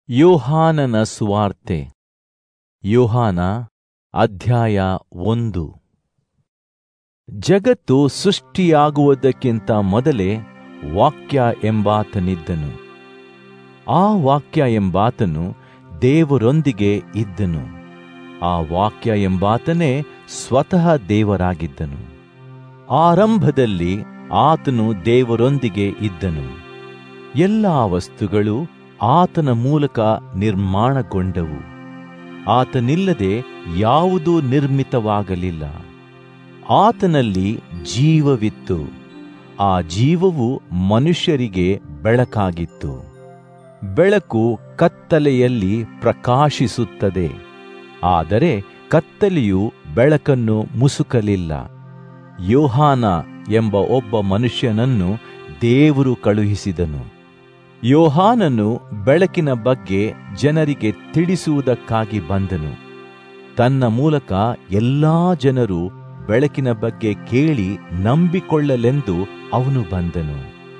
ಯೋಹಾನನ ಸುವಾರ್ತೆ ಯೋಹಾನ ಅಧ್ಯಾಯ ಒಂದು ಜಗತ್ತು ಸೃಷ್ಟಿಯಾಗುವುದಕ್ಕಿಂತ ಮೊದಲೇ ವಾಕ್ಯ ಎಂಬಾತನಿದ್ದನು ಆ ವಾಕ್ಯ ಎಂಬಾತನು ದೇವರೊಂದಿಗೆ ಇದ್ದನು ಆ ವಾಕ್ಯ ಎಂಬಾತನೇ ಸ್ವತಃ ದೇವರಾಗಿದ್ದನು ಆರಂಭದಲ್ಲಿ ಆತನು ದೇವರೊಂದಿಗೆ ಇದ್ದನು ಎಲ್ಲಾ ವಸ್ತುಗಳು ಆತನ ಮೂಲಕ ನಿರ್ಮಾಣಗೊಂಡವು ಆತನಿಲ್ಲದೆ ಯಾವುದೂ ನಿರ್ಮಿತವಾಗಲಿಲ್ಲ ಆತನಲ್ಲಿ ಜೀವವಿತ್ತು ಆ ಜೀವವು ಮನುಷ್ಯರಿಗೆ ಬೆಳಕಾಗಿತ್ತು ಬೆಳಕು ಕತ್ತಲೆಯಲ್ಲಿ ಪ್ರಕಾಶಿಸುತ್ತದೆ ಆದರೆ ಕತ್ತಲೆಯು ಬೆಳಕನ್ನು ಮುಸುಕಲಿಲ್ಲ ಯೋಹಾನ ಎಂಬ ಒಬ್ಬ ಮನುಷ್ಯನನ್ನು ದೇವರು ಕಳುಹಿಸಿದನು ಯೋಹಾನನು ಬೆಳಕಿನ ಬಗ್ಗೆ ಜನರಿಗೆ ತಿಳಿಸುವುದಕ್ಕಾಗಿ ಬಂದನು ತನ್ನ ಮೂಲಕ ಎಲ್ಲಾ ಜನರು ಬೆಳಕಿನ ಬಗ್ಗೆ ಕೇಳಿ ನಂಬಿಕೊಳ್ಳಲೆಂದು ಅವನು ಬಂದನು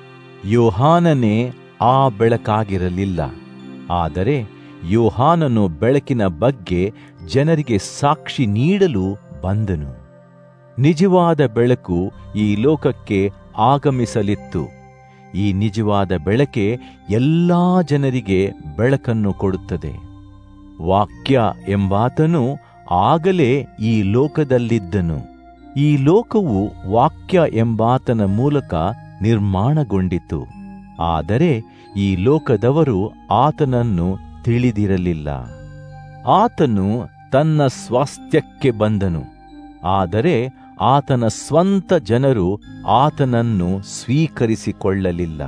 ಯೋಹಾನನೇ ಆ ಬೆಳಕಾಗಿರಲಿಲ್ಲ ಆದರೆ ಯೋಹಾನನು ಬೆಳಕಿನ ಬಗ್ಗೆ ಜನರಿಗೆ ಸಾಕ್ಷಿ ನೀಡಲು ಬಂದನು ನಿಜವಾದ ಬೆಳಕು ಈ ಲೋಕಕ್ಕೆ ಆಗಮಿಸಲಿತ್ತು ಈ ನಿಜವಾದ ಬೆಳಕೆ ಎಲ್ಲಾ ಜನರಿಗೆ ಬೆಳಕನ್ನು ಕೊಡುತ್ತದೆ ವಾಕ್ಯ ಎಂಬಾತನು ಆಗಲೇ ಈ ಲೋಕದಲ್ಲಿದ್ದನು ಈ ಲೋಕವು ವಾಕ್ಯ ಎಂಬಾತನ ಮೂಲಕ ನಿರ್ಮಾಣಗೊಂಡಿತು ಆದರೆ ಈ ಲೋಕದವರು ಆತನನ್ನು ತಿಳಿದಿರಲಿಲ್ಲ ಆತನು ತನ್ನ ಸ್ವಾಸ್ಥ್ಯಕ್ಕೆ ಬಂದನು ಆದರೆ ಆತನ ಸ್ವಂತ ಜನರು ಆತನನ್ನು ಸ್ವೀಕರಿಸಿಕೊಳ್ಳಲಿಲ್ಲ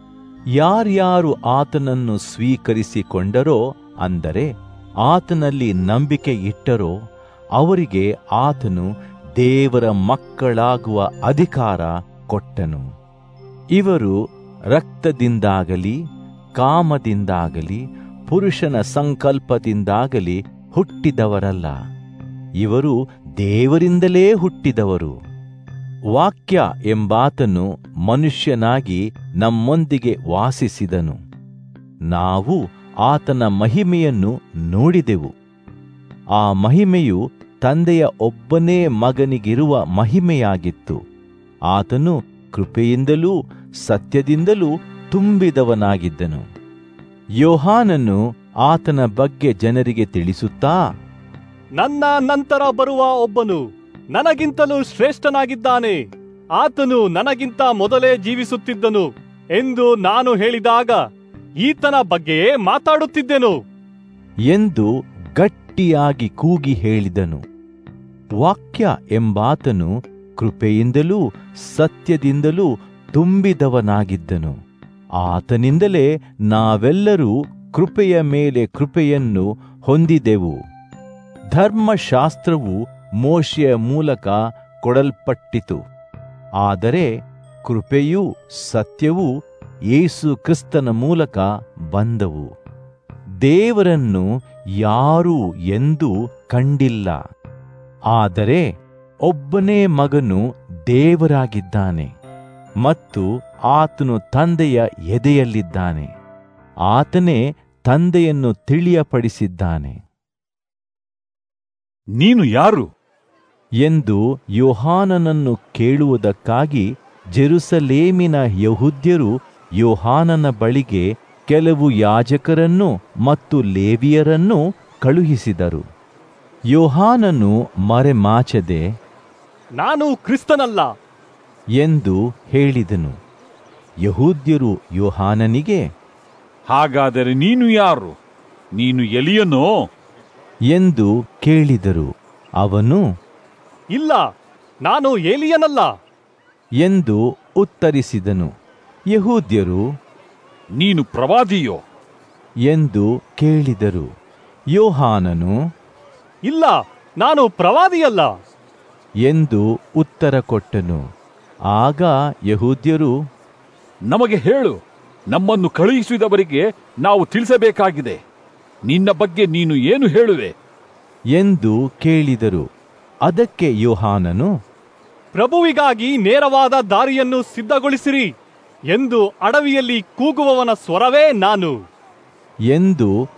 ಯಾರ್ಯಾರು ಆತನನ್ನು ಸ್ವೀಕರಿಸಿಕೊಂಡರೋ ಅಂದರೆ ಆತನಲ್ಲಿ ನಂಬಿಕೆ ಇಟ್ಟರೋ ಅವರಿಗೆ ಆತನು ದೇವರ ಮಕ್ಕಳಾಗುವ ಅಧಿಕಾರ ಕೊಟ್ಟನು ಇವರು ರಕ್ತದಿಂದಾಗಲಿ ಕಾಮದಿಂದಾಗಲಿ ಪುರುಷನ ಸಂಕಲ್ಪದಿಂದಾಗಲಿ ಹುಟ್ಟಿದವರಲ್ಲ ಇವರು ದೇವರಿಂದಲೇ ಹುಟ್ಟಿದವರು ವಾಕ್ಯ ಎಂಬಾತನು ಮನುಷ್ಯನಾಗಿ ನಮ್ಮೊಂದಿಗೆ ವಾಸಿಸಿದನು ನಾವು ಆತನ ಮಹಿಮೆಯನ್ನು ನೋಡಿದೆವು ಆ ಮಹಿಮೆಯು ತಂದೆಯ ಒಬ್ಬನೇ ಮಗನಿಗಿರುವ ಮಹಿಮೆಯಾಗಿತ್ತು ಆತನು ಕೃಪೆಯಿಂದಲೂ ಸತ್ಯದಿಂದಲೂ ತುಂಬಿದವನಾಗಿದ್ದನು ಯೋಹಾನನು ಆತನ ಬಗ್ಗೆ ಜನರಿಗೆ ತಿಳಿಸುತ್ತಾ ನನ್ನ ನಂತರ ಬರುವ ಒಬ್ಬನು ನನಗಿಂತಲೂ ಶ್ರೇಷ್ಠನಾಗಿದ್ದಾನೆ ಆತನು ನನಗಿಂತ ಮೊದಲೇ ಜೀವಿಸುತ್ತಿದ್ದನು ಎಂದು ನಾನು ಹೇಳಿದಾಗ ಈತನ ಬಗ್ಗೆಯೇ ಮಾತಾಡುತ್ತಿದ್ದೆನು ಎಂದು ಗಟ್ಟಿಯಾಗಿ ಕೂಗಿ ಹೇಳಿದನು ವಾಕ್ಯ ಎಂಬಾತನು ಕೃಪೆಯಿಂದಲೂ ಸತ್ಯದಿಂದಲೂ ತುಂಬಿದವನಾಗಿದ್ದನು ಆತನಿಂದಲೇ ನಾವೆಲ್ಲರೂ ಕೃಪೆಯ ಮೇಲೆ ಕೃಪೆಯನ್ನು ಹೊಂದಿದೆವು ಧರ್ಮಶಾಸ್ತ್ರವು ಮೋಶೆಯ ಮೂಲಕ ಕೊಡಲ್ಪಟ್ಟಿತು ಆದರೆ ಕೃಪೆಯೂ ಸತ್ಯವೂ ಯೇಸು ಕ್ರಿಸ್ತನ ಮೂಲಕ ಬಂದವು ದೇವರನ್ನು ಯಾರೂ ಎಂದೂ ಕಂಡಿಲ್ಲ ಆದರೆ ಒಬ್ಬನೇ ಮಗನು ದೇವರಾಗಿದ್ದಾನೆ ಮತ್ತು ಆತನು ತಂದೆಯ ಎದೆಯಲ್ಲಿದ್ದಾನೆ ಆತನೇ ತಂದೆಯನ್ನು ತಿಳಿಯಪಡಿಸಿದ್ದಾನೆ ನೀನು ಯಾರು ಎಂದು ಯೋಹಾನನನ್ನು ಕೇಳುವುದಕ್ಕಾಗಿ ಜೆರುಸಲೇಮಿನ ಯಹುದ್ಯರು ಯೋಹಾನನ ಬಳಿಗೆ ಕೆಲವು ಯಾಜಕರನ್ನು ಮತ್ತು ಲೇವಿಯರನ್ನು ಕಳುಹಿಸಿದರು ಯೋಹಾನನು ಮರೆಮಾಚದೆ ನಾನು ಕ್ರಿಸ್ತನಲ್ಲ ಎಂದು ಹೇಳಿದನು ಯಹೂದ್ಯರು ಯೋಹಾನನಿಗೆ ಹಾಗಾದರೆ ನೀನು ಯಾರು ನೀನು ಎಲಿಯನೋ ಎಂದು ಕೇಳಿದರು ಅವನು ಇಲ್ಲ ನಾನು ಏಲಿಯನಲ್ಲ ಎಂದು ಉತ್ತರಿಸಿದನು ಯಹೂದ್ಯರು ನೀನು ಪ್ರವಾದಿಯೋ ಎಂದು ಕೇಳಿದರು ಯೋಹಾನನು ಇಲ್ಲ ನಾನು ಪ್ರವಾದಿಯಲ್ಲ ಎಂದು ಉತ್ತರ ಕೊಟ್ಟನು ಆಗ ಯಹೂದ್ಯರು ನಮಗೆ ಹೇಳು ನಮ್ಮನ್ನು ಕಳುಹಿಸಿದವರಿಗೆ ನಾವು ತಿಳಿಸಬೇಕಾಗಿದೆ ನಿನ್ನ ಬಗ್ಗೆ ನೀನು ಏನು ಹೇಳುವೆ ಎಂದು ಕೇಳಿದರು ಅದಕ್ಕೆ ಯೋಹಾನನು ಪ್ರಭುವಿಗಾಗಿ ನೇರವಾದ ದಾರಿಯನ್ನು ಸಿದ್ಧಗೊಳಿಸಿರಿ ಎಂದು ಅಡವಿಯಲ್ಲಿ ಕೂಗುವವನ ಸ್ವರವೇ ನಾನು ಎಂದು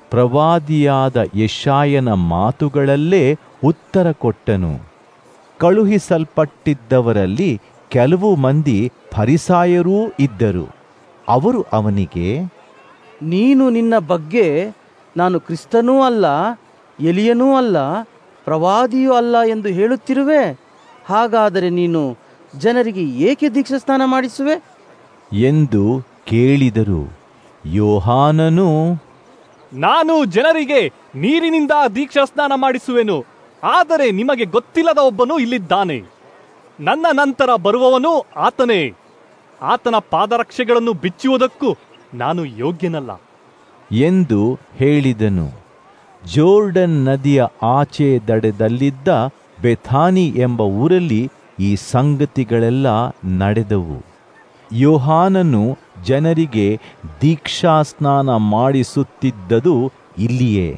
ಪ್ರವಾದಿಯಾದ ಯಶಾಯನ ಮಾತುಗಳಲ್ಲೇ ಉತ್ತರ ಕೊಟ್ಟನು ಕಳುಹಿಸಲ್ಪಟ್ಟಿದ್ದವರಲ್ಲಿ ಕೆಲವು ಮಂದಿ ಫರಿಸಾಯರೂ ಇದ್ದರು ಅವರು ಅವನಿಗೆ ನೀನು ನಿನ್ನ ಬಗ್ಗೆ ನಾನು ಕ್ರಿಸ್ತನೂ ಅಲ್ಲ ಎಲಿಯನೂ ಅಲ್ಲ ಪ್ರವಾದಿಯೂ ಅಲ್ಲ ಎಂದು ಹೇಳುತ್ತಿರುವೆ ಹಾಗಾದರೆ ನೀನು ಜನರಿಗೆ ಏಕೆ ದೀಕ್ಷಾಸ್ನಾನ ಮಾಡಿಸುವೆ ಎಂದು ಕೇಳಿದರು ಯೋಹಾನನು ನಾನು ಜನರಿಗೆ ನೀರಿನಿಂದ ದೀಕ್ಷಾಸ್ನಾನ ಮಾಡಿಸುವೆನು ಆದರೆ ನಿಮಗೆ ಗೊತ್ತಿಲ್ಲದ ಒಬ್ಬನು ಇಲ್ಲಿದ್ದಾನೆ ನನ್ನ ನಂತರ ಬರುವವನು ಆತನೇ ಆತನ ಪಾದರಕ್ಷೆಗಳನ್ನು ಬಿಚ್ಚುವುದಕ್ಕೂ ನಾನು ಯೋಗ್ಯನಲ್ಲ ಎಂದು ಹೇಳಿದನು ಜೋರ್ಡನ್ ನದಿಯ ಆಚೆ ದಡದಲ್ಲಿದ್ದ ಬೆಥಾನಿ ಎಂಬ ಊರಲ್ಲಿ ಈ ಸಂಗತಿಗಳೆಲ್ಲ ನಡೆದವು ಯೋಹಾನನು ಜನರಿಗೆ ದೀಕ್ಷಾಸ್ನಾನ ಮಾಡಿಸುತ್ತಿದ್ದದು ಇಲ್ಲಿಯೇ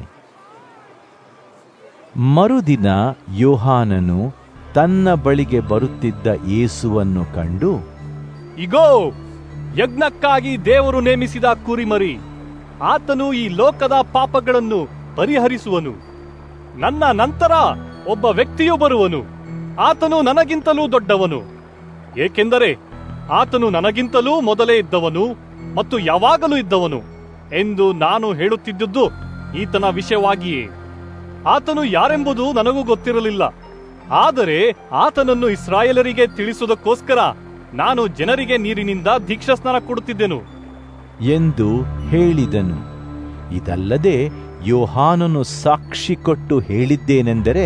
ಮರುದಿನ ಯೋಹಾನನು ತನ್ನ ಬಳಿಗೆ ಬರುತ್ತಿದ್ದ ಯೇಸುವನ್ನು ಕಂಡು ಇಗೋ ಯಜ್ಞಕ್ಕಾಗಿ ದೇವರು ನೇಮಿಸಿದ ಕುರಿಮರಿ ಆತನು ಈ ಲೋಕದ ಪಾಪಗಳನ್ನು ಪರಿಹರಿಸುವನು ನನ್ನ ನಂತರ ಒಬ್ಬ ವ್ಯಕ್ತಿಯು ಬರುವನು ಆತನು ನನಗಿಂತಲೂ ದೊಡ್ಡವನು ಏಕೆಂದರೆ ಆತನು ನನಗಿಂತಲೂ ಮೊದಲೇ ಇದ್ದವನು ಮತ್ತು ಯಾವಾಗಲೂ ಇದ್ದವನು ಎಂದು ನಾನು ಹೇಳುತ್ತಿದ್ದುದು ಈತನ ವಿಷಯವಾಗಿಯೇ ಆತನು ಯಾರೆಂಬುದು ನನಗೂ ಗೊತ್ತಿರಲಿಲ್ಲ ಆದರೆ ಆತನನ್ನು ಇಸ್ರಾಯೇಲರಿಗೆ ತಿಳಿಸುವುದಕ್ಕೋಸ್ಕರ ನಾನು ಜನರಿಗೆ ನೀರಿನಿಂದ ದೀಕ್ಷಾಸ್ನಾನ ಕೊಡುತ್ತಿದ್ದೆನು ಎಂದು ಹೇಳಿದನು ಇದಲ್ಲದೆ ಯೋಹಾನನು ಸಾಕ್ಷಿ ಕೊಟ್ಟು ಹೇಳಿದ್ದೇನೆಂದರೆ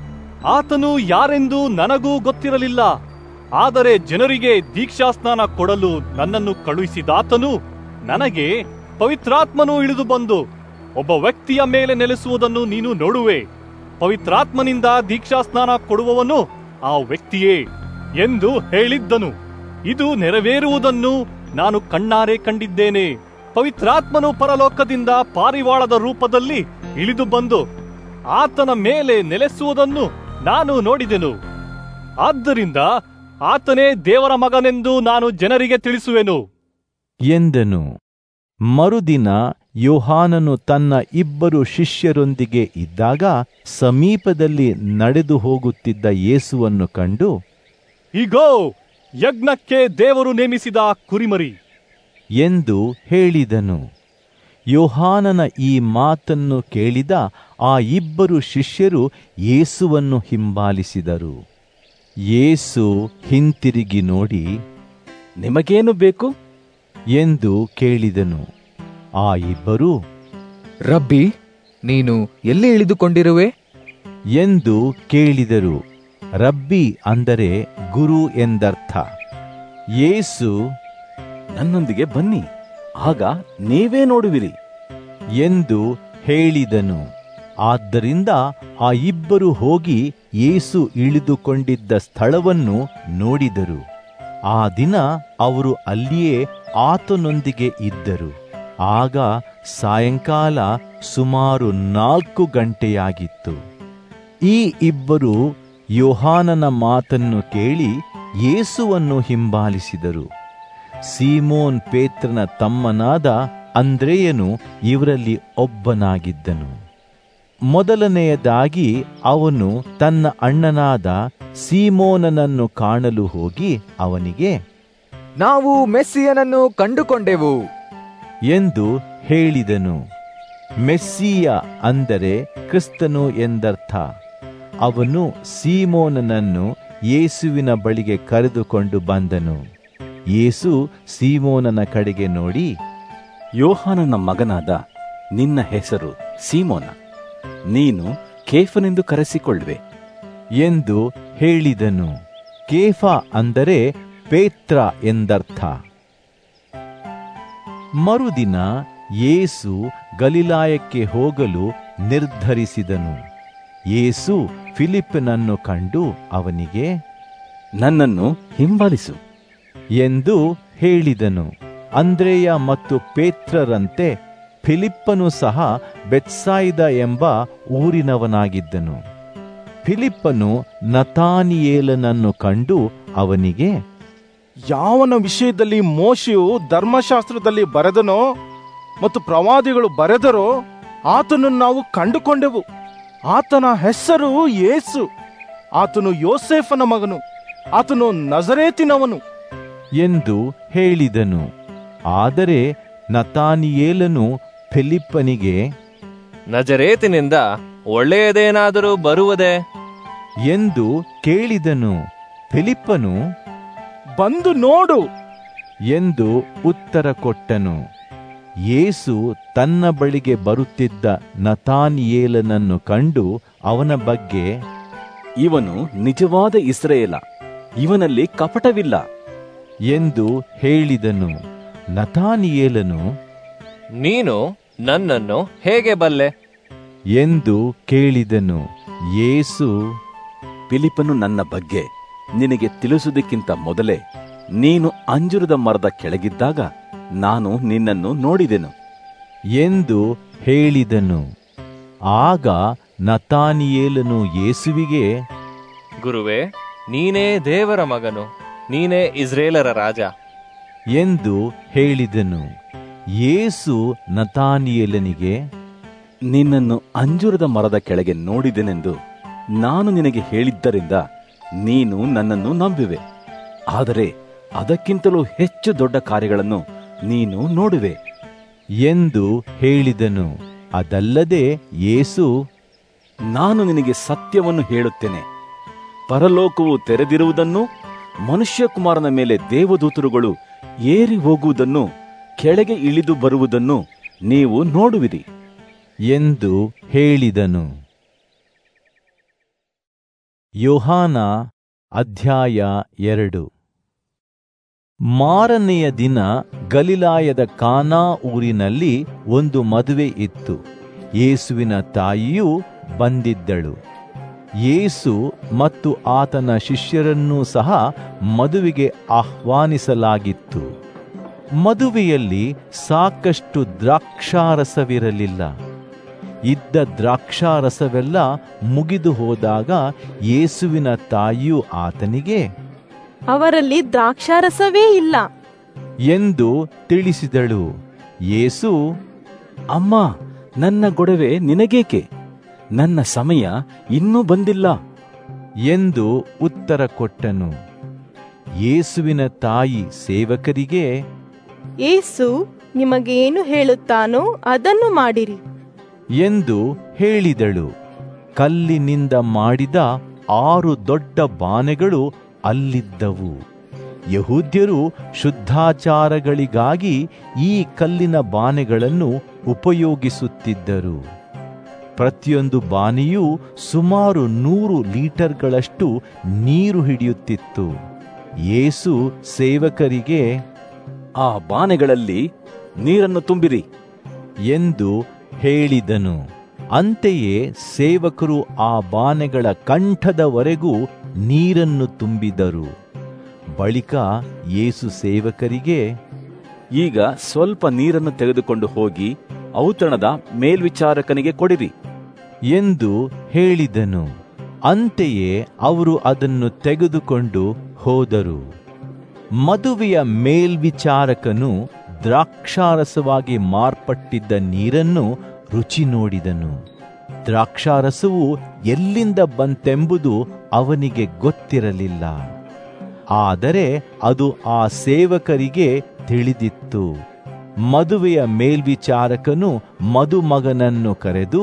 ಆತನು ಯಾರೆಂದು ನನಗೂ ಗೊತ್ತಿರಲಿಲ್ಲ ಆದರೆ ಜನರಿಗೆ ದೀಕ್ಷಾಸ್ನಾನ ಕೊಡಲು ನನ್ನನ್ನು ಕಳುಹಿಸಿದಾತನು ನನಗೆ ಪವಿತ್ರಾತ್ಮನು ಇಳಿದು ಬಂದು ಒಬ್ಬ ವ್ಯಕ್ತಿಯ ಮೇಲೆ ನೆಲೆಸುವುದನ್ನು ನೀನು ನೋಡುವೆ ಪವಿತ್ರಾತ್ಮನಿಂದ ದೀಕ್ಷಾಸ್ನಾನ ಕೊಡುವವನು ಆ ವ್ಯಕ್ತಿಯೇ ಎಂದು ಹೇಳಿದ್ದನು ಇದು ನೆರವೇರುವುದನ್ನು ನಾನು ಕಣ್ಣಾರೆ ಕಂಡಿದ್ದೇನೆ ಪವಿತ್ರಾತ್ಮನು ಪರಲೋಕದಿಂದ ಪಾರಿವಾಳದ ರೂಪದಲ್ಲಿ ಇಳಿದು ಬಂದು ಆತನ ಮೇಲೆ ನೆಲೆಸುವುದನ್ನು ನಾನು ನೋಡಿದೆನು ಆದ್ದರಿಂದ ಆತನೇ ದೇವರ ಮಗನೆಂದು ನಾನು ಜನರಿಗೆ ತಿಳಿಸುವೆನು ಎಂದನು ಮರುದಿನ ಯೋಹಾನನು ತನ್ನ ಇಬ್ಬರು ಶಿಷ್ಯರೊಂದಿಗೆ ಇದ್ದಾಗ ಸಮೀಪದಲ್ಲಿ ನಡೆದು ಹೋಗುತ್ತಿದ್ದ ಯೇಸುವನ್ನು ಕಂಡು ಇಗೋ ಯಜ್ಞಕ್ಕೆ ದೇವರು ನೇಮಿಸಿದ ಕುರಿಮರಿ ಎಂದು ಹೇಳಿದನು ಯೋಹಾನನ ಈ ಮಾತನ್ನು ಕೇಳಿದ ಆ ಇಬ್ಬರು ಶಿಷ್ಯರು ಯೇಸುವನ್ನು ಹಿಂಬಾಲಿಸಿದರು ಯೇಸು ಹಿಂತಿರುಗಿ ನೋಡಿ ನಿಮಗೇನು ಬೇಕು ಎಂದು ಕೇಳಿದನು ಆ ಇಬ್ಬರು ರಬ್ಬಿ ನೀನು ಎಲ್ಲಿ ಇಳಿದುಕೊಂಡಿರುವೆ ಎಂದು ಕೇಳಿದರು ರಬ್ಬಿ ಅಂದರೆ ಗುರು ಎಂದರ್ಥ ಯೇಸು ನನ್ನೊಂದಿಗೆ ಬನ್ನಿ ಆಗ ನೀವೇ ನೋಡುವಿರಿ ಎಂದು ಹೇಳಿದನು ಆದ್ದರಿಂದ ಆ ಇಬ್ಬರು ಹೋಗಿ ಯೇಸು ಇಳಿದುಕೊಂಡಿದ್ದ ಸ್ಥಳವನ್ನು ನೋಡಿದರು ಆ ದಿನ ಅವರು ಅಲ್ಲಿಯೇ ಆತನೊಂದಿಗೆ ಇದ್ದರು ಆಗ ಸಾಯಂಕಾಲ ಸುಮಾರು ನಾಲ್ಕು ಗಂಟೆಯಾಗಿತ್ತು ಈ ಇಬ್ಬರು ಯೋಹಾನನ ಮಾತನ್ನು ಕೇಳಿ ಯೇಸುವನ್ನು ಹಿಂಬಾಲಿಸಿದರು ಸೀಮೋನ್ ಪೇತ್ರನ ತಮ್ಮನಾದ ಅಂದ್ರೇಯನು ಇವರಲ್ಲಿ ಒಬ್ಬನಾಗಿದ್ದನು ಮೊದಲನೆಯದಾಗಿ ಅವನು ತನ್ನ ಅಣ್ಣನಾದ ಸೀಮೋನನನ್ನು ಕಾಣಲು ಹೋಗಿ ಅವನಿಗೆ ನಾವು ಮೆಸ್ಸಿಯನನ್ನು ಕಂಡುಕೊಂಡೆವು ಎಂದು ಹೇಳಿದನು ಮೆಸ್ಸಿಯ ಅಂದರೆ ಕ್ರಿಸ್ತನು ಎಂದರ್ಥ ಅವನು ಸೀಮೋನನನ್ನು ಯೇಸುವಿನ ಬಳಿಗೆ ಕರೆದುಕೊಂಡು ಬಂದನು ಯೇಸು ಸೀಮೋನನ ಕಡೆಗೆ ನೋಡಿ ಯೋಹಾನನ ಮಗನಾದ ನಿನ್ನ ಹೆಸರು ಸೀಮೋನ ನೀನು ಕೇಫನೆಂದು ಕರೆಸಿಕೊಳ್ಳುವೆ ಎಂದು ಹೇಳಿದನು ಕೇಫ ಅಂದರೆ ಪೇತ್ರ ಎಂದರ್ಥ ಮರುದಿನ ಯೇಸು ಗಲಿಲಾಯಕ್ಕೆ ಹೋಗಲು ನಿರ್ಧರಿಸಿದನು ಯೇಸು ಫಿಲಿಪ್ಪನನ್ನು ಕಂಡು ಅವನಿಗೆ ನನ್ನನ್ನು ಹಿಂಬಾಲಿಸು ಎಂದು ಹೇಳಿದನು ಅಂದ್ರೇಯ ಮತ್ತು ಪೇತ್ರರಂತೆ ಫಿಲಿಪ್ಪನು ಸಹ ಬೆತ್ಸಾಯಿದ ಎಂಬ ಊರಿನವನಾಗಿದ್ದನು ಫಿಲಿಪ್ಪನು ನತಾನಿಯೇಲನನ್ನು ಕಂಡು ಅವನಿಗೆ ಯಾವನ ವಿಷಯದಲ್ಲಿ ಮೋಶೆಯು ಧರ್ಮಶಾಸ್ತ್ರದಲ್ಲಿ ಬರೆದನೋ ಮತ್ತು ಪ್ರವಾದಿಗಳು ಬರೆದರೋ ಆತನನ್ನು ನಾವು ಕಂಡುಕೊಂಡೆವು ಆತನ ಹೆಸರು ಯೇಸು ಆತನು ಯೋಸೇಫನ ಮಗನು ಆತನು ನಜರೇತಿನವನು ಎಂದು ಹೇಳಿದನು ಆದರೆ ನತಾನಿಯೇಲನು ಫಿಲಿಪ್ಪನಿಗೆ ನಜರೇತಿನಿಂದ ಒಳ್ಳೆಯದೇನಾದರೂ ಬರುವುದೇ ಎಂದು ಕೇಳಿದನು ಫಿಲಿಪ್ಪನು ಬಂದು ನೋಡು ಎಂದು ಉತ್ತರ ಕೊಟ್ಟನು ಯೇಸು ತನ್ನ ಬಳಿಗೆ ಬರುತ್ತಿದ್ದ ನತಾನಿಯೇಲನನ್ನು ಕಂಡು ಅವನ ಬಗ್ಗೆ ಇವನು ನಿಜವಾದ ಇಸ್ರೇಲ ಇವನಲ್ಲಿ ಕಪಟವಿಲ್ಲ ಎಂದು ಹೇಳಿದನು ನತಾನಿಯೇಲನು ನೀನು ನನ್ನನ್ನು ಹೇಗೆ ಬಲ್ಲೆ ಎಂದು ಕೇಳಿದನು ಯೇಸು ಫಿಲಿಪ್ಪನು ನನ್ನ ಬಗ್ಗೆ ನಿನಗೆ ತಿಳಿಸುವುದಕ್ಕಿಂತ ಮೊದಲೇ ನೀನು ಅಂಜುರದ ಮರದ ಕೆಳಗಿದ್ದಾಗ ನಾನು ನಿನ್ನನ್ನು ನೋಡಿದೆನು ಎಂದು ಹೇಳಿದನು ಆಗ ನತಾನಿಯೇಲನು ಯೇಸುವಿಗೆ ಗುರುವೇ ನೀನೇ ದೇವರ ಮಗನು ನೀನೇ ಇಸ್ರೇಲರ ರಾಜ ಎಂದು ಹೇಳಿದನು ಯೇಸು ನತಾನಿಯೇಲನಿಗೆ ನಿನ್ನನ್ನು ಅಂಜುರದ ಮರದ ಕೆಳಗೆ ನೋಡಿದೆನೆಂದು ನಾನು ನಿನಗೆ ಹೇಳಿದ್ದರಿಂದ ನೀನು ನನ್ನನ್ನು ನಂಬುವೆ ಆದರೆ ಅದಕ್ಕಿಂತಲೂ ಹೆಚ್ಚು ದೊಡ್ಡ ಕಾರ್ಯಗಳನ್ನು ನೀನು ನೋಡುವೆ ಎಂದು ಹೇಳಿದನು ಅದಲ್ಲದೆ ಯೇಸು ನಾನು ನಿನಗೆ ಸತ್ಯವನ್ನು ಹೇಳುತ್ತೇನೆ ಪರಲೋಕವು ತೆರೆದಿರುವುದನ್ನು ಮನುಷ್ಯಕುಮಾರನ ಮೇಲೆ ದೇವದೂತರುಗಳು ಏರಿ ಹೋಗುವುದನ್ನು ಕೆಳಗೆ ಇಳಿದು ಬರುವುದನ್ನು ನೀವು ನೋಡುವಿರಿ ಎಂದು ಹೇಳಿದನು ಯೋಹಾನ ಅಧ್ಯಾಯ ಎರಡು ಮಾರನೆಯ ದಿನ ಗಲಿಲಾಯದ ಕಾನಾ ಊರಿನಲ್ಲಿ ಒಂದು ಮದುವೆ ಇತ್ತು ಯೇಸುವಿನ ತಾಯಿಯೂ ಬಂದಿದ್ದಳು ಯೇಸು ಮತ್ತು ಆತನ ಶಿಷ್ಯರನ್ನೂ ಸಹ ಮದುವೆಗೆ ಆಹ್ವಾನಿಸಲಾಗಿತ್ತು ಮದುವೆಯಲ್ಲಿ ಸಾಕಷ್ಟು ದ್ರಾಕ್ಷಾರಸವಿರಲಿಲ್ಲ ಇದ್ದ ದ್ರಾಕ್ಷಾರಸವೆಲ್ಲ ಮುಗಿದು ಹೋದಾಗ ಯೇಸುವಿನ ತಾಯಿಯು ಆತನಿಗೆ ಅವರಲ್ಲಿ ದ್ರಾಕ್ಷಾರಸವೇ ಇಲ್ಲ ಎಂದು ತಿಳಿಸಿದಳು ಯೇಸು ಅಮ್ಮ ನನ್ನ ಗೊಡವೆ ನಿನಗೇಕೆ ನನ್ನ ಸಮಯ ಇನ್ನೂ ಬಂದಿಲ್ಲ ಎಂದು ಉತ್ತರ ಕೊಟ್ಟನು ಯೇಸುವಿನ ತಾಯಿ ಸೇವಕರಿಗೆ ಏಸು ನಿಮಗೇನು ಹೇಳುತ್ತಾನೋ ಅದನ್ನು ಮಾಡಿರಿ ಎಂದು ಹೇಳಿದಳು ಕಲ್ಲಿನಿಂದ ಮಾಡಿದ ಆರು ದೊಡ್ಡ ಬಾನೆಗಳು ಅಲ್ಲಿದ್ದವು ಯಹೂದ್ಯರು ಶುದ್ಧಾಚಾರಗಳಿಗಾಗಿ ಈ ಕಲ್ಲಿನ ಬಾನೆಗಳನ್ನು ಉಪಯೋಗಿಸುತ್ತಿದ್ದರು ಪ್ರತಿಯೊಂದು ಬಾನೆಯೂ ಸುಮಾರು ನೂರು ಲೀಟರ್ಗಳಷ್ಟು ನೀರು ಹಿಡಿಯುತ್ತಿತ್ತು ಯೇಸು ಸೇವಕರಿಗೆ ಆ ಬಾನೆಗಳಲ್ಲಿ ನೀರನ್ನು ತುಂಬಿರಿ ಎಂದು ಹೇಳಿದನು ಅಂತೆಯೇ ಸೇವಕರು ಆ ಬಾನೆಗಳ ಕಂಠದವರೆಗೂ ನೀರನ್ನು ತುಂಬಿದರು ಬಳಿಕ ಯೇಸು ಸೇವಕರಿಗೆ ಈಗ ಸ್ವಲ್ಪ ನೀರನ್ನು ತೆಗೆದುಕೊಂಡು ಹೋಗಿ ಔತಣದ ಮೇಲ್ವಿಚಾರಕನಿಗೆ ಕೊಡಿರಿ ಎಂದು ಹೇಳಿದನು ಅಂತೆಯೇ ಅವರು ಅದನ್ನು ತೆಗೆದುಕೊಂಡು ಹೋದರು ಮದುವೆಯ ಮೇಲ್ವಿಚಾರಕನು ದ್ರಾಕ್ಷಾರಸವಾಗಿ ಮಾರ್ಪಟ್ಟಿದ್ದ ನೀರನ್ನು ರುಚಿ ನೋಡಿದನು ದ್ರಾಕ್ಷಾರಸವು ಎಲ್ಲಿಂದ ಬಂತೆಂಬುದು ಅವನಿಗೆ ಗೊತ್ತಿರಲಿಲ್ಲ ಆದರೆ ಅದು ಆ ಸೇವಕರಿಗೆ ತಿಳಿದಿತ್ತು ಮದುವೆಯ ಮೇಲ್ವಿಚಾರಕನು ಮದುಮಗನನ್ನು ಕರೆದು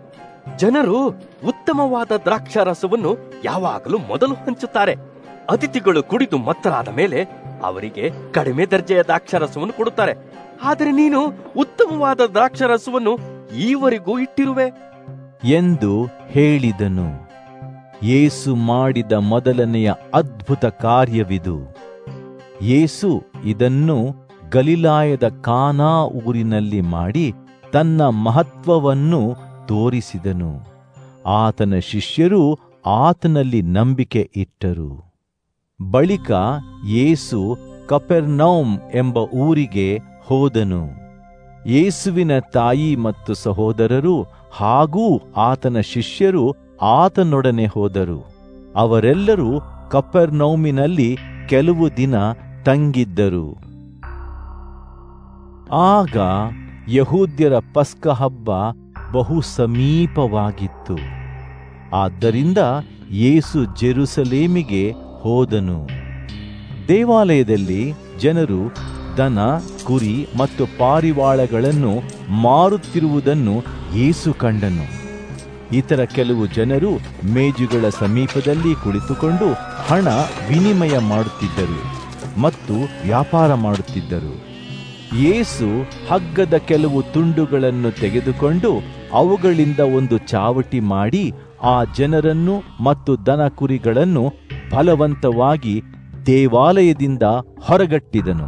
ಜನರು ಉತ್ತಮವಾದ ದ್ರಾಕ್ಷಾರಸವನ್ನು ಯಾವಾಗಲೂ ಮೊದಲು ಹಂಚುತ್ತಾರೆ ಅತಿಥಿಗಳು ಕುಡಿದು ಮತ್ತರಾದ ಮೇಲೆ ಅವರಿಗೆ ಕಡಿಮೆ ದರ್ಜೆಯ ದ್ರಾಕ್ಷಾರಸವನ್ನು ಕೊಡುತ್ತಾರೆ ಆದರೆ ನೀನು ಉತ್ತಮವಾದ ದ್ರಾಕ್ಷಾರಸವನ್ನು ಈವರೆಗೂ ಇಟ್ಟಿರುವೆ ಎಂದು ಹೇಳಿದನು ಯೇಸು ಮಾಡಿದ ಮೊದಲನೆಯ ಅದ್ಭುತ ಕಾರ್ಯವಿದು ಯೇಸು ಇದನ್ನು ಗಲಿಲಾಯದ ಕಾನಾ ಊರಿನಲ್ಲಿ ಮಾಡಿ ತನ್ನ ಮಹತ್ವವನ್ನು ತೋರಿಸಿದನು ಆತನ ಶಿಷ್ಯರು ಆತನಲ್ಲಿ ನಂಬಿಕೆ ಇಟ್ಟರು ಬಳಿಕ ಯೇಸು ಕಪೆರ್ನೌಮ್ ಎಂಬ ಊರಿಗೆ ಹೋದನು ಯೇಸುವಿನ ತಾಯಿ ಮತ್ತು ಸಹೋದರರು ಹಾಗೂ ಆತನ ಶಿಷ್ಯರು ಆತನೊಡನೆ ಹೋದರು ಅವರೆಲ್ಲರೂ ಕಪೆರ್ನೌಮಿನಲ್ಲಿ ಕೆಲವು ದಿನ ತಂಗಿದ್ದರು ಆಗ ಯಹೂದ್ಯರ ಪಸ್ಕ ಹಬ್ಬ ಬಹು ಸಮೀಪವಾಗಿತ್ತು ಆದ್ದರಿಂದ ಯೇಸು ಜೆರುಸಲೇಮಿಗೆ ಹೋದನು ದೇವಾಲಯದಲ್ಲಿ ಜನರು ದನ ಕುರಿ ಮತ್ತು ಪಾರಿವಾಳಗಳನ್ನು ಮಾರುತ್ತಿರುವುದನ್ನು ಯೇಸು ಕಂಡನು ಇತರ ಕೆಲವು ಜನರು ಮೇಜುಗಳ ಸಮೀಪದಲ್ಲಿ ಕುಳಿತುಕೊಂಡು ಹಣ ವಿನಿಮಯ ಮಾಡುತ್ತಿದ್ದರು ಮತ್ತು ವ್ಯಾಪಾರ ಮಾಡುತ್ತಿದ್ದರು ಯೇಸು ಹಗ್ಗದ ಕೆಲವು ತುಂಡುಗಳನ್ನು ತೆಗೆದುಕೊಂಡು ಅವುಗಳಿಂದ ಒಂದು ಚಾವಟಿ ಮಾಡಿ ಆ ಜನರನ್ನು ಮತ್ತು ದನ ಕುರಿಗಳನ್ನು ಬಲವಂತವಾಗಿ ದೇವಾಲಯದಿಂದ ಹೊರಗಟ್ಟಿದನು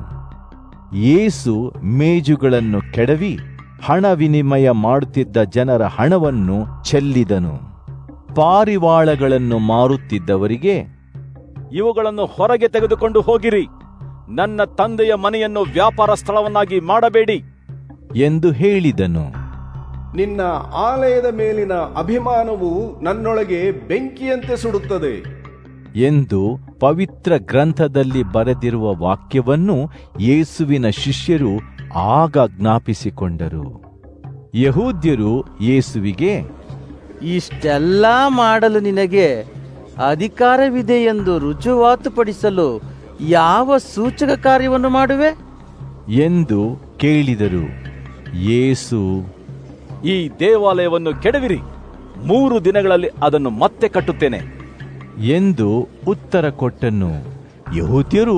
ಯೇಸು ಮೇಜುಗಳನ್ನು ಕೆಡವಿ ಹಣ ವಿನಿಮಯ ಮಾಡುತ್ತಿದ್ದ ಜನರ ಹಣವನ್ನು ಚೆಲ್ಲಿದನು ಪಾರಿವಾಳಗಳನ್ನು ಮಾರುತ್ತಿದ್ದವರಿಗೆ ಇವುಗಳನ್ನು ಹೊರಗೆ ತೆಗೆದುಕೊಂಡು ಹೋಗಿರಿ ನನ್ನ ತಂದೆಯ ಮನೆಯನ್ನು ವ್ಯಾಪಾರ ಸ್ಥಳವನ್ನಾಗಿ ಮಾಡಬೇಡಿ ಎಂದು ಹೇಳಿದನು ನಿನ್ನ ಆಲಯದ ಮೇಲಿನ ಅಭಿಮಾನವು ನನ್ನೊಳಗೆ ಬೆಂಕಿಯಂತೆ ಸುಡುತ್ತದೆ ಎಂದು ಪವಿತ್ರ ಗ್ರಂಥದಲ್ಲಿ ಬರೆದಿರುವ ವಾಕ್ಯವನ್ನು ಯೇಸುವಿನ ಶಿಷ್ಯರು ಆಗ ಜ್ಞಾಪಿಸಿಕೊಂಡರು ಯಹೂದ್ಯರು ಯೇಸುವಿಗೆ ಇಷ್ಟೆಲ್ಲ ಮಾಡಲು ನಿನಗೆ ಅಧಿಕಾರವಿದೆ ಎಂದು ರುಜುವಾತುಪಡಿಸಲು ಯಾವ ಸೂಚಕ ಕಾರ್ಯವನ್ನು ಮಾಡುವೆ ಎಂದು ಕೇಳಿದರು ಯೇಸು ಈ ದೇವಾಲಯವನ್ನು ಕೆಡವಿರಿ ಮೂರು ದಿನಗಳಲ್ಲಿ ಅದನ್ನು ಮತ್ತೆ ಕಟ್ಟುತ್ತೇನೆ ಎಂದು ಉತ್ತರ ಕೊಟ್ಟನು ಯಹೂದ್ಯರು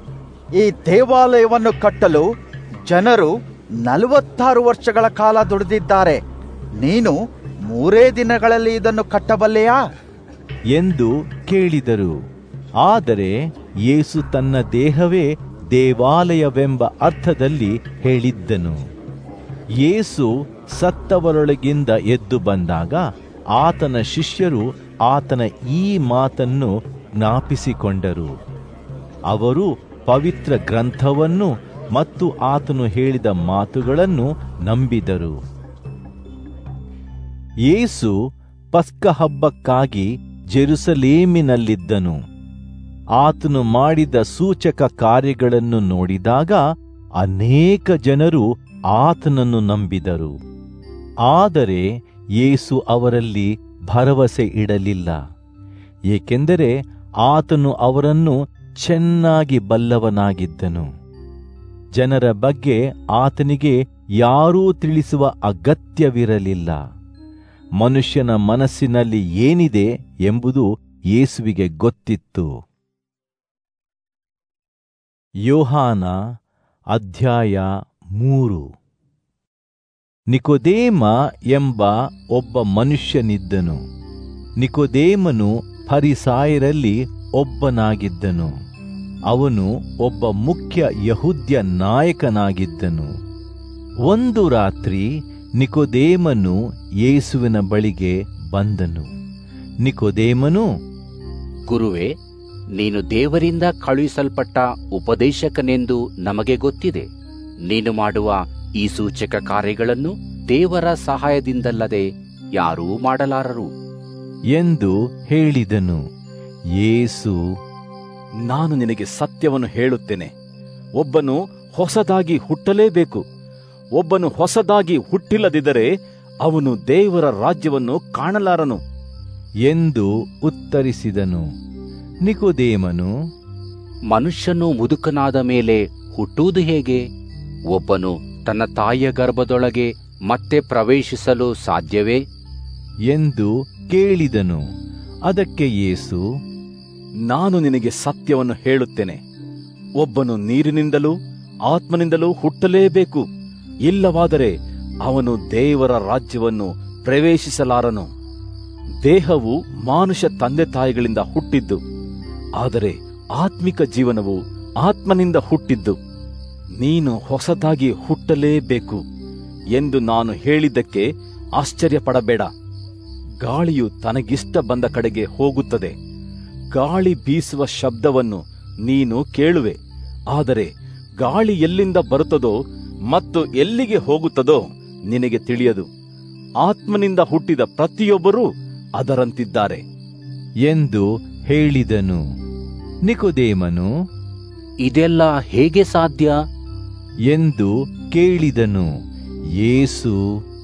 ಈ ದೇವಾಲಯವನ್ನು ಕಟ್ಟಲು ಜನರು ನಲವತ್ತಾರು ವರ್ಷಗಳ ಕಾಲ ದುಡಿದಿದ್ದಾರೆ ನೀನು ಮೂರೇ ದಿನಗಳಲ್ಲಿ ಇದನ್ನು ಕಟ್ಟಬಲ್ಲೆಯಾ ಎಂದು ಕೇಳಿದರು ಆದರೆ ಯೇಸು ತನ್ನ ದೇಹವೇ ದೇವಾಲಯವೆಂಬ ಅರ್ಥದಲ್ಲಿ ಹೇಳಿದ್ದನು ಯೇಸು ಸತ್ತವರೊಳಗಿಂದ ಎದ್ದು ಬಂದಾಗ ಆತನ ಶಿಷ್ಯರು ಆತನ ಈ ಮಾತನ್ನು ಜ್ಞಾಪಿಸಿಕೊಂಡರು ಅವರು ಪವಿತ್ರ ಗ್ರಂಥವನ್ನು ಮತ್ತು ಆತನು ಹೇಳಿದ ಮಾತುಗಳನ್ನು ನಂಬಿದರು ಯೇಸು ಪಸ್ಕ ಹಬ್ಬಕ್ಕಾಗಿ ಜೆರುಸಲೇಮಿನಲ್ಲಿದ್ದನು ಆತನು ಮಾಡಿದ ಸೂಚಕ ಕಾರ್ಯಗಳನ್ನು ನೋಡಿದಾಗ ಅನೇಕ ಜನರು ಆತನನ್ನು ನಂಬಿದರು ಆದರೆ ಯೇಸು ಅವರಲ್ಲಿ ಭರವಸೆ ಇಡಲಿಲ್ಲ ಏಕೆಂದರೆ ಆತನು ಅವರನ್ನು ಚೆನ್ನಾಗಿ ಬಲ್ಲವನಾಗಿದ್ದನು ಜನರ ಬಗ್ಗೆ ಆತನಿಗೆ ಯಾರೂ ತಿಳಿಸುವ ಅಗತ್ಯವಿರಲಿಲ್ಲ ಮನುಷ್ಯನ ಮನಸ್ಸಿನಲ್ಲಿ ಏನಿದೆ ಎಂಬುದು ಯೇಸುವಿಗೆ ಗೊತ್ತಿತ್ತು ಯೋಹಾನ ಅಧ್ಯಾಯ ಮೂರು ನಿಕೋದೇಮ ಎಂಬ ಒಬ್ಬ ಮನುಷ್ಯನಿದ್ದನು ನಿಕೋದೇಮನು ಫರಿಸಾಯರಲ್ಲಿ ಒಬ್ಬನಾಗಿದ್ದನು ಅವನು ಒಬ್ಬ ಮುಖ್ಯ ಯಹುದ್ಯ ನಾಯಕನಾಗಿದ್ದನು ಒಂದು ರಾತ್ರಿ ನಿಕೋದೇಮನು ಯೇಸುವಿನ ಬಳಿಗೆ ಬಂದನು ನಿಕೋದೇಮನು ಗುರುವೇ ನೀನು ದೇವರಿಂದ ಕಳುಹಿಸಲ್ಪಟ್ಟ ಉಪದೇಶಕನೆಂದು ನಮಗೆ ಗೊತ್ತಿದೆ ನೀನು ಮಾಡುವ ಈ ಸೂಚಕ ಕಾರ್ಯಗಳನ್ನು ದೇವರ ಸಹಾಯದಿಂದಲ್ಲದೆ ಯಾರೂ ಮಾಡಲಾರರು ಎಂದು ಹೇಳಿದನು ಯೇಸು ನಾನು ನಿನಗೆ ಸತ್ಯವನ್ನು ಹೇಳುತ್ತೇನೆ ಒಬ್ಬನು ಹೊಸದಾಗಿ ಹುಟ್ಟಲೇಬೇಕು ಒಬ್ಬನು ಹೊಸದಾಗಿ ಹುಟ್ಟಿಲ್ಲದಿದ್ದರೆ ಅವನು ದೇವರ ರಾಜ್ಯವನ್ನು ಕಾಣಲಾರನು ಎಂದು ಉತ್ತರಿಸಿದನು ನಿಕೋದೇಮನು ಮನುಷ್ಯನು ಮುದುಕನಾದ ಮೇಲೆ ಹುಟ್ಟುವುದು ಹೇಗೆ ಒಬ್ಬನು ತನ್ನ ತಾಯಿಯ ಗರ್ಭದೊಳಗೆ ಮತ್ತೆ ಪ್ರವೇಶಿಸಲು ಸಾಧ್ಯವೇ ಎಂದು ಕೇಳಿದನು ಅದಕ್ಕೆ ಯೇಸು ನಾನು ನಿನಗೆ ಸತ್ಯವನ್ನು ಹೇಳುತ್ತೇನೆ ಒಬ್ಬನು ನೀರಿನಿಂದಲೂ ಆತ್ಮನಿಂದಲೂ ಹುಟ್ಟಲೇಬೇಕು ಇಲ್ಲವಾದರೆ ಅವನು ದೇವರ ರಾಜ್ಯವನ್ನು ಪ್ರವೇಶಿಸಲಾರನು ದೇಹವು ಮಾನುಷ ತಂದೆ ತಾಯಿಗಳಿಂದ ಹುಟ್ಟಿದ್ದು ಆದರೆ ಆತ್ಮಿಕ ಜೀವನವು ಆತ್ಮನಿಂದ ಹುಟ್ಟಿದ್ದು ನೀನು ಹೊಸದಾಗಿ ಹುಟ್ಟಲೇಬೇಕು ಎಂದು ನಾನು ಹೇಳಿದ್ದಕ್ಕೆ ಆಶ್ಚರ್ಯಪಡಬೇಡ ಗಾಳಿಯು ತನಗಿಷ್ಟ ಬಂದ ಕಡೆಗೆ ಹೋಗುತ್ತದೆ ಗಾಳಿ ಬೀಸುವ ಶಬ್ದವನ್ನು ನೀನು ಕೇಳುವೆ ಆದರೆ ಗಾಳಿ ಎಲ್ಲಿಂದ ಬರುತ್ತದೋ ಮತ್ತು ಎಲ್ಲಿಗೆ ಹೋಗುತ್ತದೋ ನಿನಗೆ ತಿಳಿಯದು ಆತ್ಮನಿಂದ ಹುಟ್ಟಿದ ಪ್ರತಿಯೊಬ್ಬರೂ ಅದರಂತಿದ್ದಾರೆ ಎಂದು ಹೇಳಿದನು ನಿಕೋದೇಮನು ಇದೆಲ್ಲ ಹೇಗೆ ಸಾಧ್ಯ ಎಂದು ಕೇಳಿದನು ಯೇಸು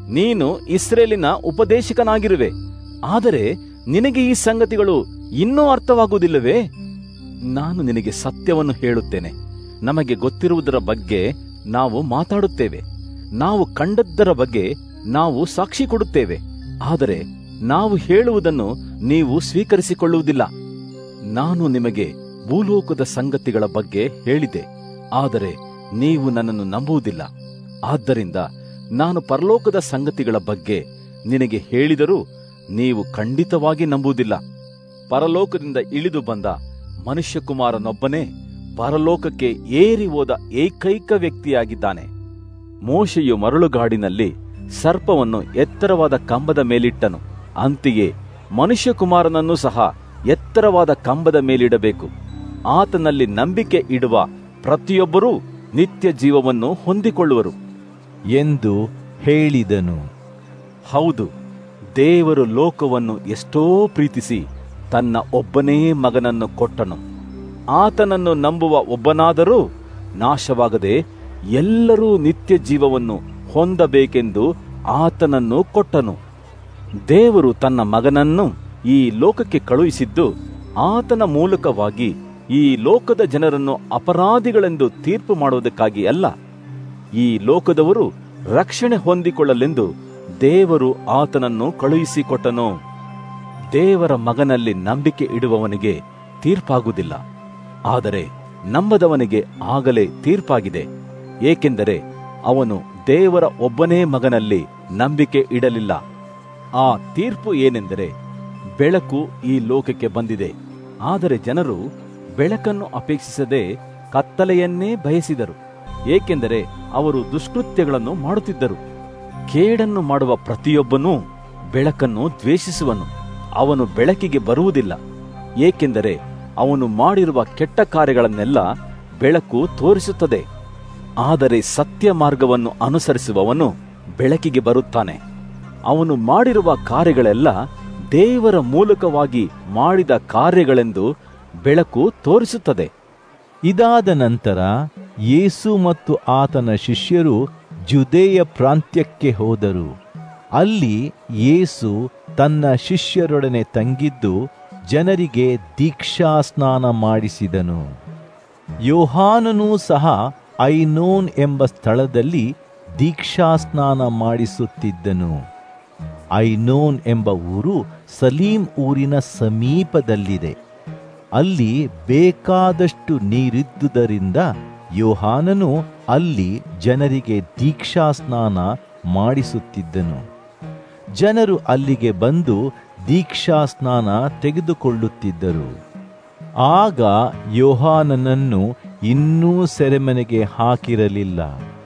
ನೀನು ಇಸ್ರೇಲಿನ ಉಪದೇಶಕನಾಗಿರುವೆ ಆದರೆ ನಿನಗೆ ಈ ಸಂಗತಿಗಳು ಇನ್ನೂ ಅರ್ಥವಾಗುವುದಿಲ್ಲವೇ ನಾನು ನಿನಗೆ ಸತ್ಯವನ್ನು ಹೇಳುತ್ತೇನೆ ನಮಗೆ ಗೊತ್ತಿರುವುದರ ಬಗ್ಗೆ ನಾವು ಮಾತಾಡುತ್ತೇವೆ ನಾವು ಕಂಡದ್ದರ ಬಗ್ಗೆ ನಾವು ಸಾಕ್ಷಿ ಕೊಡುತ್ತೇವೆ ಆದರೆ ನಾವು ಹೇಳುವುದನ್ನು ನೀವು ಸ್ವೀಕರಿಸಿಕೊಳ್ಳುವುದಿಲ್ಲ ನಾನು ನಿಮಗೆ ಭೂಲೋಕದ ಸಂಗತಿಗಳ ಬಗ್ಗೆ ಹೇಳಿದೆ ಆದರೆ ನೀವು ನನ್ನನ್ನು ನಂಬುವುದಿಲ್ಲ ಆದ್ದರಿಂದ ನಾನು ಪರಲೋಕದ ಸಂಗತಿಗಳ ಬಗ್ಗೆ ನಿನಗೆ ಹೇಳಿದರೂ ನೀವು ಖಂಡಿತವಾಗಿ ನಂಬುವುದಿಲ್ಲ ಪರಲೋಕದಿಂದ ಇಳಿದು ಬಂದ ಮನುಷ್ಯಕುಮಾರನೊಬ್ಬನೇ ಪರಲೋಕಕ್ಕೆ ಏರಿ ಹೋದ ಏಕೈಕ ವ್ಯಕ್ತಿಯಾಗಿದ್ದಾನೆ ಮೋಶೆಯು ಮರಳುಗಾಡಿನಲ್ಲಿ ಸರ್ಪವನ್ನು ಎತ್ತರವಾದ ಕಂಬದ ಮೇಲಿಟ್ಟನು ಅಂತೆಯೇ ಮನುಷ್ಯಕುಮಾರನನ್ನು ಸಹ ಎತ್ತರವಾದ ಕಂಬದ ಮೇಲಿಡಬೇಕು ಆತನಲ್ಲಿ ನಂಬಿಕೆ ಇಡುವ ಪ್ರತಿಯೊಬ್ಬರೂ ನಿತ್ಯ ಜೀವವನ್ನು ಹೊಂದಿಕೊಳ್ಳುವರು ಎಂದು ಹೇಳಿದನು ಹೌದು ದೇವರು ಲೋಕವನ್ನು ಎಷ್ಟೋ ಪ್ರೀತಿಸಿ ತನ್ನ ಒಬ್ಬನೇ ಮಗನನ್ನು ಕೊಟ್ಟನು ಆತನನ್ನು ನಂಬುವ ಒಬ್ಬನಾದರೂ ನಾಶವಾಗದೆ ಎಲ್ಲರೂ ನಿತ್ಯ ಜೀವವನ್ನು ಹೊಂದಬೇಕೆಂದು ಆತನನ್ನು ಕೊಟ್ಟನು ದೇವರು ತನ್ನ ಮಗನನ್ನು ಈ ಲೋಕಕ್ಕೆ ಕಳುಹಿಸಿದ್ದು ಆತನ ಮೂಲಕವಾಗಿ ಈ ಲೋಕದ ಜನರನ್ನು ಅಪರಾಧಿಗಳೆಂದು ತೀರ್ಪು ಮಾಡುವುದಕ್ಕಾಗಿ ಅಲ್ಲ ಈ ಲೋಕದವರು ರಕ್ಷಣೆ ಹೊಂದಿಕೊಳ್ಳಲೆಂದು ದೇವರು ಆತನನ್ನು ಕಳುಹಿಸಿಕೊಟ್ಟನು ದೇವರ ಮಗನಲ್ಲಿ ನಂಬಿಕೆ ಇಡುವವನಿಗೆ ತೀರ್ಪಾಗುವುದಿಲ್ಲ ಆದರೆ ನಂಬದವನಿಗೆ ಆಗಲೇ ತೀರ್ಪಾಗಿದೆ ಏಕೆಂದರೆ ಅವನು ದೇವರ ಒಬ್ಬನೇ ಮಗನಲ್ಲಿ ನಂಬಿಕೆ ಇಡಲಿಲ್ಲ ಆ ತೀರ್ಪು ಏನೆಂದರೆ ಬೆಳಕು ಈ ಲೋಕಕ್ಕೆ ಬಂದಿದೆ ಆದರೆ ಜನರು ಬೆಳಕನ್ನು ಅಪೇಕ್ಷಿಸದೆ ಕತ್ತಲೆಯನ್ನೇ ಬಯಸಿದರು ಏಕೆಂದರೆ ಅವರು ದುಷ್ಕೃತ್ಯಗಳನ್ನು ಮಾಡುತ್ತಿದ್ದರು ಕೇಡನ್ನು ಮಾಡುವ ಪ್ರತಿಯೊಬ್ಬನೂ ಬೆಳಕನ್ನು ದ್ವೇಷಿಸುವನು ಅವನು ಬೆಳಕಿಗೆ ಬರುವುದಿಲ್ಲ ಏಕೆಂದರೆ ಅವನು ಮಾಡಿರುವ ಕೆಟ್ಟ ಕಾರ್ಯಗಳನ್ನೆಲ್ಲ ಬೆಳಕು ತೋರಿಸುತ್ತದೆ ಆದರೆ ಸತ್ಯ ಮಾರ್ಗವನ್ನು ಅನುಸರಿಸುವವನು ಬೆಳಕಿಗೆ ಬರುತ್ತಾನೆ ಅವನು ಮಾಡಿರುವ ಕಾರ್ಯಗಳೆಲ್ಲ ದೇವರ ಮೂಲಕವಾಗಿ ಮಾಡಿದ ಕಾರ್ಯಗಳೆಂದು ಬೆಳಕು ತೋರಿಸುತ್ತದೆ ಇದಾದ ನಂತರ ಯೇಸು ಮತ್ತು ಆತನ ಶಿಷ್ಯರು ಜುದೇಯ ಪ್ರಾಂತ್ಯಕ್ಕೆ ಹೋದರು ಅಲ್ಲಿ ಯೇಸು ತನ್ನ ಶಿಷ್ಯರೊಡನೆ ತಂಗಿದ್ದು ಜನರಿಗೆ ದೀಕ್ಷಾಸ್ನಾನ ಮಾಡಿಸಿದನು ಯೋಹಾನನೂ ಸಹ ಐನೋನ್ ಎಂಬ ಸ್ಥಳದಲ್ಲಿ ದೀಕ್ಷಾಸ್ನಾನ ಮಾಡಿಸುತ್ತಿದ್ದನು ಐನೋನ್ ಎಂಬ ಊರು ಸಲೀಂ ಊರಿನ ಸಮೀಪದಲ್ಲಿದೆ ಅಲ್ಲಿ ಬೇಕಾದಷ್ಟು ನೀರಿದ್ದುದರಿಂದ ಯೋಹಾನನು ಅಲ್ಲಿ ಜನರಿಗೆ ದೀಕ್ಷಾಸ್ನಾನ ಮಾಡಿಸುತ್ತಿದ್ದನು ಜನರು ಅಲ್ಲಿಗೆ ಬಂದು ದೀಕ್ಷಾಸ್ನಾನ ತೆಗೆದುಕೊಳ್ಳುತ್ತಿದ್ದರು ಆಗ ಯೋಹಾನನನ್ನು ಇನ್ನೂ ಸೆರೆಮನೆಗೆ ಹಾಕಿರಲಿಲ್ಲ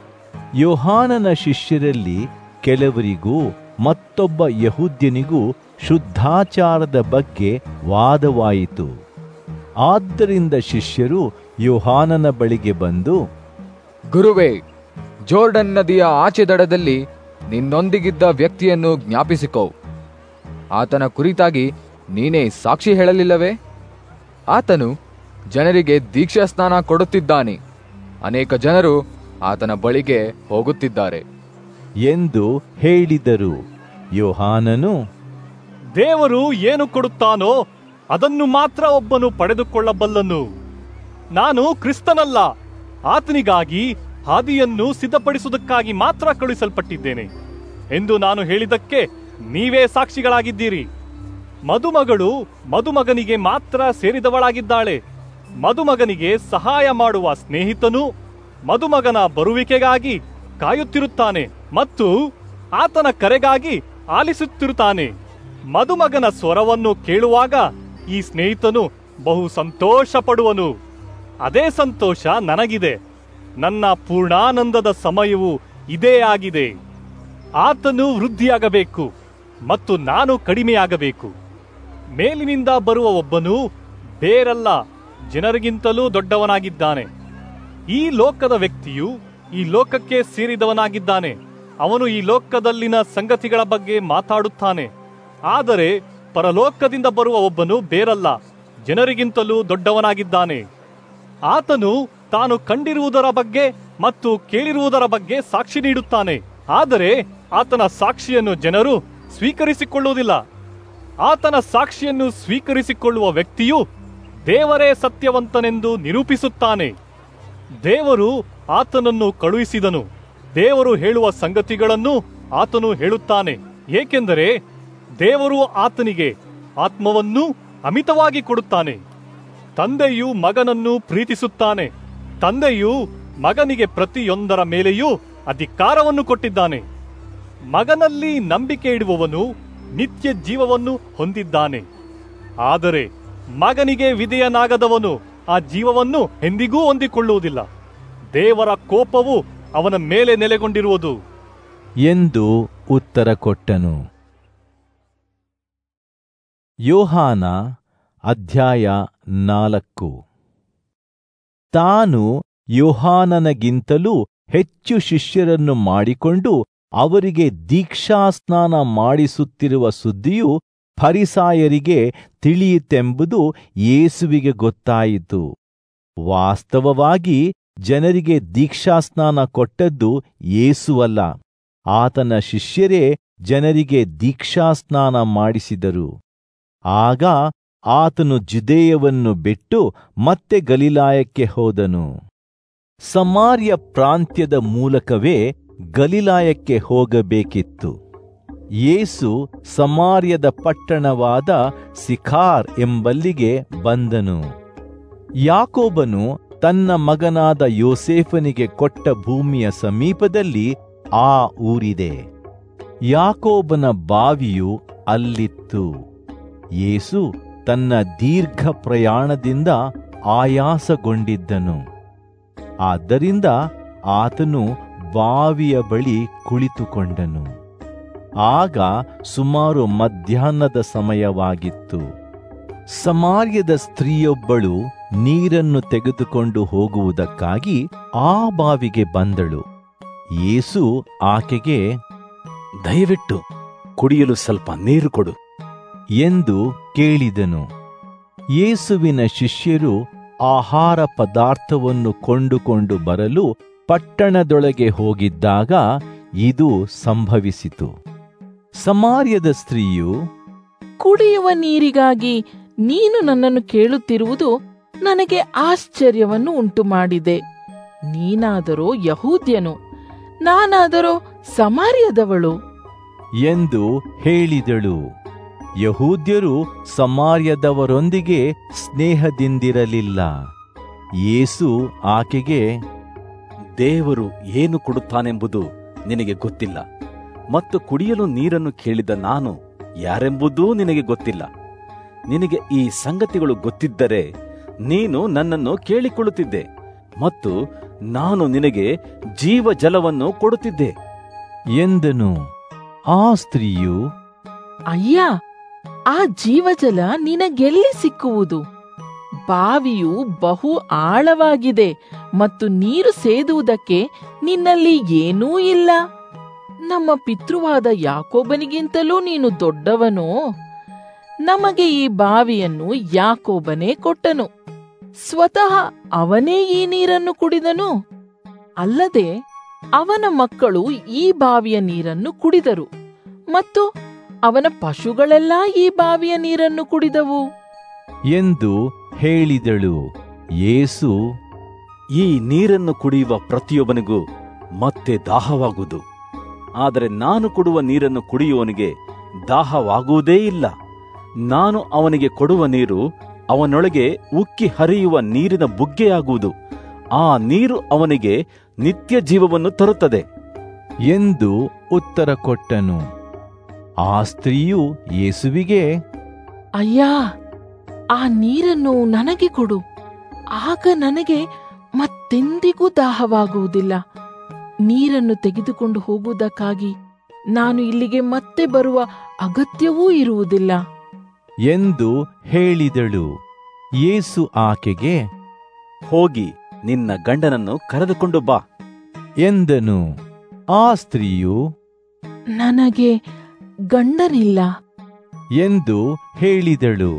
ಯೋಹಾನನ ಶಿಷ್ಯರಲ್ಲಿ ಕೆಲವರಿಗೂ ಮತ್ತೊಬ್ಬ ಯಹೂದ್ಯನಿಗೂ ಶುದ್ಧಾಚಾರದ ಬಗ್ಗೆ ವಾದವಾಯಿತು ಆದ್ದರಿಂದ ಶಿಷ್ಯರು ಯೋಹಾನನ ಬಳಿಗೆ ಬಂದು ಗುರುವೇ ಜೋರ್ಡನ್ ನದಿಯ ಆಚೆ ದಡದಲ್ಲಿ ನಿನ್ನೊಂದಿಗಿದ್ದ ವ್ಯಕ್ತಿಯನ್ನು ಜ್ಞಾಪಿಸಿಕೋ ಆತನ ಕುರಿತಾಗಿ ನೀನೇ ಸಾಕ್ಷಿ ಹೇಳಲಿಲ್ಲವೇ ಆತನು ಜನರಿಗೆ ದೀಕ್ಷಾಸ್ನಾನ ಕೊಡುತ್ತಿದ್ದಾನೆ ಅನೇಕ ಜನರು ಆತನ ಬಳಿಗೆ ಹೋಗುತ್ತಿದ್ದಾರೆ ಎಂದು ಹೇಳಿದರು ಯೋಹಾನನು ದೇವರು ಏನು ಕೊಡುತ್ತಾನೋ ಅದನ್ನು ಮಾತ್ರ ಒಬ್ಬನು ಪಡೆದುಕೊಳ್ಳಬಲ್ಲನು ನಾನು ಕ್ರಿಸ್ತನಲ್ಲ ಆತನಿಗಾಗಿ ಹಾದಿಯನ್ನು ಸಿದ್ಧಪಡಿಸುವುದಕ್ಕಾಗಿ ಮಾತ್ರ ಕಳುಹಿಸಲ್ಪಟ್ಟಿದ್ದೇನೆ ಎಂದು ನಾನು ಹೇಳಿದ್ದಕ್ಕೆ ನೀವೇ ಸಾಕ್ಷಿಗಳಾಗಿದ್ದೀರಿ ಮದುಮಗಳು ಮದುಮಗನಿಗೆ ಮಾತ್ರ ಸೇರಿದವಳಾಗಿದ್ದಾಳೆ ಮದುಮಗನಿಗೆ ಸಹಾಯ ಮಾಡುವ ಸ್ನೇಹಿತನು ಮದುಮಗನ ಬರುವಿಕೆಗಾಗಿ ಕಾಯುತ್ತಿರುತ್ತಾನೆ ಮತ್ತು ಆತನ ಕರೆಗಾಗಿ ಆಲಿಸುತ್ತಿರುತ್ತಾನೆ ಮದುಮಗನ ಸ್ವರವನ್ನು ಕೇಳುವಾಗ ಈ ಸ್ನೇಹಿತನು ಬಹು ಸಂತೋಷ ಪಡುವನು ಅದೇ ಸಂತೋಷ ನನಗಿದೆ ನನ್ನ ಪೂರ್ಣಾನಂದದ ಸಮಯವು ಇದೇ ಆಗಿದೆ ಆತನು ವೃದ್ಧಿಯಾಗಬೇಕು ಮತ್ತು ನಾನು ಕಡಿಮೆಯಾಗಬೇಕು ಮೇಲಿನಿಂದ ಬರುವ ಒಬ್ಬನು ಬೇರಲ್ಲ ಜನರಿಗಿಂತಲೂ ದೊಡ್ಡವನಾಗಿದ್ದಾನೆ ಈ ಲೋಕದ ವ್ಯಕ್ತಿಯು ಈ ಲೋಕಕ್ಕೆ ಸೇರಿದವನಾಗಿದ್ದಾನೆ ಅವನು ಈ ಲೋಕದಲ್ಲಿನ ಸಂಗತಿಗಳ ಬಗ್ಗೆ ಮಾತಾಡುತ್ತಾನೆ ಆದರೆ ಪರಲೋಕದಿಂದ ಬರುವ ಒಬ್ಬನು ಬೇರಲ್ಲ ಜನರಿಗಿಂತಲೂ ದೊಡ್ಡವನಾಗಿದ್ದಾನೆ ಆತನು ತಾನು ಕಂಡಿರುವುದರ ಬಗ್ಗೆ ಮತ್ತು ಕೇಳಿರುವುದರ ಬಗ್ಗೆ ಸಾಕ್ಷಿ ನೀಡುತ್ತಾನೆ ಆದರೆ ಆತನ ಸಾಕ್ಷಿಯನ್ನು ಜನರು ಸ್ವೀಕರಿಸಿಕೊಳ್ಳುವುದಿಲ್ಲ ಆತನ ಸಾಕ್ಷಿಯನ್ನು ಸ್ವೀಕರಿಸಿಕೊಳ್ಳುವ ವ್ಯಕ್ತಿಯು ದೇವರೇ ಸತ್ಯವಂತನೆಂದು ನಿರೂಪಿಸುತ್ತಾನೆ ದೇವರು ಆತನನ್ನು ಕಳುಹಿಸಿದನು ದೇವರು ಹೇಳುವ ಸಂಗತಿಗಳನ್ನು ಆತನು ಹೇಳುತ್ತಾನೆ ಏಕೆಂದರೆ ದೇವರು ಆತನಿಗೆ ಆತ್ಮವನ್ನು ಅಮಿತವಾಗಿ ಕೊಡುತ್ತಾನೆ ತಂದೆಯು ಮಗನನ್ನು ಪ್ರೀತಿಸುತ್ತಾನೆ ತಂದೆಯು ಮಗನಿಗೆ ಪ್ರತಿಯೊಂದರ ಮೇಲೆಯೂ ಅಧಿಕಾರವನ್ನು ಕೊಟ್ಟಿದ್ದಾನೆ ಮಗನಲ್ಲಿ ನಂಬಿಕೆ ಇಡುವವನು ನಿತ್ಯ ಜೀವವನ್ನು ಹೊಂದಿದ್ದಾನೆ ಆದರೆ ಮಗನಿಗೆ ವಿಧೇಯನಾಗದವನು ಆ ಜೀವವನ್ನು ಎಂದಿಗೂ ಹೊಂದಿಕೊಳ್ಳುವುದಿಲ್ಲ ದೇವರ ಕೋಪವು ಅವನ ಮೇಲೆ ನೆಲೆಗೊಂಡಿರುವುದು ಎಂದು ಉತ್ತರ ಕೊಟ್ಟನು ಯೋಹಾನ ಅಧ್ಯಾಯ ನಾಲ್ಕು ತಾನು ಯೋಹಾನನಗಿಂತಲೂ ಹೆಚ್ಚು ಶಿಷ್ಯರನ್ನು ಮಾಡಿಕೊಂಡು ಅವರಿಗೆ ದೀಕ್ಷಾಸ್ನಾನ ಮಾಡಿಸುತ್ತಿರುವ ಸುದ್ದಿಯು ಫರಿಸಾಯರಿಗೆ ತಿಳಿಯಿತೆಂಬುದು ಯೇಸುವಿಗೆ ಗೊತ್ತಾಯಿತು ವಾಸ್ತವವಾಗಿ ಜನರಿಗೆ ದೀಕ್ಷಾಸ್ನಾನ ಕೊಟ್ಟದ್ದು ಯೇಸುವಲ್ಲ ಆತನ ಶಿಷ್ಯರೇ ಜನರಿಗೆ ದೀಕ್ಷಾಸ್ನಾನ ಮಾಡಿಸಿದರು ಆಗ ಆತನು ಜುದೇಯವನ್ನು ಬಿಟ್ಟು ಮತ್ತೆ ಗಲಿಲಾಯಕ್ಕೆ ಹೋದನು ಸಮಾರ್ಯ ಪ್ರಾಂತ್ಯದ ಮೂಲಕವೇ ಗಲಿಲಾಯಕ್ಕೆ ಹೋಗಬೇಕಿತ್ತು ಯೇಸು ಸಮಾರ್ಯದ ಪಟ್ಟಣವಾದ ಸಿಖಾರ್ ಎಂಬಲ್ಲಿಗೆ ಬಂದನು ಯಾಕೋಬನು ತನ್ನ ಮಗನಾದ ಯೋಸೇಫನಿಗೆ ಕೊಟ್ಟ ಭೂಮಿಯ ಸಮೀಪದಲ್ಲಿ ಆ ಊರಿದೆ ಯಾಕೋಬನ ಬಾವಿಯು ಅಲ್ಲಿತ್ತು ಯೇಸು ತನ್ನ ದೀರ್ಘ ಪ್ರಯಾಣದಿಂದ ಆಯಾಸಗೊಂಡಿದ್ದನು ಆದ್ದರಿಂದ ಆತನು ಬಾವಿಯ ಬಳಿ ಕುಳಿತುಕೊಂಡನು ಆಗ ಸುಮಾರು ಮಧ್ಯಾಹ್ನದ ಸಮಯವಾಗಿತ್ತು ಸಮಾರ್ಯದ ಸ್ತ್ರೀಯೊಬ್ಬಳು ನೀರನ್ನು ತೆಗೆದುಕೊಂಡು ಹೋಗುವುದಕ್ಕಾಗಿ ಆ ಬಾವಿಗೆ ಬಂದಳು ಯೇಸು ಆಕೆಗೆ ದಯವಿಟ್ಟು ಕುಡಿಯಲು ಸ್ವಲ್ಪ ನೀರು ಕೊಡು ಎಂದು ಕೇಳಿದನು ಯೇಸುವಿನ ಶಿಷ್ಯರು ಆಹಾರ ಪದಾರ್ಥವನ್ನು ಕೊಂಡುಕೊಂಡು ಬರಲು ಪಟ್ಟಣದೊಳಗೆ ಹೋಗಿದ್ದಾಗ ಇದು ಸಂಭವಿಸಿತು ಸಮಾರ್ಯದ ಸ್ತ್ರೀಯು ಕುಡಿಯುವ ನೀರಿಗಾಗಿ ನೀನು ನನ್ನನ್ನು ಕೇಳುತ್ತಿರುವುದು ನನಗೆ ಆಶ್ಚರ್ಯವನ್ನು ಉಂಟು ಮಾಡಿದೆ ನೀನಾದರೋ ಯಹೂದ್ಯನು ನಾನಾದರೋ ಸಮಾರ್ಯದವಳು ಎಂದು ಹೇಳಿದಳು ಯಹೂದ್ಯರು ಸಮಾರ್ಯದವರೊಂದಿಗೆ ಸ್ನೇಹದಿಂದಿರಲಿಲ್ಲ ಯೇಸು ಆಕೆಗೆ ದೇವರು ಏನು ಕೊಡುತ್ತಾನೆಂಬುದು ನಿನಗೆ ಗೊತ್ತಿಲ್ಲ ಮತ್ತು ಕುಡಿಯಲು ನೀರನ್ನು ಕೇಳಿದ ನಾನು ಯಾರೆಂಬುದೂ ನಿನಗೆ ಗೊತ್ತಿಲ್ಲ ನಿನಗೆ ಈ ಸಂಗತಿಗಳು ಗೊತ್ತಿದ್ದರೆ ನೀನು ನನ್ನನ್ನು ಕೇಳಿಕೊಳ್ಳುತ್ತಿದ್ದೆ ಮತ್ತು ನಾನು ನಿನಗೆ ಜೀವ ಜಲವನ್ನು ಕೊಡುತ್ತಿದ್ದೆ ಎಂದನು ಆ ಸ್ತ್ರೀಯು ಅಯ್ಯ ಆ ಜೀವಜಲ ನಿನಗೆಲ್ಲಿ ಸಿಕ್ಕುವುದು ಬಾವಿಯು ಬಹು ಆಳವಾಗಿದೆ ಮತ್ತು ನೀರು ಸೇದುವುದಕ್ಕೆ ನಿನ್ನಲ್ಲಿ ಏನೂ ಇಲ್ಲ ನಮ್ಮ ಪಿತೃವಾದ ಯಾಕೋಬನಿಗಿಂತಲೂ ನೀನು ದೊಡ್ಡವನೋ ನಮಗೆ ಈ ಬಾವಿಯನ್ನು ಯಾಕೋಬನೇ ಕೊಟ್ಟನು ಸ್ವತಃ ಅವನೇ ಈ ನೀರನ್ನು ಕುಡಿದನು ಅಲ್ಲದೆ ಅವನ ಮಕ್ಕಳು ಈ ಬಾವಿಯ ನೀರನ್ನು ಕುಡಿದರು ಮತ್ತು ಅವನ ಪಶುಗಳೆಲ್ಲ ಈ ಬಾವಿಯ ನೀರನ್ನು ಕುಡಿದವು ಎಂದು ಹೇಳಿದಳು ಯೇಸು ಈ ನೀರನ್ನು ಕುಡಿಯುವ ಪ್ರತಿಯೊಬ್ಬನಿಗೂ ಮತ್ತೆ ದಾಹವಾಗುವುದು ಆದರೆ ನಾನು ಕೊಡುವ ನೀರನ್ನು ಕುಡಿಯುವವನಿಗೆ ದಾಹವಾಗುವುದೇ ಇಲ್ಲ ನಾನು ಅವನಿಗೆ ಕೊಡುವ ನೀರು ಅವನೊಳಗೆ ಉಕ್ಕಿ ಹರಿಯುವ ನೀರಿನ ಬುಗ್ಗೆಯಾಗುವುದು ಆ ನೀರು ಅವನಿಗೆ ನಿತ್ಯ ಜೀವವನ್ನು ತರುತ್ತದೆ ಎಂದು ಉತ್ತರ ಕೊಟ್ಟನು ಆ ಸ್ತ್ರೀಯು ಯೇಸುವಿಗೆ ಅಯ್ಯಾ ಆ ನೀರನ್ನು ನನಗೆ ಕೊಡು ಆಗ ನನಗೆ ಮತ್ತೆಂದಿಗೂ ದಾಹವಾಗುವುದಿಲ್ಲ ನೀರನ್ನು ತೆಗೆದುಕೊಂಡು ಹೋಗುವುದಕ್ಕಾಗಿ ನಾನು ಇಲ್ಲಿಗೆ ಮತ್ತೆ ಬರುವ ಅಗತ್ಯವೂ ಇರುವುದಿಲ್ಲ ಎಂದು ಹೇಳಿದಳು ಯೇಸು ಆಕೆಗೆ ಹೋಗಿ ನಿನ್ನ ಗಂಡನನ್ನು ಕರೆದುಕೊಂಡು ಬಾ ಎಂದನು ಆ ಸ್ತ್ರೀಯು ನನಗೆ ಗಂಡನಿಲ್ಲ ಎಂದು ಹೇಳಿದಳು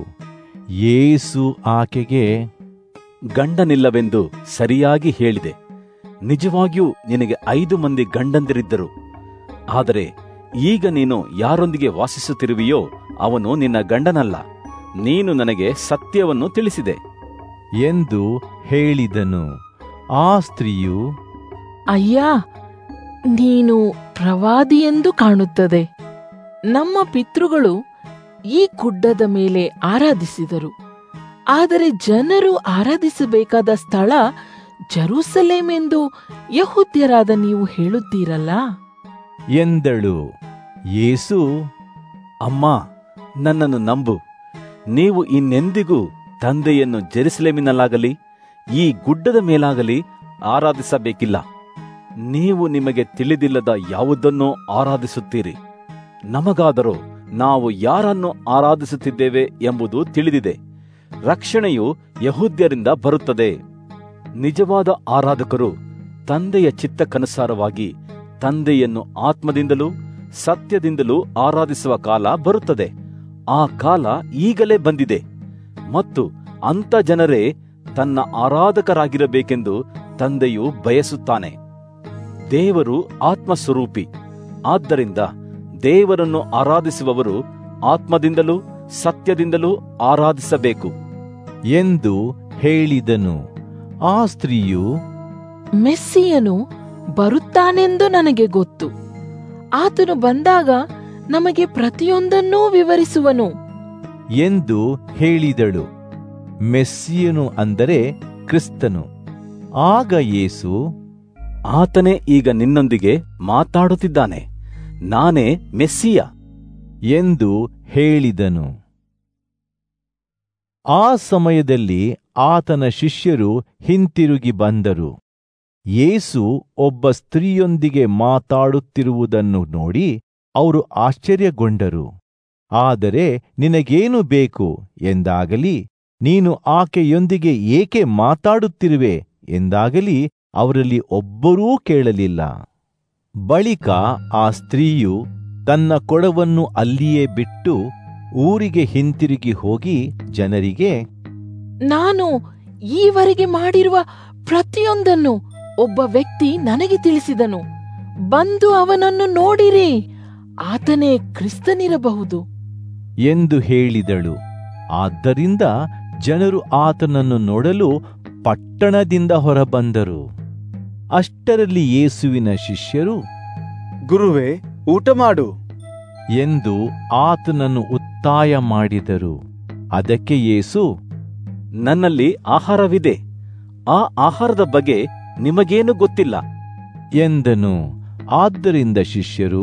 ಯೇಸು ಆಕೆಗೆ ಗಂಡನಿಲ್ಲವೆಂದು ಸರಿಯಾಗಿ ಹೇಳಿದೆ ನಿಜವಾಗಿಯೂ ನಿನಗೆ ಐದು ಮಂದಿ ಗಂಡಂದಿರಿದ್ದರು ಆದರೆ ಈಗ ನೀನು ಯಾರೊಂದಿಗೆ ವಾಸಿಸುತ್ತಿರುವೆಯೋ ಅವನು ನಿನ್ನ ಗಂಡನಲ್ಲ ನೀನು ನನಗೆ ಸತ್ಯವನ್ನು ತಿಳಿಸಿದೆ ಎಂದು ಹೇಳಿದನು ಆ ಸ್ತ್ರೀಯು ಅಯ್ಯ ನೀನು ಪ್ರವಾದಿಯೆಂದು ಕಾಣುತ್ತದೆ ನಮ್ಮ ಪಿತೃಗಳು ಈ ಗುಡ್ಡದ ಮೇಲೆ ಆರಾಧಿಸಿದರು ಆದರೆ ಜನರು ಆರಾಧಿಸಬೇಕಾದ ಸ್ಥಳ ಜೆರೂಸಲೇಮ್ ಎಂದು ಯಹೂದ್ಯರಾದ ನೀವು ಹೇಳುತ್ತೀರಲ್ಲ ಎಂದಳು ಯೇಸು ಅಮ್ಮ ನನ್ನನ್ನು ನಂಬು ನೀವು ಇನ್ನೆಂದಿಗೂ ತಂದೆಯನ್ನು ಜೆರುಸಲೇಮಿನಲ್ಲಾಗಲಿ ಈ ಗುಡ್ಡದ ಮೇಲಾಗಲಿ ಆರಾಧಿಸಬೇಕಿಲ್ಲ ನೀವು ನಿಮಗೆ ತಿಳಿದಿಲ್ಲದ ಯಾವುದನ್ನೋ ಆರಾಧಿಸುತ್ತೀರಿ ನಮಗಾದರೂ ನಾವು ಯಾರನ್ನು ಆರಾಧಿಸುತ್ತಿದ್ದೇವೆ ಎಂಬುದು ತಿಳಿದಿದೆ ರಕ್ಷಣೆಯು ಯಹೂದ್ಯರಿಂದ ಬರುತ್ತದೆ ನಿಜವಾದ ಆರಾಧಕರು ತಂದೆಯ ಚಿತ್ತಕ್ಕನುಸಾರವಾಗಿ ತಂದೆಯನ್ನು ಆತ್ಮದಿಂದಲೂ ಸತ್ಯದಿಂದಲೂ ಆರಾಧಿಸುವ ಕಾಲ ಬರುತ್ತದೆ ಆ ಕಾಲ ಈಗಲೇ ಬಂದಿದೆ ಮತ್ತು ಅಂಥ ಜನರೇ ತನ್ನ ಆರಾಧಕರಾಗಿರಬೇಕೆಂದು ತಂದೆಯು ಬಯಸುತ್ತಾನೆ ದೇವರು ಆತ್ಮಸ್ವರೂಪಿ ಆದ್ದರಿಂದ ದೇವರನ್ನು ಆರಾಧಿಸುವವರು ಆತ್ಮದಿಂದಲೂ ಸತ್ಯದಿಂದಲೂ ಆರಾಧಿಸಬೇಕು ಎಂದು ಹೇಳಿದನು ಆ ಸ್ತ್ರೀಯು ಮೆಸ್ಸಿಯನು ಬರುತ್ತಾನೆಂದು ನನಗೆ ಗೊತ್ತು ಆತನು ಬಂದಾಗ ನಮಗೆ ಪ್ರತಿಯೊಂದನ್ನೂ ವಿವರಿಸುವನು ಎಂದು ಹೇಳಿದಳು ಮೆಸ್ಸಿಯನು ಅಂದರೆ ಕ್ರಿಸ್ತನು ಆಗ ಯೇಸು ಆತನೇ ಈಗ ನಿನ್ನೊಂದಿಗೆ ಮಾತಾಡುತ್ತಿದ್ದಾನೆ ನಾನೇ ಮೆಸ್ಸಿಯ ಎಂದು ಹೇಳಿದನು ಆ ಸಮಯದಲ್ಲಿ ಆತನ ಶಿಷ್ಯರು ಹಿಂತಿರುಗಿ ಬಂದರು ಯೇಸು ಒಬ್ಬ ಸ್ತ್ರೀಯೊಂದಿಗೆ ಮಾತಾಡುತ್ತಿರುವುದನ್ನು ನೋಡಿ ಅವರು ಆಶ್ಚರ್ಯಗೊಂಡರು ಆದರೆ ನಿನಗೇನು ಬೇಕು ಎಂದಾಗಲಿ ನೀನು ಆಕೆಯೊಂದಿಗೆ ಏಕೆ ಮಾತಾಡುತ್ತಿರುವೆ ಎಂದಾಗಲಿ ಅವರಲ್ಲಿ ಒಬ್ಬರೂ ಕೇಳಲಿಲ್ಲ ಬಳಿಕ ಆ ಸ್ತ್ರೀಯು ತನ್ನ ಕೊಡವನ್ನು ಅಲ್ಲಿಯೇ ಬಿಟ್ಟು ಊರಿಗೆ ಹಿಂತಿರುಗಿ ಹೋಗಿ ಜನರಿಗೆ ನಾನು ಈವರೆಗೆ ಮಾಡಿರುವ ಪ್ರತಿಯೊಂದನ್ನು ಒಬ್ಬ ವ್ಯಕ್ತಿ ನನಗೆ ತಿಳಿಸಿದನು ಬಂದು ಅವನನ್ನು ನೋಡಿರಿ ಆತನೇ ಕ್ರಿಸ್ತನಿರಬಹುದು ಎಂದು ಹೇಳಿದಳು ಆದ್ದರಿಂದ ಜನರು ಆತನನ್ನು ನೋಡಲು ಪಟ್ಟಣದಿಂದ ಹೊರಬಂದರು ಅಷ್ಟರಲ್ಲಿ ಯೇಸುವಿನ ಶಿಷ್ಯರು ಗುರುವೇ ಊಟ ಮಾಡು ಎಂದು ಆತನನ್ನು ಒತ್ತಾಯ ಮಾಡಿದರು ಅದಕ್ಕೆ ಯೇಸು ನನ್ನಲ್ಲಿ ಆಹಾರವಿದೆ ಆ ಆಹಾರದ ಬಗ್ಗೆ ನಿಮಗೇನು ಗೊತ್ತಿಲ್ಲ ಎಂದನು ಆದ್ದರಿಂದ ಶಿಷ್ಯರು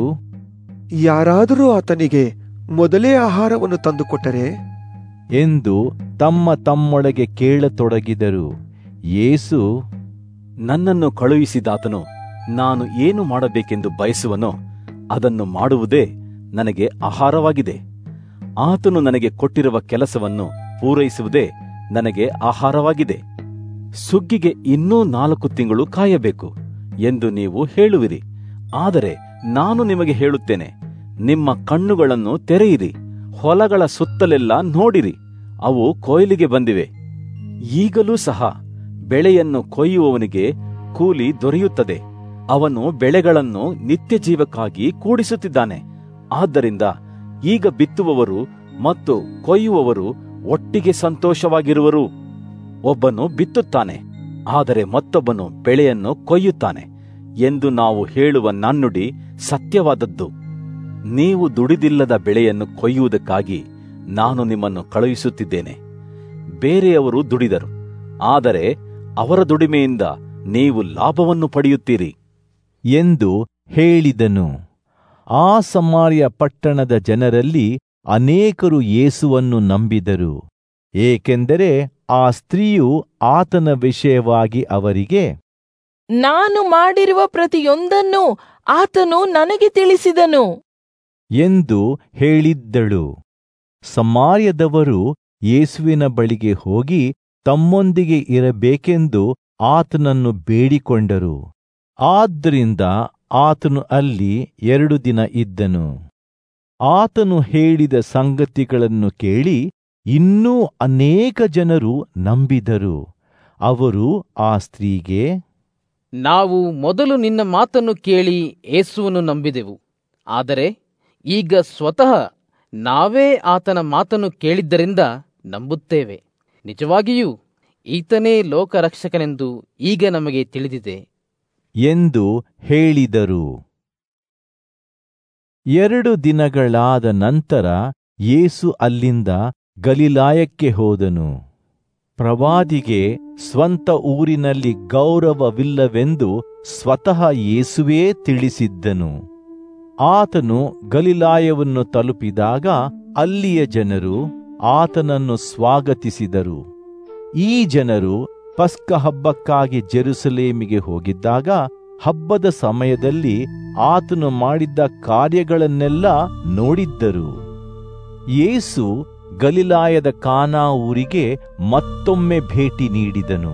ಯಾರಾದರೂ ಆತನಿಗೆ ಮೊದಲೇ ಆಹಾರವನ್ನು ತಂದುಕೊಟ್ಟರೆ ಎಂದು ತಮ್ಮ ತಮ್ಮೊಳಗೆ ಕೇಳತೊಡಗಿದರು ಯೇಸು ನನ್ನನ್ನು ಕಳುಹಿಸಿದಾತನು ನಾನು ಏನು ಮಾಡಬೇಕೆಂದು ಬಯಸುವನೋ ಅದನ್ನು ಮಾಡುವುದೇ ನನಗೆ ಆಹಾರವಾಗಿದೆ ಆತನು ನನಗೆ ಕೊಟ್ಟಿರುವ ಕೆಲಸವನ್ನು ಪೂರೈಸುವುದೇ ನನಗೆ ಆಹಾರವಾಗಿದೆ ಸುಗ್ಗಿಗೆ ಇನ್ನೂ ನಾಲ್ಕು ತಿಂಗಳು ಕಾಯಬೇಕು ಎಂದು ನೀವು ಹೇಳುವಿರಿ ಆದರೆ ನಾನು ನಿಮಗೆ ಹೇಳುತ್ತೇನೆ ನಿಮ್ಮ ಕಣ್ಣುಗಳನ್ನು ತೆರೆಯಿರಿ ಹೊಲಗಳ ಸುತ್ತಲೆಲ್ಲ ನೋಡಿರಿ ಅವು ಕೊಯ್ಲಿಗೆ ಬಂದಿವೆ ಈಗಲೂ ಸಹ ಬೆಳೆಯನ್ನು ಕೊಯ್ಯುವವನಿಗೆ ಕೂಲಿ ದೊರೆಯುತ್ತದೆ ಅವನು ಬೆಳೆಗಳನ್ನು ನಿತ್ಯ ಜೀವಕ್ಕಾಗಿ ಕೂಡಿಸುತ್ತಿದ್ದಾನೆ ಆದ್ದರಿಂದ ಈಗ ಬಿತ್ತುವವರು ಮತ್ತು ಕೊಯ್ಯುವವರು ಒಟ್ಟಿಗೆ ಸಂತೋಷವಾಗಿರುವರು ಒಬ್ಬನು ಬಿತ್ತುತ್ತಾನೆ ಆದರೆ ಮತ್ತೊಬ್ಬನು ಬೆಳೆಯನ್ನು ಕೊಯ್ಯುತ್ತಾನೆ ಎಂದು ನಾವು ಹೇಳುವ ನನ್ನುಡಿ ಸತ್ಯವಾದದ್ದು ನೀವು ದುಡಿದಿಲ್ಲದ ಬೆಳೆಯನ್ನು ಕೊಯ್ಯುವುದಕ್ಕಾಗಿ ನಾನು ನಿಮ್ಮನ್ನು ಕಳುಹಿಸುತ್ತಿದ್ದೇನೆ ಬೇರೆಯವರು ದುಡಿದರು ಆದರೆ ಅವರ ದುಡಿಮೆಯಿಂದ ನೀವು ಲಾಭವನ್ನು ಪಡೆಯುತ್ತೀರಿ ಎಂದು ಹೇಳಿದನು ಆ ಸಮಾರ್ಯ ಪಟ್ಟಣದ ಜನರಲ್ಲಿ ಅನೇಕರು ಯೇಸುವನ್ನು ನಂಬಿದರು ಏಕೆಂದರೆ ಆ ಸ್ತ್ರೀಯು ಆತನ ವಿಷಯವಾಗಿ ಅವರಿಗೆ ನಾನು ಮಾಡಿರುವ ಪ್ರತಿಯೊಂದನ್ನು ಆತನು ನನಗೆ ತಿಳಿಸಿದನು ಎಂದು ಹೇಳಿದ್ದಳು ಸಮಾರ್ಯದವರು ಯೇಸುವಿನ ಬಳಿಗೆ ಹೋಗಿ ತಮ್ಮೊಂದಿಗೆ ಇರಬೇಕೆಂದು ಆತನನ್ನು ಬೇಡಿಕೊಂಡರು ಆದ್ದರಿಂದ ಆತನು ಅಲ್ಲಿ ಎರಡು ದಿನ ಇದ್ದನು ಆತನು ಹೇಳಿದ ಸಂಗತಿಗಳನ್ನು ಕೇಳಿ ಇನ್ನೂ ಅನೇಕ ಜನರು ನಂಬಿದರು ಅವರು ಆ ಸ್ತ್ರೀಗೆ ನಾವು ಮೊದಲು ನಿನ್ನ ಮಾತನ್ನು ಕೇಳಿ ಏಸುವನ್ನು ನಂಬಿದೆವು ಆದರೆ ಈಗ ಸ್ವತಃ ನಾವೇ ಆತನ ಮಾತನ್ನು ಕೇಳಿದ್ದರಿಂದ ನಂಬುತ್ತೇವೆ ನಿಜವಾಗಿಯೂ ಈತನೇ ಲೋಕರಕ್ಷಕನೆಂದು ಈಗ ನಮಗೆ ತಿಳಿದಿದೆ ಎಂದು ಹೇಳಿದರು ಎರಡು ದಿನಗಳಾದ ನಂತರ ಯೇಸು ಅಲ್ಲಿಂದ ಗಲಿಲಾಯಕ್ಕೆ ಹೋದನು ಪ್ರವಾದಿಗೆ ಸ್ವಂತ ಊರಿನಲ್ಲಿ ಗೌರವವಿಲ್ಲವೆಂದು ಸ್ವತಃ ಯೇಸುವೇ ತಿಳಿಸಿದ್ದನು ಆತನು ಗಲಿಲಾಯವನ್ನು ತಲುಪಿದಾಗ ಅಲ್ಲಿಯ ಜನರು ಆತನನ್ನು ಸ್ವಾಗತಿಸಿದರು ಈ ಜನರು ಪಸ್ಕ ಹಬ್ಬಕ್ಕಾಗಿ ಜೆರುಸಲೇಮಿಗೆ ಹೋಗಿದ್ದಾಗ ಹಬ್ಬದ ಸಮಯದಲ್ಲಿ ಆತನು ಮಾಡಿದ್ದ ಕಾರ್ಯಗಳನ್ನೆಲ್ಲ ನೋಡಿದ್ದರು ಯೇಸು ಗಲಿಲಾಯದ ಕಾನಾ ಊರಿಗೆ ಮತ್ತೊಮ್ಮೆ ಭೇಟಿ ನೀಡಿದನು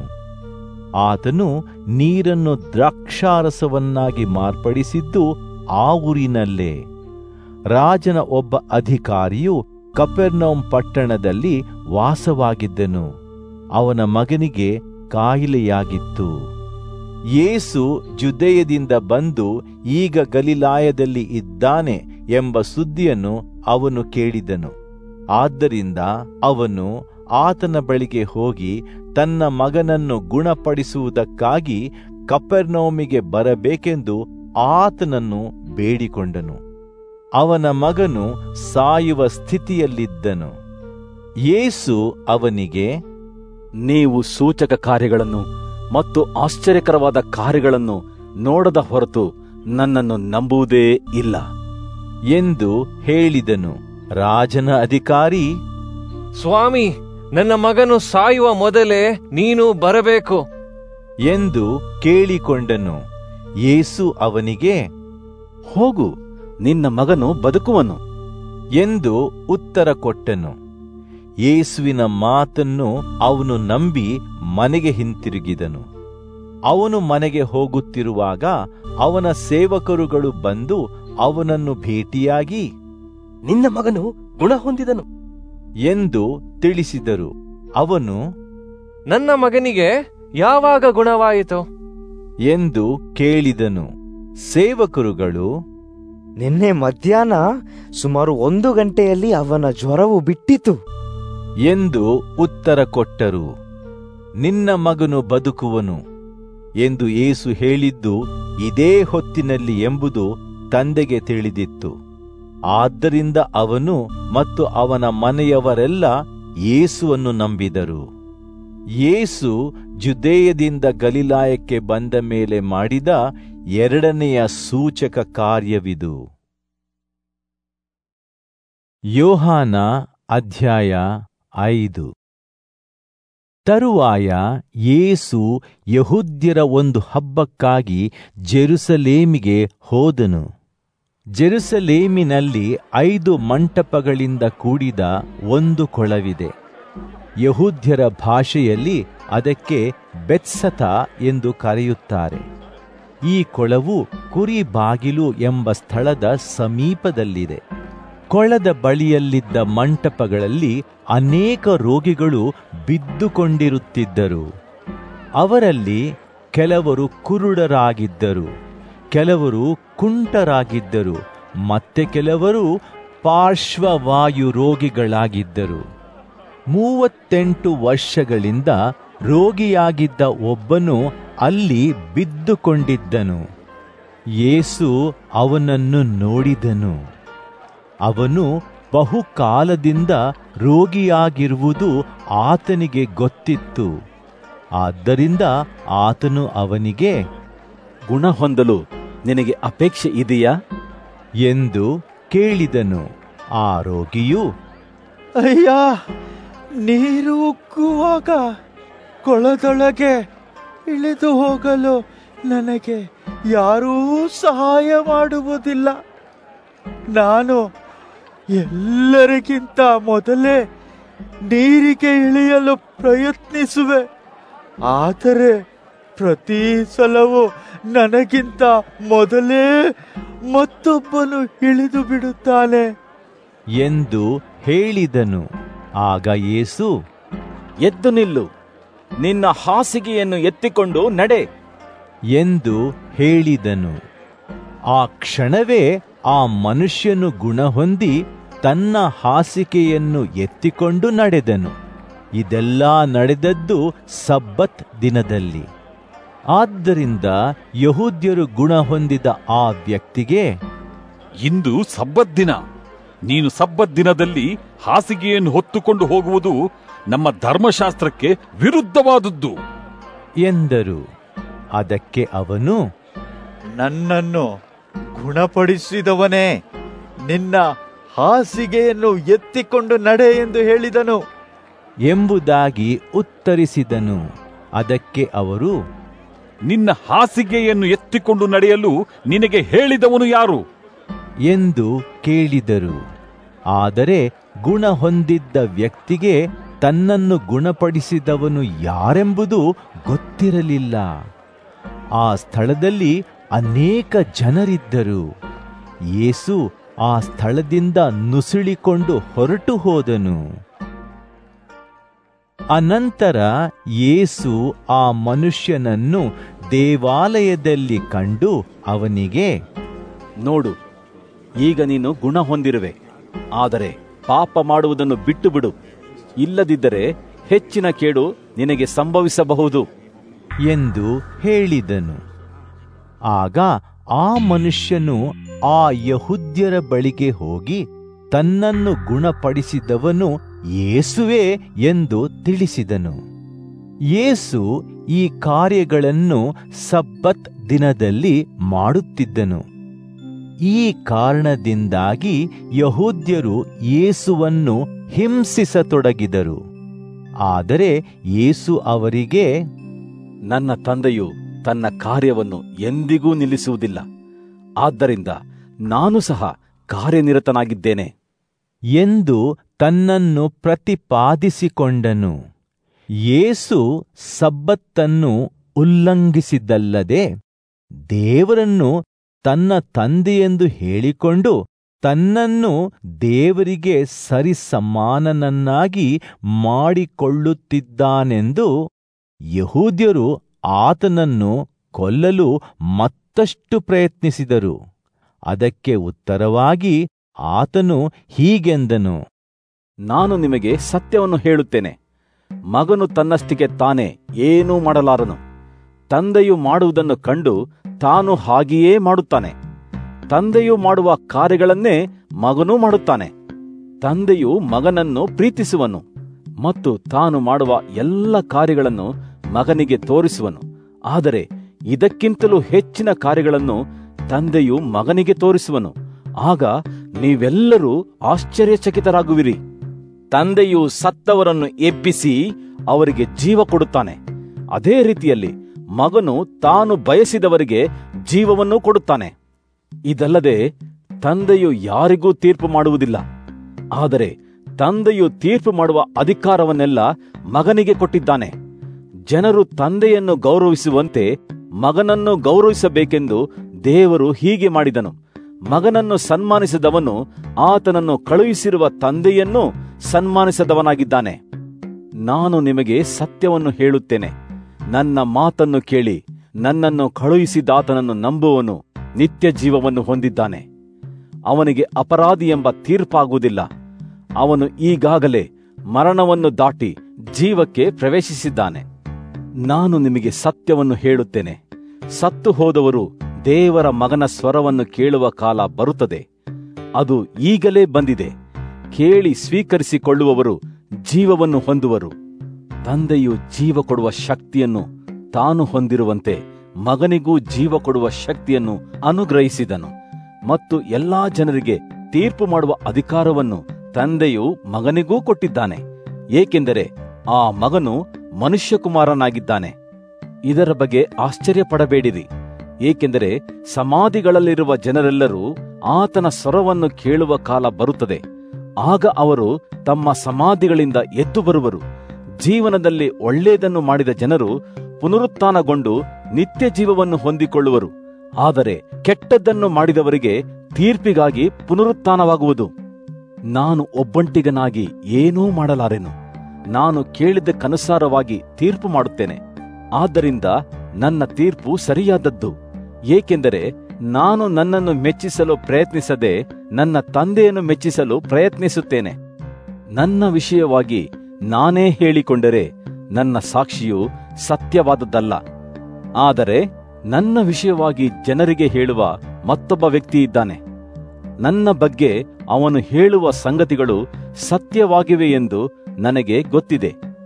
ಆತನು ನೀರನ್ನು ದ್ರಾಕ್ಷಾರಸವನ್ನಾಗಿ ಮಾರ್ಪಡಿಸಿದ್ದು ಆ ಊರಿನಲ್ಲೇ ರಾಜನ ಒಬ್ಬ ಅಧಿಕಾರಿಯು ಕಪೆರ್ನೌಮ್ ಪಟ್ಟಣದಲ್ಲಿ ವಾಸವಾಗಿದ್ದನು ಅವನ ಮಗನಿಗೆ ಕಾಯಿಲೆಯಾಗಿತ್ತು ಯೇಸು ಜುದೇಯದಿಂದ ಬಂದು ಈಗ ಗಲಿಲಾಯದಲ್ಲಿ ಇದ್ದಾನೆ ಎಂಬ ಸುದ್ದಿಯನ್ನು ಅವನು ಕೇಳಿದನು ಆದ್ದರಿಂದ ಅವನು ಆತನ ಬಳಿಗೆ ಹೋಗಿ ತನ್ನ ಮಗನನ್ನು ಗುಣಪಡಿಸುವುದಕ್ಕಾಗಿ ಕಪೆರ್ನೌಮಿಗೆ ಬರಬೇಕೆಂದು ಆತನನ್ನು ಬೇಡಿಕೊಂಡನು ಅವನ ಮಗನು ಸಾಯುವ ಸ್ಥಿತಿಯಲ್ಲಿದ್ದನು ಯೇಸು ಅವನಿಗೆ ನೀವು ಸೂಚಕ ಕಾರ್ಯಗಳನ್ನು ಮತ್ತು ಆಶ್ಚರ್ಯಕರವಾದ ಕಾರ್ಯಗಳನ್ನು ನೋಡದ ಹೊರತು ನನ್ನನ್ನು ನಂಬುವುದೇ ಇಲ್ಲ ಎಂದು ಹೇಳಿದನು ರಾಜನ ಅಧಿಕಾರಿ ಸ್ವಾಮಿ ನನ್ನ ಮಗನು ಸಾಯುವ ಮೊದಲೇ ನೀನು ಬರಬೇಕು ಎಂದು ಕೇಳಿಕೊಂಡನು ಯೇಸು ಅವನಿಗೆ ಹೋಗು ನಿನ್ನ ಮಗನು ಬದುಕುವನು ಎಂದು ಉತ್ತರ ಕೊಟ್ಟನು ಯೇಸುವಿನ ಮಾತನ್ನು ಅವನು ನಂಬಿ ಮನೆಗೆ ಹಿಂತಿರುಗಿದನು ಅವನು ಮನೆಗೆ ಹೋಗುತ್ತಿರುವಾಗ ಅವನ ಸೇವಕರುಗಳು ಬಂದು ಅವನನ್ನು ಭೇಟಿಯಾಗಿ ನಿನ್ನ ಮಗನು ಗುಣ ಹೊಂದಿದನು ಎಂದು ತಿಳಿಸಿದರು ಅವನು ನನ್ನ ಮಗನಿಗೆ ಯಾವಾಗ ಗುಣವಾಯಿತು ಎಂದು ಕೇಳಿದನು ಸೇವಕರುಗಳು ನಿನ್ನೆ ಮಧ್ಯಾಹ್ನ ಸುಮಾರು ಒಂದು ಗಂಟೆಯಲ್ಲಿ ಅವನ ಜ್ವರವು ಬಿಟ್ಟಿತು ಎಂದು ಉತ್ತರ ಕೊಟ್ಟರು ನಿನ್ನ ಮಗನು ಬದುಕುವನು ಎಂದು ಏಸು ಹೇಳಿದ್ದು ಇದೇ ಹೊತ್ತಿನಲ್ಲಿ ಎಂಬುದು ತಂದೆಗೆ ತಿಳಿದಿತ್ತು ಆದ್ದರಿಂದ ಅವನು ಮತ್ತು ಅವನ ಮನೆಯವರೆಲ್ಲ ಯೇಸುವನ್ನು ನಂಬಿದರು ಯೇಸು ಜುದೇಯದಿಂದ ಗಲಿಲಾಯಕ್ಕೆ ಬಂದ ಮೇಲೆ ಮಾಡಿದ ಎರಡನೆಯ ಸೂಚಕ ಕಾರ್ಯವಿದು ಯೋಹಾನ ಅಧ್ಯಾಯ ಐದು ತರುವಾಯ ಯೇಸು ಯಹುದ್ಯರ ಒಂದು ಹಬ್ಬಕ್ಕಾಗಿ ಜೆರುಸಲೇಮಿಗೆ ಹೋದನು ಜೆರುಸಲೇಮಿನಲ್ಲಿ ಐದು ಮಂಟಪಗಳಿಂದ ಕೂಡಿದ ಒಂದು ಕೊಳವಿದೆ ಯಹೂದ್ಯರ ಭಾಷೆಯಲ್ಲಿ ಅದಕ್ಕೆ ಬೆತ್ಸತ ಎಂದು ಕರೆಯುತ್ತಾರೆ ಈ ಕೊಳವು ಕುರಿ ಬಾಗಿಲು ಎಂಬ ಸ್ಥಳದ ಸಮೀಪದಲ್ಲಿದೆ ಕೊಳದ ಬಳಿಯಲ್ಲಿದ್ದ ಮಂಟಪಗಳಲ್ಲಿ ಅನೇಕ ರೋಗಿಗಳು ಬಿದ್ದುಕೊಂಡಿರುತ್ತಿದ್ದರು ಅವರಲ್ಲಿ ಕೆಲವರು ಕುರುಡರಾಗಿದ್ದರು ಕೆಲವರು ಕುಂಟರಾಗಿದ್ದರು ಮತ್ತೆ ಕೆಲವರು ಪಾರ್ಶ್ವವಾಯು ರೋಗಿಗಳಾಗಿದ್ದರು ಮೂವತ್ತೆಂಟು ವರ್ಷಗಳಿಂದ ರೋಗಿಯಾಗಿದ್ದ ಒಬ್ಬನು ಅಲ್ಲಿ ಬಿದ್ದುಕೊಂಡಿದ್ದನು ಯೇಸು ಅವನನ್ನು ನೋಡಿದನು ಅವನು ಬಹುಕಾಲದಿಂದ ರೋಗಿಯಾಗಿರುವುದು ಆತನಿಗೆ ಗೊತ್ತಿತ್ತು ಆದ್ದರಿಂದ ಆತನು ಅವನಿಗೆ ಗುಣ ಹೊಂದಲು ನಿನಗೆ ಅಪೇಕ್ಷೆ ಇದೆಯಾ ಎಂದು ಕೇಳಿದನು ಆ ರೋಗಿಯು ಅಯ್ಯ ನೀರು ಉಕ್ಕುವಾಗ ಕೊಳದೊಳಗೆ ಇಳಿದು ಹೋಗಲು ನನಗೆ ಯಾರೂ ಸಹಾಯ ಮಾಡುವುದಿಲ್ಲ ನಾನು ಎಲ್ಲರಿಗಿಂತ ಮೊದಲೇ ನೀರಿಗೆ ಇಳಿಯಲು ಪ್ರಯತ್ನಿಸುವೆ ಆದರೆ ಪ್ರತಿ ಸಲವೂ ನನಗಿಂತ ಮೊದಲೇ ಮತ್ತೊಬ್ಬನು ಇಳಿದು ಬಿಡುತ್ತಾನೆ ಎಂದು ಹೇಳಿದನು ಆಗ ಯೇಸು ಎದ್ದು ನಿಲ್ಲು ನಿನ್ನ ಹಾಸಿಗೆಯನ್ನು ಎತ್ತಿಕೊಂಡು ನಡೆ ಎಂದು ಹೇಳಿದನು ಆ ಕ್ಷಣವೇ ಆ ಮನುಷ್ಯನು ಗುಣಹೊಂದಿ ತನ್ನ ಹಾಸಿಗೆಯನ್ನು ಎತ್ತಿಕೊಂಡು ನಡೆದನು ಇದೆಲ್ಲ ನಡೆದದ್ದು ಸಬ್ಬತ್ ದಿನದಲ್ಲಿ ಆದ್ದರಿಂದ ಯಹೂದ್ಯರು ಗುಣ ಹೊಂದಿದ ಆ ವ್ಯಕ್ತಿಗೆ ಇಂದು ಸಬ್ಬತ್ ದಿನ ನೀನು ಸಬ್ಬತ್ ದಿನದಲ್ಲಿ ಹಾಸಿಗೆಯನ್ನು ಹೊತ್ತುಕೊಂಡು ಹೋಗುವುದು ನಮ್ಮ ಧರ್ಮಶಾಸ್ತ್ರಕ್ಕೆ ವಿರುದ್ಧವಾದದ್ದು ಎಂದರು ಅದಕ್ಕೆ ಅವನು ನನ್ನನ್ನು ಗುಣಪಡಿಸಿದವನೇ ನಿನ್ನ ಹಾಸಿಗೆಯನ್ನು ಎತ್ತಿಕೊಂಡು ನಡೆ ಎಂದು ಹೇಳಿದನು ಎಂಬುದಾಗಿ ಉತ್ತರಿಸಿದನು ಅದಕ್ಕೆ ಅವರು ನಿನ್ನ ಹಾಸಿಗೆಯನ್ನು ಎತ್ತಿಕೊಂಡು ನಡೆಯಲು ನಿನಗೆ ಹೇಳಿದವನು ಯಾರು ಎಂದು ಕೇಳಿದರು ಆದರೆ ಗುಣ ಹೊಂದಿದ್ದ ವ್ಯಕ್ತಿಗೆ ತನ್ನನ್ನು ಗುಣಪಡಿಸಿದವನು ಯಾರೆಂಬುದು ಗೊತ್ತಿರಲಿಲ್ಲ ಆ ಸ್ಥಳದಲ್ಲಿ ಅನೇಕ ಜನರಿದ್ದರು ಯೇಸು ಆ ಸ್ಥಳದಿಂದ ನುಸುಳಿಕೊಂಡು ಹೊರಟು ಹೋದನು ಅನಂತರ ಯೇಸು ಆ ಮನುಷ್ಯನನ್ನು ದೇವಾಲಯದಲ್ಲಿ ಕಂಡು ಅವನಿಗೆ ನೋಡು ಈಗ ನೀನು ಗುಣ ಹೊಂದಿರುವೆ ಆದರೆ ಪಾಪ ಮಾಡುವುದನ್ನು ಬಿಟ್ಟು ಬಿಡು ಇಲ್ಲದಿದ್ದರೆ ಹೆಚ್ಚಿನ ಕೇಡು ನಿನಗೆ ಸಂಭವಿಸಬಹುದು ಎಂದು ಹೇಳಿದನು ಆಗ ಆ ಮನುಷ್ಯನು ಆ ಯಹುದ್ಯರ ಬಳಿಗೆ ಹೋಗಿ ತನ್ನನ್ನು ಗುಣಪಡಿಸಿದವನು ಯೇಸುವೆ ಎಂದು ತಿಳಿಸಿದನು ಯೇಸು ಈ ಕಾರ್ಯಗಳನ್ನು ಸಬ್ಬತ್ ದಿನದಲ್ಲಿ ಮಾಡುತ್ತಿದ್ದನು ಈ ಕಾರಣದಿಂದಾಗಿ ಯಹೂದ್ಯರು ಯೇಸುವನ್ನು ಹಿಂಸಿಸತೊಡಗಿದರು ಆದರೆ ಯೇಸು ಅವರಿಗೆ ನನ್ನ ತಂದೆಯು ತನ್ನ ಕಾರ್ಯವನ್ನು ಎಂದಿಗೂ ನಿಲ್ಲಿಸುವುದಿಲ್ಲ ಆದ್ದರಿಂದ ನಾನು ಸಹ ಕಾರ್ಯನಿರತನಾಗಿದ್ದೇನೆ ಎಂದು ತನ್ನನ್ನು ಪ್ರತಿಪಾದಿಸಿಕೊಂಡನು ಯೇಸು ಸಬ್ಬತ್ತನ್ನು ಉಲ್ಲಂಘಿಸಿದ್ದಲ್ಲದೆ ದೇವರನ್ನು ತನ್ನ ತಂದೆಯೆಂದು ಹೇಳಿಕೊಂಡು ತನ್ನನ್ನು ದೇವರಿಗೆ ಸರಿಸಮಾನನನ್ನಾಗಿ ಮಾಡಿಕೊಳ್ಳುತ್ತಿದ್ದಾನೆಂದು ಯಹೂದ್ಯರು ಆತನನ್ನು ಕೊಲ್ಲಲು ಮತ್ತಷ್ಟು ಪ್ರಯತ್ನಿಸಿದರು ಅದಕ್ಕೆ ಉತ್ತರವಾಗಿ ಆತನು ಹೀಗೆಂದನು ನಾನು ನಿಮಗೆ ಸತ್ಯವನ್ನು ಹೇಳುತ್ತೇನೆ ಮಗನು ತನ್ನಷ್ಟಿಗೆ ತಾನೇ ಏನೂ ಮಾಡಲಾರನು ತಂದೆಯು ಮಾಡುವುದನ್ನು ಕಂಡು ತಾನು ಹಾಗೆಯೇ ಮಾಡುತ್ತಾನೆ ತಂದೆಯು ಮಾಡುವ ಕಾರ್ಯಗಳನ್ನೇ ಮಗನೂ ಮಾಡುತ್ತಾನೆ ತಂದೆಯು ಮಗನನ್ನು ಪ್ರೀತಿಸುವನು ಮತ್ತು ತಾನು ಮಾಡುವ ಎಲ್ಲ ಕಾರ್ಯಗಳನ್ನು ಮಗನಿಗೆ ತೋರಿಸುವನು ಆದರೆ ಇದಕ್ಕಿಂತಲೂ ಹೆಚ್ಚಿನ ಕಾರ್ಯಗಳನ್ನು ತಂದೆಯು ಮಗನಿಗೆ ತೋರಿಸುವನು ಆಗ ನೀವೆಲ್ಲರೂ ಆಶ್ಚರ್ಯಚಕಿತರಾಗುವಿರಿ ತಂದೆಯು ಸತ್ತವರನ್ನು ಎಬ್ಬಿಸಿ ಅವರಿಗೆ ಜೀವ ಕೊಡುತ್ತಾನೆ ಅದೇ ರೀತಿಯಲ್ಲಿ ಮಗನು ತಾನು ಬಯಸಿದವರಿಗೆ ಜೀವವನ್ನು ಕೊಡುತ್ತಾನೆ ಇದಲ್ಲದೆ ತಂದೆಯು ಯಾರಿಗೂ ತೀರ್ಪು ಮಾಡುವುದಿಲ್ಲ ಆದರೆ ತಂದೆಯು ತೀರ್ಪು ಮಾಡುವ ಅಧಿಕಾರವನ್ನೆಲ್ಲ ಮಗನಿಗೆ ಕೊಟ್ಟಿದ್ದಾನೆ ಜನರು ತಂದೆಯನ್ನು ಗೌರವಿಸುವಂತೆ ಮಗನನ್ನು ಗೌರವಿಸಬೇಕೆಂದು ದೇವರು ಹೀಗೆ ಮಾಡಿದನು ಮಗನನ್ನು ಸನ್ಮಾನಿಸಿದವನು ಆತನನ್ನು ಕಳುಹಿಸಿರುವ ತಂದೆಯನ್ನು ಸನ್ಮಾನಿಸದವನಾಗಿದ್ದಾನೆ ನಾನು ನಿಮಗೆ ಸತ್ಯವನ್ನು ಹೇಳುತ್ತೇನೆ ನನ್ನ ಮಾತನ್ನು ಕೇಳಿ ನನ್ನನ್ನು ಕಳುಹಿಸಿದಾತನನ್ನು ನಂಬುವನು ನಿತ್ಯ ಜೀವವನ್ನು ಹೊಂದಿದ್ದಾನೆ ಅವನಿಗೆ ಅಪರಾಧಿ ಎಂಬ ತೀರ್ಪಾಗುವುದಿಲ್ಲ ಅವನು ಈಗಾಗಲೇ ಮರಣವನ್ನು ದಾಟಿ ಜೀವಕ್ಕೆ ಪ್ರವೇಶಿಸಿದ್ದಾನೆ ನಾನು ನಿಮಗೆ ಸತ್ಯವನ್ನು ಹೇಳುತ್ತೇನೆ ಸತ್ತು ಹೋದವರು ದೇವರ ಮಗನ ಸ್ವರವನ್ನು ಕೇಳುವ ಕಾಲ ಬರುತ್ತದೆ ಅದು ಈಗಲೇ ಬಂದಿದೆ ಕೇಳಿ ಸ್ವೀಕರಿಸಿಕೊಳ್ಳುವವರು ಜೀವವನ್ನು ಹೊಂದುವರು ತಂದೆಯು ಜೀವ ಕೊಡುವ ಶಕ್ತಿಯನ್ನು ತಾನು ಹೊಂದಿರುವಂತೆ ಮಗನಿಗೂ ಜೀವ ಕೊಡುವ ಶಕ್ತಿಯನ್ನು ಅನುಗ್ರಹಿಸಿದನು ಮತ್ತು ಎಲ್ಲಾ ಜನರಿಗೆ ತೀರ್ಪು ಮಾಡುವ ಅಧಿಕಾರವನ್ನು ತಂದೆಯು ಮಗನಿಗೂ ಕೊಟ್ಟಿದ್ದಾನೆ ಏಕೆಂದರೆ ಆ ಮಗನು ಮನುಷ್ಯಕುಮಾರನಾಗಿದ್ದಾನೆ ಇದರ ಬಗ್ಗೆ ಆಶ್ಚರ್ಯಪಡಬೇಡಿರಿ ಏಕೆಂದರೆ ಸಮಾಧಿಗಳಲ್ಲಿರುವ ಜನರೆಲ್ಲರೂ ಆತನ ಸ್ವರವನ್ನು ಕೇಳುವ ಕಾಲ ಬರುತ್ತದೆ ಆಗ ಅವರು ತಮ್ಮ ಸಮಾಧಿಗಳಿಂದ ಎದ್ದು ಬರುವರು ಜೀವನದಲ್ಲಿ ಒಳ್ಳೆಯದನ್ನು ಮಾಡಿದ ಜನರು ಪುನರುತ್ಥಾನಗೊಂಡು ನಿತ್ಯ ಜೀವವನ್ನು ಹೊಂದಿಕೊಳ್ಳುವರು ಆದರೆ ಕೆಟ್ಟದ್ದನ್ನು ಮಾಡಿದವರಿಗೆ ತೀರ್ಪಿಗಾಗಿ ಪುನರುತ್ಥಾನವಾಗುವುದು ನಾನು ಒಬ್ಬಂಟಿಗನಾಗಿ ಏನೂ ಮಾಡಲಾರೆನು ನಾನು ಕೇಳಿದ್ದಕ್ಕನುಸಾರವಾಗಿ ತೀರ್ಪು ಮಾಡುತ್ತೇನೆ ಆದ್ದರಿಂದ ನನ್ನ ತೀರ್ಪು ಸರಿಯಾದದ್ದು ಏಕೆಂದರೆ ನಾನು ನನ್ನನ್ನು ಮೆಚ್ಚಿಸಲು ಪ್ರಯತ್ನಿಸದೆ ನನ್ನ ತಂದೆಯನ್ನು ಮೆಚ್ಚಿಸಲು ಪ್ರಯತ್ನಿಸುತ್ತೇನೆ ನನ್ನ ವಿಷಯವಾಗಿ ನಾನೇ ಹೇಳಿಕೊಂಡರೆ ನನ್ನ ಸಾಕ್ಷಿಯು ಸತ್ಯವಾದದ್ದಲ್ಲ ಆದರೆ ನನ್ನ ವಿಷಯವಾಗಿ ಜನರಿಗೆ ಹೇಳುವ ಮತ್ತೊಬ್ಬ ವ್ಯಕ್ತಿ ಇದ್ದಾನೆ ನನ್ನ ಬಗ್ಗೆ ಅವನು ಹೇಳುವ ಸಂಗತಿಗಳು ಸತ್ಯವಾಗಿವೆ ಎಂದು ನನಗೆ ಗೊತ್ತಿದೆ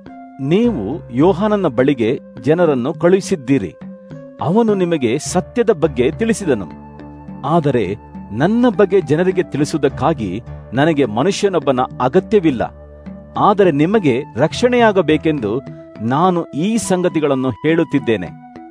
ನೀವು ಯೋಹಾನನ ಬಳಿಗೆ ಜನರನ್ನು ಕಳುಹಿಸಿದ್ದೀರಿ ಅವನು ನಿಮಗೆ ಸತ್ಯದ ಬಗ್ಗೆ ತಿಳಿಸಿದನು ಆದರೆ ನನ್ನ ಬಗ್ಗೆ ಜನರಿಗೆ ತಿಳಿಸುವುದಕ್ಕಾಗಿ ನನಗೆ ಮನುಷ್ಯನೊಬ್ಬನ ಅಗತ್ಯವಿಲ್ಲ ಆದರೆ ನಿಮಗೆ ರಕ್ಷಣೆಯಾಗಬೇಕೆಂದು ನಾನು ಈ ಸಂಗತಿಗಳನ್ನು ಹೇಳುತ್ತಿದ್ದೇನೆ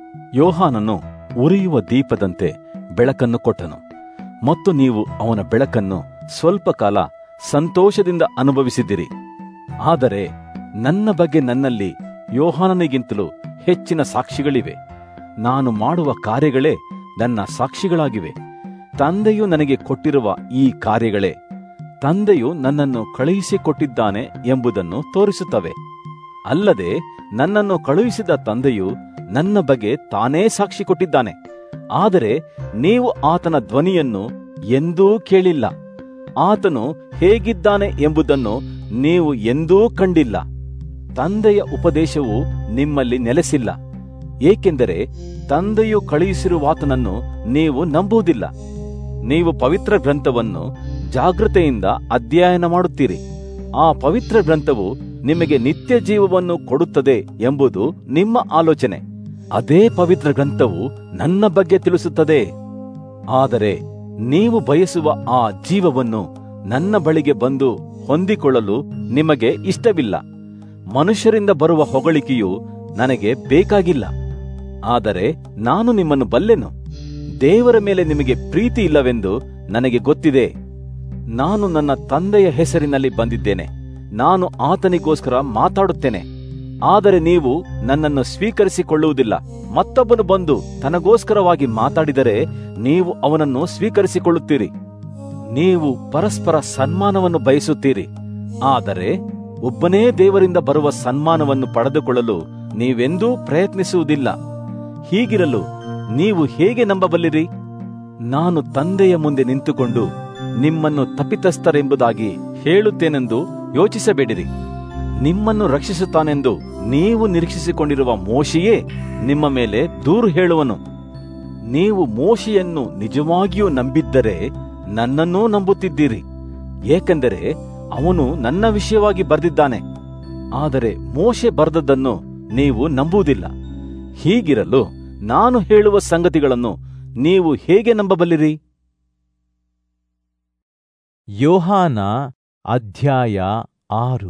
ಯೋಹಾನನು ಉರಿಯುವ ದೀಪದಂತೆ ಬೆಳಕನ್ನು ಕೊಟ್ಟನು ಮತ್ತು ನೀವು ಅವನ ಬೆಳಕನ್ನು ಸ್ವಲ್ಪ ಕಾಲ ಸಂತೋಷದಿಂದ ಅನುಭವಿಸಿದಿರಿ ಆದರೆ ನನ್ನ ಬಗ್ಗೆ ನನ್ನಲ್ಲಿ ಯೋಹಾನನಿಗಿಂತಲೂ ಹೆಚ್ಚಿನ ಸಾಕ್ಷಿಗಳಿವೆ ನಾನು ಮಾಡುವ ಕಾರ್ಯಗಳೇ ನನ್ನ ಸಾಕ್ಷಿಗಳಾಗಿವೆ ತಂದೆಯು ನನಗೆ ಕೊಟ್ಟಿರುವ ಈ ಕಾರ್ಯಗಳೇ ತಂದೆಯು ನನ್ನನ್ನು ಕಳುಹಿಸಿಕೊಟ್ಟಿದ್ದಾನೆ ಎಂಬುದನ್ನು ತೋರಿಸುತ್ತವೆ ಅಲ್ಲದೆ ನನ್ನನ್ನು ಕಳುಹಿಸಿದ ತಂದೆಯು ನನ್ನ ಬಗ್ಗೆ ತಾನೇ ಸಾಕ್ಷಿ ಕೊಟ್ಟಿದ್ದಾನೆ ಆದರೆ ನೀವು ಆತನ ಧ್ವನಿಯನ್ನು ಎಂದೂ ಕೇಳಿಲ್ಲ ಆತನು ಹೇಗಿದ್ದಾನೆ ಎಂಬುದನ್ನು ನೀವು ಎಂದೂ ಕಂಡಿಲ್ಲ ತಂದೆಯ ಉಪದೇಶವು ನಿಮ್ಮಲ್ಲಿ ನೆಲೆಸಿಲ್ಲ ಏಕೆಂದರೆ ತಂದೆಯು ಕಳುಹಿಸಿರುವಾತನನ್ನು ನೀವು ನಂಬುವುದಿಲ್ಲ ನೀವು ಪವಿತ್ರ ಗ್ರಂಥವನ್ನು ಜಾಗೃತೆಯಿಂದ ಅಧ್ಯಯನ ಮಾಡುತ್ತೀರಿ ಆ ಪವಿತ್ರ ಗ್ರಂಥವು ನಿಮಗೆ ನಿತ್ಯ ಜೀವವನ್ನು ಕೊಡುತ್ತದೆ ಎಂಬುದು ನಿಮ್ಮ ಆಲೋಚನೆ ಅದೇ ಪವಿತ್ರ ಗ್ರಂಥವು ನನ್ನ ಬಗ್ಗೆ ತಿಳಿಸುತ್ತದೆ ಆದರೆ ನೀವು ಬಯಸುವ ಆ ಜೀವವನ್ನು ನನ್ನ ಬಳಿಗೆ ಬಂದು ಹೊಂದಿಕೊಳ್ಳಲು ನಿಮಗೆ ಇಷ್ಟವಿಲ್ಲ ಮನುಷ್ಯರಿಂದ ಬರುವ ಹೊಗಳಿಕೆಯು ನನಗೆ ಬೇಕಾಗಿಲ್ಲ ಆದರೆ ನಾನು ನಿಮ್ಮನ್ನು ಬಲ್ಲೆನು ದೇವರ ಮೇಲೆ ನಿಮಗೆ ಪ್ರೀತಿ ಇಲ್ಲವೆಂದು ನನಗೆ ಗೊತ್ತಿದೆ ನಾನು ನನ್ನ ತಂದೆಯ ಹೆಸರಿನಲ್ಲಿ ಬಂದಿದ್ದೇನೆ ನಾನು ಆತನಿಗೋಸ್ಕರ ಮಾತಾಡುತ್ತೇನೆ ಆದರೆ ನೀವು ನನ್ನನ್ನು ಸ್ವೀಕರಿಸಿಕೊಳ್ಳುವುದಿಲ್ಲ ಮತ್ತೊಬ್ಬನು ಬಂದು ತನಗೋಸ್ಕರವಾಗಿ ಮಾತಾಡಿದರೆ ನೀವು ಅವನನ್ನು ಸ್ವೀಕರಿಸಿಕೊಳ್ಳುತ್ತೀರಿ ನೀವು ಪರಸ್ಪರ ಸನ್ಮಾನವನ್ನು ಬಯಸುತ್ತೀರಿ ಆದರೆ ಒಬ್ಬನೇ ದೇವರಿಂದ ಬರುವ ಸನ್ಮಾನವನ್ನು ಪಡೆದುಕೊಳ್ಳಲು ನೀವೆಂದೂ ಪ್ರಯತ್ನಿಸುವುದಿಲ್ಲ ಹೀಗಿರಲು ನೀವು ಹೇಗೆ ನಂಬಬಲ್ಲಿರಿ ನಾನು ತಂದೆಯ ಮುಂದೆ ನಿಂತುಕೊಂಡು ನಿಮ್ಮನ್ನು ತಪ್ಪಿತಸ್ಥರೆಂಬುದಾಗಿ ಹೇಳುತ್ತೇನೆಂದು ಯೋಚಿಸಬೇಡಿರಿ ನಿಮ್ಮನ್ನು ರಕ್ಷಿಸುತ್ತಾನೆಂದು ನೀವು ನಿರೀಕ್ಷಿಸಿಕೊಂಡಿರುವ ಮೋಶೆಯೇ ನಿಮ್ಮ ಮೇಲೆ ದೂರು ಹೇಳುವನು ನೀವು ಮೋಶೆಯನ್ನು ನಿಜವಾಗಿಯೂ ನಂಬಿದ್ದರೆ ನನ್ನನ್ನೂ ನಂಬುತ್ತಿದ್ದೀರಿ ಏಕೆಂದರೆ ಅವನು ನನ್ನ ವಿಷಯವಾಗಿ ಬರೆದಿದ್ದಾನೆ ಆದರೆ ಮೋಶೆ ಬರೆದದ್ದನ್ನು ನೀವು ನಂಬುವುದಿಲ್ಲ ಹೀಗಿರಲು ನಾನು ಹೇಳುವ ಸಂಗತಿಗಳನ್ನು ನೀವು ಹೇಗೆ ನಂಬಬಲ್ಲಿರಿ ಯೋಹಾನ ಅಧ್ಯಾಯ ಆರು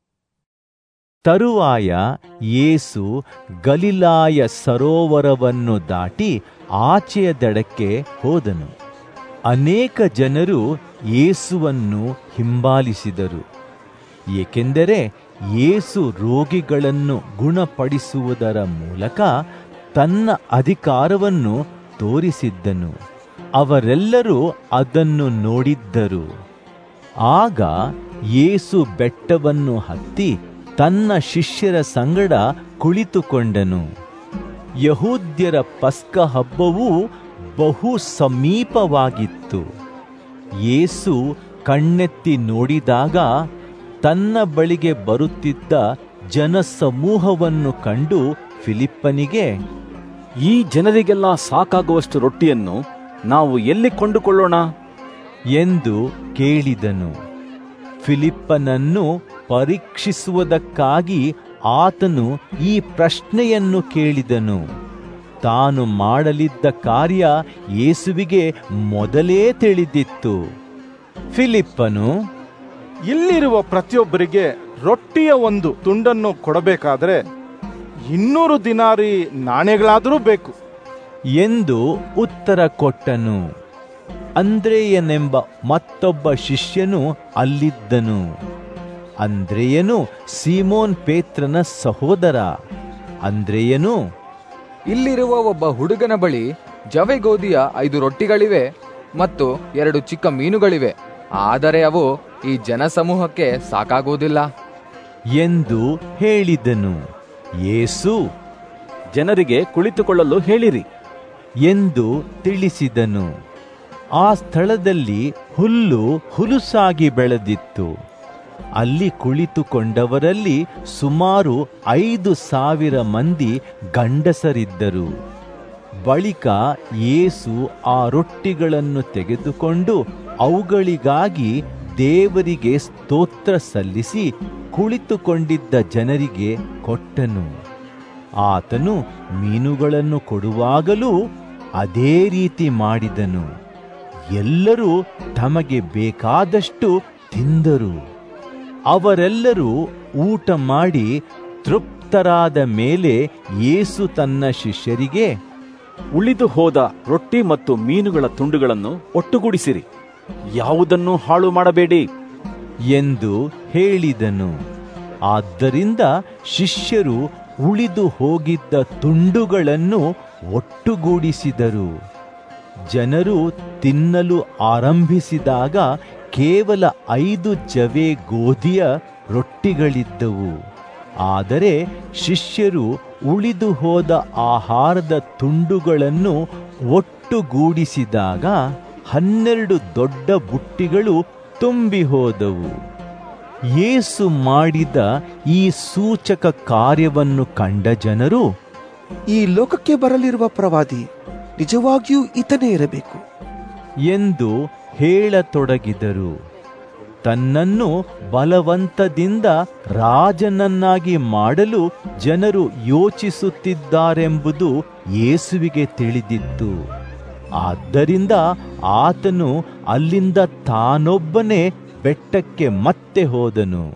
ತರುವಾಯ ಯೇಸು ಗಲಿಲಾಯ ಸರೋವರವನ್ನು ದಾಟಿ ಆಚೆಯ ದಡಕ್ಕೆ ಹೋದನು ಅನೇಕ ಜನರು ಯೇಸುವನ್ನು ಹಿಂಬಾಲಿಸಿದರು ಏಕೆಂದರೆ ಯೇಸು ರೋಗಿಗಳನ್ನು ಗುಣಪಡಿಸುವುದರ ಮೂಲಕ ತನ್ನ ಅಧಿಕಾರವನ್ನು ತೋರಿಸಿದ್ದನು ಅವರೆಲ್ಲರೂ ಅದನ್ನು ನೋಡಿದ್ದರು ಆಗ ಯೇಸು ಬೆಟ್ಟವನ್ನು ಹತ್ತಿ ತನ್ನ ಶಿಷ್ಯರ ಸಂಗಡ ಕುಳಿತುಕೊಂಡನು ಯಹೂದ್ಯರ ಪಸ್ಕ ಹಬ್ಬವು ಬಹು ಸಮೀಪವಾಗಿತ್ತು ಯೇಸು ಕಣ್ಣೆತ್ತಿ ನೋಡಿದಾಗ ತನ್ನ ಬಳಿಗೆ ಬರುತ್ತಿದ್ದ ಜನಸಮೂಹವನ್ನು ಕಂಡು ಫಿಲಿಪ್ಪನಿಗೆ ಈ ಜನರಿಗೆಲ್ಲ ಸಾಕಾಗುವಷ್ಟು ರೊಟ್ಟಿಯನ್ನು ನಾವು ಎಲ್ಲಿ ಕೊಂಡುಕೊಳ್ಳೋಣ ಎಂದು ಕೇಳಿದನು ಫಿಲಿಪ್ಪನನ್ನು ಪರೀಕ್ಷಿಸುವುದಕ್ಕಾಗಿ ಆತನು ಈ ಪ್ರಶ್ನೆಯನ್ನು ಕೇಳಿದನು ತಾನು ಮಾಡಲಿದ್ದ ಕಾರ್ಯ ಯೇಸುವಿಗೆ ಮೊದಲೇ ತಿಳಿದಿತ್ತು ಫಿಲಿಪ್ಪನು ಇಲ್ಲಿರುವ ಪ್ರತಿಯೊಬ್ಬರಿಗೆ ರೊಟ್ಟಿಯ ಒಂದು ತುಂಡನ್ನು ಕೊಡಬೇಕಾದ್ರೆ ಇನ್ನೂರು ದಿನಾರಿ ನಾಣ್ಯಗಳಾದರೂ ಬೇಕು ಎಂದು ಉತ್ತರ ಕೊಟ್ಟನು ಅಂದ್ರೇಯನೆಂಬ ಮತ್ತೊಬ್ಬ ಶಿಷ್ಯನು ಅಲ್ಲಿದ್ದನು ಅಂದ್ರೇಯನು ಸೀಮೋನ್ ಪೇತ್ರನ ಸಹೋದರ ಅಂದ್ರೇಯನು ಇಲ್ಲಿರುವ ಒಬ್ಬ ಹುಡುಗನ ಬಳಿ ಜವೆಗೋದಿಯ ಐದು ರೊಟ್ಟಿಗಳಿವೆ ಮತ್ತು ಎರಡು ಚಿಕ್ಕ ಮೀನುಗಳಿವೆ ಆದರೆ ಅವು ಈ ಜನಸಮೂಹಕ್ಕೆ ಸಾಕಾಗುವುದಿಲ್ಲ ಎಂದು ಹೇಳಿದನು ಯೇಸು ಜನರಿಗೆ ಕುಳಿತುಕೊಳ್ಳಲು ಹೇಳಿರಿ ಎಂದು ತಿಳಿಸಿದನು ಆ ಸ್ಥಳದಲ್ಲಿ ಹುಲ್ಲು ಹುಲುಸಾಗಿ ಬೆಳೆದಿತ್ತು ಅಲ್ಲಿ ಕುಳಿತುಕೊಂಡವರಲ್ಲಿ ಸುಮಾರು ಐದು ಸಾವಿರ ಮಂದಿ ಗಂಡಸರಿದ್ದರು ಬಳಿಕ ಯೇಸು ಆ ರೊಟ್ಟಿಗಳನ್ನು ತೆಗೆದುಕೊಂಡು ಅವುಗಳಿಗಾಗಿ ದೇವರಿಗೆ ಸ್ತೋತ್ರ ಸಲ್ಲಿಸಿ ಕುಳಿತುಕೊಂಡಿದ್ದ ಜನರಿಗೆ ಕೊಟ್ಟನು ಆತನು ಮೀನುಗಳನ್ನು ಕೊಡುವಾಗಲೂ ಅದೇ ರೀತಿ ಮಾಡಿದನು ಎಲ್ಲರೂ ತಮಗೆ ಬೇಕಾದಷ್ಟು ತಿಂದರು ಅವರೆಲ್ಲರೂ ಊಟ ಮಾಡಿ ತೃಪ್ತರಾದ ಮೇಲೆ ಯೇಸು ತನ್ನ ಶಿಷ್ಯರಿಗೆ ಉಳಿದು ಹೋದ ರೊಟ್ಟಿ ಮತ್ತು ಮೀನುಗಳ ತುಂಡುಗಳನ್ನು ಒಟ್ಟುಗೂಡಿಸಿರಿ ಯಾವುದನ್ನು ಹಾಳು ಮಾಡಬೇಡಿ ಎಂದು ಹೇಳಿದನು ಆದ್ದರಿಂದ ಶಿಷ್ಯರು ಉಳಿದು ಹೋಗಿದ್ದ ತುಂಡುಗಳನ್ನು ಒಟ್ಟುಗೂಡಿಸಿದರು ಜನರು ತಿನ್ನಲು ಆರಂಭಿಸಿದಾಗ ಕೇವಲ ಐದು ಜವೆ ಗೋಧಿಯ ರೊಟ್ಟಿಗಳಿದ್ದವು ಆದರೆ ಶಿಷ್ಯರು ಉಳಿದು ಹೋದ ಆಹಾರದ ತುಂಡುಗಳನ್ನು ಒಟ್ಟುಗೂಡಿಸಿದಾಗ ಹನ್ನೆರಡು ದೊಡ್ಡ ಬುಟ್ಟಿಗಳು ತುಂಬಿ ಹೋದವು ಯೇಸು ಮಾಡಿದ ಈ ಸೂಚಕ ಕಾರ್ಯವನ್ನು ಕಂಡ ಜನರು ಈ ಲೋಕಕ್ಕೆ ಬರಲಿರುವ ಪ್ರವಾದಿ ನಿಜವಾಗಿಯೂ ಈತನೇ ಇರಬೇಕು ಎಂದು ಹೇಳತೊಡಗಿದರು ತನ್ನನ್ನು ಬಲವಂತದಿಂದ ರಾಜನನ್ನಾಗಿ ಮಾಡಲು ಜನರು ಯೋಚಿಸುತ್ತಿದ್ದಾರೆಂಬುದು ಯೇಸುವಿಗೆ ತಿಳಿದಿತ್ತು ಆದ್ದರಿಂದ ಆತನು ಅಲ್ಲಿಂದ ತಾನೊಬ್ಬನೇ ಬೆಟ್ಟಕ್ಕೆ ಮತ್ತೆ ಹೋದನು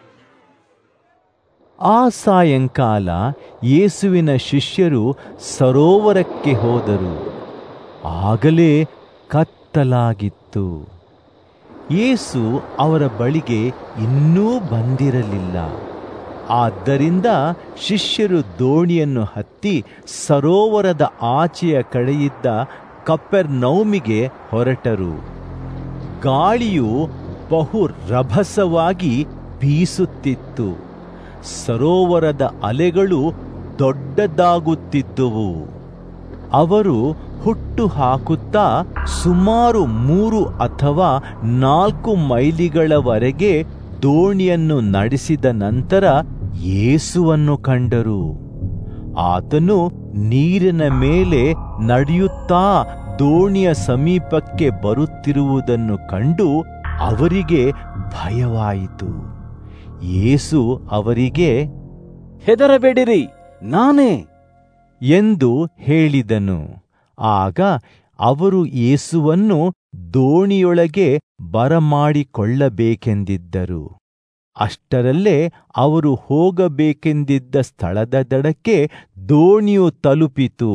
ಆ ಸಾಯಂಕಾಲ ಯೇಸುವಿನ ಶಿಷ್ಯರು ಸರೋವರಕ್ಕೆ ಹೋದರು ಆಗಲೇ ಕತ್ತಲಾಗಿತ್ತು ಯೇಸು ಅವರ ಬಳಿಗೆ ಇನ್ನೂ ಬಂದಿರಲಿಲ್ಲ ಆದ್ದರಿಂದ ಶಿಷ್ಯರು ದೋಣಿಯನ್ನು ಹತ್ತಿ ಸರೋವರದ ಆಚೆಯ ಕಡೆಯಿದ್ದ ಕಪ್ಪೆರ್ನೌಮಿಗೆ ಹೊರಟರು ಗಾಳಿಯು ಬಹು ರಭಸವಾಗಿ ಬೀಸುತ್ತಿತ್ತು ಸರೋವರದ ಅಲೆಗಳು ದೊಡ್ಡದಾಗುತ್ತಿದ್ದುವು ಅವರು ಹುಟ್ಟು ಹಾಕುತ್ತಾ ಸುಮಾರು ಮೂರು ಅಥವಾ ನಾಲ್ಕು ಮೈಲಿಗಳವರೆಗೆ ದೋಣಿಯನ್ನು ನಡೆಸಿದ ನಂತರ ಯೇಸುವನ್ನು ಕಂಡರು ಆತನು ನೀರಿನ ಮೇಲೆ ನಡೆಯುತ್ತಾ ದೋಣಿಯ ಸಮೀಪಕ್ಕೆ ಬರುತ್ತಿರುವುದನ್ನು ಕಂಡು ಅವರಿಗೆ ಭಯವಾಯಿತು ಯೇಸು ಅವರಿಗೆ ಹೆದರಬೇಡಿರಿ ನಾನೇ ಎಂದು ಹೇಳಿದನು ಆಗ ಅವರು ಯೇಸುವನ್ನು ದೋಣಿಯೊಳಗೆ ಬರಮಾಡಿಕೊಳ್ಳಬೇಕೆಂದಿದ್ದರು ಅಷ್ಟರಲ್ಲೇ ಅವರು ಹೋಗಬೇಕೆಂದಿದ್ದ ಸ್ಥಳದ ದಡಕ್ಕೆ ದೋಣಿಯು ತಲುಪಿತು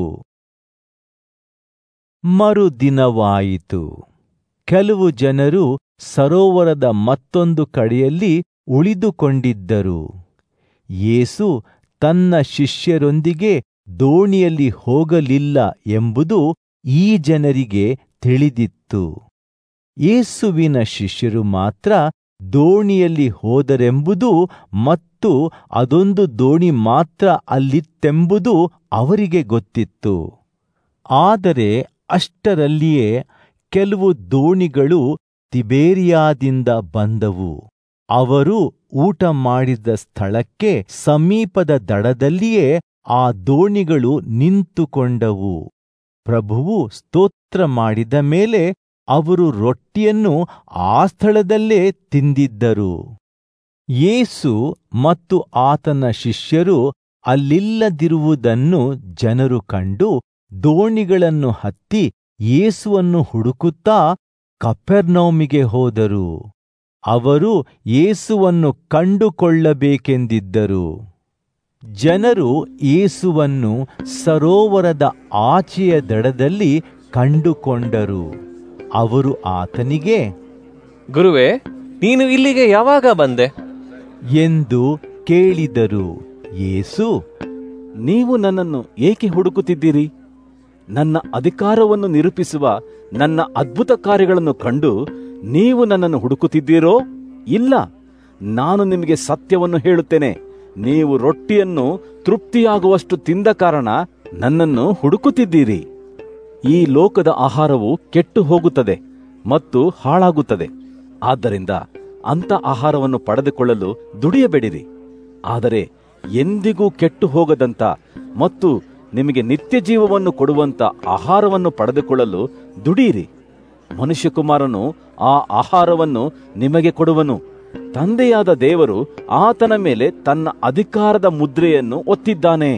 ಮರುದಿನವಾಯಿತು ಕೆಲವು ಜನರು ಸರೋವರದ ಮತ್ತೊಂದು ಕಡೆಯಲ್ಲಿ ಉಳಿದುಕೊಂಡಿದ್ದರು ಯೇಸು ತನ್ನ ಶಿಷ್ಯರೊಂದಿಗೆ ದೋಣಿಯಲ್ಲಿ ಹೋಗಲಿಲ್ಲ ಎಂಬುದು ಈ ಜನರಿಗೆ ತಿಳಿದಿತ್ತು ಯೇಸುವಿನ ಶಿಷ್ಯರು ಮಾತ್ರ ದೋಣಿಯಲ್ಲಿ ಹೋದರೆಂಬುದು ಮತ್ತು ಅದೊಂದು ದೋಣಿ ಮಾತ್ರ ಅಲ್ಲಿತ್ತೆಂಬುದು ಅವರಿಗೆ ಗೊತ್ತಿತ್ತು ಆದರೆ ಅಷ್ಟರಲ್ಲಿಯೇ ಕೆಲವು ದೋಣಿಗಳು ತಿಬೇರಿಯಾದಿಂದ ಬಂದವು ಅವರು ಊಟ ಮಾಡಿದ ಸ್ಥಳಕ್ಕೆ ಸಮೀಪದ ದಡದಲ್ಲಿಯೇ ಆ ದೋಣಿಗಳು ನಿಂತುಕೊಂಡವು ಪ್ರಭುವು ಸ್ತೋತ್ರ ಮಾಡಿದ ಮೇಲೆ ಅವರು ರೊಟ್ಟಿಯನ್ನು ಆ ಸ್ಥಳದಲ್ಲೇ ತಿಂದಿದ್ದರು ಯೇಸು ಮತ್ತು ಆತನ ಶಿಷ್ಯರು ಅಲ್ಲಿಲ್ಲದಿರುವುದನ್ನು ಜನರು ಕಂಡು ದೋಣಿಗಳನ್ನು ಹತ್ತಿ ಯೇಸುವನ್ನು ಹುಡುಕುತ್ತಾ ಕಪೆರ್ನೌಮಿಗೆ ಹೋದರು ಅವರು ಯೇಸುವನ್ನು ಕಂಡುಕೊಳ್ಳಬೇಕೆಂದಿದ್ದರು ಜನರು ಯೇಸುವನ್ನು ಸರೋವರದ ಆಚೆಯ ದಡದಲ್ಲಿ ಕಂಡುಕೊಂಡರು ಅವರು ಆತನಿಗೆ ಗುರುವೇ ನೀನು ಇಲ್ಲಿಗೆ ಯಾವಾಗ ಬಂದೆ ಎಂದು ಕೇಳಿದರು ಯೇಸು ನೀವು ನನ್ನನ್ನು ಏಕೆ ಹುಡುಕುತ್ತಿದ್ದೀರಿ ನನ್ನ ಅಧಿಕಾರವನ್ನು ನಿರೂಪಿಸುವ ನನ್ನ ಅದ್ಭುತ ಕಾರ್ಯಗಳನ್ನು ಕಂಡು ನೀವು ನನ್ನನ್ನು ಹುಡುಕುತ್ತಿದ್ದೀರೋ ಇಲ್ಲ ನಾನು ನಿಮಗೆ ಸತ್ಯವನ್ನು ಹೇಳುತ್ತೇನೆ ನೀವು ರೊಟ್ಟಿಯನ್ನು ತೃಪ್ತಿಯಾಗುವಷ್ಟು ತಿಂದ ಕಾರಣ ನನ್ನನ್ನು ಹುಡುಕುತ್ತಿದ್ದೀರಿ ಈ ಲೋಕದ ಆಹಾರವು ಕೆಟ್ಟು ಹೋಗುತ್ತದೆ ಮತ್ತು ಹಾಳಾಗುತ್ತದೆ ಆದ್ದರಿಂದ ಅಂಥ ಆಹಾರವನ್ನು ಪಡೆದುಕೊಳ್ಳಲು ದುಡಿಯಬೇಡಿರಿ ಆದರೆ ಎಂದಿಗೂ ಕೆಟ್ಟು ಹೋಗದಂತ ಮತ್ತು ನಿಮಗೆ ನಿತ್ಯ ಜೀವವನ್ನು ಕೊಡುವಂತ ಆಹಾರವನ್ನು ಪಡೆದುಕೊಳ್ಳಲು ದುಡಿಯಿರಿ ಮನುಷ್ಯಕುಮಾರನು ಆ ಆಹಾರವನ್ನು ನಿಮಗೆ ಕೊಡುವನು ತಂದೆಯಾದ ದೇವರು ಆತನ ಮೇಲೆ ತನ್ನ ಅಧಿಕಾರದ ಮುದ್ರೆಯನ್ನು ಒತ್ತಿದ್ದಾನೆ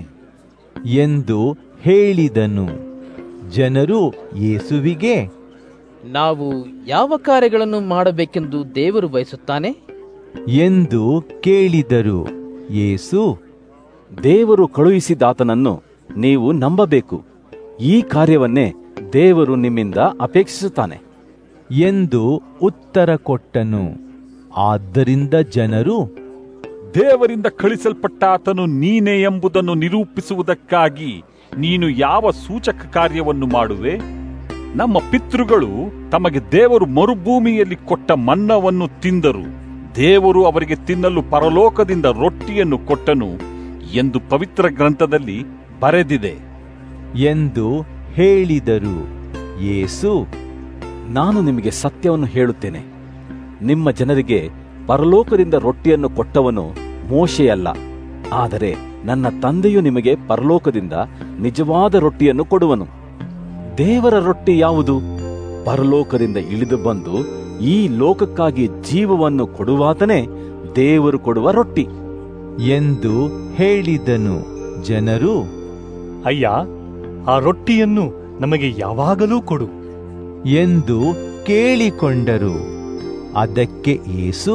ಎಂದು ಹೇಳಿದನು ಜನರು ಯೇಸುವಿಗೆ ನಾವು ಯಾವ ಕಾರ್ಯಗಳನ್ನು ಮಾಡಬೇಕೆಂದು ದೇವರು ಬಯಸುತ್ತಾನೆ ಎಂದು ಕೇಳಿದರು ಯೇಸು ದೇವರು ಕಳುಹಿಸಿದಾತನನ್ನು ನೀವು ನಂಬಬೇಕು ಈ ಕಾರ್ಯವನ್ನೇ ದೇವರು ನಿಮ್ಮಿಂದ ಅಪೇಕ್ಷಿಸುತ್ತಾನೆ ಎಂದು ಉತ್ತರ ಕೊಟ್ಟನು ಆದ್ದರಿಂದ ಜನರು ದೇವರಿಂದ ಕಳಿಸಲ್ಪಟ್ಟ ಆತನು ನೀನೇ ಎಂಬುದನ್ನು ನಿರೂಪಿಸುವುದಕ್ಕಾಗಿ ನೀನು ಯಾವ ಸೂಚಕ ಕಾರ್ಯವನ್ನು ಮಾಡುವೆ ನಮ್ಮ ಪಿತೃಗಳು ತಮಗೆ ದೇವರು ಮರುಭೂಮಿಯಲ್ಲಿ ಕೊಟ್ಟ ಮನ್ನವನ್ನು ತಿಂದರು ದೇವರು ಅವರಿಗೆ ತಿನ್ನಲು ಪರಲೋಕದಿಂದ ರೊಟ್ಟಿಯನ್ನು ಕೊಟ್ಟನು ಎಂದು ಪವಿತ್ರ ಗ್ರಂಥದಲ್ಲಿ ಬರೆದಿದೆ ಎಂದು ಹೇಳಿದರು ಯೇಸು ನಾನು ನಿಮಗೆ ಸತ್ಯವನ್ನು ಹೇಳುತ್ತೇನೆ ನಿಮ್ಮ ಜನರಿಗೆ ಪರಲೋಕದಿಂದ ರೊಟ್ಟಿಯನ್ನು ಕೊಟ್ಟವನು ಮೋಶೆಯಲ್ಲ ಆದರೆ ನನ್ನ ತಂದೆಯು ನಿಮಗೆ ಪರಲೋಕದಿಂದ ನಿಜವಾದ ರೊಟ್ಟಿಯನ್ನು ಕೊಡುವನು ದೇವರ ರೊಟ್ಟಿ ಯಾವುದು ಪರಲೋಕದಿಂದ ಇಳಿದು ಬಂದು ಈ ಲೋಕಕ್ಕಾಗಿ ಜೀವವನ್ನು ಕೊಡುವಾತನೇ ದೇವರು ಕೊಡುವ ರೊಟ್ಟಿ ಎಂದು ಹೇಳಿದನು ಜನರು ಅಯ್ಯ ಆ ರೊಟ್ಟಿಯನ್ನು ನಮಗೆ ಯಾವಾಗಲೂ ಕೊಡು ಎಂದು ಕೇಳಿಕೊಂಡರು ಅದಕ್ಕೆ ಏಸು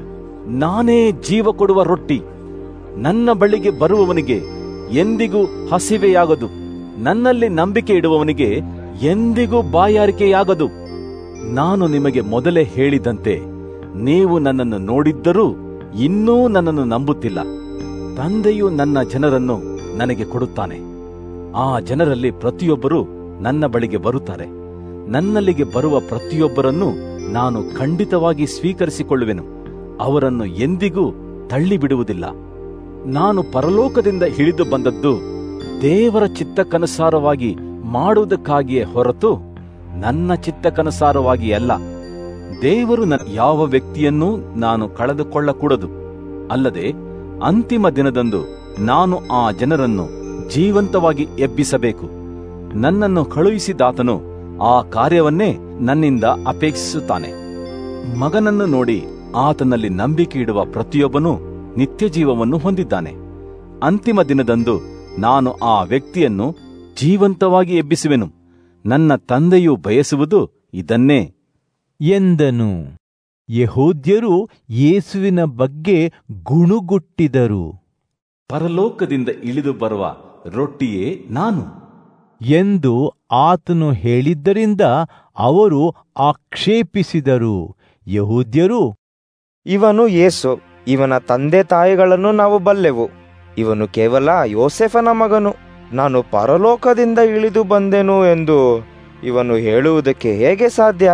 ನಾನೇ ಜೀವ ಕೊಡುವ ರೊಟ್ಟಿ ನನ್ನ ಬಳಿಗೆ ಬರುವವನಿಗೆ ಎಂದಿಗೂ ಹಸಿವೆಯಾಗದು ನನ್ನಲ್ಲಿ ನಂಬಿಕೆ ಇಡುವವನಿಗೆ ಎಂದಿಗೂ ಬಾಯಾರಿಕೆಯಾಗದು ನಾನು ನಿಮಗೆ ಮೊದಲೇ ಹೇಳಿದಂತೆ ನೀವು ನನ್ನನ್ನು ನೋಡಿದ್ದರೂ ಇನ್ನೂ ನನ್ನನ್ನು ನಂಬುತ್ತಿಲ್ಲ ತಂದೆಯು ನನ್ನ ಜನರನ್ನು ನನಗೆ ಕೊಡುತ್ತಾನೆ ಆ ಜನರಲ್ಲಿ ಪ್ರತಿಯೊಬ್ಬರು ನನ್ನ ಬಳಿಗೆ ಬರುತ್ತಾರೆ ನನ್ನಲ್ಲಿಗೆ ಬರುವ ಪ್ರತಿಯೊಬ್ಬರನ್ನು ನಾನು ಖಂಡಿತವಾಗಿ ಸ್ವೀಕರಿಸಿಕೊಳ್ಳುವೆನು ಅವರನ್ನು ಎಂದಿಗೂ ತಳ್ಳಿಬಿಡುವುದಿಲ್ಲ ನಾನು ಪರಲೋಕದಿಂದ ಹಿಡಿದು ಬಂದದ್ದು ದೇವರ ಚಿತ್ತಕ್ಕನುಸಾರವಾಗಿ ಮಾಡುವುದಕ್ಕಾಗಿಯೇ ಹೊರತು ನನ್ನ ಚಿತ್ತಕ್ಕನುಸಾರವಾಗಿ ಅಲ್ಲ ದೇವರು ನನ್ನ ಯಾವ ವ್ಯಕ್ತಿಯನ್ನೂ ನಾನು ಕಳೆದುಕೊಳ್ಳಕೂಡದು ಅಲ್ಲದೆ ಅಂತಿಮ ದಿನದಂದು ನಾನು ಆ ಜನರನ್ನು ಜೀವಂತವಾಗಿ ಎಬ್ಬಿಸಬೇಕು ನನ್ನನ್ನು ಕಳುಹಿಸಿದಾತನು ಆ ಕಾರ್ಯವನ್ನೇ ನನ್ನಿಂದ ಅಪೇಕ್ಷಿಸುತ್ತಾನೆ ಮಗನನ್ನು ನೋಡಿ ಆತನಲ್ಲಿ ನಂಬಿಕೆ ಇಡುವ ಪ್ರತಿಯೊಬ್ಬನೂ ನಿತ್ಯ ಜೀವವನ್ನು ಹೊಂದಿದ್ದಾನೆ ಅಂತಿಮ ದಿನದಂದು ನಾನು ಆ ವ್ಯಕ್ತಿಯನ್ನು ಜೀವಂತವಾಗಿ ಎಬ್ಬಿಸುವೆನು ನನ್ನ ತಂದೆಯು ಬಯಸುವುದು ಇದನ್ನೇ ಎಂದನು ಯಹೂದ್ಯರು ಯೇಸುವಿನ ಬಗ್ಗೆ ಗುಣುಗುಟ್ಟಿದರು ಪರಲೋಕದಿಂದ ಇಳಿದು ಬರುವ ರೊಟ್ಟಿಯೇ ನಾನು ಎಂದು ಆತನು ಹೇಳಿದ್ದರಿಂದ ಅವರು ಆಕ್ಷೇಪಿಸಿದರು ಯಹೂದ್ಯರು ಇವನು ಯೇಸು ಇವನ ತಂದೆ ತಾಯಿಗಳನ್ನು ನಾವು ಬಲ್ಲೆವು ಇವನು ಕೇವಲ ಯೋಸೆಫನ ಮಗನು ನಾನು ಪರಲೋಕದಿಂದ ಇಳಿದು ಬಂದೆನು ಎಂದು ಇವನು ಹೇಳುವುದಕ್ಕೆ ಹೇಗೆ ಸಾಧ್ಯ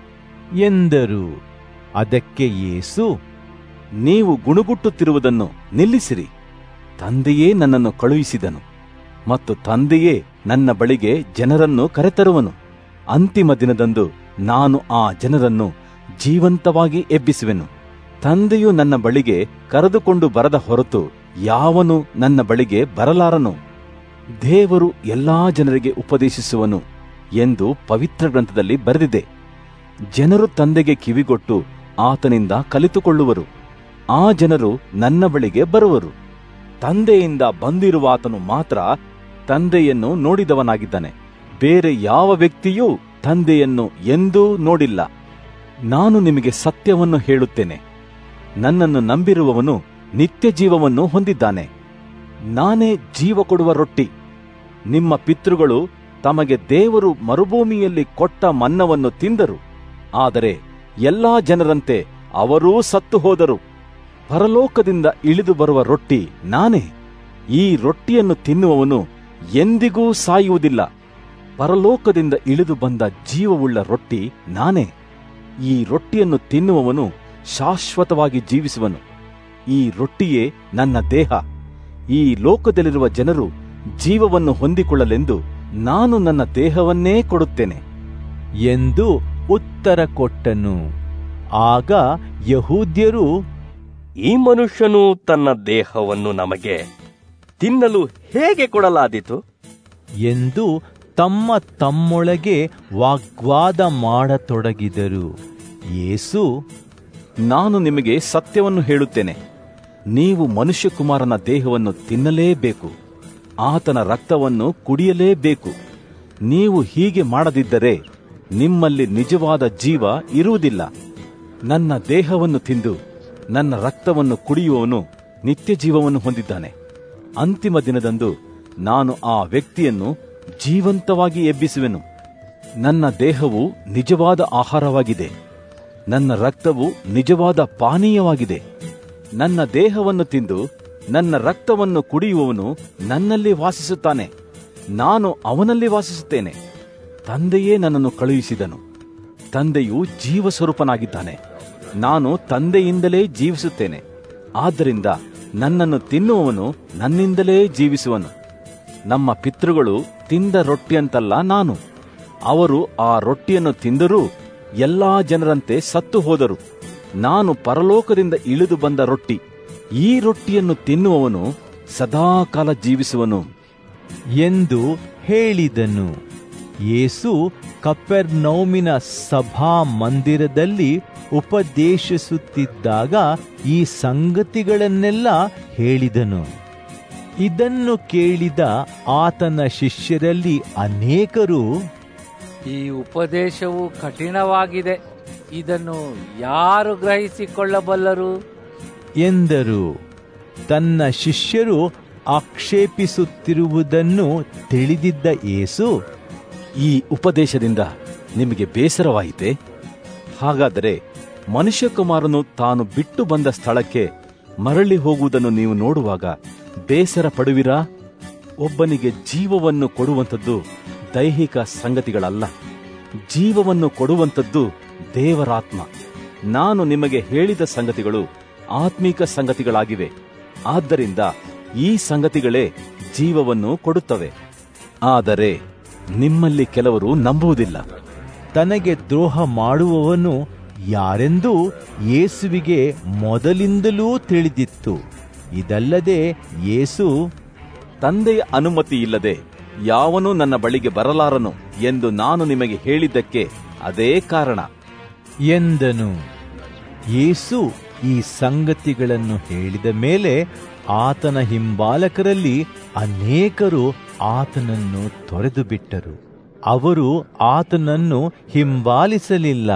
ಎಂದರು ಅದಕ್ಕೆ ಯೇಸು ನೀವು ಗುಣಗುಟ್ಟುತ್ತಿರುವುದನ್ನು ನಿಲ್ಲಿಸಿರಿ ತಂದೆಯೇ ನನ್ನನ್ನು ಕಳುಹಿಸಿದನು ಮತ್ತು ತಂದೆಯೇ ನನ್ನ ಬಳಿಗೆ ಜನರನ್ನು ಕರೆತರುವನು ಅಂತಿಮ ದಿನದಂದು ನಾನು ಆ ಜನರನ್ನು ಜೀವಂತವಾಗಿ ಎಬ್ಬಿಸುವೆನು ತಂದೆಯು ನನ್ನ ಬಳಿಗೆ ಕರೆದುಕೊಂಡು ಬರದ ಹೊರತು ಯಾವನು ನನ್ನ ಬಳಿಗೆ ಬರಲಾರನು ದೇವರು ಎಲ್ಲಾ ಜನರಿಗೆ ಉಪದೇಶಿಸುವನು ಎಂದು ಪವಿತ್ರ ಗ್ರಂಥದಲ್ಲಿ ಬರೆದಿದೆ ಜನರು ತಂದೆಗೆ ಕಿವಿಗೊಟ್ಟು ಆತನಿಂದ ಕಲಿತುಕೊಳ್ಳುವರು ಆ ಜನರು ನನ್ನ ಬಳಿಗೆ ಬರುವರು ತಂದೆಯಿಂದ ಬಂದಿರುವಾತನು ಮಾತ್ರ ತಂದೆಯನ್ನು ನೋಡಿದವನಾಗಿದ್ದಾನೆ ಬೇರೆ ಯಾವ ವ್ಯಕ್ತಿಯೂ ತಂದೆಯನ್ನು ಎಂದೂ ನೋಡಿಲ್ಲ ನಾನು ನಿಮಗೆ ಸತ್ಯವನ್ನು ಹೇಳುತ್ತೇನೆ ನನ್ನನ್ನು ನಂಬಿರುವವನು ನಿತ್ಯ ಜೀವವನ್ನು ಹೊಂದಿದ್ದಾನೆ ನಾನೇ ಜೀವ ಕೊಡುವ ರೊಟ್ಟಿ ನಿಮ್ಮ ಪಿತೃಗಳು ತಮಗೆ ದೇವರು ಮರುಭೂಮಿಯಲ್ಲಿ ಕೊಟ್ಟ ಮನ್ನವನ್ನು ತಿಂದರು ಆದರೆ ಎಲ್ಲಾ ಜನರಂತೆ ಅವರೂ ಸತ್ತು ಹೋದರು ಪರಲೋಕದಿಂದ ಇಳಿದು ಬರುವ ರೊಟ್ಟಿ ನಾನೇ ಈ ರೊಟ್ಟಿಯನ್ನು ತಿನ್ನುವವನು ಎಂದಿಗೂ ಸಾಯುವುದಿಲ್ಲ ಪರಲೋಕದಿಂದ ಇಳಿದು ಬಂದ ಜೀವವುಳ್ಳ ರೊಟ್ಟಿ ನಾನೇ ಈ ರೊಟ್ಟಿಯನ್ನು ತಿನ್ನುವವನು ಶಾಶ್ವತವಾಗಿ ಜೀವಿಸುವನು ಈ ರೊಟ್ಟಿಯೇ ನನ್ನ ದೇಹ ಈ ಲೋಕದಲ್ಲಿರುವ ಜನರು ಜೀವವನ್ನು ಹೊಂದಿಕೊಳ್ಳಲೆಂದು ನಾನು ನನ್ನ ದೇಹವನ್ನೇ ಕೊಡುತ್ತೇನೆ ಎಂದು ಉತ್ತರ ಕೊಟ್ಟನು ಆಗ ಯಹೂದ್ಯರು ಈ ಮನುಷ್ಯನು ತನ್ನ ದೇಹವನ್ನು ನಮಗೆ ತಿನ್ನಲು ಹೇಗೆ ಕೊಡಲಾದೀತು ಎಂದು ತಮ್ಮ ತಮ್ಮೊಳಗೆ ವಾಗ್ವಾದ ಮಾಡತೊಡಗಿದರು ಯೇಸು ನಾನು ನಿಮಗೆ ಸತ್ಯವನ್ನು ಹೇಳುತ್ತೇನೆ ನೀವು ಮನುಷ್ಯಕುಮಾರನ ದೇಹವನ್ನು ತಿನ್ನಲೇಬೇಕು ಆತನ ರಕ್ತವನ್ನು ಕುಡಿಯಲೇಬೇಕು ನೀವು ಹೀಗೆ ಮಾಡದಿದ್ದರೆ ನಿಮ್ಮಲ್ಲಿ ನಿಜವಾದ ಜೀವ ಇರುವುದಿಲ್ಲ ನನ್ನ ದೇಹವನ್ನು ತಿಂದು ನನ್ನ ರಕ್ತವನ್ನು ಕುಡಿಯುವವನು ನಿತ್ಯ ಜೀವವನ್ನು ಹೊಂದಿದ್ದಾನೆ ಅಂತಿಮ ದಿನದಂದು ನಾನು ಆ ವ್ಯಕ್ತಿಯನ್ನು ಜೀವಂತವಾಗಿ ಎಬ್ಬಿಸುವೆನು ನನ್ನ ದೇಹವು ನಿಜವಾದ ಆಹಾರವಾಗಿದೆ ನನ್ನ ರಕ್ತವು ನಿಜವಾದ ಪಾನೀಯವಾಗಿದೆ ನನ್ನ ದೇಹವನ್ನು ತಿಂದು ನನ್ನ ರಕ್ತವನ್ನು ಕುಡಿಯುವವನು ನನ್ನಲ್ಲಿ ವಾಸಿಸುತ್ತಾನೆ ನಾನು ಅವನಲ್ಲಿ ವಾಸಿಸುತ್ತೇನೆ ತಂದೆಯೇ ನನ್ನನ್ನು ಕಳುಹಿಸಿದನು ತಂದೆಯು ಜೀವಸ್ವರೂಪನಾಗಿದ್ದಾನೆ ನಾನು ತಂದೆಯಿಂದಲೇ ಜೀವಿಸುತ್ತೇನೆ ಆದ್ದರಿಂದ ನನ್ನನ್ನು ತಿನ್ನುವವನು ನನ್ನಿಂದಲೇ ಜೀವಿಸುವನು ನಮ್ಮ ಪಿತೃಗಳು ತಿಂದ ರೊಟ್ಟಿಯಂತಲ್ಲ ನಾನು ಅವರು ಆ ರೊಟ್ಟಿಯನ್ನು ತಿಂದರೂ ಎಲ್ಲಾ ಜನರಂತೆ ಸತ್ತು ಹೋದರು ನಾನು ಪರಲೋಕದಿಂದ ಇಳಿದು ಬಂದ ರೊಟ್ಟಿ ಈ ರೊಟ್ಟಿಯನ್ನು ತಿನ್ನುವವನು ಸದಾಕಾಲ ಜೀವಿಸುವನು ಎಂದು ಹೇಳಿದನು ಯೇಸು ಕಪೆರ್ನೌಮಿನ ಸಭಾ ಮಂದಿರದಲ್ಲಿ ಉಪದೇಶಿಸುತ್ತಿದ್ದಾಗ ಈ ಸಂಗತಿಗಳನ್ನೆಲ್ಲ ಹೇಳಿದನು ಇದನ್ನು ಕೇಳಿದ ಆತನ ಶಿಷ್ಯರಲ್ಲಿ ಅನೇಕರು ಈ ಉಪದೇಶವು ಕಠಿಣವಾಗಿದೆ ಇದನ್ನು ಯಾರು ಗ್ರಹಿಸಿಕೊಳ್ಳಬಲ್ಲರು ಎಂದರು ತನ್ನ ಶಿಷ್ಯರು ಆಕ್ಷೇಪಿಸುತ್ತಿರುವುದನ್ನು ತಿಳಿದಿದ್ದ ಏಸು ಈ ಉಪದೇಶದಿಂದ ನಿಮಗೆ ಬೇಸರವಾಯಿತೆ ಹಾಗಾದರೆ ಮನುಷ್ಯಕುಮಾರನು ತಾನು ಬಿಟ್ಟು ಬಂದ ಸ್ಥಳಕ್ಕೆ ಮರಳಿ ಹೋಗುವುದನ್ನು ನೀವು ನೋಡುವಾಗ ಬೇಸರ ಪಡುವಿರಾ ಒಬ್ಬನಿಗೆ ಜೀವವನ್ನು ಕೊಡುವಂಥದ್ದು ದೈಹಿಕ ಸಂಗತಿಗಳಲ್ಲ ಜೀವವನ್ನು ಕೊಡುವಂಥದ್ದು ದೇವರಾತ್ಮ ನಾನು ನಿಮಗೆ ಹೇಳಿದ ಸಂಗತಿಗಳು ಆತ್ಮೀಕ ಸಂಗತಿಗಳಾಗಿವೆ ಆದ್ದರಿಂದ ಈ ಸಂಗತಿಗಳೇ ಜೀವವನ್ನು ಕೊಡುತ್ತವೆ ಆದರೆ ನಿಮ್ಮಲ್ಲಿ ಕೆಲವರು ನಂಬುವುದಿಲ್ಲ ತನಗೆ ದ್ರೋಹ ಮಾಡುವವನು ಯಾರೆಂದು ಯೇಸುವಿಗೆ ಮೊದಲಿಂದಲೂ ತಿಳಿದಿತ್ತು ಇದಲ್ಲದೆ ಯೇಸು ತಂದೆಯ ಅನುಮತಿ ಇಲ್ಲದೆ ಯಾವನೂ ನನ್ನ ಬಳಿಗೆ ಬರಲಾರನು ಎಂದು ನಾನು ನಿಮಗೆ ಹೇಳಿದ್ದಕ್ಕೆ ಅದೇ ಕಾರಣ ಎಂದನು ಯೇಸು ಈ ಸಂಗತಿಗಳನ್ನು ಹೇಳಿದ ಮೇಲೆ ಆತನ ಹಿಂಬಾಲಕರಲ್ಲಿ ಅನೇಕರು ಆತನನ್ನು ತೊರೆದು ಬಿಟ್ಟರು ಅವರು ಆತನನ್ನು ಹಿಂಬಾಲಿಸಲಿಲ್ಲ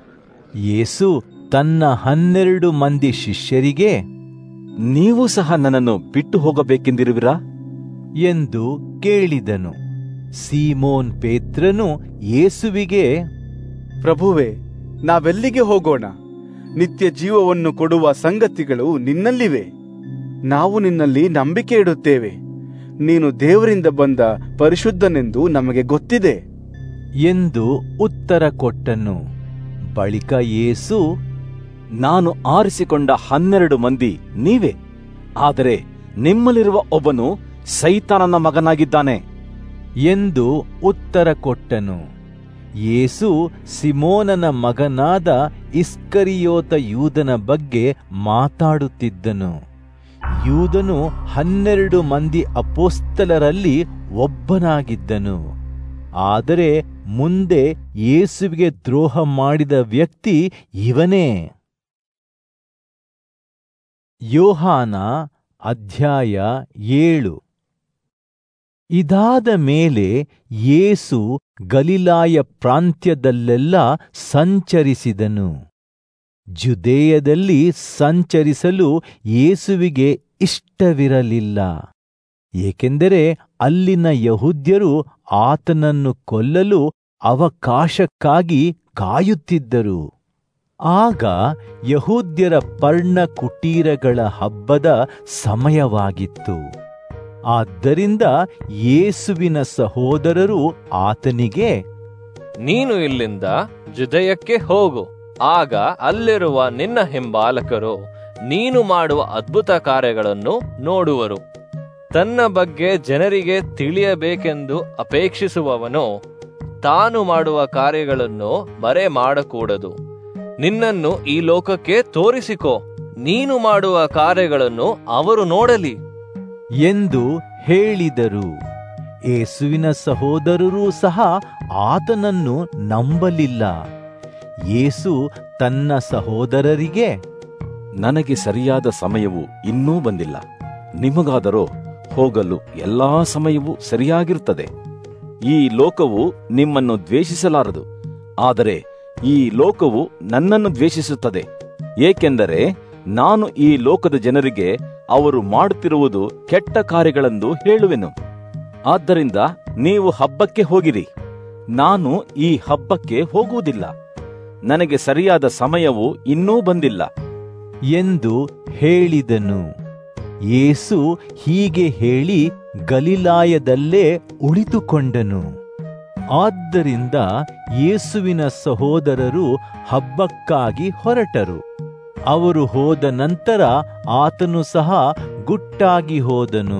ಯೇಸು ತನ್ನ ಹನ್ನೆರಡು ಮಂದಿ ಶಿಷ್ಯರಿಗೆ ನೀವು ಸಹ ನನ್ನನ್ನು ಬಿಟ್ಟು ಹೋಗಬೇಕೆಂದಿರುವಿರಾ ಎಂದು ಕೇಳಿದನು ಸೀಮೋನ್ ಪೇತ್ರನು ಯೇಸುವಿಗೆ ಪ್ರಭುವೆ ನಾವೆಲ್ಲಿಗೆ ಹೋಗೋಣ ನಿತ್ಯ ಜೀವವನ್ನು ಕೊಡುವ ಸಂಗತಿಗಳು ನಿನ್ನಲ್ಲಿವೆ ನಾವು ನಿನ್ನಲ್ಲಿ ನಂಬಿಕೆ ಇಡುತ್ತೇವೆ ನೀನು ದೇವರಿಂದ ಬಂದ ಪರಿಶುದ್ಧನೆಂದು ನಮಗೆ ಗೊತ್ತಿದೆ ಎಂದು ಉತ್ತರ ಕೊಟ್ಟನು ಬಳಿಕ ಯೇಸು ನಾನು ಆರಿಸಿಕೊಂಡ ಹನ್ನೆರಡು ಮಂದಿ ನೀವೇ ಆದರೆ ನಿಮ್ಮಲ್ಲಿರುವ ಒಬ್ಬನು ಸೈತಾನನ ಮಗನಾಗಿದ್ದಾನೆ ಎಂದು ಉತ್ತರ ಕೊಟ್ಟನು ಯೇಸು ಸಿಮೋನನ ಮಗನಾದ ಇಸ್ಕರಿಯೋತ ಯೂದನ ಬಗ್ಗೆ ಮಾತಾಡುತ್ತಿದ್ದನು ಯೂದನು ಹನ್ನೆರಡು ಮಂದಿ ಅಪೋಸ್ತಲರಲ್ಲಿ ಒಬ್ಬನಾಗಿದ್ದನು ಆದರೆ ಮುಂದೆ ಯೇಸುವಿಗೆ ದ್ರೋಹ ಮಾಡಿದ ವ್ಯಕ್ತಿ ಇವನೇ ಯೋಹಾನ ಅಧ್ಯಾಯ ಏಳು ಇದಾದ ಮೇಲೆ ಯೇಸು ಗಲಿಲಾಯ ಪ್ರಾಂತ್ಯದಲ್ಲೆಲ್ಲ ಸಂಚರಿಸಿದನು ಜುದೇಯದಲ್ಲಿ ಸಂಚರಿಸಲು ಯೇಸುವಿಗೆ ಇಷ್ಟವಿರಲಿಲ್ಲ ಏಕೆಂದರೆ ಅಲ್ಲಿನ ಯಹೂದ್ಯರು ಆತನನ್ನು ಕೊಲ್ಲಲು ಅವಕಾಶಕ್ಕಾಗಿ ಕಾಯುತ್ತಿದ್ದರು ಆಗ ಯಹೂದ್ಯರ ಪರ್ಣ ಕುಟೀರಗಳ ಹಬ್ಬದ ಸಮಯವಾಗಿತ್ತು ಆದ್ದರಿಂದ ಯೇಸುವಿನ ಸಹೋದರರು ಆತನಿಗೆ ನೀನು ಇಲ್ಲಿಂದ ಜುದಯಕ್ಕೆ ಹೋಗು ಆಗ ಅಲ್ಲಿರುವ ನಿನ್ನ ಹಿಂಬಾಲಕರು ನೀನು ಮಾಡುವ ಅದ್ಭುತ ಕಾರ್ಯಗಳನ್ನು ನೋಡುವರು ತನ್ನ ಬಗ್ಗೆ ಜನರಿಗೆ ತಿಳಿಯಬೇಕೆಂದು ಅಪೇಕ್ಷಿಸುವವನು ತಾನು ಮಾಡುವ ಕಾರ್ಯಗಳನ್ನು ಮರೆ ಮಾಡಕೂಡದು ನಿನ್ನನ್ನು ಈ ಲೋಕಕ್ಕೆ ತೋರಿಸಿಕೋ ನೀನು ಮಾಡುವ ಕಾರ್ಯಗಳನ್ನು ಅವರು ನೋಡಲಿ ಎಂದು ಹೇಳಿದರು ಯೇಸುವಿನ ಸಹೋದರರೂ ಸಹ ಆತನನ್ನು ನಂಬಲಿಲ್ಲ ಯೇಸು ತನ್ನ ಸಹೋದರರಿಗೆ ನನಗೆ ಸರಿಯಾದ ಸಮಯವು ಇನ್ನೂ ಬಂದಿಲ್ಲ ನಿಮಗಾದರೋ ಹೋಗಲು ಎಲ್ಲಾ ಸಮಯವೂ ಸರಿಯಾಗಿರುತ್ತದೆ ಈ ಲೋಕವು ನಿಮ್ಮನ್ನು ದ್ವೇಷಿಸಲಾರದು ಆದರೆ ಈ ಲೋಕವು ನನ್ನನ್ನು ದ್ವೇಷಿಸುತ್ತದೆ ಏಕೆಂದರೆ ನಾನು ಈ ಲೋಕದ ಜನರಿಗೆ ಅವರು ಮಾಡುತ್ತಿರುವುದು ಕೆಟ್ಟ ಕಾರ್ಯಗಳೆಂದು ಹೇಳುವೆನು ಆದ್ದರಿಂದ ನೀವು ಹಬ್ಬಕ್ಕೆ ಹೋಗಿರಿ ನಾನು ಈ ಹಬ್ಬಕ್ಕೆ ಹೋಗುವುದಿಲ್ಲ ನನಗೆ ಸರಿಯಾದ ಸಮಯವು ಇನ್ನೂ ಬಂದಿಲ್ಲ ಎಂದು ಹೇಳಿದನು ಯೇಸು ಹೀಗೆ ಹೇಳಿ ಗಲಿಲಾಯದಲ್ಲೇ ಉಳಿದುಕೊಂಡನು ಆದ್ದರಿಂದ ಯೇಸುವಿನ ಸಹೋದರರು ಹಬ್ಬಕ್ಕಾಗಿ ಹೊರಟರು ಅವರು ಹೋದ ನಂತರ ಆತನು ಸಹ ಗುಟ್ಟಾಗಿ ಹೋದನು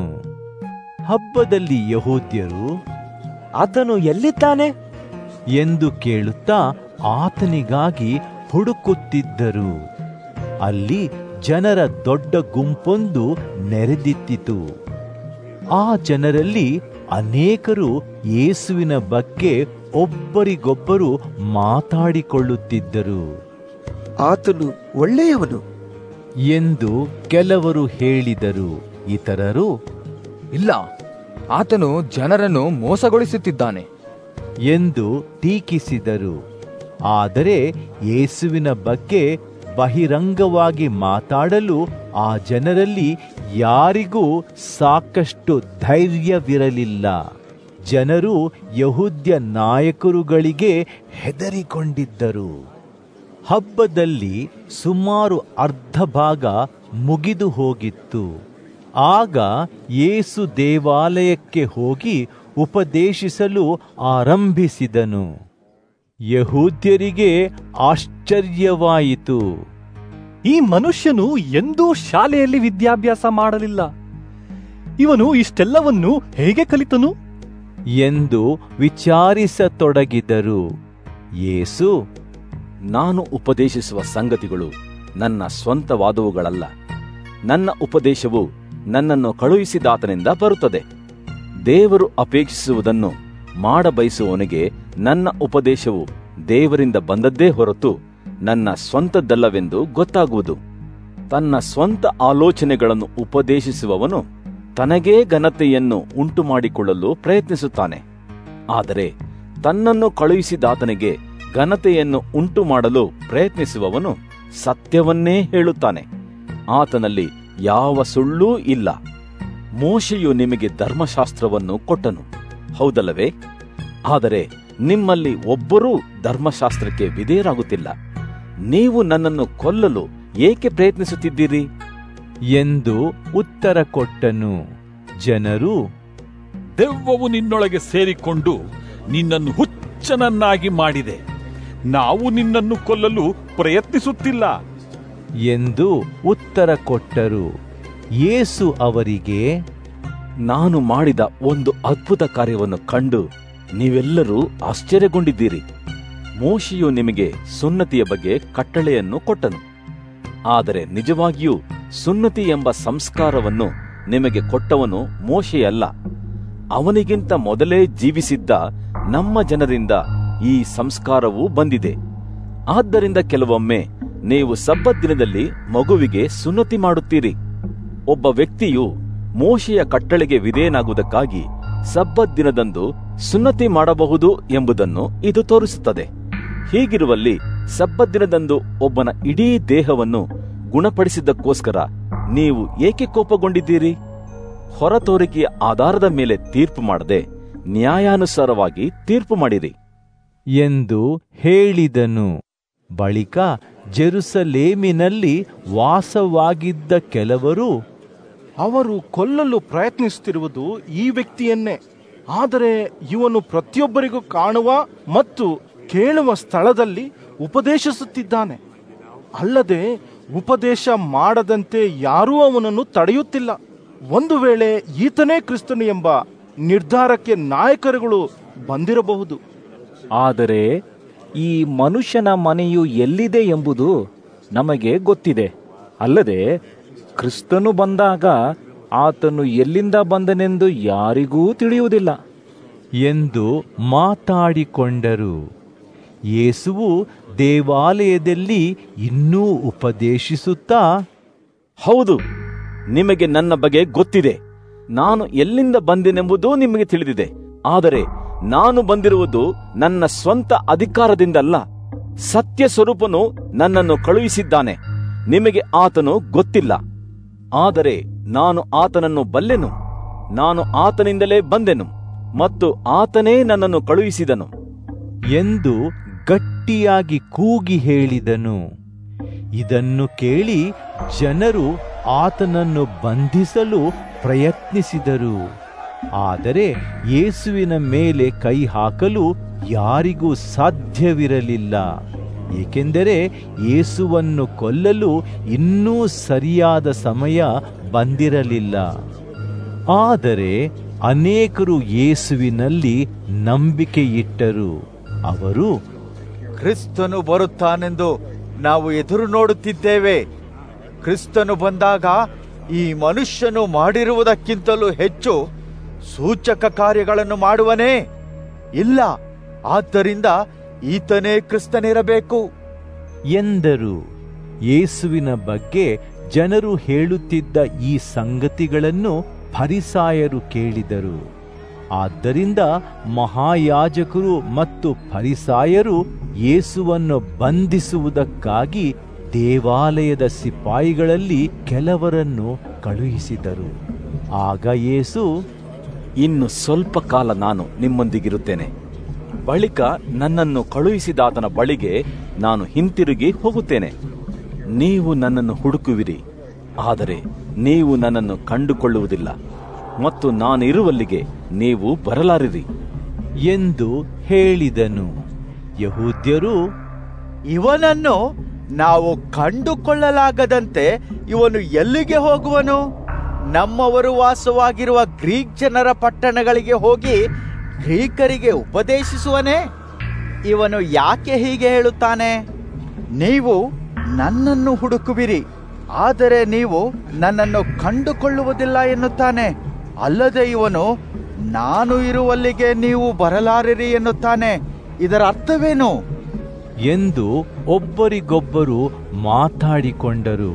ಹಬ್ಬದಲ್ಲಿ ಯಹೂದ್ಯರು ಆತನು ಎಲ್ಲಿದ್ದಾನೆ ಎಂದು ಕೇಳುತ್ತಾ ಆತನಿಗಾಗಿ ಹುಡುಕುತ್ತಿದ್ದರು ಅಲ್ಲಿ ಜನರ ದೊಡ್ಡ ಗುಂಪೊಂದು ನೆರೆದಿತ್ತಿತು ಆ ಜನರಲ್ಲಿ ಅನೇಕರು ಯೇಸುವಿನ ಬಗ್ಗೆ ಒಬ್ಬರಿಗೊಬ್ಬರು ಮಾತಾಡಿಕೊಳ್ಳುತ್ತಿದ್ದರು ಆತನು ಒಳ್ಳೆಯವನು ಎಂದು ಕೆಲವರು ಹೇಳಿದರು ಇತರರು ಇಲ್ಲ ಆತನು ಜನರನ್ನು ಮೋಸಗೊಳಿಸುತ್ತಿದ್ದಾನೆ ಎಂದು ಟೀಕಿಸಿದರು ಆದರೆ ಯೇಸುವಿನ ಬಗ್ಗೆ ಬಹಿರಂಗವಾಗಿ ಮಾತಾಡಲು ಆ ಜನರಲ್ಲಿ ಯಾರಿಗೂ ಸಾಕಷ್ಟು ಧೈರ್ಯವಿರಲಿಲ್ಲ ಜನರು ಯಹೂದ್ಯ ನಾಯಕರುಗಳಿಗೆ ಹೆದರಿಕೊಂಡಿದ್ದರು ಹಬ್ಬದಲ್ಲಿ ಸುಮಾರು ಅರ್ಧ ಭಾಗ ಮುಗಿದು ಹೋಗಿತ್ತು ಆಗ ಯೇಸು ದೇವಾಲಯಕ್ಕೆ ಹೋಗಿ ಉಪದೇಶಿಸಲು ಆರಂಭಿಸಿದನು ಯಹೂದ್ಯರಿಗೆ ಆಶ್ಚರ್ಯವಾಯಿತು ಈ ಮನುಷ್ಯನು ಎಂದೂ ಶಾಲೆಯಲ್ಲಿ ವಿದ್ಯಾಭ್ಯಾಸ ಮಾಡಲಿಲ್ಲ ಇವನು ಇಷ್ಟೆಲ್ಲವನ್ನು ಹೇಗೆ ಕಲಿತನು ಎಂದು ವಿಚಾರಿಸತೊಡಗಿದರು ಯೇಸು ನಾನು ಉಪದೇಶಿಸುವ ಸಂಗತಿಗಳು ನನ್ನ ಸ್ವಂತವಾದವುಗಳಲ್ಲ ನನ್ನ ಉಪದೇಶವು ನನ್ನನ್ನು ಕಳುಹಿಸಿದಾತನಿಂದ ಬರುತ್ತದೆ ದೇವರು ಅಪೇಕ್ಷಿಸುವುದನ್ನು ಮಾಡಬಯಸುವವನಿಗೆ ನನ್ನ ಉಪದೇಶವು ದೇವರಿಂದ ಬಂದದ್ದೇ ಹೊರತು ನನ್ನ ಸ್ವಂತದ್ದಲ್ಲವೆಂದು ಗೊತ್ತಾಗುವುದು ತನ್ನ ಸ್ವಂತ ಆಲೋಚನೆಗಳನ್ನು ಉಪದೇಶಿಸುವವನು ತನಗೇ ಘನತೆಯನ್ನು ಉಂಟು ಮಾಡಿಕೊಳ್ಳಲು ಪ್ರಯತ್ನಿಸುತ್ತಾನೆ ಆದರೆ ತನ್ನನ್ನು ಕಳುಹಿಸಿದಾತನಿಗೆ ಘನತೆಯನ್ನು ಉಂಟು ಮಾಡಲು ಪ್ರಯತ್ನಿಸುವವನು ಸತ್ಯವನ್ನೇ ಹೇಳುತ್ತಾನೆ ಆತನಲ್ಲಿ ಯಾವ ಸುಳ್ಳೂ ಇಲ್ಲ ಮೋಶೆಯು ನಿಮಗೆ ಧರ್ಮಶಾಸ್ತ್ರವನ್ನು ಕೊಟ್ಟನು ಹೌದಲ್ಲವೇ ಆದರೆ ನಿಮ್ಮಲ್ಲಿ ಒಬ್ಬರೂ ಧರ್ಮಶಾಸ್ತ್ರಕ್ಕೆ ವಿಧೇಯರಾಗುತ್ತಿಲ್ಲ ನೀವು ನನ್ನನ್ನು ಕೊಲ್ಲಲು ಏಕೆ ಪ್ರಯತ್ನಿಸುತ್ತಿದ್ದೀರಿ ಎಂದು ಉತ್ತರ ಕೊಟ್ಟನು ಜನರು ದೆವ್ವವು ನಿನ್ನೊಳಗೆ ಸೇರಿಕೊಂಡು ನಿನ್ನನ್ನು ಹುಚ್ಚನನ್ನಾಗಿ ಮಾಡಿದೆ ನಾವು ನಿನ್ನನ್ನು ಕೊಲ್ಲಲು ಪ್ರಯತ್ನಿಸುತ್ತಿಲ್ಲ ಎಂದು ಉತ್ತರ ಕೊಟ್ಟರು ಯೇಸು ಅವರಿಗೆ ನಾನು ಮಾಡಿದ ಒಂದು ಅದ್ಭುತ ಕಾರ್ಯವನ್ನು ಕಂಡು ನೀವೆಲ್ಲರೂ ಆಶ್ಚರ್ಯಗೊಂಡಿದ್ದೀರಿ ಮೋಶೆಯು ನಿಮಗೆ ಸುನ್ನತಿಯ ಬಗ್ಗೆ ಕಟ್ಟಳೆಯನ್ನು ಕೊಟ್ಟನು ಆದರೆ ನಿಜವಾಗಿಯೂ ಸುನ್ನತಿ ಎಂಬ ಸಂಸ್ಕಾರವನ್ನು ನಿಮಗೆ ಕೊಟ್ಟವನು ಮೋಶೆಯಲ್ಲ ಅವನಿಗಿಂತ ಮೊದಲೇ ಜೀವಿಸಿದ್ದ ನಮ್ಮ ಜನರಿಂದ ಈ ಸಂಸ್ಕಾರವು ಬಂದಿದೆ ಆದ್ದರಿಂದ ಕೆಲವೊಮ್ಮೆ ನೀವು ಸಬ್ಬತ್ ದಿನದಲ್ಲಿ ಮಗುವಿಗೆ ಸುನ್ನತಿ ಮಾಡುತ್ತೀರಿ ಒಬ್ಬ ವ್ಯಕ್ತಿಯು ಮೋಶೆಯ ಕಟ್ಟಳೆಗೆ ವಿಧೇಯನಾಗುವುದಕ್ಕಾಗಿ ಸಬ್ಬತ್ ದಿನದಂದು ಸುನ್ನತಿ ಮಾಡಬಹುದು ಎಂಬುದನ್ನು ಇದು ತೋರಿಸುತ್ತದೆ ಹೀಗಿರುವಲ್ಲಿ ಸಬ್ಬತ್ ದಿನದಂದು ಒಬ್ಬನ ಇಡೀ ದೇಹವನ್ನು ಗುಣಪಡಿಸಿದ್ದಕ್ಕೋಸ್ಕರ ನೀವು ಏಕೆ ಕೋಪಗೊಂಡಿದ್ದೀರಿ ಹೊರತೋರಿಕೆಯ ಆಧಾರದ ಮೇಲೆ ತೀರ್ಪು ಮಾಡದೆ ನ್ಯಾಯಾನುಸಾರವಾಗಿ ತೀರ್ಪು ಮಾಡಿರಿ ಎಂದು ಹೇಳಿದನು ಬಳಿಕ ಜೆರುಸಲೇಮಿನಲ್ಲಿ ವಾಸವಾಗಿದ್ದ ಕೆಲವರು ಅವರು ಕೊಲ್ಲಲು ಪ್ರಯತ್ನಿಸುತ್ತಿರುವುದು ಈ ವ್ಯಕ್ತಿಯನ್ನೇ ಆದರೆ ಇವನು ಪ್ರತಿಯೊಬ್ಬರಿಗೂ ಕಾಣುವ ಮತ್ತು ಕೇಳುವ ಸ್ಥಳದಲ್ಲಿ ಉಪದೇಶಿಸುತ್ತಿದ್ದಾನೆ ಅಲ್ಲದೆ ಉಪದೇಶ ಮಾಡದಂತೆ ಯಾರೂ ಅವನನ್ನು ತಡೆಯುತ್ತಿಲ್ಲ ಒಂದು ವೇಳೆ ಈತನೇ ಕ್ರಿಸ್ತನು ಎಂಬ ನಿರ್ಧಾರಕ್ಕೆ ನಾಯಕರುಗಳು ಬಂದಿರಬಹುದು ಆದರೆ ಈ ಮನುಷ್ಯನ ಮನೆಯು ಎಲ್ಲಿದೆ ಎಂಬುದು ನಮಗೆ ಗೊತ್ತಿದೆ ಅಲ್ಲದೆ ಕ್ರಿಸ್ತನು ಬಂದಾಗ ಆತನು ಎಲ್ಲಿಂದ ಬಂದನೆಂದು ಯಾರಿಗೂ ತಿಳಿಯುವುದಿಲ್ಲ ಎಂದು ಮಾತಾಡಿಕೊಂಡರು ಯೇಸುವು ದೇವಾಲಯದಲ್ಲಿ ಇನ್ನೂ ಉಪದೇಶಿಸುತ್ತಾ ಹೌದು ನಿಮಗೆ ನನ್ನ ಬಗ್ಗೆ ಗೊತ್ತಿದೆ ನಾನು ಎಲ್ಲಿಂದ ಬಂದೆನೆಂಬುದೂ ನಿಮಗೆ ತಿಳಿದಿದೆ ಆದರೆ ನಾನು ಬಂದಿರುವುದು ನನ್ನ ಸ್ವಂತ ಅಧಿಕಾರದಿಂದಲ್ಲ ಸತ್ಯ ಸ್ವರೂಪನು ನನ್ನನ್ನು ಕಳುಹಿಸಿದ್ದಾನೆ ನಿಮಗೆ ಆತನು ಗೊತ್ತಿಲ್ಲ ಆದರೆ ನಾನು ಆತನನ್ನು ಬಲ್ಲೆನು ನಾನು ಆತನಿಂದಲೇ ಬಂದೆನು ಮತ್ತು ಆತನೇ ನನ್ನನ್ನು ಕಳುಹಿಸಿದನು ಎಂದು ಗಟ್ಟಿಯಾಗಿ ಕೂಗಿ ಹೇಳಿದನು ಇದನ್ನು ಕೇಳಿ ಜನರು ಆತನನ್ನು ಬಂಧಿಸಲು ಪ್ರಯತ್ನಿಸಿದರು ಆದರೆ ಯೇಸುವಿನ ಮೇಲೆ ಕೈ ಹಾಕಲು ಯಾರಿಗೂ ಸಾಧ್ಯವಿರಲಿಲ್ಲ ಏಕೆಂದರೆ ಯೇಸುವನ್ನು ಕೊಲ್ಲಲು ಇನ್ನೂ ಸರಿಯಾದ ಸಮಯ ಬಂದಿರಲಿಲ್ಲ ಆದರೆ ಅನೇಕರು ಯೇಸುವಿನಲ್ಲಿ ನಂಬಿಕೆ ಇಟ್ಟರು ಅವರು ಕ್ರಿಸ್ತನು ಬರುತ್ತಾನೆಂದು ನಾವು ಎದುರು ನೋಡುತ್ತಿದ್ದೇವೆ ಕ್ರಿಸ್ತನು ಬಂದಾಗ ಈ ಮನುಷ್ಯನು ಮಾಡಿರುವುದಕ್ಕಿಂತಲೂ ಹೆಚ್ಚು ಸೂಚಕ ಕಾರ್ಯಗಳನ್ನು ಮಾಡುವನೇ ಇಲ್ಲ ಆದ್ದರಿಂದ ಈತನೇ ಕ್ರಿಸ್ತನಿರಬೇಕು ಎಂದರು ಯೇಸುವಿನ ಬಗ್ಗೆ ಜನರು ಹೇಳುತ್ತಿದ್ದ ಈ ಸಂಗತಿಗಳನ್ನು ಫರಿಸಾಯರು ಕೇಳಿದರು ಆದ್ದರಿಂದ ಮಹಾಯಾಜಕರು ಮತ್ತು ಫರಿಸಾಯರು ಯೇಸುವನ್ನು ಬಂಧಿಸುವುದಕ್ಕಾಗಿ ದೇವಾಲಯದ ಸಿಪಾಯಿಗಳಲ್ಲಿ ಕೆಲವರನ್ನು ಕಳುಹಿಸಿದರು ಆಗ ಯೇಸು ಇನ್ನು ಸ್ವಲ್ಪ ಕಾಲ ನಾನು ನಿಮ್ಮೊಂದಿಗಿರುತ್ತೇನೆ ಬಳಿಕ ನನ್ನನ್ನು ಕಳುಹಿಸಿದಾತನ ಬಳಿಗೆ ನಾನು ಹಿಂತಿರುಗಿ ಹೋಗುತ್ತೇನೆ ನೀವು ನನ್ನನ್ನು ಹುಡುಕುವಿರಿ ಆದರೆ ನೀವು ನನ್ನನ್ನು ಕಂಡುಕೊಳ್ಳುವುದಿಲ್ಲ ಮತ್ತು ನಾನಿರುವಲ್ಲಿಗೆ ನೀವು ಬರಲಾರಿರಿ ಎಂದು ಹೇಳಿದನು ಯಹೂದ್ಯರು ಇವನನ್ನು ನಾವು ಕಂಡುಕೊಳ್ಳಲಾಗದಂತೆ ಇವನು ಎಲ್ಲಿಗೆ ಹೋಗುವನು ನಮ್ಮವರು ವಾಸವಾಗಿರುವ ಗ್ರೀಕ್ ಜನರ ಪಟ್ಟಣಗಳಿಗೆ ಹೋಗಿ ಗ್ರೀಕರಿಗೆ ಉಪದೇಶಿಸುವನೇ ಇವನು ಯಾಕೆ ಹೀಗೆ ಹೇಳುತ್ತಾನೆ ನೀವು ನನ್ನನ್ನು ಹುಡುಕುವಿರಿ ಆದರೆ ನೀವು ನನ್ನನ್ನು ಕಂಡುಕೊಳ್ಳುವುದಿಲ್ಲ ಎನ್ನುತ್ತಾನೆ ಅಲ್ಲದೆ ಇವನು ನಾನು ಇರುವಲ್ಲಿಗೆ ನೀವು ಬರಲಾರಿರಿ ಎನ್ನುತ್ತಾನೆ ಇದರ ಅರ್ಥವೇನು ಎಂದು ಒಬ್ಬರಿಗೊಬ್ಬರು ಮಾತಾಡಿಕೊಂಡರು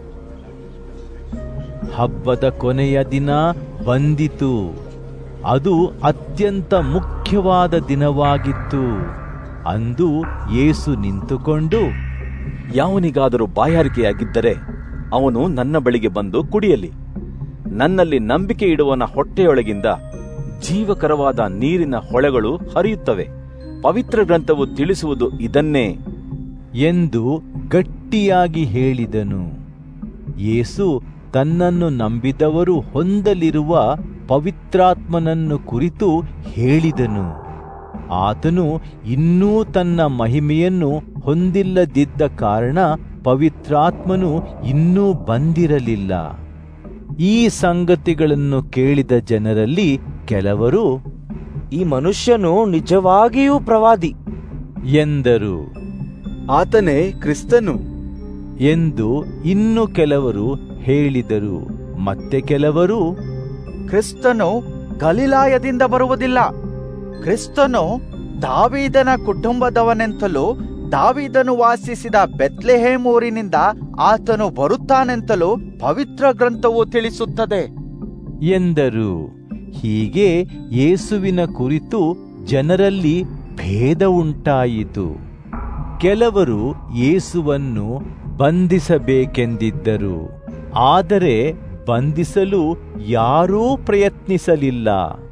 ಹಬ್ಬದ ಕೊನೆಯ ದಿನ ಬಂದಿತು ಅದು ಅತ್ಯಂತ ಮುಖ್ಯವಾದ ದಿನವಾಗಿತ್ತು ಅಂದು ಯೇಸು ನಿಂತುಕೊಂಡು ಯಾವನಿಗಾದರೂ ಬಾಯಾರಿಕೆಯಾಗಿದ್ದರೆ ಅವನು ನನ್ನ ಬಳಿಗೆ ಬಂದು ಕುಡಿಯಲಿ ನನ್ನಲ್ಲಿ ನಂಬಿಕೆ ಇಡುವನ ಹೊಟ್ಟೆಯೊಳಗಿಂದ ಜೀವಕರವಾದ ನೀರಿನ ಹೊಳೆಗಳು ಹರಿಯುತ್ತವೆ ಪವಿತ್ರ ಗ್ರಂಥವು ತಿಳಿಸುವುದು ಇದನ್ನೇ ಎಂದು ಗಟ್ಟಿಯಾಗಿ ಹೇಳಿದನು ಯೇಸು ತನ್ನನ್ನು ನಂಬಿದವರು ಹೊಂದಲಿರುವ ಪವಿತ್ರಾತ್ಮನನ್ನು ಕುರಿತು ಹೇಳಿದನು ಆತನು ಇನ್ನೂ ತನ್ನ ಮಹಿಮೆಯನ್ನು ಹೊಂದಿಲ್ಲದಿದ್ದ ಕಾರಣ ಪವಿತ್ರಾತ್ಮನು ಇನ್ನೂ ಬಂದಿರಲಿಲ್ಲ ಈ ಸಂಗತಿಗಳನ್ನು ಕೇಳಿದ ಜನರಲ್ಲಿ ಕೆಲವರು ಈ ಮನುಷ್ಯನು ನಿಜವಾಗಿಯೂ ಪ್ರವಾದಿ ಎಂದರು ಆತನೇ ಕ್ರಿಸ್ತನು ಎಂದು ಇನ್ನು ಕೆಲವರು ಹೇಳಿದರು ಮತ್ತೆ ಕೆಲವರು ಕ್ರಿಸ್ತನು ಗಲಿಲಾಯದಿಂದ ಬರುವುದಿಲ್ಲ ಕ್ರಿಸ್ತನು ದಾವೀದನ ಕುಟುಂಬದವನೆಂತಲೂ ದಾವೀದನು ವಾಸಿಸಿದ ಬೆತ್ಲೆಹೇಮ್ ಊರಿನಿಂದ ಆತನು ಬರುತ್ತಾನೆಂತಲೂ ಪವಿತ್ರ ಗ್ರಂಥವು ತಿಳಿಸುತ್ತದೆ ಎಂದರು ಹೀಗೆ ಯೇಸುವಿನ ಕುರಿತು ಜನರಲ್ಲಿ ಭೇದ ಉಂಟಾಯಿತು ಕೆಲವರು ಯೇಸುವನ್ನು ಬಂಧಿಸಬೇಕೆಂದಿದ್ದರು ಆದರೆ ಬಂಧಿಸಲು ಯಾರೂ ಪ್ರಯತ್ನಿಸಲಿಲ್ಲ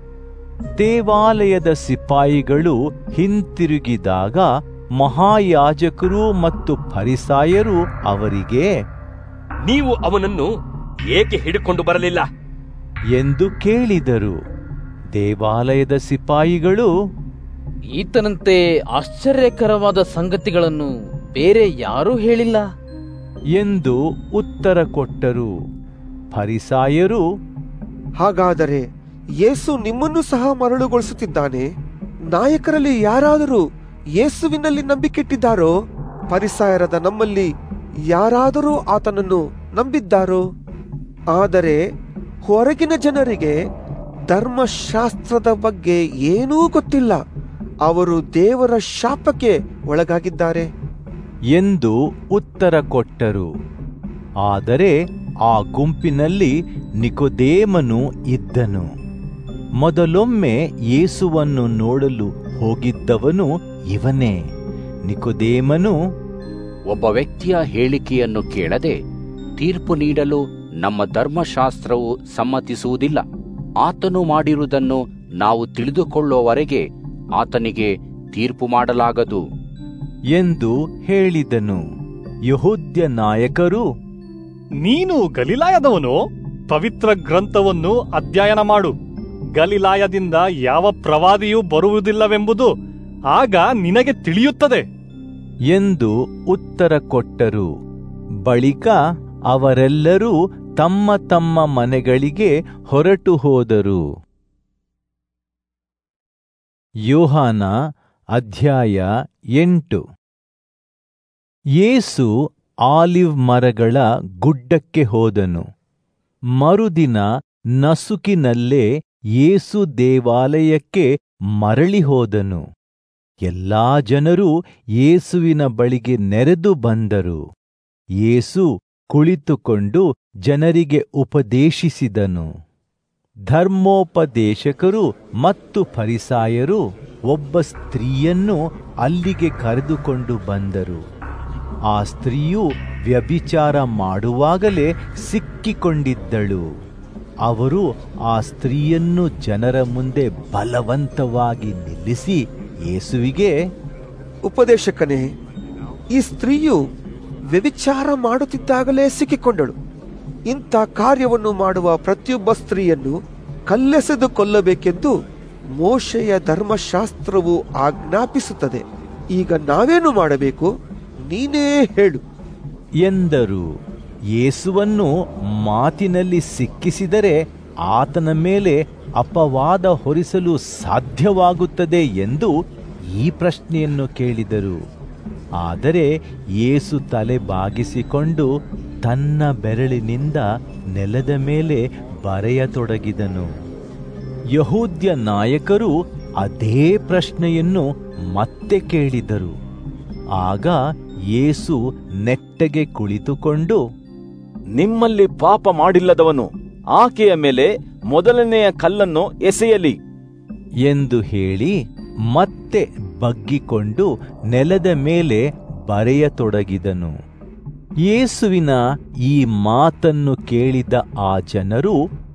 ದೇವಾಲಯದ ಸಿಪಾಯಿಗಳು ಹಿಂತಿರುಗಿದಾಗ ಮಹಾಯಾಜಕರು ಮತ್ತು ಫರಿಸಾಯರು ಅವರಿಗೆ ನೀವು ಅವನನ್ನು ಏಕೆ ಹಿಡಿಕೊಂಡು ಬರಲಿಲ್ಲ ಎಂದು ಕೇಳಿದರು ದೇವಾಲಯದ ಸಿಪಾಯಿಗಳು ಈತನಂತೆ ಆಶ್ಚರ್ಯಕರವಾದ ಸಂಗತಿಗಳನ್ನು ಬೇರೆ ಯಾರೂ ಹೇಳಿಲ್ಲ ಎಂದು ಉತ್ತರ ಕೊಟ್ಟರು ಫರಿಸಾಯರು ಹಾಗಾದರೆ ಯೇಸು ನಿಮ್ಮನ್ನು ಸಹ ಮರಳುಗೊಳಿಸುತ್ತಿದ್ದಾನೆ ನಾಯಕರಲ್ಲಿ ಯಾರಾದರೂ ಯೇಸುವಿನಲ್ಲಿ ನಂಬಿಕೆಟ್ಟಿದ್ದಾರೋ ಪರಿಸಾಯರದ ನಮ್ಮಲ್ಲಿ ಯಾರಾದರೂ ಆತನನ್ನು ನಂಬಿದ್ದಾರೋ ಆದರೆ ಹೊರಗಿನ ಜನರಿಗೆ ಧರ್ಮಶಾಸ್ತ್ರದ ಬಗ್ಗೆ ಏನೂ ಗೊತ್ತಿಲ್ಲ ಅವರು ದೇವರ ಶಾಪಕ್ಕೆ ಒಳಗಾಗಿದ್ದಾರೆ ಎಂದು ಉತ್ತರ ಕೊಟ್ಟರು ಆದರೆ ಆ ಗುಂಪಿನಲ್ಲಿ ನಿಕೋದೇಮನು ಇದ್ದನು ಮೊದಲೊಮ್ಮೆ ಯೇಸುವನ್ನು ನೋಡಲು ಹೋಗಿದ್ದವನು ಇವನೇ ನಿಕೋದೇಮನು ಒಬ್ಬ ವ್ಯಕ್ತಿಯ ಹೇಳಿಕೆಯನ್ನು ಕೇಳದೆ ತೀರ್ಪು ನೀಡಲು ನಮ್ಮ ಧರ್ಮಶಾಸ್ತ್ರವು ಸಮ್ಮತಿಸುವುದಿಲ್ಲ ಆತನು ಮಾಡಿರುವುದನ್ನು ನಾವು ತಿಳಿದುಕೊಳ್ಳುವವರೆಗೆ ಆತನಿಗೆ ತೀರ್ಪು ಮಾಡಲಾಗದು ಎಂದು ಹೇಳಿದನು ಯಹೂದ್ಯ ನಾಯಕರು ನೀನು ಗಲಿಲಾಯದವನು ಪವಿತ್ರ ಗ್ರಂಥವನ್ನು ಅಧ್ಯಯನ ಮಾಡು ಗಲಿಲಾಯದಿಂದ ಯಾವ ಪ್ರವಾದಿಯೂ ಬರುವುದಿಲ್ಲವೆಂಬುದು ಆಗ ನಿನಗೆ ತಿಳಿಯುತ್ತದೆ ಎಂದು ಉತ್ತರ ಕೊಟ್ಟರು ಬಳಿಕ ಅವರೆಲ್ಲರೂ ತಮ್ಮ ತಮ್ಮ ಮನೆಗಳಿಗೆ ಹೊರಟು ಹೋದರು ಯೋಹಾನ ಅಧ್ಯಾಯ ಎಂಟು ಯೇಸು ಆಲಿವ್ ಮರಗಳ ಗುಡ್ಡಕ್ಕೆ ಹೋದನು ಮರುದಿನ ನಸುಕಿನಲ್ಲೇ ಯೇಸು ದೇವಾಲಯಕ್ಕೆ ಮರಳಿ ಹೋದನು ಎಲ್ಲಾ ಜನರು ಯೇಸುವಿನ ಬಳಿಗೆ ನೆರೆದು ಬಂದರು ಯೇಸು ಕುಳಿತುಕೊಂಡು ಜನರಿಗೆ ಉಪದೇಶಿಸಿದನು ಧರ್ಮೋಪದೇಶಕರು ಮತ್ತು ಫರಿಸಾಯರು ಒಬ್ಬ ಸ್ತ್ರೀಯನ್ನು ಅಲ್ಲಿಗೆ ಕರೆದುಕೊಂಡು ಬಂದರು ಆ ಸ್ತ್ರೀಯು ವ್ಯಭಿಚಾರ ಮಾಡುವಾಗಲೇ ಸಿಕ್ಕಿಕೊಂಡಿದ್ದಳು ಅವರು ಆ ಸ್ತ್ರೀಯನ್ನು ಜನರ ಮುಂದೆ ಬಲವಂತವಾಗಿ ನಿಲ್ಲಿಸಿ ಯೇಸುವಿಗೆ ಉಪದೇಶಕನೇ ಈ ಸ್ತ್ರೀಯು ವ್ಯಭಿಚಾರ ಮಾಡುತ್ತಿದ್ದಾಗಲೇ ಸಿಕ್ಕಿಕೊಂಡಳು ಇಂಥ ಕಾರ್ಯವನ್ನು ಮಾಡುವ ಪ್ರತಿಯೊಬ್ಬ ಸ್ತ್ರೀಯನ್ನು ಕಲ್ಲೆಸೆದು ಕೊಲ್ಲಬೇಕೆಂದು ಮೋಶೆಯ ಧರ್ಮಶಾಸ್ತ್ರವು ಆಜ್ಞಾಪಿಸುತ್ತದೆ ಈಗ ನಾವೇನು ಮಾಡಬೇಕು ನೀನೇ ಹೇಳು ಎಂದರು ಯೇಸುವನ್ನು ಮಾತಿನಲ್ಲಿ ಸಿಕ್ಕಿಸಿದರೆ ಆತನ ಮೇಲೆ ಅಪವಾದ ಹೊರಿಸಲು ಸಾಧ್ಯವಾಗುತ್ತದೆ ಎಂದು ಈ ಪ್ರಶ್ನೆಯನ್ನು ಕೇಳಿದರು ಆದರೆ ಯೇಸು ತಲೆ ಬಾಗಿಸಿಕೊಂಡು ತನ್ನ ಬೆರಳಿನಿಂದ ನೆಲದ ಮೇಲೆ ಬರೆಯತೊಡಗಿದನು ಯಹೂದ್ಯ ನಾಯಕರು ಅದೇ ಪ್ರಶ್ನೆಯನ್ನು ಮತ್ತೆ ಕೇಳಿದರು ಆಗ ಯೇಸು ನೆಟ್ಟಗೆ ಕುಳಿತುಕೊಂಡು ನಿಮ್ಮಲ್ಲಿ ಪಾಪ ಮಾಡಿಲ್ಲದವನು ಆಕೆಯ ಮೇಲೆ ಮೊದಲನೆಯ ಕಲ್ಲನ್ನು ಎಸೆಯಲಿ ಎಂದು ಹೇಳಿ ಮತ್ತೆ ಬಗ್ಗಿಕೊಂಡು ನೆಲದ ಮೇಲೆ ಬರೆಯತೊಡಗಿದನು ಯೇಸುವಿನ ಈ ಮಾತನ್ನು ಕೇಳಿದ ಆ ಜನರು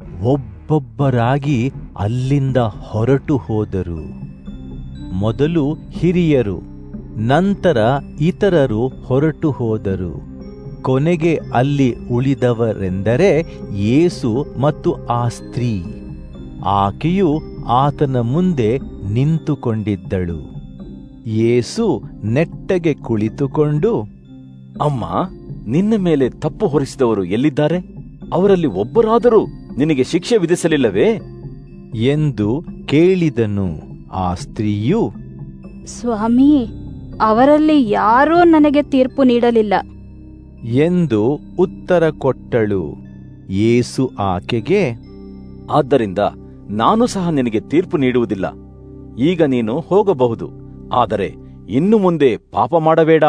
ಒಬ್ಬೊಬ್ಬರಾಗಿ ಅಲ್ಲಿಂದ ಹೊರಟು ಹೋದರು ಮೊದಲು ಹಿರಿಯರು ನಂತರ ಇತರರು ಹೊರಟು ಹೋದರು ಕೊನೆಗೆ ಅಲ್ಲಿ ಉಳಿದವರೆಂದರೆ ಯೇಸು ಮತ್ತು ಆ ಸ್ತ್ರೀ ಆಕೆಯು ಆತನ ಮುಂದೆ ನಿಂತುಕೊಂಡಿದ್ದಳು ಯೇಸು ನೆಟ್ಟಗೆ ಕುಳಿತುಕೊಂಡು ಅಮ್ಮ ನಿನ್ನ ಮೇಲೆ ತಪ್ಪು ಹೊರಿಸಿದವರು ಎಲ್ಲಿದ್ದಾರೆ ಅವರಲ್ಲಿ ಒಬ್ಬರಾದರೂ ನಿನಗೆ ಶಿಕ್ಷೆ ವಿಧಿಸಲಿಲ್ಲವೇ ಎಂದು ಕೇಳಿದನು ಆ ಸ್ತ್ರೀಯು ಸ್ವಾಮಿ ಅವರಲ್ಲಿ ಯಾರೂ ನನಗೆ ತೀರ್ಪು ನೀಡಲಿಲ್ಲ ಎಂದು ಉತ್ತರ ಕೊಟ್ಟಳು ಯೇಸು ಆಕೆಗೆ ಆದ್ದರಿಂದ ನಾನು ಸಹ ನಿನಗೆ ತೀರ್ಪು ನೀಡುವುದಿಲ್ಲ ಈಗ ನೀನು ಹೋಗಬಹುದು ಆದರೆ ಇನ್ನು ಮುಂದೆ ಪಾಪ ಮಾಡಬೇಡ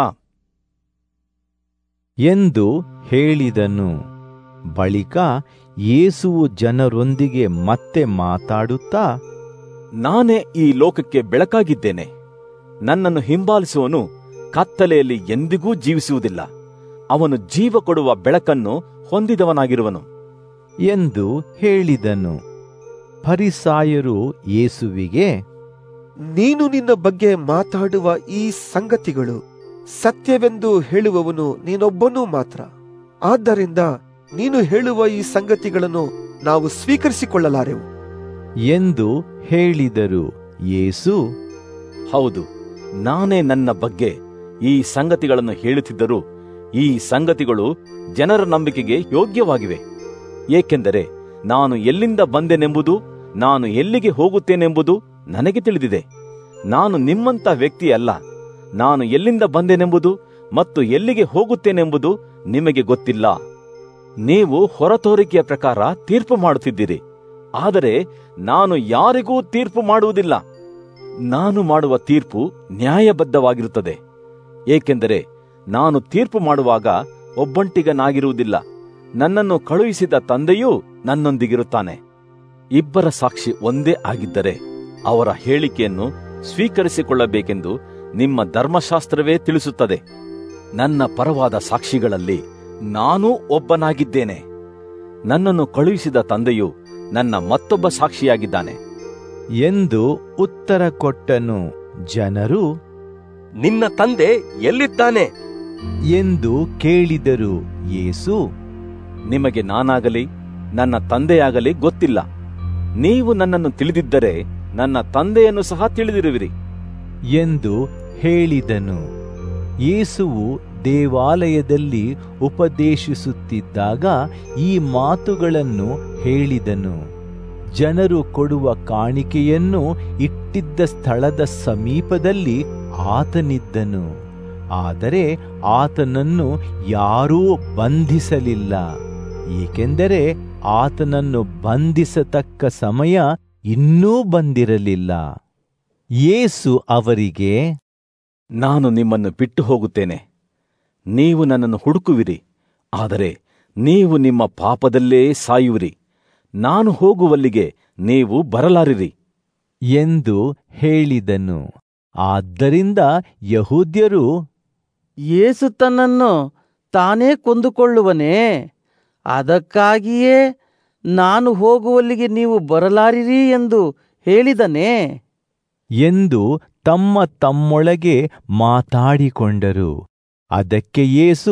ಎಂದು ಹೇಳಿದನು ಬಳಿಕ ಯೇಸುವು ಜನರೊಂದಿಗೆ ಮತ್ತೆ ಮಾತಾಡುತ್ತಾ ನಾನೇ ಈ ಲೋಕಕ್ಕೆ ಬೆಳಕಾಗಿದ್ದೇನೆ ನನ್ನನ್ನು ಹಿಂಬಾಲಿಸುವನು ಕತ್ತಲೆಯಲ್ಲಿ ಎಂದಿಗೂ ಜೀವಿಸುವುದಿಲ್ಲ ಅವನು ಜೀವ ಕೊಡುವ ಬೆಳಕನ್ನು ಹೊಂದಿದವನಾಗಿರುವನು ಎಂದು ಹೇಳಿದನು ಫರಿಸಾಯರು ಯೇಸುವಿಗೆ ನೀನು ನಿನ್ನ ಬಗ್ಗೆ ಮಾತಾಡುವ ಈ ಸಂಗತಿಗಳು ಸತ್ಯವೆಂದು ಹೇಳುವವನು ನೀನೊಬ್ಬನೂ ಮಾತ್ರ ಆದ್ದರಿಂದ ನೀನು ಹೇಳುವ ಈ ಸಂಗತಿಗಳನ್ನು ನಾವು ಸ್ವೀಕರಿಸಿಕೊಳ್ಳಲಾರೆವು ಎಂದು ಹೇಳಿದರು ಯೇಸು ಹೌದು ನಾನೇ ನನ್ನ ಬಗ್ಗೆ ಈ ಸಂಗತಿಗಳನ್ನು ಹೇಳುತ್ತಿದ್ದರೂ ಈ ಸಂಗತಿಗಳು ಜನರ ನಂಬಿಕೆಗೆ ಯೋಗ್ಯವಾಗಿವೆ ಏಕೆಂದರೆ ನಾನು ಎಲ್ಲಿಂದ ಬಂದೆನೆಂಬುದು ನಾನು ಎಲ್ಲಿಗೆ ಹೋಗುತ್ತೇನೆಂಬುದು ನನಗೆ ತಿಳಿದಿದೆ ನಾನು ನಿಮ್ಮಂಥ ವ್ಯಕ್ತಿ ಅಲ್ಲ ನಾನು ಎಲ್ಲಿಂದ ಬಂದೆನೆಂಬುದು ಮತ್ತು ಎಲ್ಲಿಗೆ ಹೋಗುತ್ತೇನೆಂಬುದು ನಿಮಗೆ ಗೊತ್ತಿಲ್ಲ ನೀವು ಹೊರತೋರಿಕೆಯ ಪ್ರಕಾರ ತೀರ್ಪು ಮಾಡುತ್ತಿದ್ದೀರಿ ಆದರೆ ನಾನು ಯಾರಿಗೂ ತೀರ್ಪು ಮಾಡುವುದಿಲ್ಲ ನಾನು ಮಾಡುವ ತೀರ್ಪು ನ್ಯಾಯಬದ್ಧವಾಗಿರುತ್ತದೆ ಏಕೆಂದರೆ ನಾನು ತೀರ್ಪು ಮಾಡುವಾಗ ಒಬ್ಬಂಟಿಗನಾಗಿರುವುದಿಲ್ಲ ನನ್ನನ್ನು ಕಳುಹಿಸಿದ ತಂದೆಯೂ ನನ್ನೊಂದಿಗಿರುತ್ತಾನೆ ಇಬ್ಬರ ಸಾಕ್ಷಿ ಒಂದೇ ಆಗಿದ್ದರೆ ಅವರ ಹೇಳಿಕೆಯನ್ನು ಸ್ವೀಕರಿಸಿಕೊಳ್ಳಬೇಕೆಂದು ನಿಮ್ಮ ಧರ್ಮಶಾಸ್ತ್ರವೇ ತಿಳಿಸುತ್ತದೆ ನನ್ನ ಪರವಾದ ಸಾಕ್ಷಿಗಳಲ್ಲಿ ನಾನೂ ಒಬ್ಬನಾಗಿದ್ದೇನೆ ನನ್ನನ್ನು ಕಳುಹಿಸಿದ ತಂದೆಯು ನನ್ನ ಮತ್ತೊಬ್ಬ ಸಾಕ್ಷಿಯಾಗಿದ್ದಾನೆ ಎಂದು ಉತ್ತರ ಕೊಟ್ಟನು ಜನರು ನಿನ್ನ ತಂದೆ ಎಲ್ಲಿದ್ದಾನೆ ಎಂದು ಕೇಳಿದರು ಯೇಸು ನಿಮಗೆ ನಾನಾಗಲಿ ನನ್ನ ತಂದೆಯಾಗಲಿ ಗೊತ್ತಿಲ್ಲ ನೀವು ನನ್ನನ್ನು ತಿಳಿದಿದ್ದರೆ ನನ್ನ ತಂದೆಯನ್ನು ಸಹ ತಿಳಿದಿರುವಿರಿ ಎಂದು ಹೇಳಿದನು ಯೇಸುವು ದೇವಾಲಯದಲ್ಲಿ ಉಪದೇಶಿಸುತ್ತಿದ್ದಾಗ ಈ ಮಾತುಗಳನ್ನು ಹೇಳಿದನು ಜನರು ಕೊಡುವ ಕಾಣಿಕೆಯನ್ನು ಇಟ್ಟಿದ್ದ ಸ್ಥಳದ ಸಮೀಪದಲ್ಲಿ ಆತನಿದ್ದನು ಆದರೆ ಆತನನ್ನು ಯಾರೂ ಬಂಧಿಸಲಿಲ್ಲ ಏಕೆಂದರೆ ಆತನನ್ನು ಬಂಧಿಸತಕ್ಕ ಸಮಯ ಇನ್ನೂ ಬಂದಿರಲಿಲ್ಲ ಯೇಸು ಅವರಿಗೆ ನಾನು ನಿಮ್ಮನ್ನು ಬಿಟ್ಟು ಹೋಗುತ್ತೇನೆ ನೀವು ನನ್ನನ್ನು ಹುಡುಕುವಿರಿ ಆದರೆ ನೀವು ನಿಮ್ಮ ಪಾಪದಲ್ಲೇ ಸಾಯುವಿರಿ ನಾನು ಹೋಗುವಲ್ಲಿಗೆ ನೀವು ಬರಲಾರಿರಿ ಎಂದು ಹೇಳಿದನು ಆದ್ದರಿಂದ ಯಹೂದ್ಯರು ಯೇಸು ತನ್ನನ್ನು ತಾನೇ ಕೊಂದುಕೊಳ್ಳುವನೇ ಅದಕ್ಕಾಗಿಯೇ ನಾನು ಹೋಗುವಲ್ಲಿಗೆ ನೀವು ಬರಲಾರಿರಿ ಎಂದು ಹೇಳಿದನೇ ಎಂದು ತಮ್ಮ ತಮ್ಮೊಳಗೆ ಮಾತಾಡಿಕೊಂಡರು ಅದಕ್ಕೆ ಯೇಸು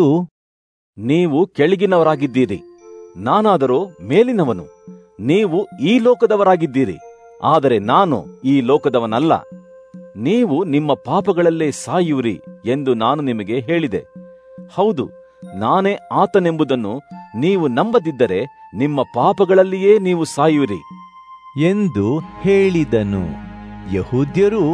ನೀವು ಕೆಳಗಿನವರಾಗಿದ್ದೀರಿ ನಾನಾದರೂ ಮೇಲಿನವನು ನೀವು ಈ ಲೋಕದವರಾಗಿದ್ದೀರಿ ಆದರೆ ನಾನು ಈ ಲೋಕದವನಲ್ಲ ನೀವು ನಿಮ್ಮ ಪಾಪಗಳಲ್ಲೇ ಸಾಯುವಿರಿ ಎಂದು ನಾನು ನಿಮಗೆ ಹೇಳಿದೆ ಹೌದು ನಾನೇ ಆತನೆಂಬುದನ್ನು ನೀವು ನಂಬದಿದ್ದರೆ ನಿಮ್ಮ ಪಾಪಗಳಲ್ಲಿಯೇ ನೀವು ಸಾಯುವಿರಿ ಎಂದು ಹೇಳಿದನು ಯಹೂದ್ಯರು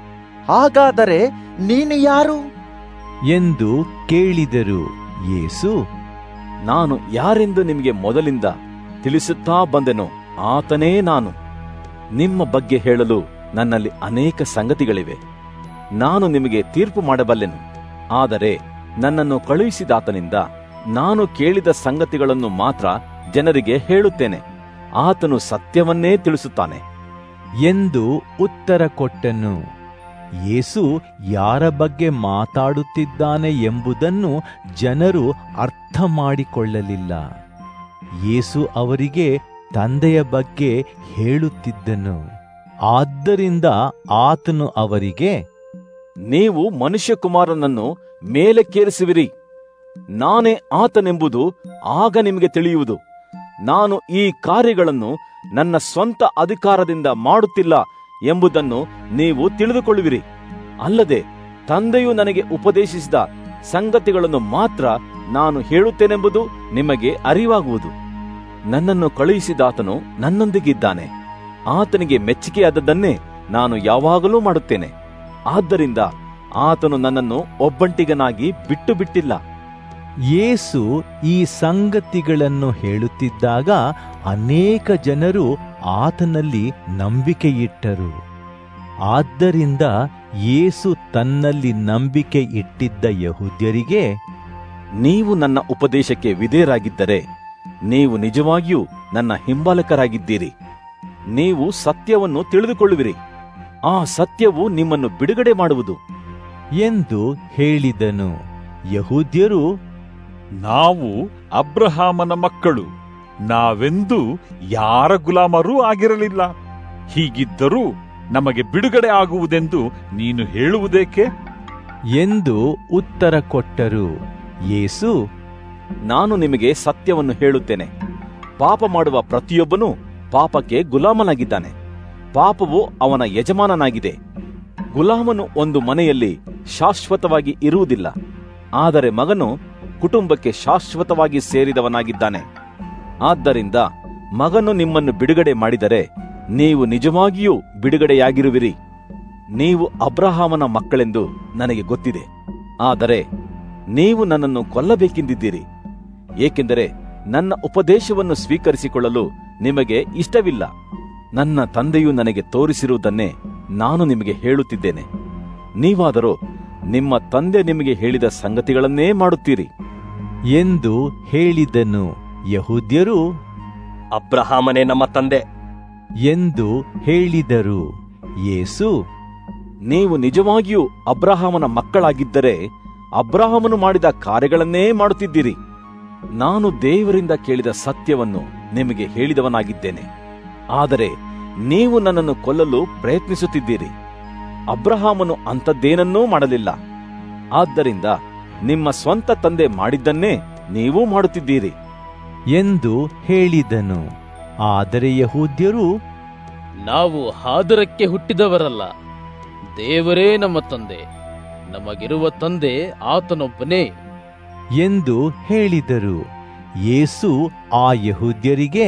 ಹಾಗಾದರೆ ನೀನು ಯಾರು ಎಂದು ಕೇಳಿದರು ಯೇಸು ನಾನು ಯಾರೆಂದು ನಿಮಗೆ ಮೊದಲಿಂದ ತಿಳಿಸುತ್ತಾ ಬಂದೆನೋ ಆತನೇ ನಾನು ನಿಮ್ಮ ಬಗ್ಗೆ ಹೇಳಲು ನನ್ನಲ್ಲಿ ಅನೇಕ ಸಂಗತಿಗಳಿವೆ ನಾನು ನಿಮಗೆ ತೀರ್ಪು ಮಾಡಬಲ್ಲೆನು ಆದರೆ ನನ್ನನ್ನು ಕಳುಹಿಸಿದಾತನಿಂದ ನಾನು ಕೇಳಿದ ಸಂಗತಿಗಳನ್ನು ಮಾತ್ರ ಜನರಿಗೆ ಹೇಳುತ್ತೇನೆ ಆತನು ಸತ್ಯವನ್ನೇ ತಿಳಿಸುತ್ತಾನೆ ಎಂದು ಉತ್ತರ ಕೊಟ್ಟನು ಯೇಸು ಯಾರ ಬಗ್ಗೆ ಮಾತಾಡುತ್ತಿದ್ದಾನೆ ಎಂಬುದನ್ನು ಜನರು ಅರ್ಥ ಮಾಡಿಕೊಳ್ಳಲಿಲ್ಲ ಯೇಸು ಅವರಿಗೆ ತಂದೆಯ ಬಗ್ಗೆ ಹೇಳುತ್ತಿದ್ದನು ಆದ್ದರಿಂದ ಆತನು ಅವರಿಗೆ ನೀವು ಮನುಷ್ಯಕುಮಾರನನ್ನು ಮೇಲಕ್ಕೇರಿಸುವಿರಿ ನಾನೇ ಆತನೆಂಬುದು ಆಗ ನಿಮಗೆ ತಿಳಿಯುವುದು ನಾನು ಈ ಕಾರ್ಯಗಳನ್ನು ನನ್ನ ಸ್ವಂತ ಅಧಿಕಾರದಿಂದ ಮಾಡುತ್ತಿಲ್ಲ ಎಂಬುದನ್ನು ನೀವು ತಿಳಿದುಕೊಳ್ಳುವಿರಿ ಅಲ್ಲದೆ ತಂದೆಯು ನನಗೆ ಉಪದೇಶಿಸಿದ ಸಂಗತಿಗಳನ್ನು ಮಾತ್ರ ನಾನು ಹೇಳುತ್ತೇನೆಂಬುದು ನಿಮಗೆ ಅರಿವಾಗುವುದು ನನ್ನನ್ನು ಕಳುಹಿಸಿದಾತನು ನನ್ನೊಂದಿಗಿದ್ದಾನೆ ಆತನಿಗೆ ಮೆಚ್ಚುಗೆಯಾದದ್ದನ್ನೇ ನಾನು ಯಾವಾಗಲೂ ಮಾಡುತ್ತೇನೆ ಆದ್ದರಿಂದ ಆತನು ನನ್ನನ್ನು ಒಬ್ಬಂಟಿಗನಾಗಿ ಬಿಟ್ಟು ಬಿಟ್ಟಿಲ್ಲ ಯೇಸು ಈ ಸಂಗತಿಗಳನ್ನು ಹೇಳುತ್ತಿದ್ದಾಗ ಅನೇಕ ಜನರು ಆತನಲ್ಲಿ ನಂಬಿಕೆಯಿಟ್ಟರು ಆದ್ದರಿಂದ ಯೇಸು ತನ್ನಲ್ಲಿ ನಂಬಿಕೆ ಇಟ್ಟಿದ್ದ ಯಹೂದ್ಯರಿಗೆ ನೀವು ನನ್ನ ಉಪದೇಶಕ್ಕೆ ವಿಧೇಯರಾಗಿದ್ದರೆ ನೀವು ನಿಜವಾಗಿಯೂ ನನ್ನ ಹಿಂಬಾಲಕರಾಗಿದ್ದೀರಿ ನೀವು ಸತ್ಯವನ್ನು ತಿಳಿದುಕೊಳ್ಳುವಿರಿ ಆ ಸತ್ಯವು ನಿಮ್ಮನ್ನು ಬಿಡುಗಡೆ ಮಾಡುವುದು ಎಂದು ಹೇಳಿದನು ಯಹೂದ್ಯರು ನಾವು ಅಬ್ರಹಾಮನ ಮಕ್ಕಳು ನಾವೆಂದೂ ಯಾರ ಗುಲಾಮರೂ ಆಗಿರಲಿಲ್ಲ ಹೀಗಿದ್ದರೂ ನಮಗೆ ಬಿಡುಗಡೆ ಆಗುವುದೆಂದು ನೀನು ಹೇಳುವುದೇಕೆ ಎಂದು ಉತ್ತರ ಕೊಟ್ಟರು ಯೇಸು ನಾನು ನಿಮಗೆ ಸತ್ಯವನ್ನು ಹೇಳುತ್ತೇನೆ ಪಾಪ ಮಾಡುವ ಪ್ರತಿಯೊಬ್ಬನೂ ಪಾಪಕ್ಕೆ ಗುಲಾಮನಾಗಿದ್ದಾನೆ ಪಾಪವು ಅವನ ಯಜಮಾನನಾಗಿದೆ ಗುಲಾಮನು ಒಂದು ಮನೆಯಲ್ಲಿ ಶಾಶ್ವತವಾಗಿ ಇರುವುದಿಲ್ಲ ಆದರೆ ಮಗನು ಕುಟುಂಬಕ್ಕೆ ಶಾಶ್ವತವಾಗಿ ಸೇರಿದವನಾಗಿದ್ದಾನೆ ಆದ್ದರಿಂದ ಮಗನು ನಿಮ್ಮನ್ನು ಬಿಡುಗಡೆ ಮಾಡಿದರೆ ನೀವು ನಿಜವಾಗಿಯೂ ಬಿಡುಗಡೆಯಾಗಿರುವಿರಿ ನೀವು ಅಬ್ರಹಾಮನ ಮಕ್ಕಳೆಂದು ನನಗೆ ಗೊತ್ತಿದೆ ಆದರೆ ನೀವು ನನ್ನನ್ನು ಕೊಲ್ಲಬೇಕೆಂದಿದ್ದೀರಿ ಏಕೆಂದರೆ ನನ್ನ ಉಪದೇಶವನ್ನು ಸ್ವೀಕರಿಸಿಕೊಳ್ಳಲು ನಿಮಗೆ ಇಷ್ಟವಿಲ್ಲ ನನ್ನ ತಂದೆಯು ನನಗೆ ತೋರಿಸಿರುವುದನ್ನೇ ನಾನು ನಿಮಗೆ ಹೇಳುತ್ತಿದ್ದೇನೆ ನೀವಾದರೂ ನಿಮ್ಮ ತಂದೆ ನಿಮಗೆ ಹೇಳಿದ ಸಂಗತಿಗಳನ್ನೇ ಮಾಡುತ್ತೀರಿ ಎಂದು ಹೇಳಿದನು ಯಹೂದ್ಯರು ಅಬ್ರಹಾಮನೇ ನಮ್ಮ ತಂದೆ ಎಂದು ಹೇಳಿದರು ಯೇಸು ನೀವು ನಿಜವಾಗಿಯೂ ಅಬ್ರಹಾಮನ ಮಕ್ಕಳಾಗಿದ್ದರೆ ಅಬ್ರಹಾಮನು ಮಾಡಿದ ಕಾರ್ಯಗಳನ್ನೇ ಮಾಡುತ್ತಿದ್ದೀರಿ ನಾನು ದೇವರಿಂದ ಕೇಳಿದ ಸತ್ಯವನ್ನು ನಿಮಗೆ ಹೇಳಿದವನಾಗಿದ್ದೇನೆ ಆದರೆ ನೀವು ನನ್ನನ್ನು ಕೊಲ್ಲಲು ಪ್ರಯತ್ನಿಸುತ್ತಿದ್ದೀರಿ ಅಬ್ರಹಾಮನು ಅಂಥದ್ದೇನನ್ನೂ ಮಾಡಲಿಲ್ಲ ಆದ್ದರಿಂದ ನಿಮ್ಮ ಸ್ವಂತ ತಂದೆ ಮಾಡಿದ್ದನ್ನೇ ನೀವೂ ಮಾಡುತ್ತಿದ್ದೀರಿ ಎಂದು ಹೇಳಿದನು ಆದರೆ ಯಹೂದ್ಯರು ನಾವು ಹಾದರಕ್ಕೆ ಹುಟ್ಟಿದವರಲ್ಲ ದೇವರೇ ನಮ್ಮ ತಂದೆ ನಮಗಿರುವ ತಂದೆ ಆತನೊಬ್ಬನೇ ಎಂದು ಹೇಳಿದರು ಯೇಸು ಆ ಯಹೂದ್ಯರಿಗೆ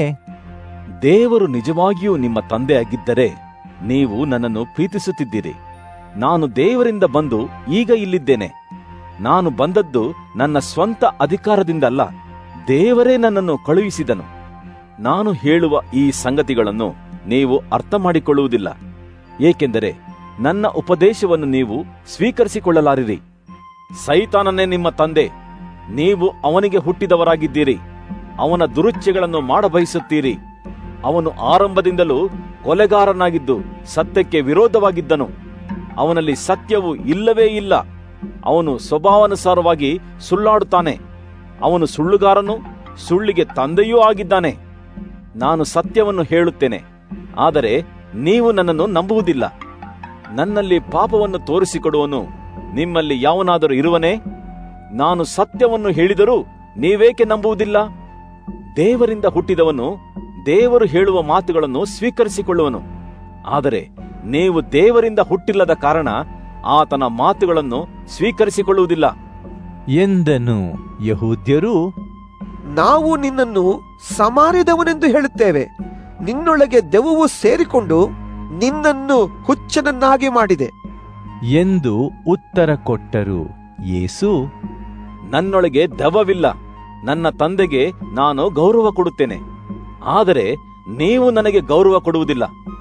ದೇವರು ನಿಜವಾಗಿಯೂ ನಿಮ್ಮ ತಂದೆಯಾಗಿದ್ದರೆ ನೀವು ನನ್ನನ್ನು ಪ್ರೀತಿಸುತ್ತಿದ್ದೀರಿ ನಾನು ದೇವರಿಂದ ಬಂದು ಈಗ ಇಲ್ಲಿದ್ದೇನೆ ನಾನು ಬಂದದ್ದು ನನ್ನ ಸ್ವಂತ ಅಧಿಕಾರದಿಂದಲ್ಲ ದೇವರೇ ನನ್ನನ್ನು ಕಳುಹಿಸಿದನು ನಾನು ಹೇಳುವ ಈ ಸಂಗತಿಗಳನ್ನು ನೀವು ಅರ್ಥ ಮಾಡಿಕೊಳ್ಳುವುದಿಲ್ಲ ಏಕೆಂದರೆ ನನ್ನ ಉಪದೇಶವನ್ನು ನೀವು ಸ್ವೀಕರಿಸಿಕೊಳ್ಳಲಾರಿರಿ ಸೈತಾನನೇ ನಿಮ್ಮ ತಂದೆ ನೀವು ಅವನಿಗೆ ಹುಟ್ಟಿದವರಾಗಿದ್ದೀರಿ ಅವನ ದುರುಚ್ಛೆಗಳನ್ನು ಮಾಡಬಯಸುತ್ತೀರಿ ಅವನು ಆರಂಭದಿಂದಲೂ ಕೊಲೆಗಾರನಾಗಿದ್ದು ಸತ್ಯಕ್ಕೆ ವಿರೋಧವಾಗಿದ್ದನು ಅವನಲ್ಲಿ ಸತ್ಯವು ಇಲ್ಲವೇ ಇಲ್ಲ ಅವನು ಸ್ವಭಾವಾನುಸಾರವಾಗಿ ಸುಳ್ಳಾಡುತ್ತಾನೆ ಅವನು ಸುಳ್ಳುಗಾರನು ಸುಳ್ಳಿಗೆ ತಂದೆಯೂ ಆಗಿದ್ದಾನೆ ನಾನು ಸತ್ಯವನ್ನು ಹೇಳುತ್ತೇನೆ ಆದರೆ ನೀವು ನನ್ನನ್ನು ನಂಬುವುದಿಲ್ಲ ನನ್ನಲ್ಲಿ ಪಾಪವನ್ನು ತೋರಿಸಿಕೊಡುವನು ನಿಮ್ಮಲ್ಲಿ ಯಾವನಾದರೂ ಇರುವನೇ ನಾನು ಸತ್ಯವನ್ನು ಹೇಳಿದರೂ ನೀವೇಕೆ ನಂಬುವುದಿಲ್ಲ ದೇವರಿಂದ ಹುಟ್ಟಿದವನು ದೇವರು ಹೇಳುವ ಮಾತುಗಳನ್ನು ಸ್ವೀಕರಿಸಿಕೊಳ್ಳುವನು ಆದರೆ ನೀವು ದೇವರಿಂದ ಹುಟ್ಟಿಲ್ಲದ ಕಾರಣ ಆತನ ಮಾತುಗಳನ್ನು ಸ್ವೀಕರಿಸಿಕೊಳ್ಳುವುದಿಲ್ಲ ಎಂದನು ಯಹೂದ್ಯರು ನಾವು ನಿನ್ನನ್ನು ಸಮಾರಿದವನೆಂದು ಹೇಳುತ್ತೇವೆ ನಿನ್ನೊಳಗೆ ದೆವ್ವವು ಸೇರಿಕೊಂಡು ನಿನ್ನನ್ನು ಹುಚ್ಚನನ್ನಾಗಿ ಮಾಡಿದೆ ಎಂದು ಉತ್ತರ ಕೊಟ್ಟರು ಯೇಸು ನನ್ನೊಳಗೆ ದೆವ್ವವಿಲ್ಲ ನನ್ನ ತಂದೆಗೆ ನಾನು ಗೌರವ ಕೊಡುತ್ತೇನೆ ಆದರೆ ನೀವು ನನಗೆ ಗೌರವ ಕೊಡುವುದಿಲ್ಲ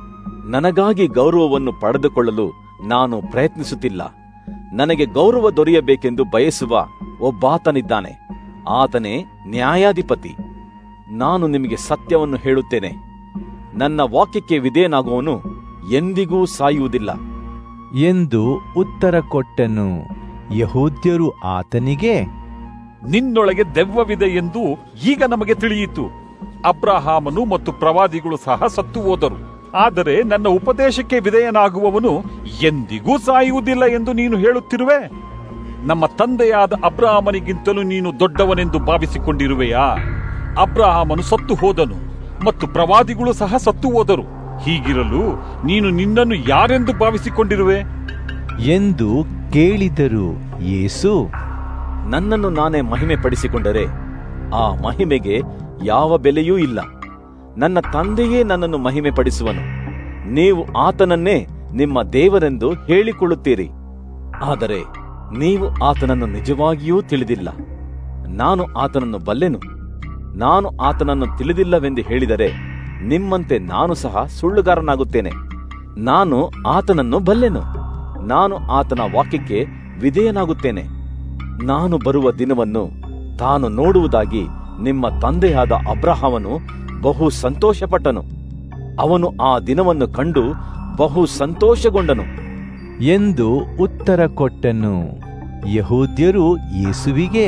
ನನಗಾಗಿ ಗೌರವವನ್ನು ಪಡೆದುಕೊಳ್ಳಲು ನಾನು ಪ್ರಯತ್ನಿಸುತ್ತಿಲ್ಲ ನನಗೆ ಗೌರವ ದೊರೆಯಬೇಕೆಂದು ಬಯಸುವ ಒಬ್ಬಾತನಿದ್ದಾನೆ ಆತನೇ ನ್ಯಾಯಾಧಿಪತಿ ನಾನು ನಿಮಗೆ ಸತ್ಯವನ್ನು ಹೇಳುತ್ತೇನೆ ನನ್ನ ವಾಕ್ಯಕ್ಕೆ ವಿಧೇಯನಾಗುವವನು ಎಂದಿಗೂ ಸಾಯುವುದಿಲ್ಲ ಎಂದು ಉತ್ತರ ಕೊಟ್ಟನು ಯಹೂದ್ಯರು ಆತನಿಗೆ ನಿನ್ನೊಳಗೆ ದೆವ್ವವಿದೆ ಎಂದು ಈಗ ನಮಗೆ ತಿಳಿಯಿತು ಅಬ್ರಹಾಮನು ಮತ್ತು ಪ್ರವಾದಿಗಳು ಸಹ ಸತ್ತು ಹೋದರು ಆದರೆ ನನ್ನ ಉಪದೇಶಕ್ಕೆ ವಿಧೇಯನಾಗುವವನು ಎಂದಿಗೂ ಸಾಯುವುದಿಲ್ಲ ಎಂದು ನೀನು ಹೇಳುತ್ತಿರುವೆ ನಮ್ಮ ತಂದೆಯಾದ ಅಬ್ರಹಾಮನಿಗಿಂತಲೂ ನೀನು ದೊಡ್ಡವನೆಂದು ಭಾವಿಸಿಕೊಂಡಿರುವೆಯಾ ಅಬ್ರಹಾಮನು ಸತ್ತು ಹೋದನು ಮತ್ತು ಪ್ರವಾದಿಗಳು ಸಹ ಸತ್ತು ಹೋದರು ಹೀಗಿರಲು ನೀನು ನಿನ್ನನ್ನು ಯಾರೆಂದು ಭಾವಿಸಿಕೊಂಡಿರುವೆ ಎಂದು ಕೇಳಿದರು ಯೇಸು ನನ್ನನ್ನು ನಾನೇ ಮಹಿಮೆ ಪಡಿಸಿಕೊಂಡರೆ ಆ ಮಹಿಮೆಗೆ ಯಾವ ಬೆಲೆಯೂ ಇಲ್ಲ ನನ್ನ ತಂದೆಯೇ ನನ್ನನ್ನು ಮಹಿಮೆ ಪಡಿಸುವನು ನೀವು ಆತನನ್ನೇ ನಿಮ್ಮ ದೇವರೆಂದು ಹೇಳಿಕೊಳ್ಳುತ್ತೀರಿ ಆದರೆ ನೀವು ಆತನನ್ನು ನಿಜವಾಗಿಯೂ ತಿಳಿದಿಲ್ಲ ನಾನು ಆತನನ್ನು ಬಲ್ಲೆನು ನಾನು ಆತನನ್ನು ತಿಳಿದಿಲ್ಲವೆಂದು ಹೇಳಿದರೆ ನಿಮ್ಮಂತೆ ನಾನು ಸಹ ಸುಳ್ಳುಗಾರನಾಗುತ್ತೇನೆ ನಾನು ಆತನನ್ನು ಬಲ್ಲೆನು ನಾನು ಆತನ ವಾಕ್ಯಕ್ಕೆ ವಿಧೇಯನಾಗುತ್ತೇನೆ ನಾನು ಬರುವ ದಿನವನ್ನು ತಾನು ನೋಡುವುದಾಗಿ ನಿಮ್ಮ ತಂದೆಯಾದ ಅಬ್ರಹಾಮನು ಬಹು ಸಂತೋಷಪಟ್ಟನು ಅವನು ಆ ದಿನವನ್ನು ಕಂಡು ಬಹು ಸಂತೋಷಗೊಂಡನು ಎಂದು ಉತ್ತರ ಕೊಟ್ಟನು ಯಹೂದ್ಯರು ಯೇಸುವಿಗೆ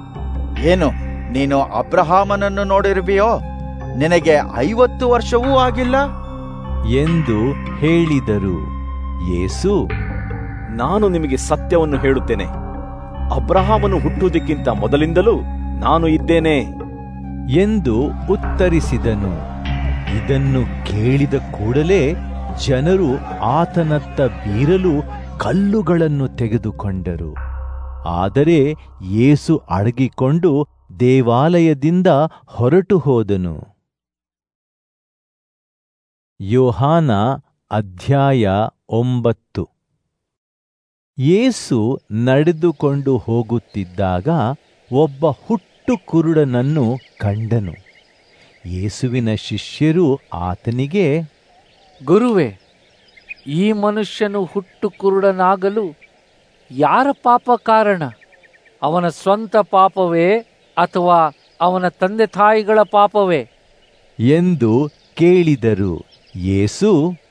ಏನು ನೀನು ಅಬ್ರಹಾಮನನ್ನು ನೋಡಿರುವೆಯೋ ನಿನಗೆ ಐವತ್ತು ವರ್ಷವೂ ಆಗಿಲ್ಲ ಎಂದು ಹೇಳಿದರು ಯೇಸು ನಾನು ನಿಮಗೆ ಸತ್ಯವನ್ನು ಹೇಳುತ್ತೇನೆ ಅಬ್ರಹಾಮನು ಹುಟ್ಟುವುದಕ್ಕಿಂತ ಮೊದಲಿಂದಲೂ ನಾನು ಇದ್ದೇನೆ ಎಂದು ಉತ್ತರಿಸಿದನು ಇದನ್ನು ಕೇಳಿದ ಕೂಡಲೇ ಜನರು ಆತನತ್ತ ಬೀರಲು ಕಲ್ಲುಗಳನ್ನು ತೆಗೆದುಕೊಂಡರು ಆದರೆ ಯೇಸು ಅಡಗಿಕೊಂಡು ದೇವಾಲಯದಿಂದ ಹೊರಟು ಹೋದನು ಯೋಹಾನ ಅಧ್ಯಾಯ ಒಂಬತ್ತು ಯೇಸು ನಡೆದುಕೊಂಡು ಹೋಗುತ್ತಿದ್ದಾಗ ಒಬ್ಬ ಹುಟ್ಟು ಕುರುಡನನ್ನು ಕಂಡನು ಯೇಸುವಿನ ಶಿಷ್ಯರು ಆತನಿಗೆ ಗುರುವೇ ಈ ಮನುಷ್ಯನು ಹುಟ್ಟು ಕುರುಡನಾಗಲು ಯಾರ ಪಾಪ ಕಾರಣ ಅವನ ಸ್ವಂತ ಪಾಪವೇ ಅಥವಾ ಅವನ ತಂದೆ ತಾಯಿಗಳ ಪಾಪವೇ ಎಂದು ಕೇಳಿದರು ಯೇಸು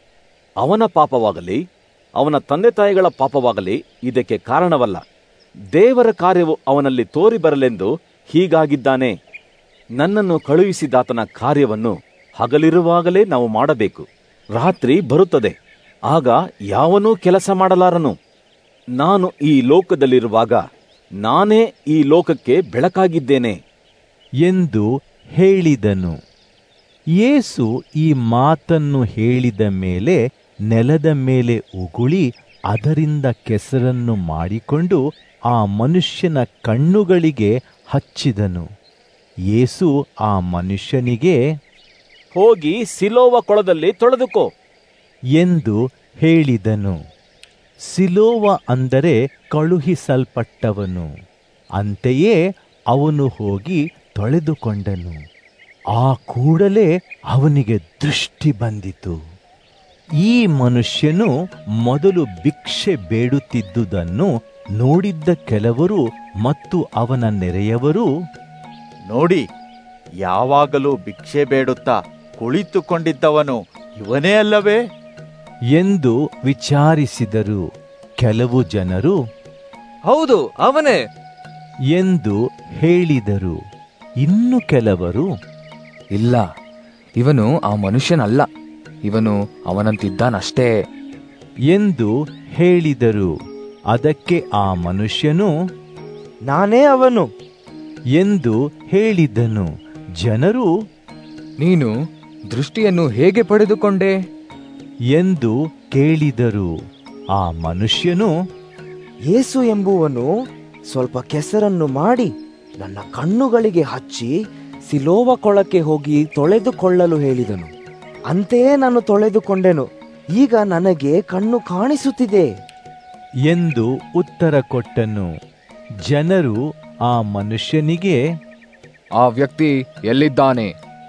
ಅವನ ಪಾಪವಾಗಲಿ ಅವನ ತಂದೆ ತಾಯಿಗಳ ಪಾಪವಾಗಲಿ ಇದಕ್ಕೆ ಕಾರಣವಲ್ಲ ದೇವರ ಕಾರ್ಯವು ಅವನಲ್ಲಿ ತೋರಿ ಬರಲೆಂದು ಹೀಗಾಗಿದ್ದಾನೆ ನನ್ನನ್ನು ಕಳುಹಿಸಿದಾತನ ಕಾರ್ಯವನ್ನು ಹಗಲಿರುವಾಗಲೇ ನಾವು ಮಾಡಬೇಕು ರಾತ್ರಿ ಬರುತ್ತದೆ ಆಗ ಯಾವನೂ ಕೆಲಸ ಮಾಡಲಾರನು ನಾನು ಈ ಲೋಕದಲ್ಲಿರುವಾಗ ನಾನೇ ಈ ಲೋಕಕ್ಕೆ ಬೆಳಕಾಗಿದ್ದೇನೆ ಎಂದು ಹೇಳಿದನು ಯೇಸು ಈ ಮಾತನ್ನು ಹೇಳಿದ ಮೇಲೆ ನೆಲದ ಮೇಲೆ ಉಗುಳಿ ಅದರಿಂದ ಕೆಸರನ್ನು ಮಾಡಿಕೊಂಡು ಆ ಮನುಷ್ಯನ ಕಣ್ಣುಗಳಿಗೆ ಹಚ್ಚಿದನು ಯೇಸು ಆ ಮನುಷ್ಯನಿಗೆ ಹೋಗಿ ಸಿಲೋವ ಕೊಳದಲ್ಲಿ ತೊಳೆದುಕೋ ಎಂದು ಹೇಳಿದನು ಸಿಲೋವ ಅಂದರೆ ಕಳುಹಿಸಲ್ಪಟ್ಟವನು ಅಂತೆಯೇ ಅವನು ಹೋಗಿ ತೊಳೆದುಕೊಂಡನು ಆ ಕೂಡಲೇ ಅವನಿಗೆ ದೃಷ್ಟಿ ಬಂದಿತು ಈ ಮನುಷ್ಯನು ಮೊದಲು ಭಿಕ್ಷೆ ಬೇಡುತ್ತಿದ್ದುದನ್ನು ನೋಡಿದ್ದ ಕೆಲವರು ಮತ್ತು ಅವನ ನೆರೆಯವರು ನೋಡಿ ಯಾವಾಗಲೂ ಭಿಕ್ಷೆ ಬೇಡುತ್ತಾ ಕುಳಿತುಕೊಂಡಿದ್ದವನು ಇವನೇ ಅಲ್ಲವೇ ಎಂದು ವಿಚಾರಿಸಿದರು ಕೆಲವು ಜನರು ಹೌದು ಅವನೇ ಎಂದು ಹೇಳಿದರು ಇನ್ನು ಕೆಲವರು ಇಲ್ಲ ಇವನು ಆ ಮನುಷ್ಯನಲ್ಲ ಇವನು ಅವನಂತಿದ್ದಾನಷ್ಟೇ ಎಂದು ಹೇಳಿದರು ಅದಕ್ಕೆ ಆ ಮನುಷ್ಯನು ನಾನೇ ಅವನು ಎಂದು ಹೇಳಿದನು ಜನರು ನೀನು ದೃಷ್ಟಿಯನ್ನು ಹೇಗೆ ಪಡೆದುಕೊಂಡೆ ಎಂದು ಕೇಳಿದರು ಆ ಮನುಷ್ಯನು ಯೇಸು ಎಂಬುವನು ಸ್ವಲ್ಪ ಕೆಸರನ್ನು ಮಾಡಿ ನನ್ನ ಕಣ್ಣುಗಳಿಗೆ ಹಚ್ಚಿ ಸಿಲೋವ ಕೊಳಕ್ಕೆ ಹೋಗಿ ತೊಳೆದುಕೊಳ್ಳಲು ಹೇಳಿದನು ಅಂತೆಯೇ ನಾನು ತೊಳೆದುಕೊಂಡೆನು ಈಗ ನನಗೆ ಕಣ್ಣು ಕಾಣಿಸುತ್ತಿದೆ ಎಂದು ಉತ್ತರ ಕೊಟ್ಟನು ಜನರು ಆ ಮನುಷ್ಯನಿಗೆ ಆ ವ್ಯಕ್ತಿ ಎಲ್ಲಿದ್ದಾನೆ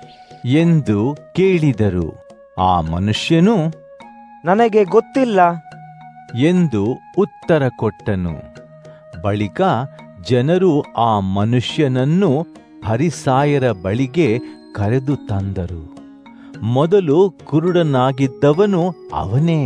ಎಂದು ಕೇಳಿದರು ಆ ಮನುಷ್ಯನು ನನಗೆ ಗೊತ್ತಿಲ್ಲ ಎಂದು ಉತ್ತರ ಕೊಟ್ಟನು ಬಳಿಕ ಜನರು ಆ ಮನುಷ್ಯನನ್ನು ಹರಿಸಾಯರ ಬಳಿಗೆ ಕರೆದು ತಂದರು ಮೊದಲು ಕುರುಡನಾಗಿದ್ದವನು ಅವನೇ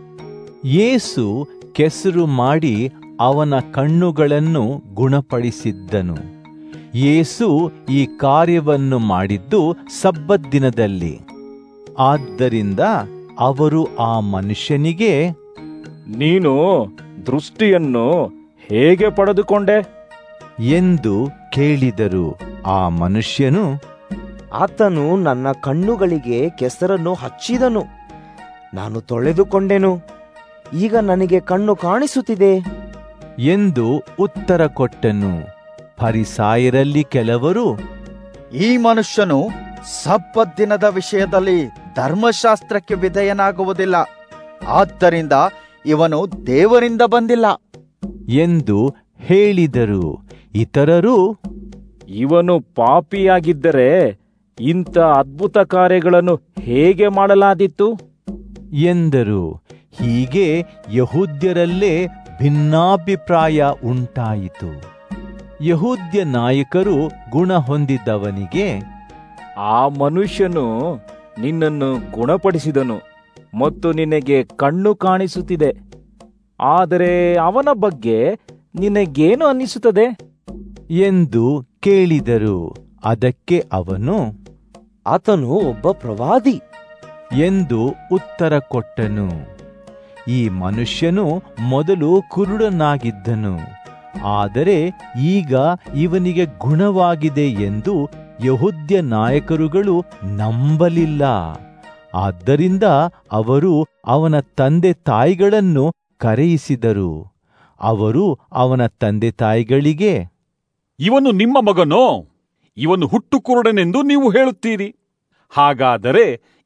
ಯೇಸು ಕೆಸರು ಮಾಡಿ ಅವನ ಕಣ್ಣುಗಳನ್ನು ಗುಣಪಡಿಸಿದ್ದನು ಯೇಸು ಈ ಕಾರ್ಯವನ್ನು ಮಾಡಿದ್ದು ಸಬ್ಬತ್ ದಿನದಲ್ಲಿ ಆದ್ದರಿಂದ ಅವರು ಆ ಮನುಷ್ಯನಿಗೆ ನೀನು ದೃಷ್ಟಿಯನ್ನು ಹೇಗೆ ಪಡೆದುಕೊಂಡೆ ಎಂದು ಕೇಳಿದರು ಆ ಮನುಷ್ಯನು ಆತನು ನನ್ನ ಕಣ್ಣುಗಳಿಗೆ ಕೆಸರನ್ನು ಹಚ್ಚಿದನು ನಾನು ತೊಳೆದುಕೊಂಡೆನು ಈಗ ನನಗೆ ಕಣ್ಣು ಕಾಣಿಸುತ್ತಿದೆ ಎಂದು ಉತ್ತರ ಕೊಟ್ಟನು ಫರಿಸಾಯರಲ್ಲಿ ಕೆಲವರು ಈ ಮನುಷ್ಯನು ಸಬ್ಬತ್ ದಿನದ ವಿಷಯದಲ್ಲಿ ಧರ್ಮಶಾಸ್ತ್ರಕ್ಕೆ ವಿಧೇಯನಾಗುವುದಿಲ್ಲ ಆದ್ದರಿಂದ ಇವನು ದೇವರಿಂದ ಬಂದಿಲ್ಲ ಎಂದು ಹೇಳಿದರು ಇತರರು ಇವನು ಪಾಪಿಯಾಗಿದ್ದರೆ ಇಂಥ ಅದ್ಭುತ ಕಾರ್ಯಗಳನ್ನು ಹೇಗೆ ಮಾಡಲಾದಿತ್ತು ಎಂದರು ಹೀಗೆ ಯಹೂದ್ಯರಲ್ಲೇ ಭಿನ್ನಾಭಿಪ್ರಾಯ ಉಂಟಾಯಿತು ಯಹೂದ್ಯ ನಾಯಕರು ಗುಣ ಹೊಂದಿದ್ದವನಿಗೆ ಆ ಮನುಷ್ಯನು ನಿನ್ನನ್ನು ಗುಣಪಡಿಸಿದನು ಮತ್ತು ನಿನಗೆ ಕಣ್ಣು ಕಾಣಿಸುತ್ತಿದೆ ಆದರೆ ಅವನ ಬಗ್ಗೆ ನಿನಗೇನು ಅನ್ನಿಸುತ್ತದೆ ಎಂದು ಕೇಳಿದರು ಅದಕ್ಕೆ ಅವನು ಆತನು ಒಬ್ಬ ಪ್ರವಾದಿ ಎಂದು ಉತ್ತರ ಕೊಟ್ಟನು ಈ ಮನುಷ್ಯನು ಮೊದಲು ಕುರುಡನಾಗಿದ್ದನು ಆದರೆ ಈಗ ಇವನಿಗೆ ಗುಣವಾಗಿದೆ ಎಂದು ಯಹುದ್ಯ ನಾಯಕರುಗಳು ನಂಬಲಿಲ್ಲ ಆದ್ದರಿಂದ ಅವರು ಅವನ ತಂದೆ ತಾಯಿಗಳನ್ನು ಕರೆಯಿಸಿದರು ಅವರು ಅವನ ತಂದೆ ತಾಯಿಗಳಿಗೆ ಇವನು ನಿಮ್ಮ ಮಗನೋ ಇವನು ಹುಟ್ಟು ಕುರುಡನೆಂದು ನೀವು ಹೇಳುತ್ತೀರಿ ಹಾಗಾದರೆ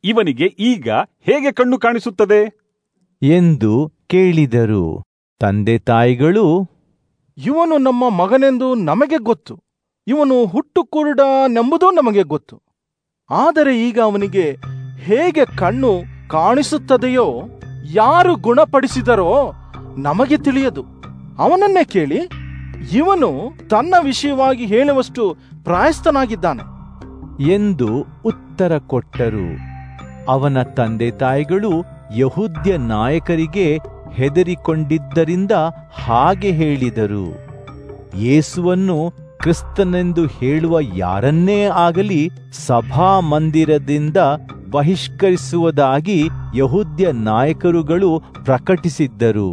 ಇವನಿಗೆ ಈಗ ಹೇಗೆ ಕಣ್ಣು ಕಾಣಿಸುತ್ತದೆ ಎಂದು ಕೇಳಿದರು ತಂದೆ ತಾಯಿಗಳು ಇವನು ನಮ್ಮ ಮಗನೆಂದು ನಮಗೆ ಗೊತ್ತು ಇವನು ಹುಟ್ಟು ಕುರುಡನೆಂಬುದೂ ನಮಗೆ ಗೊತ್ತು ಆದರೆ ಈಗ ಅವನಿಗೆ ಹೇಗೆ ಕಣ್ಣು ಕಾಣಿಸುತ್ತದೆಯೋ ಯಾರು ಗುಣಪಡಿಸಿದರೋ ನಮಗೆ ತಿಳಿಯದು ಅವನನ್ನೇ ಕೇಳಿ ಇವನು ತನ್ನ ವಿಷಯವಾಗಿ ಹೇಳುವಷ್ಟು ಪ್ರಾಯಸ್ಥನಾಗಿದ್ದಾನೆ ಎಂದು ಉತ್ತರ ಕೊಟ್ಟರು ಅವನ ತಂದೆ ತಾಯಿಗಳು ಯಹೂದ್ಯ ನಾಯಕರಿಗೆ ಹೆದರಿಕೊಂಡಿದ್ದರಿಂದ ಹಾಗೆ ಹೇಳಿದರು ಯೇಸುವನ್ನು ಕ್ರಿಸ್ತನೆಂದು ಹೇಳುವ ಯಾರನ್ನೇ ಆಗಲಿ ಸಭಾ ಮಂದಿರದಿಂದ ಬಹಿಷ್ಕರಿಸುವುದಾಗಿ ಯಹೂದ್ಯ ನಾಯಕರುಗಳು ಪ್ರಕಟಿಸಿದ್ದರು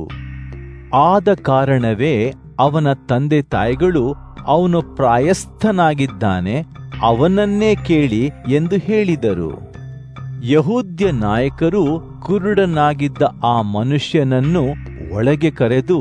ಆದ ಕಾರಣವೇ ಅವನ ತಂದೆ ತಾಯಿಗಳು ಅವನು ಪ್ರಾಯಸ್ಥನಾಗಿದ್ದಾನೆ ಅವನನ್ನೇ ಕೇಳಿ ಎಂದು ಹೇಳಿದರು ಯಹೂದ್ಯ ನಾಯಕರು ಕುರುಡನಾಗಿದ್ದ ಆ ಮನುಷ್ಯನನ್ನು ಒಳಗೆ ಕರೆದು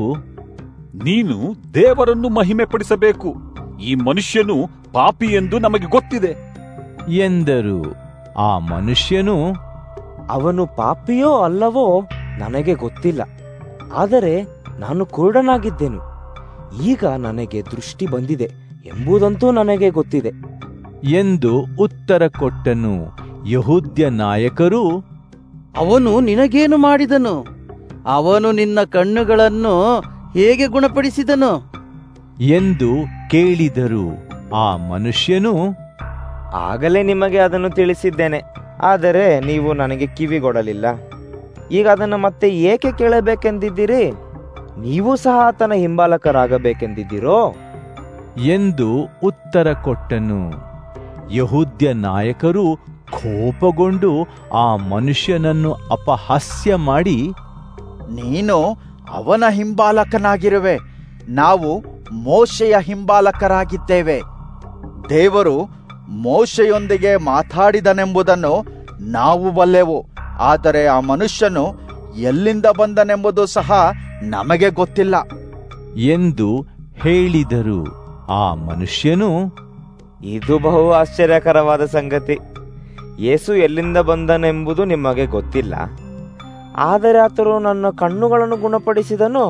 ನೀನು ದೇವರನ್ನು ಮಹಿಮೆ ಪಡಿಸಬೇಕು ಈ ಮನುಷ್ಯನು ಪಾಪಿ ಎಂದು ನಮಗೆ ಗೊತ್ತಿದೆ ಎಂದರು ಆ ಮನುಷ್ಯನು ಅವನು ಪಾಪಿಯೋ ಅಲ್ಲವೋ ನನಗೆ ಗೊತ್ತಿಲ್ಲ ಆದರೆ ನಾನು ಕುರುಡನಾಗಿದ್ದೆನು ಈಗ ನನಗೆ ದೃಷ್ಟಿ ಬಂದಿದೆ ಎಂಬುದಂತೂ ನನಗೆ ಗೊತ್ತಿದೆ ಎಂದು ಉತ್ತರ ಕೊಟ್ಟನು ಯಹೂದ್ಯ ನಾಯಕರು ಅವನು ನಿನಗೇನು ಮಾಡಿದನು ಅವನು ನಿನ್ನ ಕಣ್ಣುಗಳನ್ನು ಹೇಗೆ ಗುಣಪಡಿಸಿದನು ಎಂದು ಕೇಳಿದರು ಆ ಮನುಷ್ಯನು ಆಗಲೇ ನಿಮಗೆ ಅದನ್ನು ತಿಳಿಸಿದ್ದೇನೆ ಆದರೆ ನೀವು ನನಗೆ ಕಿವಿಗೊಡಲಿಲ್ಲ ಈಗ ಅದನ್ನು ಮತ್ತೆ ಏಕೆ ಕೇಳಬೇಕೆಂದಿದ್ದೀರಿ ನೀವು ಸಹ ಆತನ ಹಿಂಬಾಲಕರಾಗಬೇಕೆಂದಿದ್ದೀರೋ ಎಂದು ಉತ್ತರ ಕೊಟ್ಟನು ಯಹೂದ್ಯ ನಾಯಕರು ಕೋಪಗೊಂಡು ಆ ಮನುಷ್ಯನನ್ನು ಅಪಹಾಸ್ಯ ಮಾಡಿ ನೀನು ಅವನ ಹಿಂಬಾಲಕನಾಗಿರುವೆ ನಾವು ಮೋಶೆಯ ಹಿಂಬಾಲಕರಾಗಿದ್ದೇವೆ ದೇವರು ಮೋಶೆಯೊಂದಿಗೆ ಮಾತಾಡಿದನೆಂಬುದನ್ನು ನಾವು ಬಲ್ಲೆವು ಆದರೆ ಆ ಮನುಷ್ಯನು ಎಲ್ಲಿಂದ ಬಂದನೆಂಬುದು ಸಹ ನಮಗೆ ಗೊತ್ತಿಲ್ಲ ಎಂದು ಹೇಳಿದರು ಆ ಮನುಷ್ಯನು ಇದು ಬಹು ಆಶ್ಚರ್ಯಕರವಾದ ಸಂಗತಿ ಯೇಸು ಎಲ್ಲಿಂದ ಬಂದನೆಂಬುದು ನಿಮಗೆ ಗೊತ್ತಿಲ್ಲ ಆದರೆ ಆತನು ನನ್ನ ಕಣ್ಣುಗಳನ್ನು ಗುಣಪಡಿಸಿದನು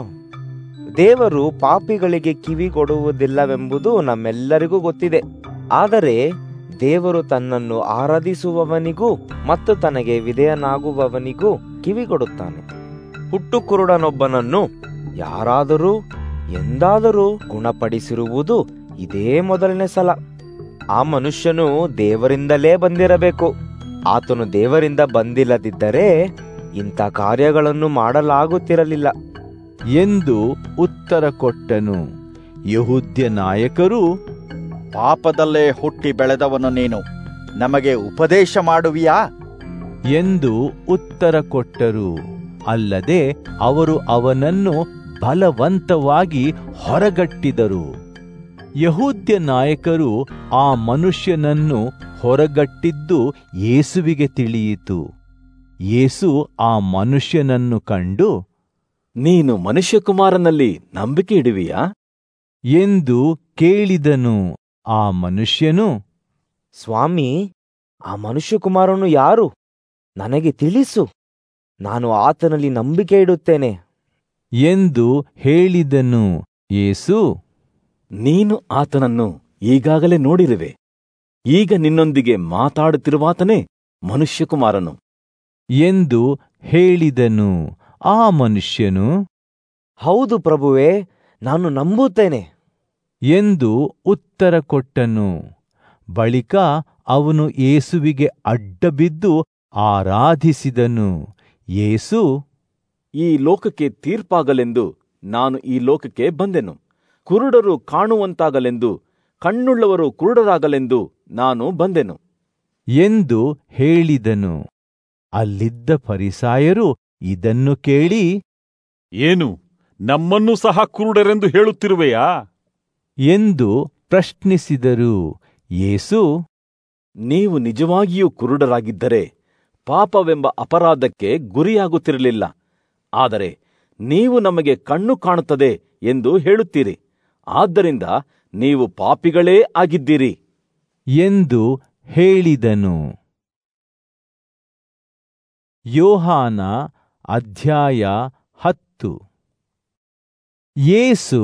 ದೇವರು ಪಾಪಿಗಳಿಗೆ ಕಿವಿ ಕೊಡುವುದಿಲ್ಲವೆಂಬುದು ನಮ್ಮೆಲ್ಲರಿಗೂ ಗೊತ್ತಿದೆ ಆದರೆ ದೇವರು ತನ್ನನ್ನು ಆರಾಧಿಸುವವನಿಗೂ ಮತ್ತು ತನಗೆ ವಿಧೇಯನಾಗುವವನಿಗೂ ಕಿವಿ ಕೊಡುತ್ತಾನೆ ಹುಟ್ಟು ಕುರುಡನೊಬ್ಬನನ್ನು ಯಾರಾದರೂ ಎಂದಾದರೂ ಗುಣಪಡಿಸಿರುವುದು ಇದೇ ಮೊದಲನೇ ಸಲ ಆ ಮನುಷ್ಯನು ದೇವರಿಂದಲೇ ಬಂದಿರಬೇಕು ಆತನು ದೇವರಿಂದ ಬಂದಿಲ್ಲದಿದ್ದರೆ ಇಂಥ ಕಾರ್ಯಗಳನ್ನು ಮಾಡಲಾಗುತ್ತಿರಲಿಲ್ಲ ಎಂದು ಉತ್ತರ ಕೊಟ್ಟನು ಯಹೂದ್ಯ ನಾಯಕರು ಪಾಪದಲ್ಲೇ ಹುಟ್ಟಿ ಬೆಳೆದವನು ನೀನು ನಮಗೆ ಉಪದೇಶ ಮಾಡುವಿಯಾ ಎಂದು ಉತ್ತರ ಕೊಟ್ಟರು ಅಲ್ಲದೆ ಅವರು ಅವನನ್ನು ಬಲವಂತವಾಗಿ ಹೊರಗಟ್ಟಿದರು ಯಹೂದ್ಯ ನಾಯಕರು ಆ ಮನುಷ್ಯನನ್ನು ಹೊರಗಟ್ಟಿದ್ದು ಯೇಸುವಿಗೆ ತಿಳಿಯಿತು ಯೇಸು ಆ ಮನುಷ್ಯನನ್ನು ಕಂಡು ನೀನು ಮನುಷ್ಯಕುಮಾರನಲ್ಲಿ ನಂಬಿಕೆ ಇಡುವಿಯಾ ಎಂದು ಕೇಳಿದನು ಆ ಮನುಷ್ಯನು ಸ್ವಾಮಿ ಆ ಮನುಷ್ಯಕುಮಾರನು ಯಾರು ನನಗೆ ತಿಳಿಸು ನಾನು ಆತನಲ್ಲಿ ನಂಬಿಕೆ ಇಡುತ್ತೇನೆ ಎಂದು ಹೇಳಿದನು ಯೇಸು ನೀನು ಆತನನ್ನು ಈಗಾಗಲೇ ನೋಡಿರುವೆ ಈಗ ನಿನ್ನೊಂದಿಗೆ ಮಾತಾಡುತ್ತಿರುವಾತನೇ ಮನುಷ್ಯಕುಮಾರನು ಎಂದು ಹೇಳಿದನು ಆ ಮನುಷ್ಯನು ಹೌದು ಪ್ರಭುವೇ ನಾನು ನಂಬುತ್ತೇನೆ ಎಂದು ಉತ್ತರ ಕೊಟ್ಟನು ಬಳಿಕ ಅವನು ಯೇಸುವಿಗೆ ಅಡ್ಡಬಿದ್ದು ಆರಾಧಿಸಿದನು ಯೇಸು ಈ ಲೋಕಕ್ಕೆ ತೀರ್ಪಾಗಲೆಂದು ನಾನು ಈ ಲೋಕಕ್ಕೆ ಬಂದೆನು ಕುರುಡರು ಕಾಣುವಂತಾಗಲೆಂದು ಕಣ್ಣುಳ್ಳವರು ಕುರುಡರಾಗಲೆಂದು ನಾನು ಬಂದೆನು ಎಂದು ಹೇಳಿದನು ಅಲ್ಲಿದ್ದ ಫರಿಸಾಯರು ಇದನ್ನು ಕೇಳಿ ಏನು ನಮ್ಮನ್ನೂ ಸಹ ಕುರುಡರೆಂದು ಹೇಳುತ್ತಿರುವೆಯಾ ಎಂದು ಪ್ರಶ್ನಿಸಿದರು ಯೇಸು ನೀವು ನಿಜವಾಗಿಯೂ ಕುರುಡರಾಗಿದ್ದರೆ ಪಾಪವೆಂಬ ಅಪರಾಧಕ್ಕೆ ಗುರಿಯಾಗುತ್ತಿರಲಿಲ್ಲ ಆದರೆ ನೀವು ನಮಗೆ ಕಣ್ಣು ಕಾಣುತ್ತದೆ ಎಂದು ಹೇಳುತ್ತೀರಿ ಆದ್ದರಿಂದ ನೀವು ಪಾಪಿಗಳೇ ಆಗಿದ್ದೀರಿ ಎಂದು ಹೇಳಿದನು ಯೋಹಾನ ಅಧ್ಯಾಯ ಹತ್ತು ಯೇಸು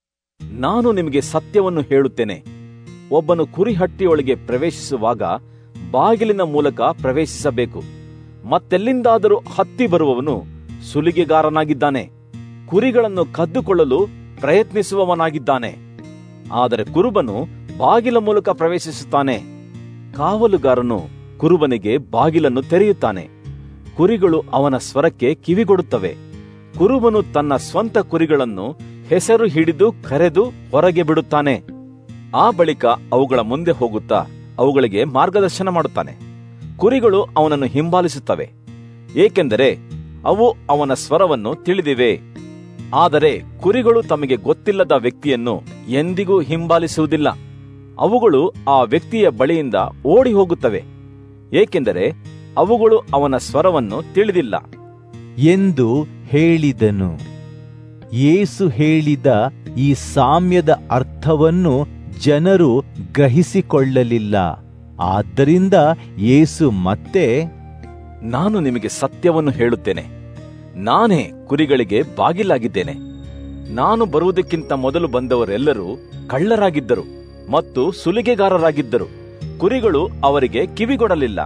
ನಾನು ನಿಮಗೆ ಸತ್ಯವನ್ನು ಹೇಳುತ್ತೇನೆ ಒಬ್ಬನು ಕುರಿಹಟ್ಟಿಯೊಳಗೆ ಪ್ರವೇಶಿಸುವಾಗ ಬಾಗಿಲಿನ ಮೂಲಕ ಪ್ರವೇಶಿಸಬೇಕು ಮತ್ತೆಲ್ಲಿಂದಾದರೂ ಹತ್ತಿ ಬರುವವನು ಸುಲಿಗೆಗಾರನಾಗಿದ್ದಾನೆ ಕುರಿಗಳನ್ನು ಕದ್ದುಕೊಳ್ಳಲು ಪ್ರಯತ್ನಿಸುವವನಾಗಿದ್ದಾನೆ ಆದರೆ ಕುರುಬನು ಬಾಗಿಲ ಮೂಲಕ ಪ್ರವೇಶಿಸುತ್ತಾನೆ ಕಾವಲುಗಾರನು ಕುರುಬನಿಗೆ ಬಾಗಿಲನ್ನು ತೆರೆಯುತ್ತಾನೆ ಕುರಿಗಳು ಅವನ ಸ್ವರಕ್ಕೆ ಕಿವಿಗೊಡುತ್ತವೆ ಕುರುಬನು ತನ್ನ ಸ್ವಂತ ಕುರಿಗಳನ್ನು ಹೆಸರು ಹಿಡಿದು ಕರೆದು ಹೊರಗೆ ಬಿಡುತ್ತಾನೆ ಆ ಬಳಿಕ ಅವುಗಳ ಮುಂದೆ ಹೋಗುತ್ತಾ ಅವುಗಳಿಗೆ ಮಾರ್ಗದರ್ಶನ ಮಾಡುತ್ತಾನೆ ಕುರಿಗಳು ಅವನನ್ನು ಹಿಂಬಾಲಿಸುತ್ತವೆ ಏಕೆಂದರೆ ಅವು ಅವನ ಸ್ವರವನ್ನು ತಿಳಿದಿವೆ ಆದರೆ ಕುರಿಗಳು ತಮಗೆ ಗೊತ್ತಿಲ್ಲದ ವ್ಯಕ್ತಿಯನ್ನು ಎಂದಿಗೂ ಹಿಂಬಾಲಿಸುವುದಿಲ್ಲ ಅವುಗಳು ಆ ವ್ಯಕ್ತಿಯ ಬಳಿಯಿಂದ ಓಡಿ ಹೋಗುತ್ತವೆ ಏಕೆಂದರೆ ಅವುಗಳು ಅವನ ಸ್ವರವನ್ನು ತಿಳಿದಿಲ್ಲ ಎಂದು ಹೇಳಿದನು ಯೇಸು ಹೇಳಿದ ಈ ಸಾಮ್ಯದ ಅರ್ಥವನ್ನು ಜನರು ಗ್ರಹಿಸಿಕೊಳ್ಳಲಿಲ್ಲ ಆದ್ದರಿಂದ ಯೇಸು ಮತ್ತೆ ನಾನು ನಿಮಗೆ ಸತ್ಯವನ್ನು ಹೇಳುತ್ತೇನೆ ನಾನೇ ಕುರಿಗಳಿಗೆ ಬಾಗಿಲಾಗಿದ್ದೇನೆ ನಾನು ಬರುವುದಕ್ಕಿಂತ ಮೊದಲು ಬಂದವರೆಲ್ಲರೂ ಕಳ್ಳರಾಗಿದ್ದರು ಮತ್ತು ಸುಲಿಗೆಗಾರರಾಗಿದ್ದರು ಕುರಿಗಳು ಅವರಿಗೆ ಕಿವಿಗೊಡಲಿಲ್ಲ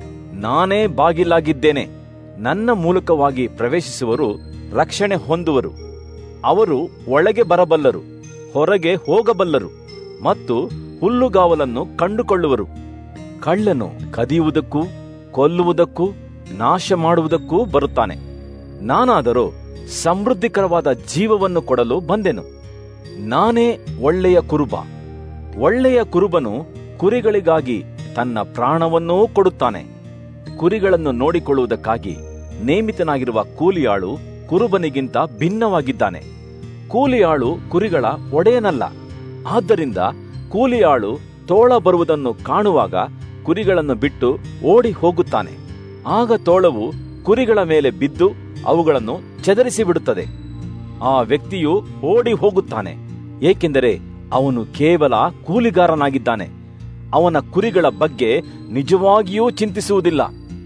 ನಾನೇ ಬಾಗಿಲಾಗಿದ್ದೇನೆ ನನ್ನ ಮೂಲಕವಾಗಿ ಪ್ರವೇಶಿಸುವರು ರಕ್ಷಣೆ ಹೊಂದುವರು ಅವರು ಒಳಗೆ ಬರಬಲ್ಲರು ಹೊರಗೆ ಹೋಗಬಲ್ಲರು ಮತ್ತು ಹುಲ್ಲುಗಾವಲನ್ನು ಕಂಡುಕೊಳ್ಳುವರು ಕಳ್ಳನು ಕದಿಯುವುದಕ್ಕೂ ಕೊಲ್ಲುವುದಕ್ಕೂ ನಾಶ ಮಾಡುವುದಕ್ಕೂ ಬರುತ್ತಾನೆ ನಾನಾದರೂ ಸಮೃದ್ಧಿಕರವಾದ ಜೀವವನ್ನು ಕೊಡಲು ಬಂದೆನು ನಾನೇ ಒಳ್ಳೆಯ ಕುರುಬ ಒಳ್ಳೆಯ ಕುರುಬನು ಕುರಿಗಳಿಗಾಗಿ ತನ್ನ ಪ್ರಾಣವನ್ನೂ ಕೊಡುತ್ತಾನೆ ಕುರಿಗಳನ್ನು ನೋಡಿಕೊಳ್ಳುವುದಕ್ಕಾಗಿ ನೇಮಿತನಾಗಿರುವ ಕೂಲಿಯಾಳು ಕುರುಬನಿಗಿಂತ ಭಿನ್ನವಾಗಿದ್ದಾನೆ ಕೂಲಿಯಾಳು ಕುರಿಗಳ ಒಡೆಯನಲ್ಲ ಆದ್ದರಿಂದ ಕೂಲಿಯಾಳು ತೋಳ ಬರುವುದನ್ನು ಕಾಣುವಾಗ ಕುರಿಗಳನ್ನು ಬಿಟ್ಟು ಓಡಿ ಹೋಗುತ್ತಾನೆ ಆಗ ತೋಳವು ಕುರಿಗಳ ಮೇಲೆ ಬಿದ್ದು ಅವುಗಳನ್ನು ಚದರಿಸಿ ಬಿಡುತ್ತದೆ ಆ ವ್ಯಕ್ತಿಯು ಓಡಿ ಹೋಗುತ್ತಾನೆ ಏಕೆಂದರೆ ಅವನು ಕೇವಲ ಕೂಲಿಗಾರನಾಗಿದ್ದಾನೆ ಅವನ ಕುರಿಗಳ ಬಗ್ಗೆ ನಿಜವಾಗಿಯೂ ಚಿಂತಿಸುವುದಿಲ್ಲ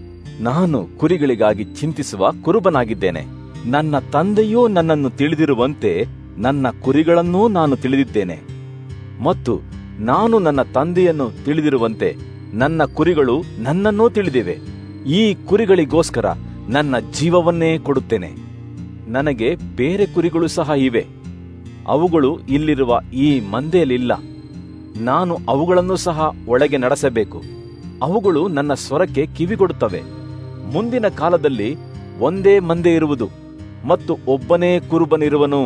ನಾನು ಕುರಿಗಳಿಗಾಗಿ ಚಿಂತಿಸುವ ಕುರುಬನಾಗಿದ್ದೇನೆ ನನ್ನ ತಂದೆಯೂ ನನ್ನನ್ನು ತಿಳಿದಿರುವಂತೆ ನನ್ನ ಕುರಿಗಳನ್ನೂ ನಾನು ತಿಳಿದಿದ್ದೇನೆ ಮತ್ತು ನಾನು ನನ್ನ ತಂದೆಯನ್ನು ತಿಳಿದಿರುವಂತೆ ನನ್ನ ಕುರಿಗಳು ನನ್ನನ್ನೂ ತಿಳಿದಿವೆ ಈ ಕುರಿಗಳಿಗೋಸ್ಕರ ನನ್ನ ಜೀವವನ್ನೇ ಕೊಡುತ್ತೇನೆ ನನಗೆ ಬೇರೆ ಕುರಿಗಳು ಸಹ ಇವೆ ಅವುಗಳು ಇಲ್ಲಿರುವ ಈ ಮಂದೆಯಲ್ಲಿಲ್ಲ ನಾನು ಅವುಗಳನ್ನು ಸಹ ಒಳಗೆ ನಡೆಸಬೇಕು ಅವುಗಳು ನನ್ನ ಸ್ವರಕ್ಕೆ ಕಿವಿಗೊಡುತ್ತವೆ ಮುಂದಿನ ಕಾಲದಲ್ಲಿ ಒಂದೇ ಮಂದೆ ಇರುವುದು ಮತ್ತು ಒಬ್ಬನೇ ಕುರುಬನಿರುವನು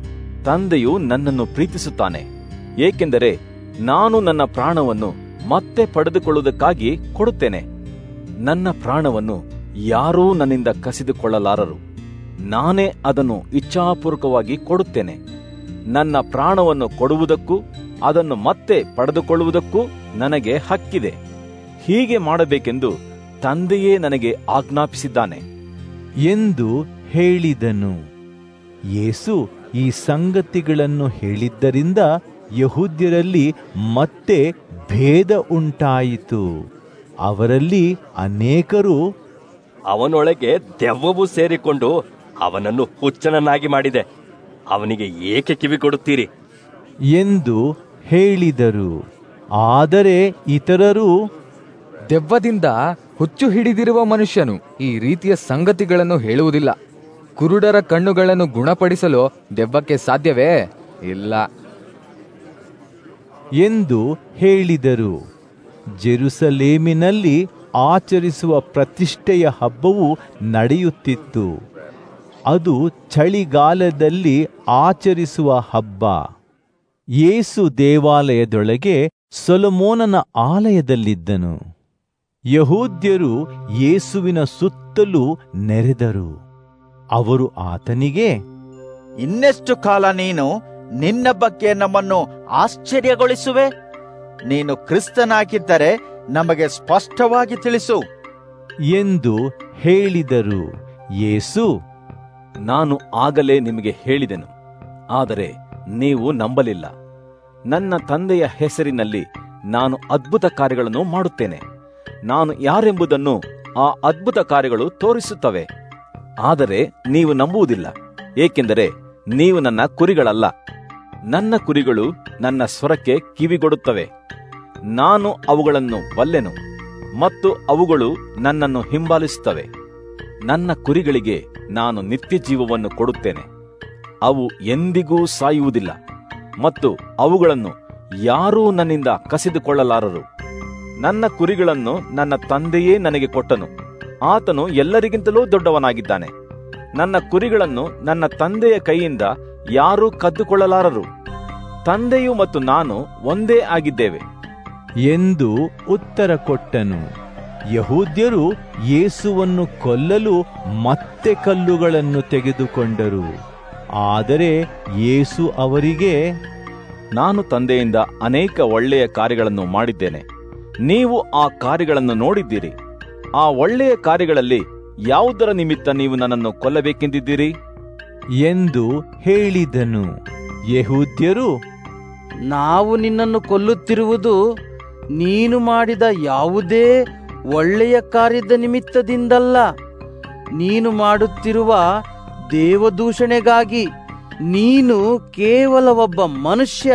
ತಂದೆಯು ನನ್ನನ್ನು ಪ್ರೀತಿಸುತ್ತಾನೆ ಏಕೆಂದರೆ ನಾನು ನನ್ನ ಪ್ರಾಣವನ್ನು ಮತ್ತೆ ಪಡೆದುಕೊಳ್ಳುವುದಕ್ಕಾಗಿ ಕೊಡುತ್ತೇನೆ ನನ್ನ ಪ್ರಾಣವನ್ನು ಯಾರೂ ನನ್ನಿಂದ ಕಸಿದುಕೊಳ್ಳಲಾರರು ನಾನೇ ಅದನ್ನು ಇಚ್ಛಾಪೂರ್ವಕವಾಗಿ ಕೊಡುತ್ತೇನೆ ನನ್ನ ಪ್ರಾಣವನ್ನು ಕೊಡುವುದಕ್ಕೂ ಅದನ್ನು ಮತ್ತೆ ಪಡೆದುಕೊಳ್ಳುವುದಕ್ಕೂ ನನಗೆ ಹಕ್ಕಿದೆ ಹೀಗೆ ಮಾಡಬೇಕೆಂದು ತಂದೆಯೇ ನನಗೆ ಆಜ್ಞಾಪಿಸಿದ್ದಾನೆ ಎಂದು ಹೇಳಿದನು ಯೇಸು ಈ ಸಂಗತಿಗಳನ್ನು ಹೇಳಿದ್ದರಿಂದ ಯಹೂದ್ಯರಲ್ಲಿ ಮತ್ತೆ ಭೇದ ಉಂಟಾಯಿತು ಅವರಲ್ಲಿ ಅನೇಕರು ಅವನೊಳಗೆ ದೆವ್ವವು ಸೇರಿಕೊಂಡು ಅವನನ್ನು ಹುಚ್ಚನನ್ನಾಗಿ ಮಾಡಿದೆ ಅವನಿಗೆ ಏಕೆ ಕಿವಿ ಕೊಡುತ್ತೀರಿ ಎಂದು ಹೇಳಿದರು ಆದರೆ ಇತರರು ದೆವ್ವದಿಂದ ಹುಚ್ಚು ಹಿಡಿದಿರುವ ಮನುಷ್ಯನು ಈ ರೀತಿಯ ಸಂಗತಿಗಳನ್ನು ಹೇಳುವುದಿಲ್ಲ ಕುರುಡರ ಕಣ್ಣುಗಳನ್ನು ಗುಣಪಡಿಸಲು ದೆವ್ವಕ್ಕೆ ಸಾಧ್ಯವೇ ಇಲ್ಲ ಎಂದು ಹೇಳಿದರು ಜೆರುಸಲೇಮಿನಲ್ಲಿ ಆಚರಿಸುವ ಪ್ರತಿಷ್ಠೆಯ ಹಬ್ಬವು ನಡೆಯುತ್ತಿತ್ತು ಅದು ಚಳಿಗಾಲದಲ್ಲಿ ಆಚರಿಸುವ ಹಬ್ಬ ಯೇಸು ದೇವಾಲಯದೊಳಗೆ ಸೊಲಮೋನನ ಆಲಯದಲ್ಲಿದ್ದನು ಯಹೂದ್ಯರು ಯೇಸುವಿನ ಸುತ್ತಲೂ ನೆರೆದರು ಅವರು ಆತನಿಗೆ ಇನ್ನೆಷ್ಟು ಕಾಲ ನೀನು ನಿನ್ನ ಬಗ್ಗೆ ನಮ್ಮನ್ನು ಆಶ್ಚರ್ಯಗೊಳಿಸುವೆ ನೀನು ಕ್ರಿಸ್ತನಾಗಿದ್ದರೆ ನಮಗೆ ಸ್ಪಷ್ಟವಾಗಿ ತಿಳಿಸು ಎಂದು ಹೇಳಿದರು ಯೇಸು ನಾನು ಆಗಲೇ ನಿಮಗೆ ಹೇಳಿದೆನು ಆದರೆ ನೀವು ನಂಬಲಿಲ್ಲ ನನ್ನ ತಂದೆಯ ಹೆಸರಿನಲ್ಲಿ ನಾನು ಅದ್ಭುತ ಕಾರ್ಯಗಳನ್ನು ಮಾಡುತ್ತೇನೆ ನಾನು ಯಾರೆಂಬುದನ್ನು ಆ ಅದ್ಭುತ ಕಾರ್ಯಗಳು ತೋರಿಸುತ್ತವೆ ಆದರೆ ನೀವು ನಂಬುವುದಿಲ್ಲ ಏಕೆಂದರೆ ನೀವು ನನ್ನ ಕುರಿಗಳಲ್ಲ ನನ್ನ ಕುರಿಗಳು ನನ್ನ ಸ್ವರಕ್ಕೆ ಕಿವಿಗೊಡುತ್ತವೆ ನಾನು ಅವುಗಳನ್ನು ಬಲ್ಲೆನು ಮತ್ತು ಅವುಗಳು ನನ್ನನ್ನು ಹಿಂಬಾಲಿಸುತ್ತವೆ ನನ್ನ ಕುರಿಗಳಿಗೆ ನಾನು ನಿತ್ಯ ಜೀವವನ್ನು ಕೊಡುತ್ತೇನೆ ಅವು ಎಂದಿಗೂ ಸಾಯುವುದಿಲ್ಲ ಮತ್ತು ಅವುಗಳನ್ನು ಯಾರೂ ನನ್ನಿಂದ ಕಸಿದುಕೊಳ್ಳಲಾರರು ನನ್ನ ಕುರಿಗಳನ್ನು ನನ್ನ ತಂದೆಯೇ ನನಗೆ ಕೊಟ್ಟನು ಆತನು ಎಲ್ಲರಿಗಿಂತಲೂ ದೊಡ್ಡವನಾಗಿದ್ದಾನೆ ನನ್ನ ಕುರಿಗಳನ್ನು ನನ್ನ ತಂದೆಯ ಕೈಯಿಂದ ಯಾರೂ ಕದ್ದುಕೊಳ್ಳಲಾರರು ತಂದೆಯು ಮತ್ತು ನಾನು ಒಂದೇ ಆಗಿದ್ದೇವೆ ಎಂದು ಉತ್ತರ ಕೊಟ್ಟನು ಯಹೂದ್ಯರು ಯೇಸುವನ್ನು ಕೊಲ್ಲಲು ಮತ್ತೆ ಕಲ್ಲುಗಳನ್ನು ತೆಗೆದುಕೊಂಡರು ಆದರೆ ಯೇಸು ಅವರಿಗೆ ನಾನು ತಂದೆಯಿಂದ ಅನೇಕ ಒಳ್ಳೆಯ ಕಾರ್ಯಗಳನ್ನು ಮಾಡಿದ್ದೇನೆ ನೀವು ಆ ಕಾರ್ಯಗಳನ್ನು ನೋಡಿದ್ದೀರಿ ಆ ಒಳ್ಳೆಯ ಕಾರ್ಯಗಳಲ್ಲಿ ಯಾವುದರ ನಿಮಿತ್ತ ನೀವು ನನ್ನನ್ನು ಕೊಲ್ಲಬೇಕೆಂದಿದ್ದೀರಿ ಎಂದು ಹೇಳಿದನು ಯಹೂದ್ಯರು ನಾವು ನಿನ್ನನ್ನು ಕೊಲ್ಲುತ್ತಿರುವುದು ನೀನು ಮಾಡಿದ ಯಾವುದೇ ಒಳ್ಳೆಯ ಕಾರ್ಯದ ನಿಮಿತ್ತದಿಂದಲ್ಲ ನೀನು ಮಾಡುತ್ತಿರುವ ದೇವದೂಷಣೆಗಾಗಿ ನೀನು ಕೇವಲ ಒಬ್ಬ ಮನುಷ್ಯ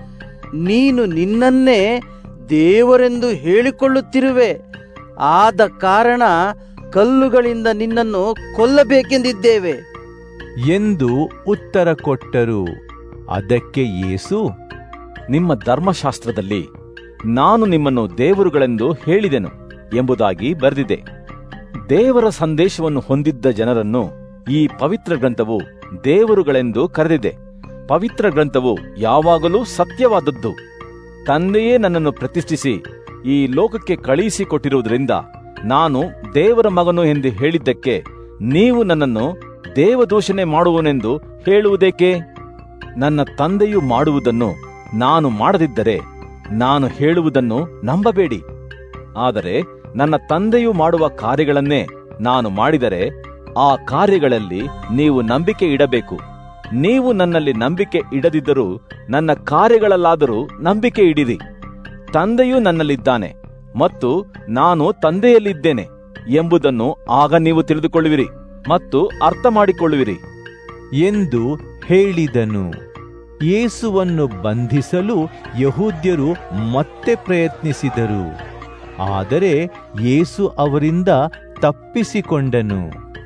ನೀನು ನಿನ್ನನ್ನೇ ದೇವರೆಂದು ಹೇಳಿಕೊಳ್ಳುತ್ತಿರುವೆ ಆದ ಕಾರಣ ಕಲ್ಲುಗಳಿಂದ ನಿನ್ನನ್ನು ಕೊಲ್ಲಬೇಕೆಂದಿದ್ದೇವೆ ಎಂದು ಉತ್ತರ ಕೊಟ್ಟರು ಅದಕ್ಕೆ ಯೇಸು ನಿಮ್ಮ ಧರ್ಮಶಾಸ್ತ್ರದಲ್ಲಿ ನಾನು ನಿಮ್ಮನ್ನು ದೇವರುಗಳೆಂದು ಹೇಳಿದೆನು ಎಂಬುದಾಗಿ ಬರೆದಿದೆ ದೇವರ ಸಂದೇಶವನ್ನು ಹೊಂದಿದ್ದ ಜನರನ್ನು ಈ ಪವಿತ್ರ ಗ್ರಂಥವು ದೇವರುಗಳೆಂದು ಕರೆದಿದೆ ಪವಿತ್ರ ಗ್ರಂಥವು ಯಾವಾಗಲೂ ಸತ್ಯವಾದದ್ದು ತಂದೆಯೇ ನನ್ನನ್ನು ಪ್ರತಿಷ್ಠಿಸಿ ಈ ಲೋಕಕ್ಕೆ ಕಳುಹಿಸಿಕೊಟ್ಟಿರುವುದರಿಂದ ನಾನು ದೇವರ ಮಗನು ಎಂದು ಹೇಳಿದ್ದಕ್ಕೆ ನೀವು ನನ್ನನ್ನು ದೇವದೂಷಣೆ ಮಾಡುವನೆಂದು ಹೇಳುವುದೇಕೆ ನನ್ನ ತಂದೆಯು ಮಾಡುವುದನ್ನು ನಾನು ಮಾಡದಿದ್ದರೆ ನಾನು ಹೇಳುವುದನ್ನು ನಂಬಬೇಡಿ ಆದರೆ ನನ್ನ ತಂದೆಯು ಮಾಡುವ ಕಾರ್ಯಗಳನ್ನೇ ನಾನು ಮಾಡಿದರೆ ಆ ಕಾರ್ಯಗಳಲ್ಲಿ ನೀವು ನಂಬಿಕೆ ಇಡಬೇಕು ನೀವು ನನ್ನಲ್ಲಿ ನಂಬಿಕೆ ಇಡದಿದ್ದರೂ ನನ್ನ ಕಾರ್ಯಗಳಲ್ಲಾದರೂ ನಂಬಿಕೆ ಇಡಿರಿ ತಂದೆಯು ನನ್ನಲ್ಲಿದ್ದಾನೆ ಮತ್ತು ನಾನು ತಂದೆಯಲ್ಲಿದ್ದೇನೆ ಎಂಬುದನ್ನು ಆಗ ನೀವು ತಿಳಿದುಕೊಳ್ಳುವಿರಿ ಮತ್ತು ಅರ್ಥ ಮಾಡಿಕೊಳ್ಳುವಿರಿ ಎಂದು ಹೇಳಿದನು ಯೇಸುವನ್ನು ಬಂಧಿಸಲು ಯಹೂದ್ಯರು ಮತ್ತೆ ಪ್ರಯತ್ನಿಸಿದರು ಆದರೆ ಯೇಸು ಅವರಿಂದ ತಪ್ಪಿಸಿಕೊಂಡನು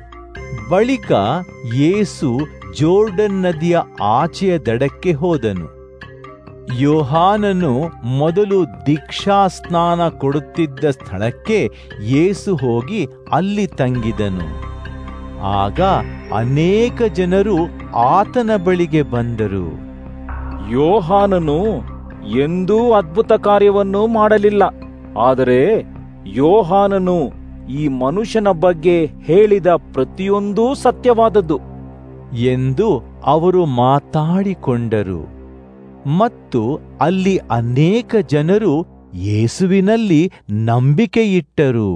ಬಳಿಕ ಯೇಸು ಜೋರ್ಡನ್ ನದಿಯ ಆಚೆಯ ದಡಕ್ಕೆ ಹೋದನು ಯೋಹಾನನು ಮೊದಲು ದೀಕ್ಷಾ ಸ್ನಾನ ಕೊಡುತ್ತಿದ್ದ ಸ್ಥಳಕ್ಕೆ ಯೇಸು ಹೋಗಿ ಅಲ್ಲಿ ತಂಗಿದನು ಆಗ ಅನೇಕ ಜನರು ಆತನ ಬಳಿಗೆ ಬಂದರು ಯೋಹಾನನು ಎಂದೂ ಅದ್ಭುತ ಕಾರ್ಯವನ್ನು ಮಾಡಲಿಲ್ಲ ಆದರೆ ಯೋಹಾನನು ಈ ಮನುಷ್ಯನ ಬಗ್ಗೆ ಹೇಳಿದ ಪ್ರತಿಯೊಂದೂ ಸತ್ಯವಾದದ್ದು ಎಂದು ಅವರು ಮಾತಾಡಿಕೊಂಡರು ಮತ್ತು ಅಲ್ಲಿ ಅನೇಕ ಜನರು ಯೇಸುವಿನಲ್ಲಿ ನಂಬಿಕೆಯಿಟ್ಟರು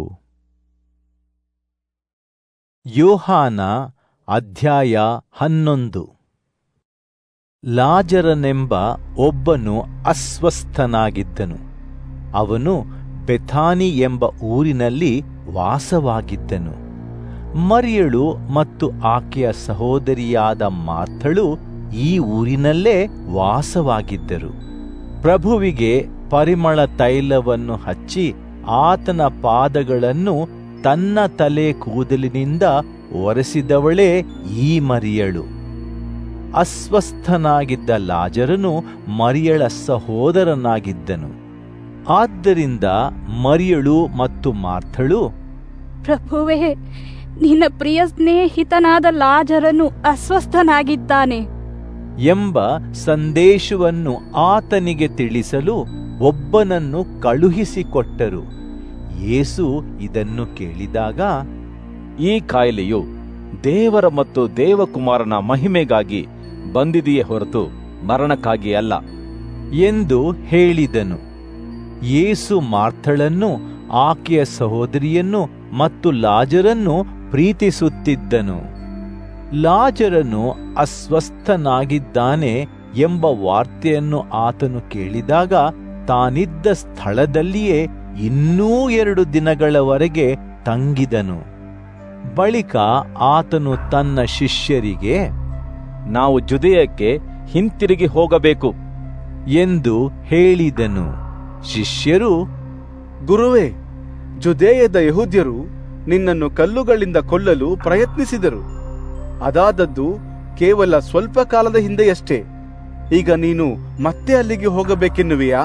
ಯೋಹಾನ ಅಧ್ಯಾಯ ಹನ್ನೊಂದು ಲಾಜರನೆಂಬ ಒಬ್ಬನು ಅಸ್ವಸ್ಥನಾಗಿದ್ದನು ಅವನು ಬೆಥಾನಿ ಎಂಬ ಊರಿನಲ್ಲಿ ವಾಸವಾಗಿದ್ದನು ಮರಿಯಳು ಮತ್ತು ಆಕೆಯ ಸಹೋದರಿಯಾದ ಮಾರ್ಥಳು ಈ ಊರಿನಲ್ಲೇ ವಾಸವಾಗಿದ್ದರು ಪ್ರಭುವಿಗೆ ಪರಿಮಳ ತೈಲವನ್ನು ಹಚ್ಚಿ ಆತನ ಪಾದಗಳನ್ನು ತನ್ನ ತಲೆ ಕೂದಲಿನಿಂದ ಒರೆಸಿದವಳೇ ಈ ಮರಿಯಳು ಅಸ್ವಸ್ಥನಾಗಿದ್ದ ಲಾಜರನು ಮರಿಯಳ ಸಹೋದರನಾಗಿದ್ದನು ಆದ್ದರಿಂದ ಮರಿಯಳು ಮತ್ತು ಮಾರ್ಥಳು ಪ್ರಭುವೇ ನಿನ್ನ ಪ್ರಿಯ ಸ್ನೇಹಿತನಾದ ಲಾಜರನು ಅಸ್ವಸ್ಥನಾಗಿದ್ದಾನೆ ಎಂಬ ಸಂದೇಶವನ್ನು ಆತನಿಗೆ ತಿಳಿಸಲು ಒಬ್ಬನನ್ನು ಕಳುಹಿಸಿಕೊಟ್ಟರು ಯೇಸು ಇದನ್ನು ಕೇಳಿದಾಗ ಈ ಕಾಯಿಲೆಯು ದೇವರ ಮತ್ತು ದೇವಕುಮಾರನ ಮಹಿಮೆಗಾಗಿ ಬಂದಿದೆಯೇ ಹೊರತು ಮರಣಕ್ಕಾಗಿ ಅಲ್ಲ ಎಂದು ಹೇಳಿದನು ಯೇಸು ಮಾರ್ಥಳನ್ನು ಆಕೆಯ ಸಹೋದರಿಯನ್ನು ಮತ್ತು ಲಾಜರನ್ನು ಪ್ರೀತಿಸುತ್ತಿದ್ದನು ಲಾಜರನು ಅಸ್ವಸ್ಥನಾಗಿದ್ದಾನೆ ಎಂಬ ವಾರ್ತೆಯನ್ನು ಆತನು ಕೇಳಿದಾಗ ತಾನಿದ್ದ ಸ್ಥಳದಲ್ಲಿಯೇ ಇನ್ನೂ ಎರಡು ದಿನಗಳವರೆಗೆ ತಂಗಿದನು ಬಳಿಕ ಆತನು ತನ್ನ ಶಿಷ್ಯರಿಗೆ ನಾವು ಜುದೆಯಕ್ಕೆ ಹಿಂತಿರುಗಿ ಹೋಗಬೇಕು ಎಂದು ಹೇಳಿದನು ಶಿಷ್ಯರು ಗುರುವೇ ಜುದೇಯದ ಯಹೂದ್ಯರು ನಿನ್ನನ್ನು ಕಲ್ಲುಗಳಿಂದ ಕೊಲ್ಲಲು ಪ್ರಯತ್ನಿಸಿದರು ಅದಾದದ್ದು ಕೇವಲ ಸ್ವಲ್ಪ ಕಾಲದ ಹಿಂದೆಯಷ್ಟೇ ಈಗ ನೀನು ಮತ್ತೆ ಅಲ್ಲಿಗೆ ಹೋಗಬೇಕೆನ್ನುವೆಯಾ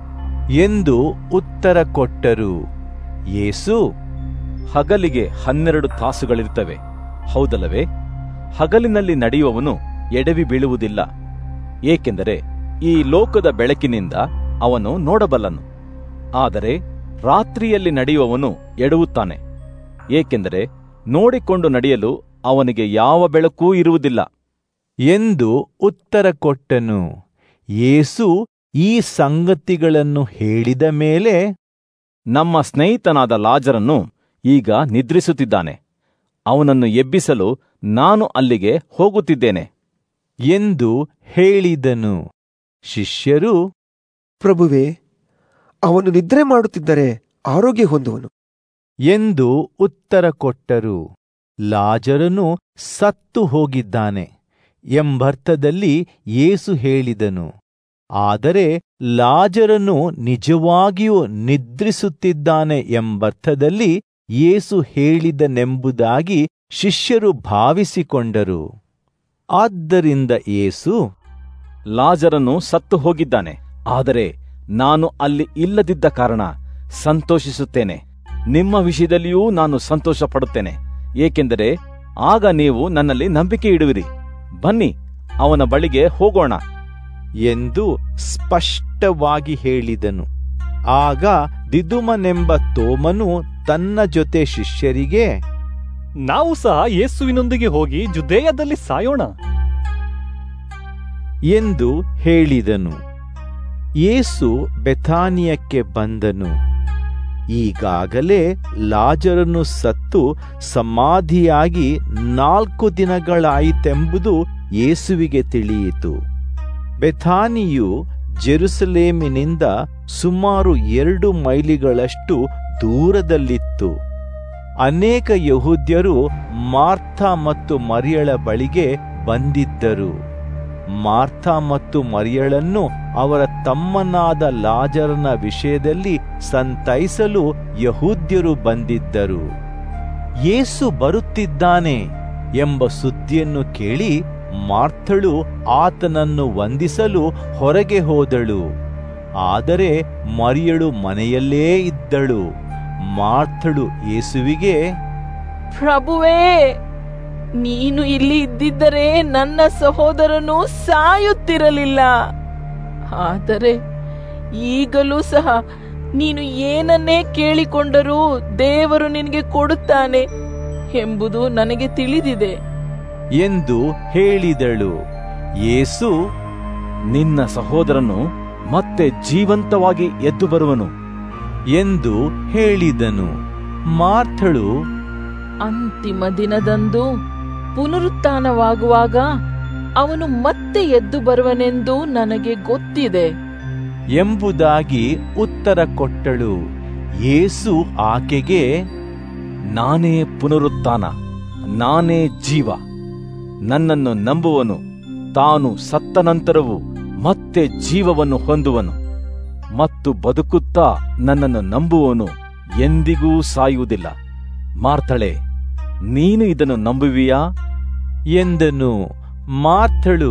ಎಂದು ಉತ್ತರ ಕೊಟ್ಟರು ಯೇಸು ಹಗಲಿಗೆ ಹನ್ನೆರಡು ತಾಸುಗಳಿರ್ತವೆ ಹೌದಲ್ಲವೇ ಹಗಲಿನಲ್ಲಿ ನಡೆಯುವವನು ಎಡವಿ ಬೀಳುವುದಿಲ್ಲ ಏಕೆಂದರೆ ಈ ಲೋಕದ ಬೆಳಕಿನಿಂದ ಅವನು ನೋಡಬಲ್ಲನು ಆದರೆ ರಾತ್ರಿಯಲ್ಲಿ ನಡೆಯುವವನು ಎಡವುತ್ತಾನೆ ಏಕೆಂದರೆ ನೋಡಿಕೊಂಡು ನಡೆಯಲು ಅವನಿಗೆ ಯಾವ ಬೆಳಕೂ ಇರುವುದಿಲ್ಲ ಎಂದು ಉತ್ತರ ಕೊಟ್ಟನು ಯೇಸು ಈ ಸಂಗತಿಗಳನ್ನು ಹೇಳಿದ ಮೇಲೆ ನಮ್ಮ ಸ್ನೇಹಿತನಾದ ಲಾಜರನ್ನು ಈಗ ನಿದ್ರಿಸುತ್ತಿದ್ದಾನೆ ಅವನನ್ನು ಎಬ್ಬಿಸಲು ನಾನು ಅಲ್ಲಿಗೆ ಹೋಗುತ್ತಿದ್ದೇನೆ ಎಂದು ಹೇಳಿದನು ಶಿಷ್ಯರು ಪ್ರಭುವೇ ಅವನು ನಿದ್ರೆ ಮಾಡುತ್ತಿದ್ದರೆ ಆರೋಗ್ಯ ಹೊಂದುವನು ಎಂದು ಉತ್ತರ ಕೊಟ್ಟರು ಲಾಜರನು ಸತ್ತು ಹೋಗಿದ್ದಾನೆ ಎಂಬರ್ಥದಲ್ಲಿ ಯೇಸು ಹೇಳಿದನು ಆದರೆ ಲಾಜರನು ನಿಜವಾಗಿಯೂ ನಿದ್ರಿಸುತ್ತಿದ್ದಾನೆ ಎಂಬರ್ಥದಲ್ಲಿ ಯೇಸು ಹೇಳಿದನೆಂಬುದಾಗಿ ಶಿಷ್ಯರು ಭಾವಿಸಿಕೊಂಡರು ಆದ್ದರಿಂದ ಯೇಸು ಲಾಜರನು ಸತ್ತು ಹೋಗಿದ್ದಾನೆ ಆದರೆ ನಾನು ಅಲ್ಲಿ ಇಲ್ಲದಿದ್ದ ಕಾರಣ ಸಂತೋಷಿಸುತ್ತೇನೆ ನಿಮ್ಮ ವಿಷಯದಲ್ಲಿಯೂ ನಾನು ಸಂತೋಷ ಪಡುತ್ತೇನೆ ಏಕೆಂದರೆ ಆಗ ನೀವು ನನ್ನಲ್ಲಿ ನಂಬಿಕೆ ಇಡುವಿರಿ ಬನ್ನಿ ಅವನ ಬಳಿಗೆ ಹೋಗೋಣ ಎಂದು ಸ್ಪಷ್ಟವಾಗಿ ಹೇಳಿದನು ಆಗ ದಿದುಮನೆಂಬ ತೋಮನು ತನ್ನ ಜೊತೆ ಶಿಷ್ಯರಿಗೆ ನಾವು ಸಹ ಯೇಸುವಿನೊಂದಿಗೆ ಹೋಗಿ ಜುದೇಯದಲ್ಲಿ ಸಾಯೋಣ ಎಂದು ಹೇಳಿದನು ಯೇಸು ಬೆಥಾನಿಯಕ್ಕೆ ಬಂದನು ಈಗಾಗಲೇ ಲಾಜರನು ಸತ್ತು ಸಮಾಧಿಯಾಗಿ ನಾಲ್ಕು ದಿನಗಳಾಯಿತೆಂಬುದು ಯೇಸುವಿಗೆ ತಿಳಿಯಿತು ಬೆಥಾನಿಯು ಜೆರುಸಲೇಮಿನಿಂದ ಸುಮಾರು ಎರಡು ಮೈಲಿಗಳಷ್ಟು ದೂರದಲ್ಲಿತ್ತು ಅನೇಕ ಯಹೂದ್ಯರು ಮಾರ್ಥಾ ಮತ್ತು ಮರಿಯಳ ಬಳಿಗೆ ಬಂದಿದ್ದರು ಮಾರ್ಥಾ ಮತ್ತು ಮರಿಯಳನ್ನು ಅವರ ತಮ್ಮನಾದ ಲಾಜರನ ವಿಷಯದಲ್ಲಿ ಸಂತೈಸಲು ಯಹೂದ್ಯರು ಬಂದಿದ್ದರು ಯೇಸು ಬರುತ್ತಿದ್ದಾನೆ ಎಂಬ ಸುದ್ದಿಯನ್ನು ಕೇಳಿ ಮಾರ್ಥಳು ಆತನನ್ನು ವಂದಿಸಲು ಹೊರಗೆ ಹೋದಳು ಆದರೆ ಮರಿಯಳು ಮನೆಯಲ್ಲೇ ಇದ್ದಳು ಮಾರ್ಥಳು ಯೇಸುವಿಗೆ ಪ್ರಭುವೇ ನೀನು ಇಲ್ಲಿ ಇದ್ದಿದ್ದರೆ ನನ್ನ ಸಹೋದರನು ಸಾಯುತ್ತಿರಲಿಲ್ಲ ಆದರೆ ಈಗಲೂ ಸಹ ನೀನು ಏನನ್ನೇ ಕೇಳಿಕೊಂಡರೂ ದೇವರು ನಿನಗೆ ಕೊಡುತ್ತಾನೆ ಎಂಬುದು ನನಗೆ ತಿಳಿದಿದೆ ಎಂದು ಹೇಳಿದಳು ಯೇಸು ನಿನ್ನ ಸಹೋದರನು ಮತ್ತೆ ಜೀವಂತವಾಗಿ ಎದ್ದು ಬರುವನು ಎಂದು ಹೇಳಿದನು ಮಾರ್ಥಳು ಅಂತಿಮ ದಿನದಂದು ಪುನರುತ್ಥಾನವಾಗುವಾಗ ಅವನು ಮತ್ತೆ ಎದ್ದು ಬರುವನೆಂದು ನನಗೆ ಗೊತ್ತಿದೆ ಎಂಬುದಾಗಿ ಉತ್ತರ ಕೊಟ್ಟಳು ಯೇಸು ಆಕೆಗೆ ನಾನೇ ಪುನರುತ್ಥಾನ ನಾನೇ ಜೀವ ನನ್ನನ್ನು ನಂಬುವನು ತಾನು ಸತ್ತ ನಂತರವೂ ಮತ್ತೆ ಜೀವವನ್ನು ಹೊಂದುವನು ಮತ್ತು ಬದುಕುತ್ತಾ ನನ್ನನ್ನು ನಂಬುವನು ಎಂದಿಗೂ ಸಾಯುವುದಿಲ್ಲ ಮಾರ್ತಳೆ ನೀನು ಇದನ್ನು ನಂಬುವಿಯಾ ಎಂದನು ಮಾರ್ಥಳು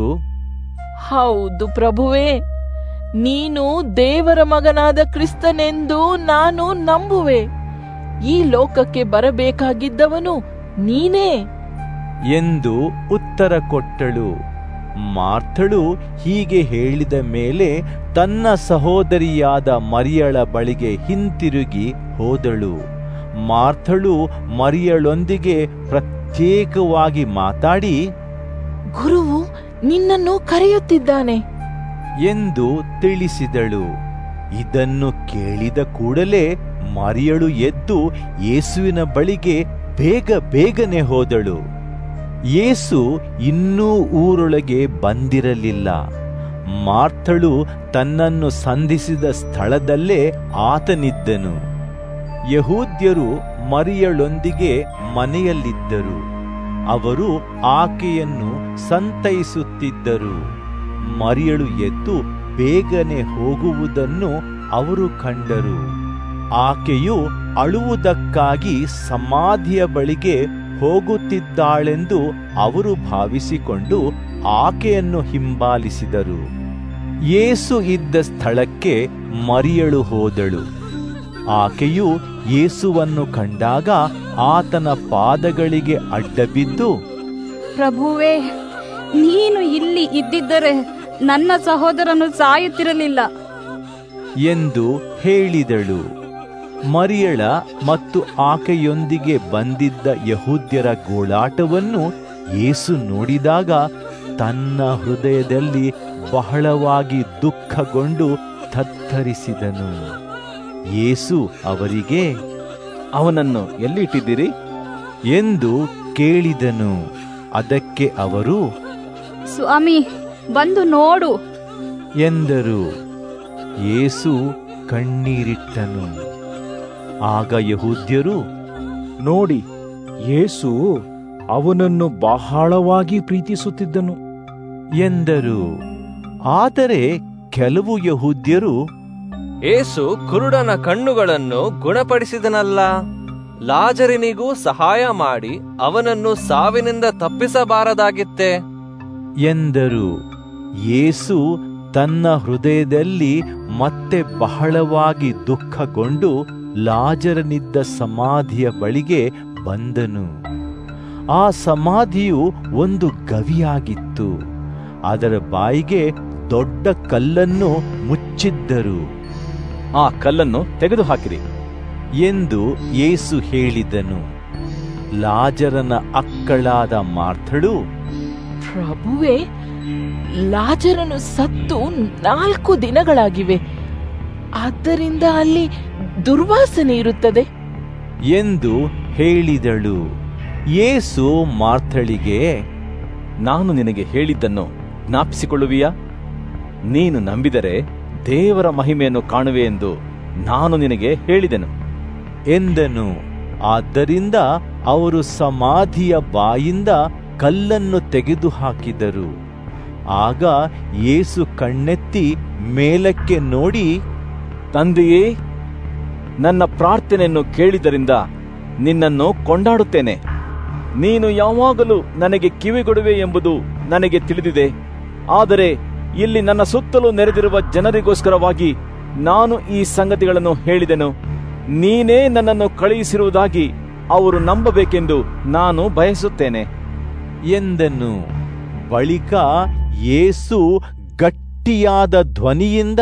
ಹೌದು ಪ್ರಭುವೇ ನೀನು ದೇವರ ಮಗನಾದ ಕ್ರಿಸ್ತನೆಂದು ನಾನು ನಂಬುವೆ ಈ ಲೋಕಕ್ಕೆ ಬರಬೇಕಾಗಿದ್ದವನು ನೀನೇ ಎಂದು ಉತ್ತರ ಕೊಟ್ಟಳು ಮಾರ್ಥಳು ಹೀಗೆ ಹೇಳಿದ ಮೇಲೆ ತನ್ನ ಸಹೋದರಿಯಾದ ಮರಿಯಳ ಬಳಿಗೆ ಹಿಂತಿರುಗಿ ಹೋದಳು ಮಾರ್ಥಳು ಮರಿಯಳೊಂದಿಗೆ ಪ್ರತ್ಯೇಕವಾಗಿ ಮಾತಾಡಿ ಗುರುವು ನಿನ್ನನ್ನು ಕರೆಯುತ್ತಿದ್ದಾನೆ ಎಂದು ತಿಳಿಸಿದಳು ಇದನ್ನು ಕೇಳಿದ ಕೂಡಲೇ ಮರಿಯಳು ಎದ್ದು ಯೇಸುವಿನ ಬಳಿಗೆ ಬೇಗ ಬೇಗನೆ ಹೋದಳು ಯೇಸು ಇನ್ನೂ ಊರೊಳಗೆ ಬಂದಿರಲಿಲ್ಲ ಮಾರ್ಥಳು ತನ್ನನ್ನು ಸಂಧಿಸಿದ ಸ್ಥಳದಲ್ಲೇ ಆತನಿದ್ದನು ಯಹೂದ್ಯರು ಮರಿಯಳೊಂದಿಗೆ ಮನೆಯಲ್ಲಿದ್ದರು ಅವರು ಆಕೆಯನ್ನು ಸಂತೈಸುತ್ತಿದ್ದರು ಮರಿಯಳು ಎದ್ದು ಬೇಗನೆ ಹೋಗುವುದನ್ನು ಅವರು ಕಂಡರು ಆಕೆಯು ಅಳುವುದಕ್ಕಾಗಿ ಸಮಾಧಿಯ ಬಳಿಗೆ ಹೋಗುತ್ತಿದ್ದಾಳೆಂದು ಅವರು ಭಾವಿಸಿಕೊಂಡು ಆಕೆಯನ್ನು ಹಿಂಬಾಲಿಸಿದರು ಯೇಸು ಇದ್ದ ಸ್ಥಳಕ್ಕೆ ಮರಿಯಳು ಹೋದಳು ಆಕೆಯು ಯೇಸುವನ್ನು ಕಂಡಾಗ ಆತನ ಪಾದಗಳಿಗೆ ಅಡ್ಡಬಿದ್ದು ಪ್ರಭುವೇ ನೀನು ಇಲ್ಲಿ ಇದ್ದಿದ್ದರೆ ನನ್ನ ಸಹೋದರನು ಸಾಯುತ್ತಿರಲಿಲ್ಲ ಎಂದು ಹೇಳಿದಳು ಮರಿಯಳ ಮತ್ತು ಆಕೆಯೊಂದಿಗೆ ಬಂದಿದ್ದ ಯಹೂದ್ಯರ ಗೋಳಾಟವನ್ನು ಯೇಸು ನೋಡಿದಾಗ ತನ್ನ ಹೃದಯದಲ್ಲಿ ಬಹಳವಾಗಿ ದುಃಖಗೊಂಡು ತತ್ತರಿಸಿದನು ಯೇಸು ಅವರಿಗೆ ಅವನನ್ನು ಎಲ್ಲಿ ಇಟ್ಟಿದ್ದೀರಿ ಎಂದು ಕೇಳಿದನು ಅದಕ್ಕೆ ಅವರು ಸ್ವಾಮಿ ಬಂದು ನೋಡು ಎಂದರು ಯೇಸು ಕಣ್ಣೀರಿಟ್ಟನು ಆಗ ಯಹೂದ್ಯರು ನೋಡಿ ಯೇಸು ಅವನನ್ನು ಬಹಳವಾಗಿ ಪ್ರೀತಿಸುತ್ತಿದ್ದನು ಎಂದರು ಆದರೆ ಕೆಲವು ಯಹೂದ್ಯರು ಏಸು ಕುರುಡನ ಕಣ್ಣುಗಳನ್ನು ಗುಣಪಡಿಸಿದನಲ್ಲ ಲಾಜರಿನಿಗೂ ಸಹಾಯ ಮಾಡಿ ಅವನನ್ನು ಸಾವಿನಿಂದ ತಪ್ಪಿಸಬಾರದಾಗಿತ್ತೆ ಎಂದರು ಯೇಸು ತನ್ನ ಹೃದಯದಲ್ಲಿ ಮತ್ತೆ ಬಹಳವಾಗಿ ದುಃಖಗೊಂಡು ಲಾಜರನಿದ್ದ ಸಮಾಧಿಯ ಬಳಿಗೆ ಬಂದನು ಆ ಸಮಾಧಿಯು ಒಂದು ಗವಿಯಾಗಿತ್ತು ಅದರ ಬಾಯಿಗೆ ದೊಡ್ಡ ಕಲ್ಲನ್ನು ಮುಚ್ಚಿದ್ದರು ಆ ಕಲ್ಲನ್ನು ತೆಗೆದುಹಾಕಿರಿ ಎಂದು ಯೇಸು ಹೇಳಿದನು ಲಾಜರನ ಅಕ್ಕಳಾದ ಮಾರ್ಥಳು ಪ್ರಭುವೇ ಲಾಜರನು ಸತ್ತು ನಾಲ್ಕು ದಿನಗಳಾಗಿವೆ ಆದ್ದರಿಂದ ಅಲ್ಲಿ ದುರ್ವಾಸನೆ ಇರುತ್ತದೆ ಎಂದು ಹೇಳಿದಳು ಯೇಸು ಮಾರ್ಥಳಿಗೆ ನಾನು ನಿನಗೆ ಹೇಳಿದ್ದನ್ನು ಜ್ಞಾಪಿಸಿಕೊಳ್ಳುವಿಯಾ ನೀನು ನಂಬಿದರೆ ದೇವರ ಮಹಿಮೆಯನ್ನು ಕಾಣುವೆ ಎಂದು ನಾನು ನಿನಗೆ ಹೇಳಿದೆನು ಎಂದನು ಆದ್ದರಿಂದ ಅವರು ಸಮಾಧಿಯ ಬಾಯಿಂದ ಕಲ್ಲನ್ನು ತೆಗೆದುಹಾಕಿದರು ಆಗ ಯೇಸು ಕಣ್ಣೆತ್ತಿ ಮೇಲಕ್ಕೆ ನೋಡಿ ತಂದೆಯೇ ನನ್ನ ಪ್ರಾರ್ಥನೆಯನ್ನು ಕೇಳಿದರಿಂದ ನಿನ್ನನ್ನು ಕೊಂಡಾಡುತ್ತೇನೆ ನೀನು ಯಾವಾಗಲೂ ನನಗೆ ಕಿವಿಗೊಡುವೆ ಎಂಬುದು ನನಗೆ ತಿಳಿದಿದೆ ಆದರೆ ಇಲ್ಲಿ ನನ್ನ ಸುತ್ತಲೂ ನೆರೆದಿರುವ ಜನರಿಗೋಸ್ಕರವಾಗಿ ನಾನು ಈ ಸಂಗತಿಗಳನ್ನು ಹೇಳಿದೆನು ನೀನೇ ನನ್ನನ್ನು ಕಳುಹಿಸಿರುವುದಾಗಿ ಅವರು ನಂಬಬೇಕೆಂದು ನಾನು ಬಯಸುತ್ತೇನೆ ಎಂದನು ಬಳಿಕ ಯೇಸು ಗಟ್ಟಿಯಾದ ಧ್ವನಿಯಿಂದ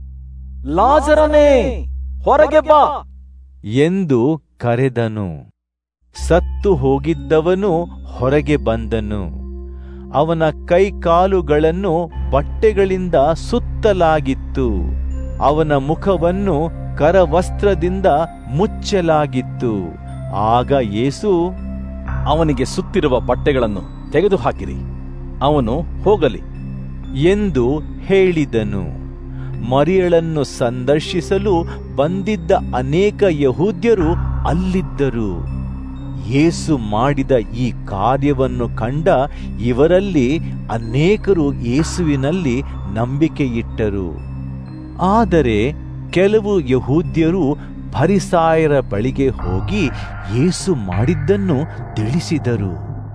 ಲಾಜರನೇ ಹೊರಗೆ ಬಾ ಎಂದು ಕರೆದನು ಸತ್ತು ಹೋಗಿದ್ದವನು ಹೊರಗೆ ಬಂದನು ಅವನ ಕೈಕಾಲುಗಳನ್ನು ಬಟ್ಟೆಗಳಿಂದ ಸುತ್ತಲಾಗಿತ್ತು ಅವನ ಮುಖವನ್ನು ಕರವಸ್ತ್ರದಿಂದ ಮುಚ್ಚಲಾಗಿತ್ತು ಆಗ ಯೇಸು ಅವನಿಗೆ ಸುತ್ತಿರುವ ಬಟ್ಟೆಗಳನ್ನು ತೆಗೆದುಹಾಕಿರಿ ಅವನು ಹೋಗಲಿ ಎಂದು ಹೇಳಿದನು ಮರಿಯಳನ್ನು ಸಂದರ್ಶಿಸಲು ಬಂದಿದ್ದ ಅನೇಕ ಯಹೂದ್ಯರು ಅಲ್ಲಿದ್ದರು ಯೇಸು ಮಾಡಿದ ಈ ಕಾರ್ಯವನ್ನು ಕಂಡ ಇವರಲ್ಲಿ ಅನೇಕರು ಯೇಸುವಿನಲ್ಲಿ ನಂಬಿಕೆಯಿಟ್ಟರು ಆದರೆ ಕೆಲವು ಯಹೂದ್ಯರು ಫರಿಸಾಯರ ಬಳಿಗೆ ಹೋಗಿ ಯೇಸು ಮಾಡಿದ್ದನ್ನು ತಿಳಿಸಿದರು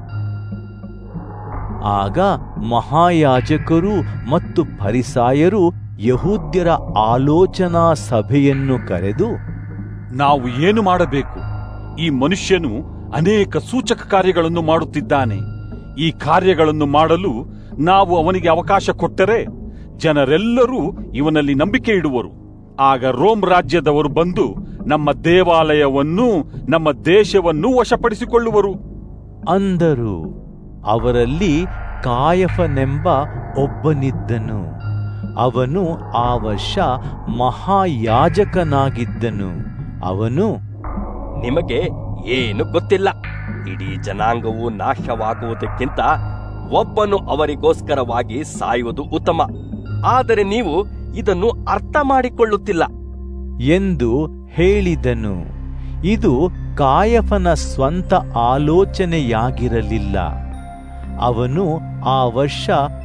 ಆಗ ಮಹಾಯಾಜಕರು ಮತ್ತು ಫರಿಸಾಯರು ಯಹೂದ್ಯರ ಆಲೋಚನಾ ಸಭೆಯನ್ನು ಕರೆದು ನಾವು ಏನು ಮಾಡಬೇಕು ಈ ಮನುಷ್ಯನು ಅನೇಕ ಸೂಚಕ ಕಾರ್ಯಗಳನ್ನು ಮಾಡುತ್ತಿದ್ದಾನೆ ಈ ಕಾರ್ಯಗಳನ್ನು ಮಾಡಲು ನಾವು ಅವನಿಗೆ ಅವಕಾಶ ಕೊಟ್ಟರೆ ಜನರೆಲ್ಲರೂ ಇವನಲ್ಲಿ ನಂಬಿಕೆ ಇಡುವರು ಆಗ ರೋಮ್ ರಾಜ್ಯದವರು ಬಂದು ನಮ್ಮ ದೇವಾಲಯವನ್ನು ನಮ್ಮ ದೇಶವನ್ನು ವಶಪಡಿಸಿಕೊಳ್ಳುವರು ಅಂದರು ಅವರಲ್ಲಿ ಕಾಯಫನೆಂಬ ಒಬ್ಬನಿದ್ದನು ಅವನು ಆ ವರ್ಷ ಮಹಾಯಾಜಕನಾಗಿದ್ದನು ಅವನು ನಿಮಗೆ ಏನು ಗೊತ್ತಿಲ್ಲ ಇಡೀ ಜನಾಂಗವು ನಾಶವಾಗುವುದಕ್ಕಿಂತ ಒಬ್ಬನು ಅವರಿಗೋಸ್ಕರವಾಗಿ ಸಾಯುವುದು ಉತ್ತಮ ಆದರೆ ನೀವು ಇದನ್ನು ಅರ್ಥ ಮಾಡಿಕೊಳ್ಳುತ್ತಿಲ್ಲ ಎಂದು ಹೇಳಿದನು ಇದು ಕಾಯಫನ ಸ್ವಂತ ಆಲೋಚನೆಯಾಗಿರಲಿಲ್ಲ ಅವನು ಆ ವರ್ಷ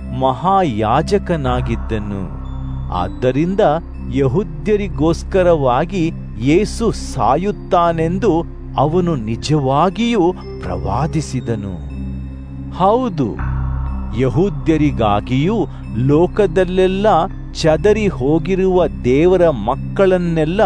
ಮಹಾಯಾಜಕನಾಗಿದ್ದನು ಆದ್ದರಿಂದ ಯಹುದ್ಯರಿಗೋಸ್ಕರವಾಗಿ ಯೇಸು ಸಾಯುತ್ತಾನೆಂದು ಅವನು ನಿಜವಾಗಿಯೂ ಪ್ರವಾದಿಸಿದನು ಹೌದು ಯಹೂದ್ಯರಿಗಾಗಿಯೂ ಲೋಕದಲ್ಲೆಲ್ಲ ಚದರಿ ಹೋಗಿರುವ ದೇವರ ಮಕ್ಕಳನ್ನೆಲ್ಲ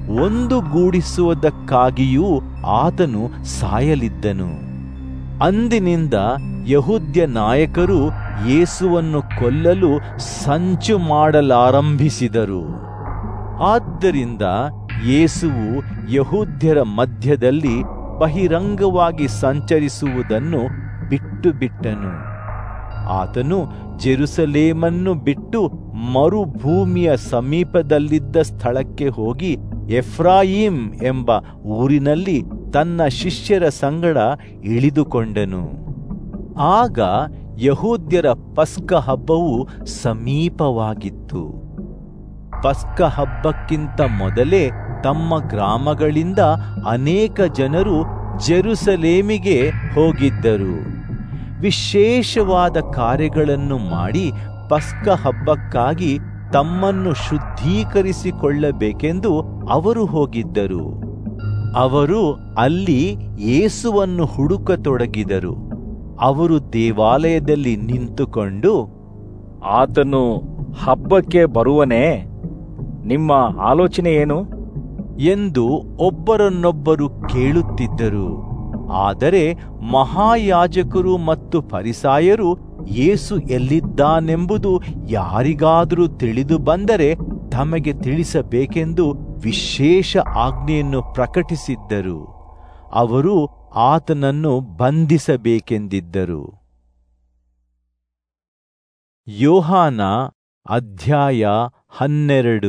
ಒಂದುಗೂಡಿಸುವುದಕ್ಕಾಗಿಯೂ ಆತನು ಸಾಯಲಿದ್ದನು ಅಂದಿನಿಂದ ಯಹೂದ್ಯ ನಾಯಕರು ಯೇಸುವನ್ನು ಕೊಲ್ಲಲು ಸಂಚು ಮಾಡಲಾರಂಭಿಸಿದರು ಆದ್ದರಿಂದ ಯೇಸುವು ಯಹೂದ್ಯರ ಮಧ್ಯದಲ್ಲಿ ಬಹಿರಂಗವಾಗಿ ಸಂಚರಿಸುವುದನ್ನು ಬಿಟ್ಟು ಬಿಟ್ಟನು ಆತನು ಜೆರುಸಲೇಮನ್ನು ಬಿಟ್ಟು ಮರುಭೂಮಿಯ ಸಮೀಪದಲ್ಲಿದ್ದ ಸ್ಥಳಕ್ಕೆ ಹೋಗಿ ಎಫ್ರಾಯಿಂ ಎಂಬ ಊರಿನಲ್ಲಿ ತನ್ನ ಶಿಷ್ಯರ ಸಂಗಡ ಇಳಿದುಕೊಂಡನು ಆಗ ಯಹೂದ್ಯರ ಪಸ್ಕ ಹಬ್ಬವು ಸಮೀಪವಾಗಿತ್ತು ಪಸ್ಕ ಹಬ್ಬಕ್ಕಿಂತ ಮೊದಲೇ ತಮ್ಮ ಗ್ರಾಮಗಳಿಂದ ಅನೇಕ ಜನರು ಜೆರುಸಲೇಮಿಗೆ ಹೋಗಿದ್ದರು ವಿಶೇಷವಾದ ಕಾರ್ಯಗಳನ್ನು ಮಾಡಿ ಪಸ್ಕ ಹಬ್ಬಕ್ಕಾಗಿ ತಮ್ಮನ್ನು ಶುದ್ಧೀಕರಿಸಿಕೊಳ್ಳಬೇಕೆಂದು ಅವರು ಹೋಗಿದ್ದರು ಅವರು ಅಲ್ಲಿ ಯೇಸುವನ್ನು ಹುಡುಕತೊಡಗಿದರು ಅವರು ದೇವಾಲಯದಲ್ಲಿ ನಿಂತುಕೊಂಡು ಆತನು ಹಬ್ಬಕ್ಕೆ ಬರುವನೇ ನಿಮ್ಮ ಆಲೋಚನೆ ಏನು ಎಂದು ಒಬ್ಬರನ್ನೊಬ್ಬರು ಕೇಳುತ್ತಿದ್ದರು ಆದರೆ ಮಹಾಯಾಜಕರು ಮತ್ತು ಫರಿಸಾಯರು ಯೇಸು ಎಲ್ಲಿದ್ದಾನೆಂಬುದು ಯಾರಿಗಾದರೂ ತಿಳಿದು ಬಂದರೆ ತಮಗೆ ತಿಳಿಸಬೇಕೆಂದು ವಿಶೇಷ ಆಜ್ಞೆಯನ್ನು ಪ್ರಕಟಿಸಿದ್ದರು ಅವರು ಆತನನ್ನು ಬಂಧಿಸಬೇಕೆಂದಿದ್ದರು ಯೋಹಾನ ಅಧ್ಯಾಯ ಹನ್ನೆರಡು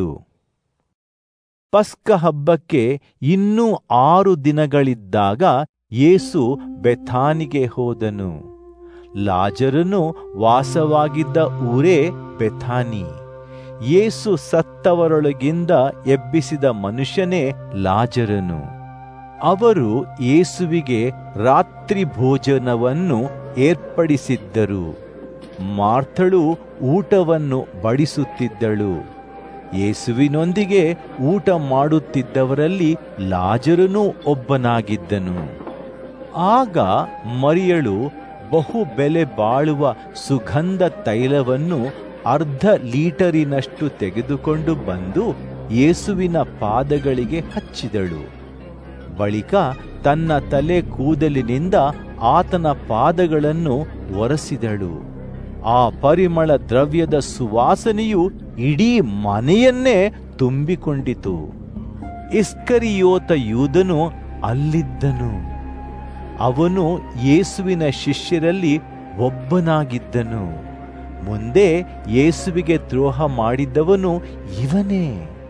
ಪಸ್ಕ ಹಬ್ಬಕ್ಕೆ ಇನ್ನೂ ಆರು ದಿನಗಳಿದ್ದಾಗ ಯೇಸು ಬೆಥಾನಿಗೆ ಹೋದನು ಲಾಜರನು ವಾಸವಾಗಿದ್ದ ಊರೇ ಬೆಥಾನಿ ಯೇಸು ಸತ್ತವರೊಳಗಿಂದ ಎಬ್ಬಿಸಿದ ಮನುಷ್ಯನೇ ಲಾಜರನು ಅವರು ಯೇಸುವಿಗೆ ರಾತ್ರಿ ಭೋಜನವನ್ನು ಏರ್ಪಡಿಸಿದ್ದರು ಮಾರ್ಥಳು ಊಟವನ್ನು ಬಡಿಸುತ್ತಿದ್ದಳು ಯೇಸುವಿನೊಂದಿಗೆ ಊಟ ಮಾಡುತ್ತಿದ್ದವರಲ್ಲಿ ಲಾಜರನೂ ಒಬ್ಬನಾಗಿದ್ದನು ಆಗ ಮರಿಯಳು ಬಹು ಬೆಲೆ ಬಾಳುವ ಸುಗಂಧ ತೈಲವನ್ನು ಅರ್ಧ ಲೀಟರಿನಷ್ಟು ತೆಗೆದುಕೊಂಡು ಬಂದು ಯೇಸುವಿನ ಪಾದಗಳಿಗೆ ಹಚ್ಚಿದಳು ಬಳಿಕ ತನ್ನ ತಲೆ ಕೂದಲಿನಿಂದ ಆತನ ಪಾದಗಳನ್ನು ಒರೆಸಿದಳು ಆ ಪರಿಮಳ ದ್ರವ್ಯದ ಸುವಾಸನೆಯು ಇಡೀ ಮನೆಯನ್ನೇ ತುಂಬಿಕೊಂಡಿತು ಇಸ್ಕರಿಯೋತ ಯೂದನು ಅಲ್ಲಿದ್ದನು ಅವನು ಯೇಸುವಿನ ಶಿಷ್ಯರಲ್ಲಿ ಒಬ್ಬನಾಗಿದ್ದನು ಮುಂದೆ ಯೇಸುವಿಗೆ ದ್ರೋಹ ಮಾಡಿದ್ದವನು ಇವನೇ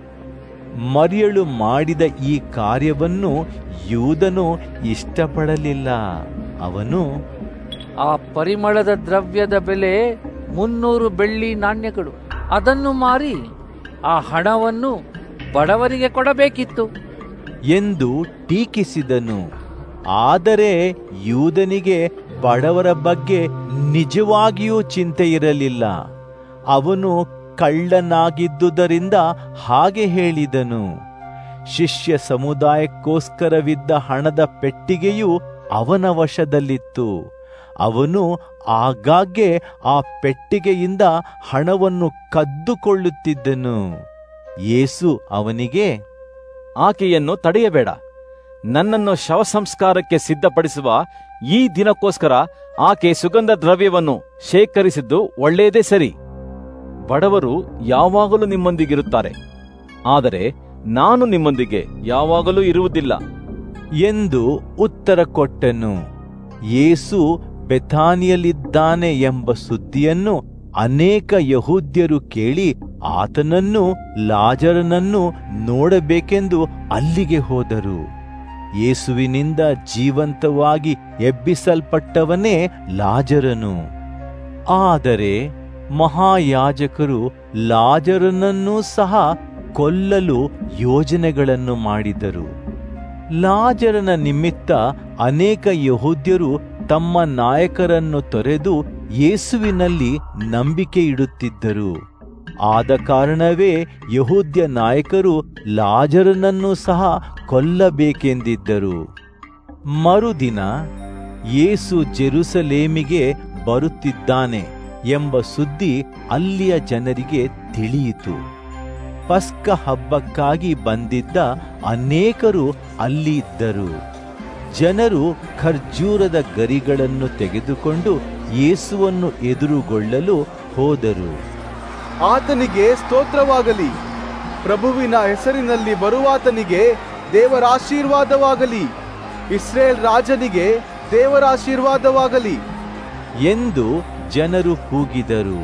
ಮರಿಯಳು ಮಾಡಿದ ಈ ಕಾರ್ಯವನ್ನು ಯೂದನು ಇಷ್ಟಪಡಲಿಲ್ಲ ಅವನು ಆ ಪರಿಮಳದ ದ್ರವ್ಯದ ಬೆಲೆ ಮುನ್ನೂರು ಬೆಳ್ಳಿ ನಾಣ್ಯಗಳು ಅದನ್ನು ಮಾರಿ ಆ ಹಣವನ್ನು ಬಡವರಿಗೆ ಕೊಡಬೇಕಿತ್ತು ಎಂದು ಟೀಕಿಸಿದನು ಆದರೆ ಯೂದನಿಗೆ ಬಡವರ ಬಗ್ಗೆ ನಿಜವಾಗಿಯೂ ಚಿಂತೆ ಇರಲಿಲ್ಲ ಅವನು ಕಳ್ಳನಾಗಿದ್ದುದರಿಂದ ಹಾಗೆ ಹೇಳಿದನು ಶಿಷ್ಯ ಸಮುದಾಯಕ್ಕೋಸ್ಕರವಿದ್ದ ಹಣದ ಪೆಟ್ಟಿಗೆಯು ಅವನ ವಶದಲ್ಲಿತ್ತು ಅವನು ಆಗಾಗ್ಗೆ ಆ ಪೆಟ್ಟಿಗೆಯಿಂದ ಹಣವನ್ನು ಕದ್ದುಕೊಳ್ಳುತ್ತಿದ್ದನು ಯೇಸು ಅವನಿಗೆ ಆಕೆಯನ್ನು ತಡೆಯಬೇಡ ನನ್ನನ್ನು ಶವ ಸಂಸ್ಕಾರಕ್ಕೆ ಸಿದ್ಧಪಡಿಸುವ ಈ ದಿನಕ್ಕೋಸ್ಕರ ಆಕೆ ಸುಗಂಧ ದ್ರವ್ಯವನ್ನು ಶೇಖರಿಸಿದ್ದು ಒಳ್ಳೆಯದೇ ಸರಿ ಬಡವರು ಯಾವಾಗಲೂ ನಿಮ್ಮೊಂದಿಗಿರುತ್ತಾರೆ ಆದರೆ ನಾನು ನಿಮ್ಮೊಂದಿಗೆ ಯಾವಾಗಲೂ ಇರುವುದಿಲ್ಲ ಎಂದು ಉತ್ತರ ಕೊಟ್ಟನು ಯೇಸು ಬೆಥಾನಿಯಲ್ಲಿದ್ದಾನೆ ಎಂಬ ಸುದ್ದಿಯನ್ನು ಅನೇಕ ಯಹೂದ್ಯರು ಕೇಳಿ ಆತನನ್ನು ಲಾಜರನನ್ನು ನೋಡಬೇಕೆಂದು ಅಲ್ಲಿಗೆ ಹೋದರು ಯೇಸುವಿನಿಂದ ಜೀವಂತವಾಗಿ ಎಬ್ಬಿಸಲ್ಪಟ್ಟವನೇ ಲಾಜರನು ಆದರೆ ಮಹಾಯಾಜಕರು ಲಾಜರನನ್ನೂ ಸಹ ಕೊಲ್ಲಲು ಯೋಜನೆಗಳನ್ನು ಮಾಡಿದರು ಲಾಜರನ ನಿಮಿತ್ತ ಅನೇಕ ಯಹೂದ್ಯರು ತಮ್ಮ ನಾಯಕರನ್ನು ತೊರೆದು ಯೇಸುವಿನಲ್ಲಿ ನಂಬಿಕೆ ಇಡುತ್ತಿದ್ದರು ಆದ ಕಾರಣವೇ ಯಹೂದ್ಯ ನಾಯಕರು ಲಾಜರನನ್ನು ಸಹ ಕೊಲ್ಲಬೇಕೆಂದಿದ್ದರು ಮರುದಿನ ಯೇಸು ಜೆರುಸಲೇಮಿಗೆ ಬರುತ್ತಿದ್ದಾನೆ ಎಂಬ ಸುದ್ದಿ ಅಲ್ಲಿಯ ಜನರಿಗೆ ತಿಳಿಯಿತು ಪಸ್ಕ ಹಬ್ಬಕ್ಕಾಗಿ ಬಂದಿದ್ದ ಅನೇಕರು ಅಲ್ಲಿ ಇದ್ದರು ಜನರು ಖರ್ಜೂರದ ಗರಿಗಳನ್ನು ತೆಗೆದುಕೊಂಡು ಯೇಸುವನ್ನು ಎದುರುಗೊಳ್ಳಲು ಹೋದರು ಆತನಿಗೆ ಸ್ತೋತ್ರವಾಗಲಿ ಪ್ರಭುವಿನ ಹೆಸರಿನಲ್ಲಿ ಬರುವಾತನಿಗೆ ದೇವರ ಆಶೀರ್ವಾದವಾಗಲಿ ಇಸ್ರೇಲ್ ರಾಜನಿಗೆ ದೇವರ ಆಶೀರ್ವಾದವಾಗಲಿ ಎಂದು ಜನರು ಕೂಗಿದರು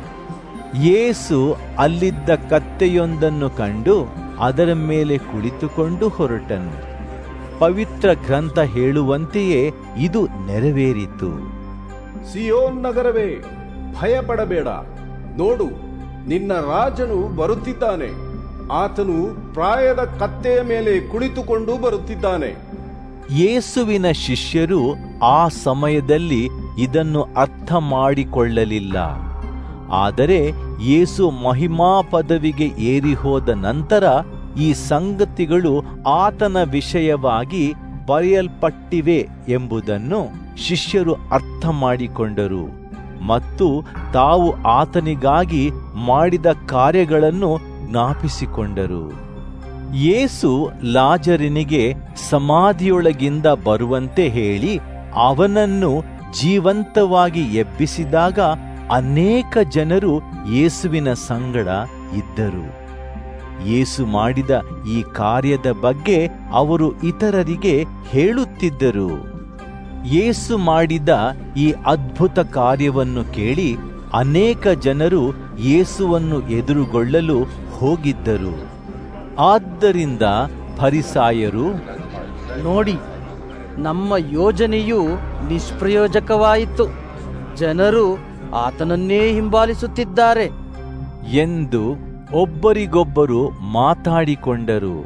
ಯೇಸು ಅಲ್ಲಿದ್ದ ಕತ್ತೆಯೊಂದನ್ನು ಕಂಡು ಅದರ ಮೇಲೆ ಕುಳಿತುಕೊಂಡು ಹೊರಟನು ಪವಿತ್ರ ಗ್ರಂಥ ಹೇಳುವಂತೆಯೇ ಇದು ನೆರವೇರಿತು ಸಿಯೋನ್ ನಗರವೇ ಭಯಪಡಬೇಡ ನೋಡು ನಿನ್ನ ರಾಜನು ಬರುತ್ತಿದ್ದಾನೆ ಆತನು ಪ್ರಾಯದ ಕತ್ತೆಯ ಮೇಲೆ ಕುಳಿತುಕೊಂಡು ಬರುತ್ತಿದ್ದಾನೆ ಯೇಸುವಿನ ಶಿಷ್ಯರು ಆ ಸಮಯದಲ್ಲಿ ಇದನ್ನು ಅರ್ಥ ಮಾಡಿಕೊಳ್ಳಲಿಲ್ಲ ಆದರೆ ಯೇಸು ಮಹಿಮಾ ಪದವಿಗೆ ಏರಿ ಹೋದ ನಂತರ ಈ ಸಂಗತಿಗಳು ಆತನ ವಿಷಯವಾಗಿ ಬರೆಯಲ್ಪಟ್ಟಿವೆ ಎಂಬುದನ್ನು ಶಿಷ್ಯರು ಅರ್ಥ ಮಾಡಿಕೊಂಡರು ಮತ್ತು ತಾವು ಆತನಿಗಾಗಿ ಮಾಡಿದ ಕಾರ್ಯಗಳನ್ನು ಜ್ಞಾಪಿಸಿಕೊಂಡರು ಯೇಸು ಲಾಜರನಿಗೆ ಸಮಾಧಿಯೊಳಗಿಂದ ಬರುವಂತೆ ಹೇಳಿ ಅವನನ್ನು ಜೀವಂತವಾಗಿ ಎಬ್ಬಿಸಿದಾಗ ಅನೇಕ ಜನರು ಯೇಸುವಿನ ಸಂಗಡ ಇದ್ದರು ಯೇಸು ಮಾಡಿದ ಈ ಕಾರ್ಯದ ಬಗ್ಗೆ ಅವರು ಇತರರಿಗೆ ಹೇಳುತ್ತಿದ್ದರು ಯೇಸು ಮಾಡಿದ ಈ ಅದ್ಭುತ ಕಾರ್ಯವನ್ನು ಕೇಳಿ ಅನೇಕ ಜನರು ಯೇಸುವನ್ನು ಎದುರುಗೊಳ್ಳಲು ಹೋಗಿದ್ದರು ಆದ್ದರಿಂದ ಫರಿಸಾಯರು ನೋಡಿ ನಮ್ಮ ಯೋಜನೆಯು ನಿಷ್ಪ್ರಯೋಜಕವಾಯಿತು ಜನರು ಆತನನ್ನೇ ಹಿಂಬಾಲಿಸುತ್ತಿದ್ದಾರೆ ಎಂದು ಒಬ್ಬರಿಗೊಬ್ಬರು ಮಾತಾಡಿಕೊಂಡರು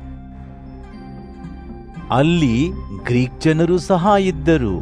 ಅಲ್ಲಿ ಗ್ರೀಕ್ ಜನರು ಸಹ ಇದ್ದರು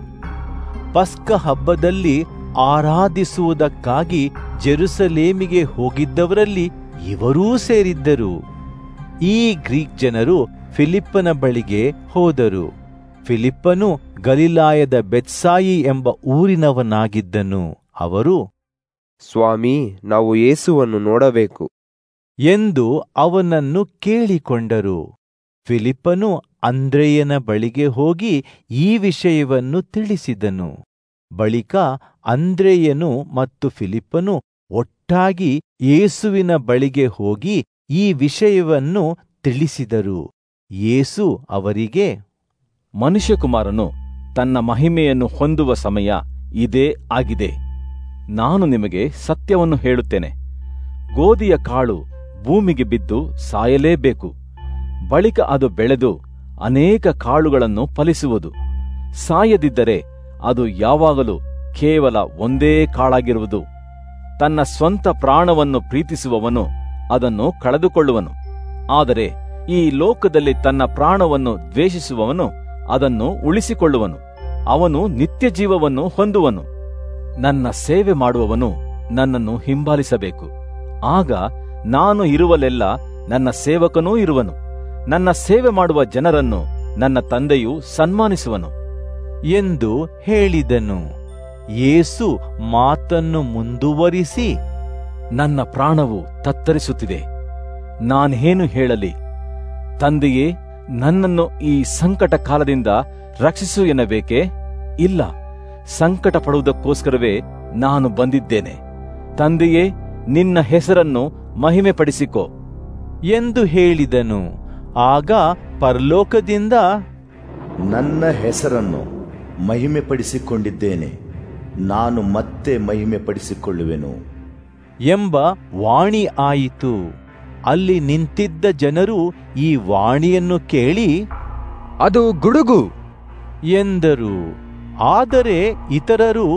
ಪಸ್ಕ ಹಬ್ಬದಲ್ಲಿ ಆರಾಧಿಸುವುದಕ್ಕಾಗಿ ಜೆರುಸಲೇಮಿಗೆ ಹೋಗಿದ್ದವರಲ್ಲಿ ಇವರೂ ಸೇರಿದ್ದರು ಈ ಗ್ರೀಕ್ ಜನರು ಫಿಲಿಪ್ಪನ ಬಳಿಗೆ ಹೋದರು ಫಿಲಿಪ್ಪನು ಗಲಿಲಾಯದ ಬೆತ್ಸಾಯಿ ಎಂಬ ಊರಿನವನಾಗಿದ್ದನು ಅವರು ಸ್ವಾಮಿ ನಾವು ಯೇಸುವನ್ನು ನೋಡಬೇಕು ಎಂದು ಅವನನ್ನು ಕೇಳಿಕೊಂಡರು ಫಿಲಿಪ್ಪನು ಅಂದ್ರೆಯನ ಬಳಿಗೆ ಹೋಗಿ ಈ ವಿಷಯವನ್ನು ತಿಳಿಸಿದನು ಬಳಿಕ ಅಂದ್ರೆಯನು ಮತ್ತು ಫಿಲಿಪ್ಪನು ಒಟ್ಟಾಗಿ ಯೇಸುವಿನ ಬಳಿಗೆ ಹೋಗಿ ಈ ವಿಷಯವನ್ನು ತಿಳಿಸಿದರು ಯೇಸು ಅವರಿಗೆ ಮನುಷ್ಯಕುಮಾರನು ತನ್ನ ಮಹಿಮೆಯನ್ನು ಹೊಂದುವ ಸಮಯ ಇದೇ ಆಗಿದೆ ನಾನು ನಿಮಗೆ ಸತ್ಯವನ್ನು ಹೇಳುತ್ತೇನೆ ಗೋಧಿಯ ಕಾಳು ಭೂಮಿಗೆ ಬಿದ್ದು ಸಾಯಲೇಬೇಕು ಬಳಿಕ ಅದು ಬೆಳೆದು ಅನೇಕ ಕಾಳುಗಳನ್ನು ಫಲಿಸುವುದು ಸಾಯದಿದ್ದರೆ ಅದು ಯಾವಾಗಲೂ ಕೇವಲ ಒಂದೇ ಕಾಳಾಗಿರುವುದು ತನ್ನ ಸ್ವಂತ ಪ್ರಾಣವನ್ನು ಪ್ರೀತಿಸುವವನು ಅದನ್ನು ಕಳೆದುಕೊಳ್ಳುವನು ಆದರೆ ಈ ಲೋಕದಲ್ಲಿ ತನ್ನ ಪ್ರಾಣವನ್ನು ದ್ವೇಷಿಸುವವನು ಅದನ್ನು ಉಳಿಸಿಕೊಳ್ಳುವನು ಅವನು ನಿತ್ಯ ಜೀವವನ್ನು ಹೊಂದುವನು ನನ್ನ ಸೇವೆ ಮಾಡುವವನು ನನ್ನನ್ನು ಹಿಂಬಾಲಿಸಬೇಕು ಆಗ ನಾನು ಇರುವಲ್ಲೆಲ್ಲ ನನ್ನ ಸೇವಕನೂ ಇರುವನು ನನ್ನ ಸೇವೆ ಮಾಡುವ ಜನರನ್ನು ನನ್ನ ತಂದೆಯು ಸನ್ಮಾನಿಸುವನು ಎಂದು ಹೇಳಿದನು ಯೇಸು ಮಾತನ್ನು ಮುಂದುವರಿಸಿ ನನ್ನ ಪ್ರಾಣವು ತತ್ತರಿಸುತ್ತಿದೆ ನಾನೇನು ಹೇಳಲಿ ತಂದೆಯೇ ನನ್ನನ್ನು ಈ ಸಂಕಟ ಕಾಲದಿಂದ ರಕ್ಷಿಸು ಎನ್ನಬೇಕೇ ಇಲ್ಲ ಸಂಕಟ ಪಡುವುದಕ್ಕೋಸ್ಕರವೇ ನಾನು ಬಂದಿದ್ದೇನೆ ತಂದೆಯೇ ನಿನ್ನ ಹೆಸರನ್ನು ಮಹಿಮೆಪಡಿಸಿಕೋ ಎಂದು ಹೇಳಿದನು ಆಗ ಪರಲೋಕದಿಂದ ನನ್ನ ಹೆಸರನ್ನು ಮಹಿಮೆಪಡಿಸಿಕೊಂಡಿದ್ದೇನೆ ನಾನು ಮತ್ತೆ ಮಹಿಮೆಪಡಿಸಿಕೊಳ್ಳುವೆನು ಎಂಬ ವಾಣಿ ಆಯಿತು ಅಲ್ಲಿ ನಿಂತಿದ್ದ ಜನರು ಈ ವಾಣಿಯನ್ನು ಕೇಳಿ ಅದು ಗುಡುಗು ಎಂದರು ಆದರೆ ಇತರರು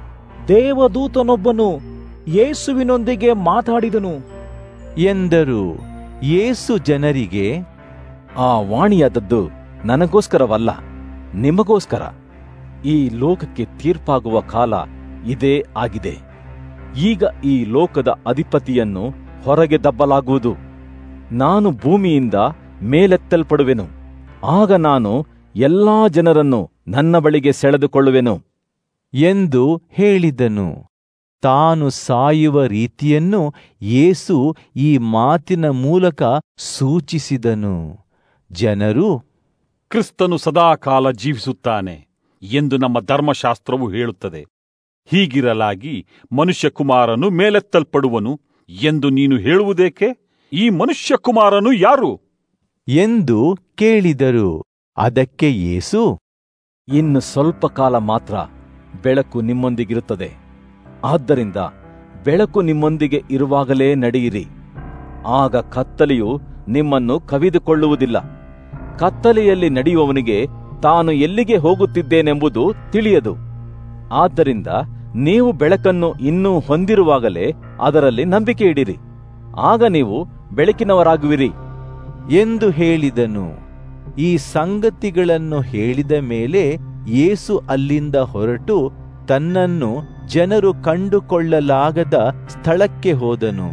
ದೇವದೂತನೊಬ್ಬನು ಯೇಸುವಿನೊಂದಿಗೆ ಮಾತಾಡಿದನು ಎಂದರು ಯೇಸು ಜನರಿಗೆ ಆ ವಾಣಿಯಾದದ್ದು ನನಗೋಸ್ಕರವಲ್ಲ ನಿಮಗೋಸ್ಕರ ಈ ಲೋಕಕ್ಕೆ ತೀರ್ಪಾಗುವ ಕಾಲ ಇದೇ ಆಗಿದೆ ಈಗ ಈ ಲೋಕದ ಅಧಿಪತಿಯನ್ನು ಹೊರಗೆ ದಬ್ಬಲಾಗುವುದು ನಾನು ಭೂಮಿಯಿಂದ ಮೇಲೆತ್ತಲ್ಪಡುವೆನು ಆಗ ನಾನು ಎಲ್ಲಾ ಜನರನ್ನು ನನ್ನ ಬಳಿಗೆ ಸೆಳೆದುಕೊಳ್ಳುವೆನು ಎಂದು ಹೇಳಿದನು ತಾನು ಸಾಯುವ ರೀತಿಯನ್ನು ಯೇಸು ಈ ಮಾತಿನ ಮೂಲಕ ಸೂಚಿಸಿದನು ಜನರು ಕ್ರಿಸ್ತನು ಸದಾಕಾಲ ಜೀವಿಸುತ್ತಾನೆ ಎಂದು ನಮ್ಮ ಧರ್ಮಶಾಸ್ತ್ರವು ಹೇಳುತ್ತದೆ ಹೀಗಿರಲಾಗಿ ಮನುಷ್ಯಕುಮಾರನು ಮೇಲೆತ್ತಲ್ಪಡುವನು ಎಂದು ನೀನು ಹೇಳುವುದೇಕೆ ಈ ಮನುಷ್ಯಕುಮಾರನು ಯಾರು ಎಂದು ಕೇಳಿದರು ಅದಕ್ಕೆ ಯೇಸು ಇನ್ನು ಸ್ವಲ್ಪ ಕಾಲ ಮಾತ್ರ ಬೆಳಕು ನಿಮ್ಮೊಂದಿಗಿರುತ್ತದೆ ಆದ್ದರಿಂದ ಬೆಳಕು ನಿಮ್ಮೊಂದಿಗೆ ಇರುವಾಗಲೇ ನಡೆಯಿರಿ ಆಗ ಕತ್ತಲೆಯು ನಿಮ್ಮನ್ನು ಕವಿದುಕೊಳ್ಳುವುದಿಲ್ಲ ಕತ್ತಲೆಯಲ್ಲಿ ನಡೆಯುವವನಿಗೆ ತಾನು ಎಲ್ಲಿಗೆ ಹೋಗುತ್ತಿದ್ದೇನೆಂಬುದು ತಿಳಿಯದು ಆದ್ದರಿಂದ ನೀವು ಬೆಳಕನ್ನು ಇನ್ನೂ ಹೊಂದಿರುವಾಗಲೇ ಅದರಲ್ಲಿ ನಂಬಿಕೆ ಇಡಿರಿ ಆಗ ನೀವು ಬೆಳಕಿನವರಾಗುವಿರಿ ಎಂದು ಹೇಳಿದನು ಈ ಸಂಗತಿಗಳನ್ನು ಹೇಳಿದ ಮೇಲೆ ಯೇಸು ಅಲ್ಲಿಂದ ಹೊರಟು ತನ್ನನ್ನು ಜನರು ಕಂಡುಕೊಳ್ಳಲಾಗದ ಸ್ಥಳಕ್ಕೆ ಹೋದನು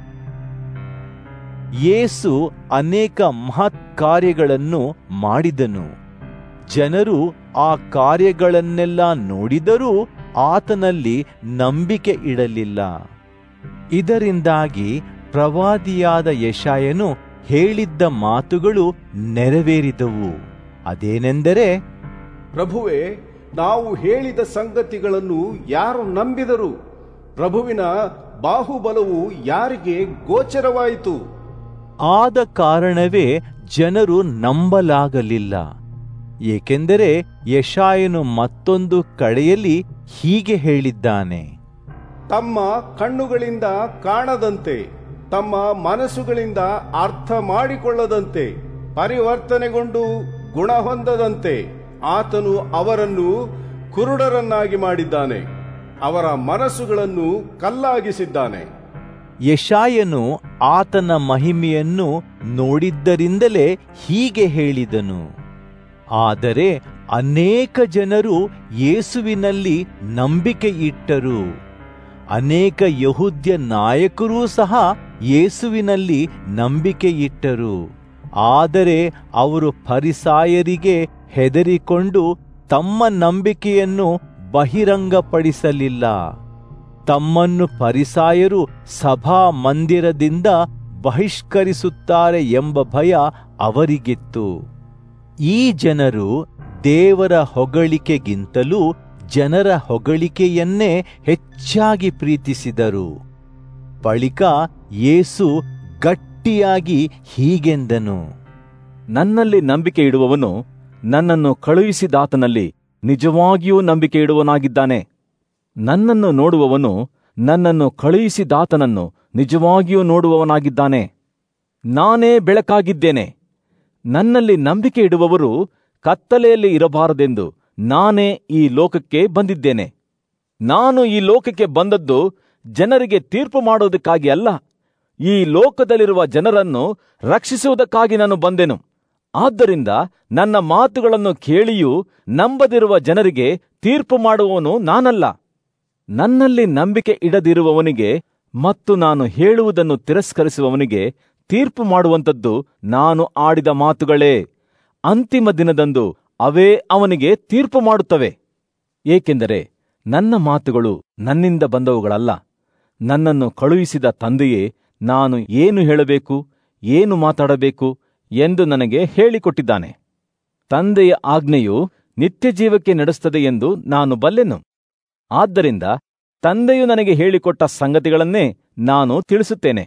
ಯೇಸು ಅನೇಕ ಮಹತ್ ಕಾರ್ಯಗಳನ್ನು ಮಾಡಿದನು ಜನರು ಆ ಕಾರ್ಯಗಳನ್ನೆಲ್ಲ ನೋಡಿದರೂ ಆತನಲ್ಲಿ ನಂಬಿಕೆ ಇಡಲಿಲ್ಲ ಇದರಿಂದಾಗಿ ಪ್ರವಾದಿಯಾದ ಯಶಾಯನು ಹೇಳಿದ್ದ ಮಾತುಗಳು ನೆರವೇರಿದವು ಅದೇನೆಂದರೆ ಪ್ರಭುವೇ ನಾವು ಹೇಳಿದ ಸಂಗತಿಗಳನ್ನು ಯಾರು ನಂಬಿದರು ಪ್ರಭುವಿನ ಬಾಹುಬಲವು ಯಾರಿಗೆ ಗೋಚರವಾಯಿತು ಆದ ಕಾರಣವೇ ಜನರು ನಂಬಲಾಗಲಿಲ್ಲ ಏಕೆಂದರೆ ಯಶಾಯನು ಮತ್ತೊಂದು ಕಡೆಯಲ್ಲಿ ಹೀಗೆ ಹೇಳಿದ್ದಾನೆ ತಮ್ಮ ಕಣ್ಣುಗಳಿಂದ ಕಾಣದಂತೆ ತಮ್ಮ ಮನಸ್ಸುಗಳಿಂದ ಅರ್ಥ ಮಾಡಿಕೊಳ್ಳದಂತೆ ಪರಿವರ್ತನೆಗೊಂಡು ಗುಣ ಹೊಂದದಂತೆ ಆತನು ಅವರನ್ನು ಕುರುಡರನ್ನಾಗಿ ಮಾಡಿದ್ದಾನೆ ಅವರ ಮನಸ್ಸುಗಳನ್ನು ಕಲ್ಲಾಗಿಸಿದ್ದಾನೆ ಯಶಾಯನು ಆತನ ಮಹಿಮೆಯನ್ನು ನೋಡಿದ್ದರಿಂದಲೇ ಹೀಗೆ ಹೇಳಿದನು ಆದರೆ ಅನೇಕ ಜನರು ಯೇಸುವಿನಲ್ಲಿ ನಂಬಿಕೆ ಇಟ್ಟರು ಅನೇಕ ಯಹುದ್ಯ ನಾಯಕರೂ ಸಹ ಯೇಸುವಿನಲ್ಲಿ ನಂಬಿಕೆ ಇಟ್ಟರು ಆದರೆ ಅವರು ಫರಿಸಾಯರಿಗೆ ಹೆದರಿಕೊಂಡು ತಮ್ಮ ನಂಬಿಕೆಯನ್ನು ಬಹಿರಂಗಪಡಿಸಲಿಲ್ಲ ತಮ್ಮನ್ನು ಫರಿಸಾಯರು ಸಭಾ ಮಂದಿರದಿಂದ ಬಹಿಷ್ಕರಿಸುತ್ತಾರೆ ಎಂಬ ಭಯ ಅವರಿಗಿತ್ತು ಈ ಜನರು ದೇವರ ಹೊಗಳಿಕೆಗಿಂತಲೂ ಜನರ ಹೊಗಳಿಕೆಯನ್ನೇ ಹೆಚ್ಚಾಗಿ ಪ್ರೀತಿಸಿದರು ಬಳಿಕ ಯೇಸು ಗಟ್ಟಿಯಾಗಿ ಹೀಗೆಂದನು ನನ್ನಲ್ಲಿ ನಂಬಿಕೆ ಇಡುವವನು ನನ್ನನ್ನು ಕಳುಹಿಸಿದಾತನಲ್ಲಿ ನಿಜವಾಗಿಯೂ ನಂಬಿಕೆ ಇಡುವನಾಗಿದ್ದಾನೆ ನನ್ನನ್ನು ನೋಡುವವನು ನನ್ನನ್ನು ಕಳುಹಿಸಿದಾತನನ್ನು ನಿಜವಾಗಿಯೂ ನೋಡುವವನಾಗಿದ್ದಾನೆ ನಾನೇ ಬೆಳಕಾಗಿದ್ದೇನೆ ನನ್ನಲ್ಲಿ ನಂಬಿಕೆ ಇಡುವವರು ಕತ್ತಲೆಯಲ್ಲಿ ಇರಬಾರದೆಂದು ನಾನೇ ಈ ಲೋಕಕ್ಕೆ ಬಂದಿದ್ದೇನೆ ನಾನು ಈ ಲೋಕಕ್ಕೆ ಬಂದದ್ದು ಜನರಿಗೆ ತೀರ್ಪು ಮಾಡೋದಕ್ಕಾಗಿ ಅಲ್ಲ ಈ ಲೋಕದಲ್ಲಿರುವ ಜನರನ್ನು ರಕ್ಷಿಸುವುದಕ್ಕಾಗಿ ನಾನು ಬಂದೆನು ಆದ್ದರಿಂದ ನನ್ನ ಮಾತುಗಳನ್ನು ಕೇಳಿಯೂ ನಂಬದಿರುವ ಜನರಿಗೆ ತೀರ್ಪು ಮಾಡುವವನು ನಾನಲ್ಲ ನನ್ನಲ್ಲಿ ನಂಬಿಕೆ ಇಡದಿರುವವನಿಗೆ ಮತ್ತು ನಾನು ಹೇಳುವುದನ್ನು ತಿರಸ್ಕರಿಸುವವನಿಗೆ ತೀರ್ಪು ಮಾಡುವಂಥದ್ದು ನಾನು ಆಡಿದ ಮಾತುಗಳೇ ಅಂತಿಮ ದಿನದಂದು ಅವೇ ಅವನಿಗೆ ತೀರ್ಪು ಮಾಡುತ್ತವೆ ಏಕೆಂದರೆ ನನ್ನ ಮಾತುಗಳು ನನ್ನಿಂದ ಬಂದವುಗಳಲ್ಲ ನನ್ನನ್ನು ಕಳುಹಿಸಿದ ತಂದೆಯೇ ನಾನು ಏನು ಹೇಳಬೇಕು ಏನು ಮಾತಾಡಬೇಕು ಎಂದು ನನಗೆ ಹೇಳಿಕೊಟ್ಟಿದ್ದಾನೆ ತಂದೆಯ ಆಜ್ಞೆಯು ನಿತ್ಯಜೀವಕ್ಕೆ ನಡೆಸುತ್ತದೆ ಎಂದು ನಾನು ಬಲ್ಲೆನು ಆದ್ದರಿಂದ ತಂದೆಯು ನನಗೆ ಹೇಳಿಕೊಟ್ಟ ಸಂಗತಿಗಳನ್ನೇ ನಾನು ತಿಳಿಸುತ್ತೇನೆ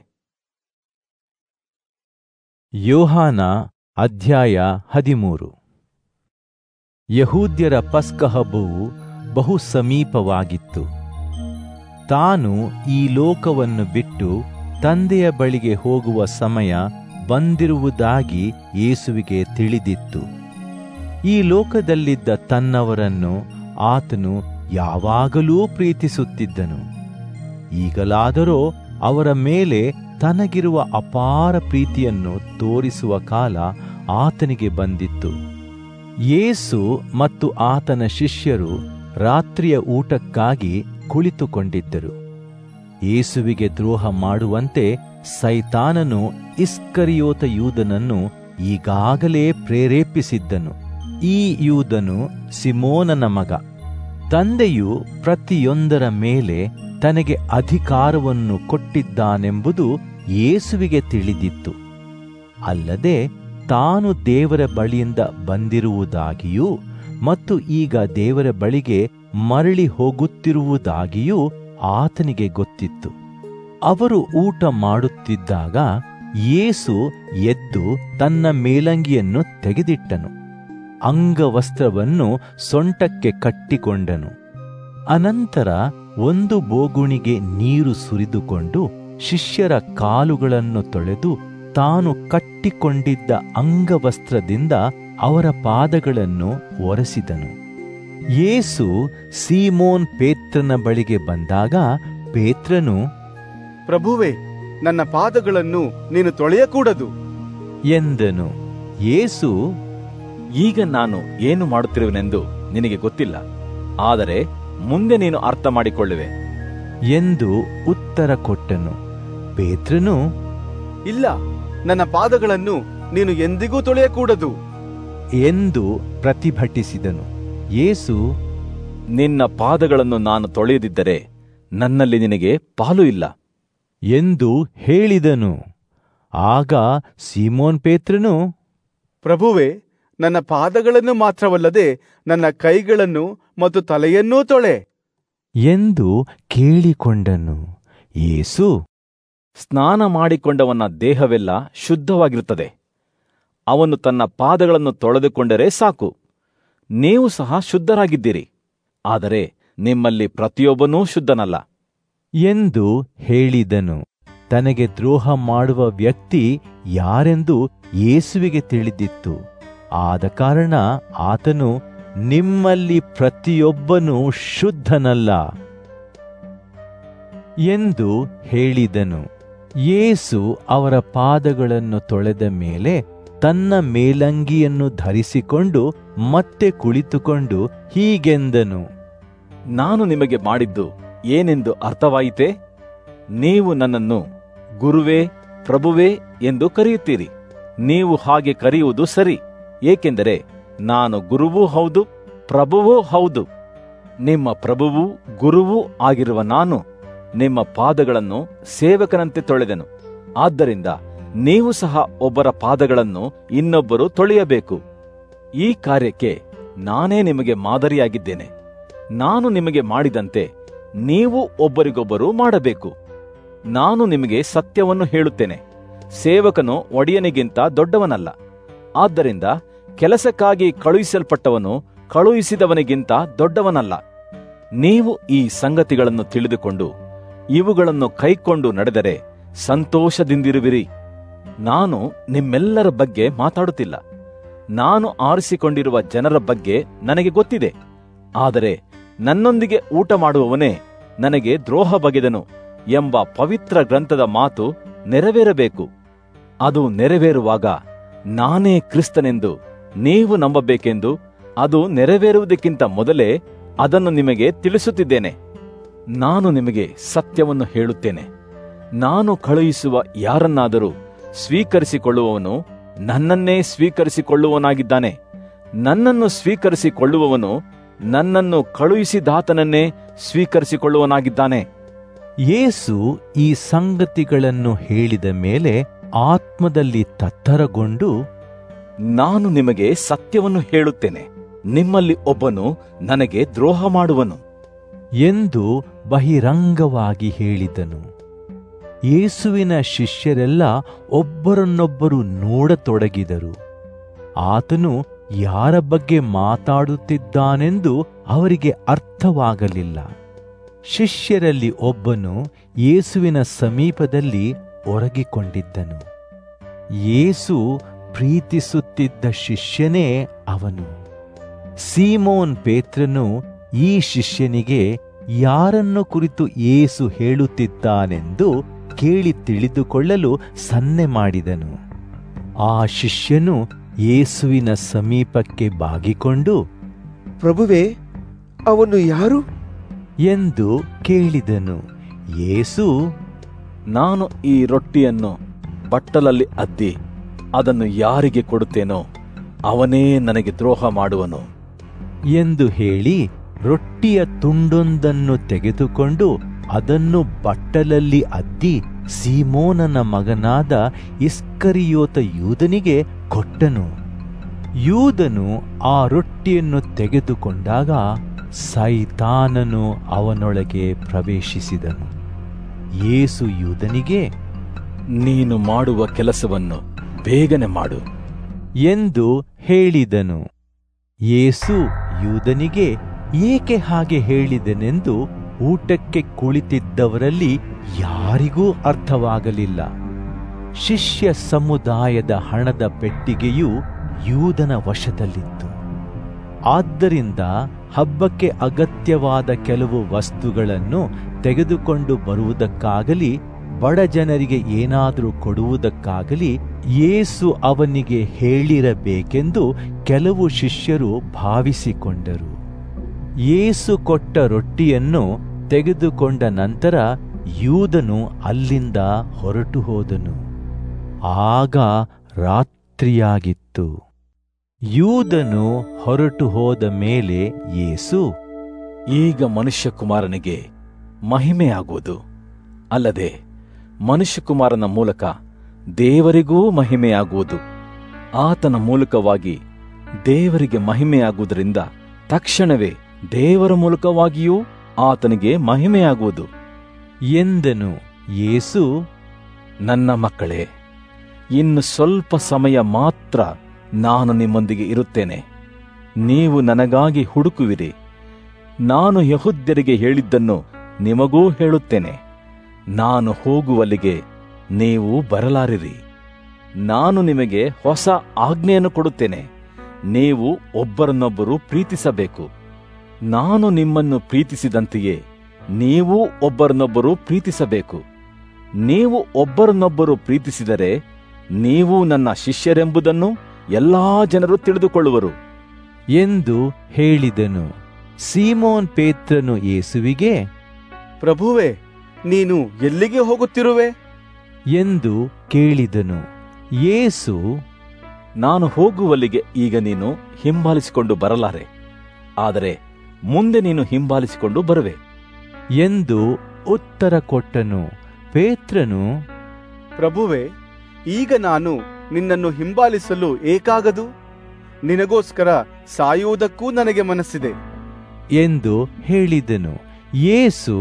ಯೋಹಾನ ಅಧ್ಯಾಯ ಹದಿಮೂರು ಯಹೂದ್ಯರ ಪಸ್ಕ ಹಬ್ಬವು ಬಹು ಸಮೀಪವಾಗಿತ್ತು ತಾನು ಈ ಲೋಕವನ್ನು ಬಿಟ್ಟು ತಂದೆಯ ಬಳಿಗೆ ಹೋಗುವ ಸಮಯ ಬಂದಿರುವುದಾಗಿ ಯೇಸುವಿಗೆ ತಿಳಿದಿತ್ತು ಈ ಲೋಕದಲ್ಲಿದ್ದ ತನ್ನವರನ್ನು ಆತನು ಯಾವಾಗಲೂ ಪ್ರೀತಿಸುತ್ತಿದ್ದನು ಈಗಲಾದರೋ ಅವರ ಮೇಲೆ ತನಗಿರುವ ಅಪಾರ ಪ್ರೀತಿಯನ್ನು ತೋರಿಸುವ ಕಾಲ ಆತನಿಗೆ ಬಂದಿತ್ತು ಯೇಸು ಮತ್ತು ಆತನ ಶಿಷ್ಯರು ರಾತ್ರಿಯ ಊಟಕ್ಕಾಗಿ ಕುಳಿತುಕೊಂಡಿದ್ದರು ಯೇಸುವಿಗೆ ದ್ರೋಹ ಮಾಡುವಂತೆ ಸೈತಾನನು ಇಸ್ಕರಿಯೋತ ಯೂದನನ್ನು ಈಗಾಗಲೇ ಪ್ರೇರೇಪಿಸಿದ್ದನು ಈ ಯೂದನು ಸಿಮೋನನ ಮಗ ತಂದೆಯು ಪ್ರತಿಯೊಂದರ ಮೇಲೆ ತನಗೆ ಅಧಿಕಾರವನ್ನು ಕೊಟ್ಟಿದ್ದಾನೆಂಬುದು ಯೇಸುವಿಗೆ ತಿಳಿದಿತ್ತು ಅಲ್ಲದೆ ತಾನು ದೇವರ ಬಳಿಯಿಂದ ಬಂದಿರುವುದಾಗಿಯೂ ಮತ್ತು ಈಗ ದೇವರ ಬಳಿಗೆ ಮರಳಿ ಹೋಗುತ್ತಿರುವುದಾಗಿಯೂ ಆತನಿಗೆ ಗೊತ್ತಿತ್ತು ಅವರು ಊಟ ಮಾಡುತ್ತಿದ್ದಾಗ ಯೇಸು ಎದ್ದು ತನ್ನ ಮೇಲಂಗಿಯನ್ನು ತೆಗೆದಿಟ್ಟನು ಅಂಗವಸ್ತ್ರವನ್ನು ಸೊಂಟಕ್ಕೆ ಕಟ್ಟಿಕೊಂಡನು ಅನಂತರ ಒಂದು ಬೋಗುಣಿಗೆ ನೀರು ಸುರಿದುಕೊಂಡು ಶಿಷ್ಯರ ಕಾಲುಗಳನ್ನು ತೊಳೆದು ತಾನು ಕಟ್ಟಿಕೊಂಡಿದ್ದ ಅಂಗವಸ್ತ್ರದಿಂದ ಅವರ ಪಾದಗಳನ್ನು ಒರೆಸಿದನು ಯೇಸು ಸೀಮೋನ್ ಪೇತ್ರನ ಬಳಿಗೆ ಬಂದಾಗ ಪೇತ್ರನು ಪ್ರಭುವೆ ನನ್ನ ಪಾದಗಳನ್ನು ನೀನು ತೊಳೆಯಕೂಡದು ಎಂದನು ಯೇಸು ಈಗ ನಾನು ಏನು ಮಾಡುತ್ತಿರುವೆನೆಂದು ನಿನಗೆ ಗೊತ್ತಿಲ್ಲ ಆದರೆ ಮುಂದೆ ನೀನು ಅರ್ಥ ಮಾಡಿಕೊಳ್ಳುವೆ ಎಂದು ಉತ್ತರ ಕೊಟ್ಟನು ಪೇತ್ರನು ಇಲ್ಲ ನನ್ನ ಪಾದಗಳನ್ನು ನೀನು ಎಂದಿಗೂ ತೊಳೆಯಕೂಡದು ಎಂದು ಪ್ರತಿಭಟಿಸಿದನು ಯೇಸು ನಿನ್ನ ಪಾದಗಳನ್ನು ನಾನು ತೊಳೆಯದಿದ್ದರೆ ನನ್ನಲ್ಲಿ ನಿನಗೆ ಪಾಲು ಇಲ್ಲ ಎಂದು ಹೇಳಿದನು ಆಗ ಸೀಮೋನ್ ಪೇತ್ರನು ಪ್ರಭುವೆ ನನ್ನ ಪಾದಗಳನ್ನು ಮಾತ್ರವಲ್ಲದೆ ನನ್ನ ಕೈಗಳನ್ನು ಮತ್ತು ತಲೆಯನ್ನೂ ತೊಳೆ ಎಂದು ಕೇಳಿಕೊಂಡನು ಯೇಸು ಸ್ನಾನ ಮಾಡಿಕೊಂಡವನ ದೇಹವೆಲ್ಲ ಶುದ್ಧವಾಗಿರುತ್ತದೆ ಅವನು ತನ್ನ ಪಾದಗಳನ್ನು ತೊಳೆದುಕೊಂಡರೆ ಸಾಕು ನೀವು ಸಹ ಶುದ್ಧರಾಗಿದ್ದೀರಿ ಆದರೆ ನಿಮ್ಮಲ್ಲಿ ಪ್ರತಿಯೊಬ್ಬನೂ ಶುದ್ಧನಲ್ಲ ಎಂದು ಹೇಳಿದನು ತನಗೆ ದ್ರೋಹ ಮಾಡುವ ವ್ಯಕ್ತಿ ಯಾರೆಂದು ಯೇಸುವಿಗೆ ತಿಳಿದಿತ್ತು ಆದ ಕಾರಣ ಆತನು ನಿಮ್ಮಲ್ಲಿ ಪ್ರತಿಯೊಬ್ಬನೂ ಶುದ್ಧನಲ್ಲ ಎಂದು ಹೇಳಿದನು ಯೇಸು ಅವರ ಪಾದಗಳನ್ನು ತೊಳೆದ ಮೇಲೆ ತನ್ನ ಮೇಲಂಗಿಯನ್ನು ಧರಿಸಿಕೊಂಡು ಮತ್ತೆ ಕುಳಿತುಕೊಂಡು ಹೀಗೆಂದನು ನಾನು ನಿಮಗೆ ಮಾಡಿದ್ದು ಏನೆಂದು ಅರ್ಥವಾಯಿತೆ ನೀವು ನನ್ನನ್ನು ಗುರುವೇ ಪ್ರಭುವೇ ಎಂದು ಕರೆಯುತ್ತೀರಿ ನೀವು ಹಾಗೆ ಕರೆಯುವುದು ಸರಿ ಏಕೆಂದರೆ ನಾನು ಗುರುವೂ ಹೌದು ಪ್ರಭುವೂ ಹೌದು ನಿಮ್ಮ ಪ್ರಭುವೂ ಗುರುವೂ ಆಗಿರುವ ನಾನು ನಿಮ್ಮ ಪಾದಗಳನ್ನು ಸೇವಕನಂತೆ ತೊಳೆದೆನು ಆದ್ದರಿಂದ ನೀವು ಸಹ ಒಬ್ಬರ ಪಾದಗಳನ್ನು ಇನ್ನೊಬ್ಬರು ತೊಳೆಯಬೇಕು ಈ ಕಾರ್ಯಕ್ಕೆ ನಾನೇ ನಿಮಗೆ ಮಾದರಿಯಾಗಿದ್ದೇನೆ ನಾನು ನಿಮಗೆ ಮಾಡಿದಂತೆ ನೀವು ಒಬ್ಬರಿಗೊಬ್ಬರು ಮಾಡಬೇಕು ನಾನು ನಿಮಗೆ ಸತ್ಯವನ್ನು ಹೇಳುತ್ತೇನೆ ಸೇವಕನು ಒಡೆಯನಿಗಿಂತ ದೊಡ್ಡವನಲ್ಲ ಆದ್ದರಿಂದ ಕೆಲಸಕ್ಕಾಗಿ ಕಳುಹಿಸಲ್ಪಟ್ಟವನು ಕಳುಹಿಸಿದವನಿಗಿಂತ ದೊಡ್ಡವನಲ್ಲ ನೀವು ಈ ಸಂಗತಿಗಳನ್ನು ತಿಳಿದುಕೊಂಡು ಇವುಗಳನ್ನು ಕೈಕೊಂಡು ನಡೆದರೆ ಸಂತೋಷದಿಂದಿರುವಿರಿ ನಾನು ನಿಮ್ಮೆಲ್ಲರ ಬಗ್ಗೆ ಮಾತಾಡುತ್ತಿಲ್ಲ ನಾನು ಆರಿಸಿಕೊಂಡಿರುವ ಜನರ ಬಗ್ಗೆ ನನಗೆ ಗೊತ್ತಿದೆ ಆದರೆ ನನ್ನೊಂದಿಗೆ ಊಟ ಮಾಡುವವನೇ ನನಗೆ ದ್ರೋಹ ಬಗೆದನು ಎಂಬ ಪವಿತ್ರ ಗ್ರಂಥದ ಮಾತು ನೆರವೇರಬೇಕು ಅದು ನೆರವೇರುವಾಗ ನಾನೇ ಕ್ರಿಸ್ತನೆಂದು ನೀವು ನಂಬಬೇಕೆಂದು ಅದು ನೆರವೇರುವುದಕ್ಕಿಂತ ಮೊದಲೇ ಅದನ್ನು ನಿಮಗೆ ತಿಳಿಸುತ್ತಿದ್ದೇನೆ ನಾನು ನಿಮಗೆ ಸತ್ಯವನ್ನು ಹೇಳುತ್ತೇನೆ ನಾನು ಕಳುಹಿಸುವ ಯಾರನ್ನಾದರೂ ಸ್ವೀಕರಿಸಿಕೊಳ್ಳುವವನು ನನ್ನನ್ನೇ ಸ್ವೀಕರಿಸಿಕೊಳ್ಳುವವನಾಗಿದ್ದಾನೆ ನನ್ನನ್ನು ಸ್ವೀಕರಿಸಿಕೊಳ್ಳುವವನು ನನ್ನನ್ನು ಕಳುಹಿಸಿದಾತನನ್ನೇ ಸ್ವೀಕರಿಸಿಕೊಳ್ಳುವನಾಗಿದ್ದಾನೆ ಯೇಸು ಈ ಸಂಗತಿಗಳನ್ನು ಹೇಳಿದ ಮೇಲೆ ಆತ್ಮದಲ್ಲಿ ತತ್ತರಗೊಂಡು ನಾನು ನಿಮಗೆ ಸತ್ಯವನ್ನು ಹೇಳುತ್ತೇನೆ ನಿಮ್ಮಲ್ಲಿ ಒಬ್ಬನು ನನಗೆ ದ್ರೋಹ ಮಾಡುವನು ಎಂದು ಬಹಿರಂಗವಾಗಿ ಹೇಳಿದನು ಯೇಸುವಿನ ಶಿಷ್ಯರೆಲ್ಲ ಒಬ್ಬರನ್ನೊಬ್ಬರು ನೋಡತೊಡಗಿದರು ಆತನು ಯಾರ ಬಗ್ಗೆ ಮಾತಾಡುತ್ತಿದ್ದಾನೆಂದು ಅವರಿಗೆ ಅರ್ಥವಾಗಲಿಲ್ಲ ಶಿಷ್ಯರಲ್ಲಿ ಒಬ್ಬನು ಯೇಸುವಿನ ಸಮೀಪದಲ್ಲಿ ಒರಗಿಕೊಂಡಿದ್ದನು ಯೇಸು ಪ್ರೀತಿಸುತ್ತಿದ್ದ ಶಿಷ್ಯನೇ ಅವನು ಸೀಮೋನ್ ಪೇತ್ರನು ಈ ಶಿಷ್ಯನಿಗೆ ಯಾರನ್ನು ಕುರಿತು ಯೇಸು ಹೇಳುತ್ತಿದ್ದಾನೆಂದು ಕೇಳಿ ತಿಳಿದುಕೊಳ್ಳಲು ಸನ್ನೆ ಮಾಡಿದನು ಆ ಶಿಷ್ಯನು ಯೇಸುವಿನ ಸಮೀಪಕ್ಕೆ ಬಾಗಿಕೊಂಡು ಪ್ರಭುವೇ ಅವನು ಯಾರು ಎಂದು ಕೇಳಿದನು ಯೇಸು ನಾನು ಈ ರೊಟ್ಟಿಯನ್ನು ಬಟ್ಟಲಲ್ಲಿ ಅದ್ದಿ ಅದನ್ನು ಯಾರಿಗೆ ಕೊಡುತ್ತೇನೋ ಅವನೇ ನನಗೆ ದ್ರೋಹ ಮಾಡುವನು ಎಂದು ಹೇಳಿ ರೊಟ್ಟಿಯ ತುಂಡೊಂದನ್ನು ತೆಗೆದುಕೊಂಡು ಅದನ್ನು ಬಟ್ಟಲಲ್ಲಿ ಅದ್ದಿ ಸೀಮೋನನ ಮಗನಾದ ಇಸ್ಕರಿಯೋತ ಯೂದನಿಗೆ ಕೊಟ್ಟನು ಯೂದನು ಆ ರೊಟ್ಟಿಯನ್ನು ತೆಗೆದುಕೊಂಡಾಗ ಸೈತಾನನು ಅವನೊಳಗೆ ಪ್ರವೇಶಿಸಿದನು ಯೇಸು ಯೂದನಿಗೆ ನೀನು ಮಾಡುವ ಕೆಲಸವನ್ನು ಬೇಗನೆ ಮಾಡು ಎಂದು ಹೇಳಿದನು ಯೇಸು ಯೂದನಿಗೆ ಏಕೆ ಹಾಗೆ ಹೇಳಿದನೆಂದು ಊಟಕ್ಕೆ ಕುಳಿತಿದ್ದವರಲ್ಲಿ ಯಾರಿಗೂ ಅರ್ಥವಾಗಲಿಲ್ಲ ಶಿಷ್ಯ ಸಮುದಾಯದ ಹಣದ ಪೆಟ್ಟಿಗೆಯು ಯೂದನ ವಶದಲ್ಲಿತ್ತು ಆದ್ದರಿಂದ ಹಬ್ಬಕ್ಕೆ ಅಗತ್ಯವಾದ ಕೆಲವು ವಸ್ತುಗಳನ್ನು ತೆಗೆದುಕೊಂಡು ಬರುವುದಕ್ಕಾಗಲಿ ಬಡ ಜನರಿಗೆ ಏನಾದರೂ ಕೊಡುವುದಕ್ಕಾಗಲಿ ಯೇಸು ಅವನಿಗೆ ಹೇಳಿರಬೇಕೆಂದು ಕೆಲವು ಶಿಷ್ಯರು ಭಾವಿಸಿಕೊಂಡರು ಯೇಸು ಕೊಟ್ಟ ರೊಟ್ಟಿಯನ್ನು ತೆಗೆದುಕೊಂಡ ನಂತರ ಯೂದನು ಅಲ್ಲಿಂದ ಹೊರಟು ಹೋದನು ಆಗ ರಾತ್ರಿಯಾಗಿತ್ತು ಯೂದನು ಹೊರಟು ಹೋದ ಮೇಲೆ ಯೇಸು ಈಗ ಮನುಷ್ಯಕುಮಾರನಿಗೆ ಮಹಿಮೆಯಾಗುವುದು ಅಲ್ಲದೆ ಮನುಷ್ಯಕುಮಾರನ ಮೂಲಕ ದೇವರಿಗೂ ಮಹಿಮೆಯಾಗುವುದು ಆತನ ಮೂಲಕವಾಗಿ ದೇವರಿಗೆ ಮಹಿಮೆಯಾಗುವುದರಿಂದ ತಕ್ಷಣವೇ ದೇವರ ಮೂಲಕವಾಗಿಯೂ ಆತನಿಗೆ ಮಹಿಮೆಯಾಗುವುದು ಎಂದನು ಯೇಸು ನನ್ನ ಮಕ್ಕಳೇ ಇನ್ನು ಸ್ವಲ್ಪ ಸಮಯ ಮಾತ್ರ ನಾನು ನಿಮ್ಮೊಂದಿಗೆ ಇರುತ್ತೇನೆ ನೀವು ನನಗಾಗಿ ಹುಡುಕುವಿರಿ ನಾನು ಯಹುದ್ಯರಿಗೆ ಹೇಳಿದ್ದನ್ನು ನಿಮಗೂ ಹೇಳುತ್ತೇನೆ ನಾನು ಹೋಗುವಲ್ಲಿಗೆ ನೀವು ಬರಲಾರಿರಿ ನಾನು ನಿಮಗೆ ಹೊಸ ಆಜ್ಞೆಯನ್ನು ಕೊಡುತ್ತೇನೆ ನೀವು ಒಬ್ಬರನ್ನೊಬ್ಬರು ಪ್ರೀತಿಸಬೇಕು ನಾನು ನಿಮ್ಮನ್ನು ಪ್ರೀತಿಸಿದಂತೆಯೇ ನೀವು ಒಬ್ಬರನ್ನೊಬ್ಬರು ಪ್ರೀತಿಸಬೇಕು ನೀವು ಒಬ್ಬರನ್ನೊಬ್ಬರು ಪ್ರೀತಿಸಿದರೆ ನೀವು ನನ್ನ ಶಿಷ್ಯರೆಂಬುದನ್ನು ಎಲ್ಲಾ ಜನರು ತಿಳಿದುಕೊಳ್ಳುವರು ಎಂದು ಹೇಳಿದನು ಸೀಮೋನ್ ಪೇತ್ರನು ಯೇಸುವಿಗೆ ಪ್ರಭುವೇ ನೀನು ಎಲ್ಲಿಗೆ ಹೋಗುತ್ತಿರುವೆ ಎಂದು ಕೇಳಿದನು ಯೇಸು ನಾನು ಹೋಗುವಲ್ಲಿಗೆ ಈಗ ನೀನು ಹಿಂಬಾಲಿಸಿಕೊಂಡು ಬರಲಾರೆ ಆದರೆ ಮುಂದೆ ನೀನು ಹಿಂಬಾಲಿಸಿಕೊಂಡು ಬರುವೆ ಎಂದು ಉತ್ತರ ಕೊಟ್ಟನು ಪೇತ್ರನು ಪ್ರಭುವೇ ಈಗ ನಾನು ನಿನ್ನನ್ನು ಹಿಂಬಾಲಿಸಲು ಏಕಾಗದು ನಿನಗೋಸ್ಕರ ಸಾಯುವುದಕ್ಕೂ ನನಗೆ ಮನಸ್ಸಿದೆ ಎಂದು ಹೇಳಿದನು ಯೇಸು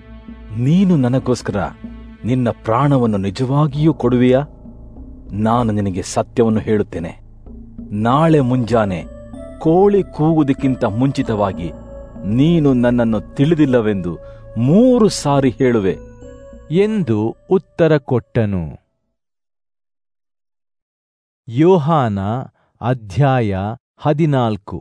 ನೀನು ನನಗೋಸ್ಕರ ನಿನ್ನ ಪ್ರಾಣವನ್ನು ನಿಜವಾಗಿಯೂ ಕೊಡುವೆಯಾ ನಾನು ನಿನಗೆ ಸತ್ಯವನ್ನು ಹೇಳುತ್ತೇನೆ ನಾಳೆ ಮುಂಜಾನೆ ಕೋಳಿ ಕೂಗುವುದಕ್ಕಿಂತ ಮುಂಚಿತವಾಗಿ ನೀನು ನನ್ನನ್ನು ತಿಳಿದಿಲ್ಲವೆಂದು ಮೂರು ಸಾರಿ ಹೇಳುವೆ ಎಂದು ಉತ್ತರ ಕೊಟ್ಟನು ಯೋಹಾನ ಅಧ್ಯಾಯ ಹದಿನಾಲ್ಕು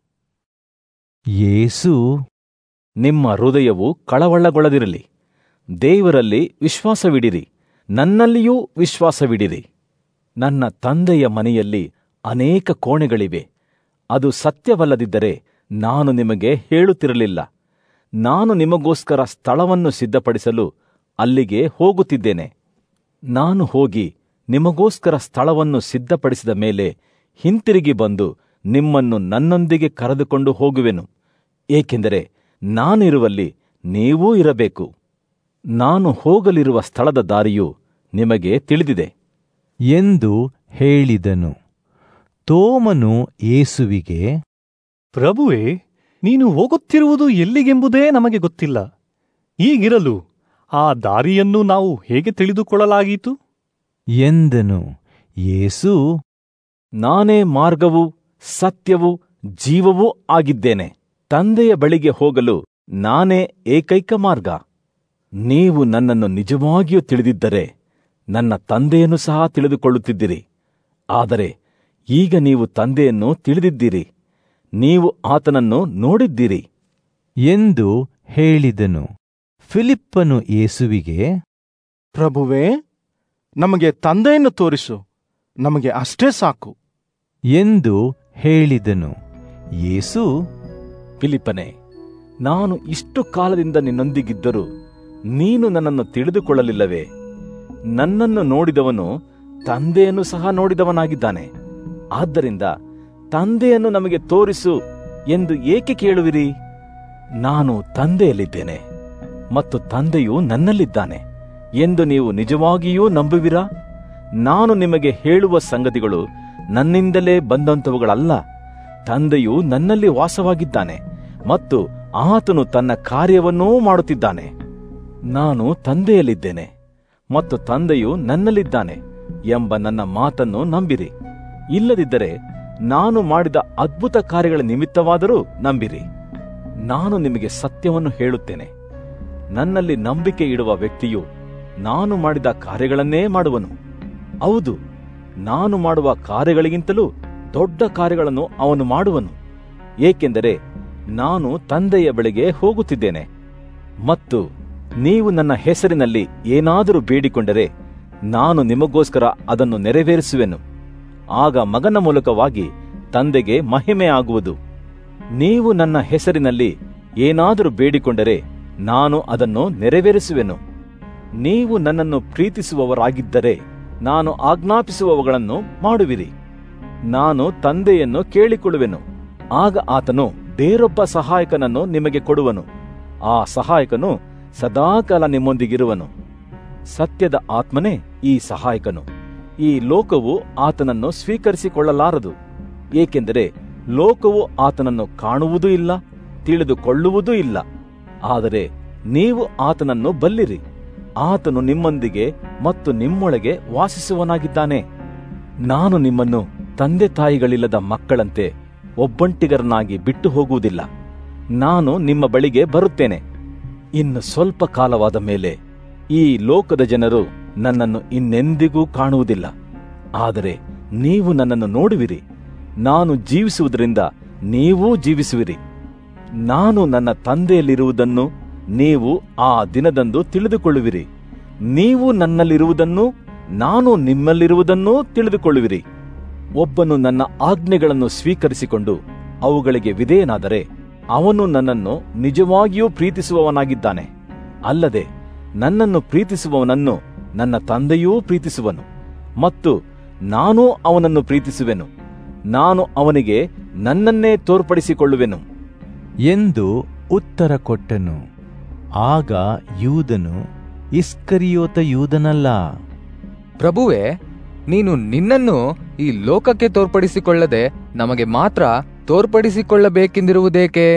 ಯೇಸು ನಿಮ್ಮ ಹೃದಯವು ಕಳವಳ್ಳಗೊಳ್ಳದಿರಲಿ ದೇವರಲ್ಲಿ ವಿಶ್ವಾಸವಿಡಿರಿ ನನ್ನಲ್ಲಿಯೂ ವಿಶ್ವಾಸವಿಡಿರಿ ನನ್ನ ತಂದೆಯ ಮನೆಯಲ್ಲಿ ಅನೇಕ ಕೋಣೆಗಳಿವೆ ಅದು ಸತ್ಯವಲ್ಲದಿದ್ದರೆ ನಾನು ನಿಮಗೆ ಹೇಳುತ್ತಿರಲಿಲ್ಲ ನಾನು ನಿಮಗೋಸ್ಕರ ಸ್ಥಳವನ್ನು ಸಿದ್ಧಪಡಿಸಲು ಅಲ್ಲಿಗೆ ಹೋಗುತ್ತಿದ್ದೇನೆ ನಾನು ಹೋಗಿ ನಿಮಗೋಸ್ಕರ ಸ್ಥಳವನ್ನು ಸಿದ್ಧಪಡಿಸಿದ ಮೇಲೆ ಹಿಂತಿರುಗಿ ಬಂದು ನಿಮ್ಮನ್ನು ನನ್ನೊಂದಿಗೆ ಕರೆದುಕೊಂಡು ಹೋಗುವೆನು ಏಕೆಂದರೆ ನಾನಿರುವಲ್ಲಿ ನೀವೂ ಇರಬೇಕು ನಾನು ಹೋಗಲಿರುವ ಸ್ಥಳದ ದಾರಿಯು ನಿಮಗೆ ತಿಳಿದಿದೆ ಎಂದು ಹೇಳಿದನು ತೋಮನು ಯೇಸುವಿಗೆ ಪ್ರಭುವೇ ನೀನು ಹೋಗುತ್ತಿರುವುದು ಎಲ್ಲಿಗೆಂಬುದೇ ನಮಗೆ ಗೊತ್ತಿಲ್ಲ ಈಗಿರಲು ಆ ದಾರಿಯನ್ನು ನಾವು ಹೇಗೆ ತಿಳಿದುಕೊಳ್ಳಲಾಗೀತು ಎಂದನು ಯೇಸು ನಾನೇ ಮಾರ್ಗವು ಸತ್ಯವೂ ಜೀವವೂ ಆಗಿದ್ದೇನೆ ತಂದೆಯ ಬಳಿಗೆ ಹೋಗಲು ನಾನೇ ಏಕೈಕ ಮಾರ್ಗ ನೀವು ನನ್ನನ್ನು ನಿಜವಾಗಿಯೂ ತಿಳಿದಿದ್ದರೆ ನನ್ನ ತಂದೆಯನ್ನು ಸಹ ತಿಳಿದುಕೊಳ್ಳುತ್ತಿದ್ದಿರಿ ಆದರೆ ಈಗ ನೀವು ತಂದೆಯನ್ನು ತಿಳಿದಿದ್ದೀರಿ ನೀವು ಆತನನ್ನು ನೋಡಿದ್ದೀರಿ ಎಂದು ಹೇಳಿದನು ಫಿಲಿಪ್ಪನು ಯೇಸುವಿಗೆ ಪ್ರಭುವೇ ನಮಗೆ ತಂದೆಯನ್ನು ತೋರಿಸು ನಮಗೆ ಅಷ್ಟೇ ಸಾಕು ಎಂದು ಹೇಳಿದನು ಯೇಸು ಫಿಲಿಪ್ಪನೇ ನಾನು ಇಷ್ಟು ಕಾಲದಿಂದ ನಿನ್ನೊಂದಿಗಿದ್ದರೂ ನೀನು ನನ್ನನ್ನು ತಿಳಿದುಕೊಳ್ಳಲಿಲ್ಲವೇ ನನ್ನನ್ನು ನೋಡಿದವನು ತಂದೆಯನ್ನು ಸಹ ನೋಡಿದವನಾಗಿದ್ದಾನೆ ಆದ್ದರಿಂದ ತಂದೆಯನ್ನು ನಮಗೆ ತೋರಿಸು ಎಂದು ಏಕೆ ಕೇಳುವಿರಿ ನಾನು ತಂದೆಯಲ್ಲಿದ್ದೇನೆ ಮತ್ತು ತಂದೆಯು ನನ್ನಲ್ಲಿದ್ದಾನೆ ಎಂದು ನೀವು ನಿಜವಾಗಿಯೂ ನಂಬುವಿರಾ ನಾನು ನಿಮಗೆ ಹೇಳುವ ಸಂಗತಿಗಳು ನನ್ನಿಂದಲೇ ಬಂದಂಥವುಗಳಲ್ಲ ತಂದೆಯು ನನ್ನಲ್ಲಿ ವಾಸವಾಗಿದ್ದಾನೆ ಮತ್ತು ಆತನು ತನ್ನ ಕಾರ್ಯವನ್ನೂ ಮಾಡುತ್ತಿದ್ದಾನೆ ನಾನು ತಂದೆಯಲ್ಲಿದ್ದೇನೆ ಮತ್ತು ತಂದೆಯು ನನ್ನಲ್ಲಿದ್ದಾನೆ ಎಂಬ ನನ್ನ ಮಾತನ್ನು ನಂಬಿರಿ ಇಲ್ಲದಿದ್ದರೆ ನಾನು ಮಾಡಿದ ಅದ್ಭುತ ಕಾರ್ಯಗಳ ನಿಮಿತ್ತವಾದರೂ ನಂಬಿರಿ ನಾನು ನಿಮಗೆ ಸತ್ಯವನ್ನು ಹೇಳುತ್ತೇನೆ ನನ್ನಲ್ಲಿ ನಂಬಿಕೆ ಇಡುವ ವ್ಯಕ್ತಿಯು ನಾನು ಮಾಡಿದ ಕಾರ್ಯಗಳನ್ನೇ ಮಾಡುವನು ಹೌದು ನಾನು ಮಾಡುವ ಕಾರ್ಯಗಳಿಗಿಂತಲೂ ದೊಡ್ಡ ಕಾರ್ಯಗಳನ್ನು ಅವನು ಮಾಡುವನು ಏಕೆಂದರೆ ನಾನು ತಂದೆಯ ಬಳಿಗೆ ಹೋಗುತ್ತಿದ್ದೇನೆ ಮತ್ತು ನೀವು ನನ್ನ ಹೆಸರಿನಲ್ಲಿ ಏನಾದರೂ ಬೇಡಿಕೊಂಡರೆ ನಾನು ನಿಮಗೋಸ್ಕರ ಅದನ್ನು ನೆರವೇರಿಸುವೆನು ಆಗ ಮಗನ ಮೂಲಕವಾಗಿ ತಂದೆಗೆ ಮಹಿಮೆ ಆಗುವುದು ನೀವು ನನ್ನ ಹೆಸರಿನಲ್ಲಿ ಏನಾದರೂ ಬೇಡಿಕೊಂಡರೆ ನಾನು ಅದನ್ನು ನೆರವೇರಿಸುವೆನು ನೀವು ನನ್ನನ್ನು ಪ್ರೀತಿಸುವವರಾಗಿದ್ದರೆ ನಾನು ಆಜ್ಞಾಪಿಸುವವುಗಳನ್ನು ಮಾಡುವಿರಿ ನಾನು ತಂದೆಯನ್ನು ಕೇಳಿಕೊಳ್ಳುವೆನು ಆಗ ಆತನು ಬೇರೊಬ್ಬ ಸಹಾಯಕನನ್ನು ನಿಮಗೆ ಕೊಡುವನು ಆ ಸಹಾಯಕನು ಸದಾಕಾಲ ನಿಮ್ಮೊಂದಿಗಿರುವನು ಸತ್ಯದ ಆತ್ಮನೇ ಈ ಸಹಾಯಕನು ಈ ಲೋಕವು ಆತನನ್ನು ಸ್ವೀಕರಿಸಿಕೊಳ್ಳಲಾರದು ಏಕೆಂದರೆ ಲೋಕವು ಆತನನ್ನು ಕಾಣುವುದೂ ಇಲ್ಲ ತಿಳಿದುಕೊಳ್ಳುವುದೂ ಇಲ್ಲ ಆದರೆ ನೀವು ಆತನನ್ನು ಬಲ್ಲಿರಿ ಆತನು ನಿಮ್ಮೊಂದಿಗೆ ಮತ್ತು ನಿಮ್ಮೊಳಗೆ ವಾಸಿಸುವನಾಗಿದ್ದಾನೆ ನಾನು ನಿಮ್ಮನ್ನು ತಂದೆ ತಾಯಿಗಳಿಲ್ಲದ ಮಕ್ಕಳಂತೆ ಒಬ್ಬಂಟಿಗರನಾಗಿ ಬಿಟ್ಟು ಹೋಗುವುದಿಲ್ಲ ನಾನು ನಿಮ್ಮ ಬಳಿಗೆ ಬರುತ್ತೇನೆ ಇನ್ನು ಸ್ವಲ್ಪ ಕಾಲವಾದ ಮೇಲೆ ಈ ಲೋಕದ ಜನರು ನನ್ನನ್ನು ಇನ್ನೆಂದಿಗೂ ಕಾಣುವುದಿಲ್ಲ ಆದರೆ ನೀವು ನನ್ನನ್ನು ನೋಡುವಿರಿ ನಾನು ಜೀವಿಸುವುದರಿಂದ ನೀವೂ ಜೀವಿಸುವಿರಿ ನಾನು ನನ್ನ ತಂದೆಯಲ್ಲಿರುವುದನ್ನು ನೀವು ಆ ದಿನದಂದು ತಿಳಿದುಕೊಳ್ಳುವಿರಿ ನೀವು ನನ್ನಲ್ಲಿರುವುದನ್ನು ನಾನು ನಿಮ್ಮಲ್ಲಿರುವುದನ್ನೂ ತಿಳಿದುಕೊಳ್ಳುವಿರಿ ಒಬ್ಬನು ನನ್ನ ಆಜ್ಞೆಗಳನ್ನು ಸ್ವೀಕರಿಸಿಕೊಂಡು ಅವುಗಳಿಗೆ ವಿಧೇಯನಾದರೆ ಅವನು ನನ್ನನ್ನು ನಿಜವಾಗಿಯೂ ಪ್ರೀತಿಸುವವನಾಗಿದ್ದಾನೆ ಅಲ್ಲದೆ ನನ್ನನ್ನು ಪ್ರೀತಿಸುವವನನ್ನು ನನ್ನ ತಂದೆಯೂ ಪ್ರೀತಿಸುವನು ಮತ್ತು ನಾನೂ ಅವನನ್ನು ಪ್ರೀತಿಸುವೆನು ನಾನು ಅವನಿಗೆ ನನ್ನನ್ನೇ ತೋರ್ಪಡಿಸಿಕೊಳ್ಳುವೆನು ಎಂದು ಉತ್ತರ ಕೊಟ್ಟನು ಆಗ ಯೂದನು ಇಸ್ಕರಿಯೋತ ಯೂದನಲ್ಲ ಪ್ರಭುವೆ ನೀನು ನಿನ್ನನ್ನು ಈ ಲೋಕಕ್ಕೆ ತೋರ್ಪಡಿಸಿಕೊಳ್ಳದೆ ನಮಗೆ ಮಾತ್ರ ತೋರ್ಪಡಿಸಿಕೊಳ್ಳಬೇಕೆಂದಿರುವುದೇಕೆ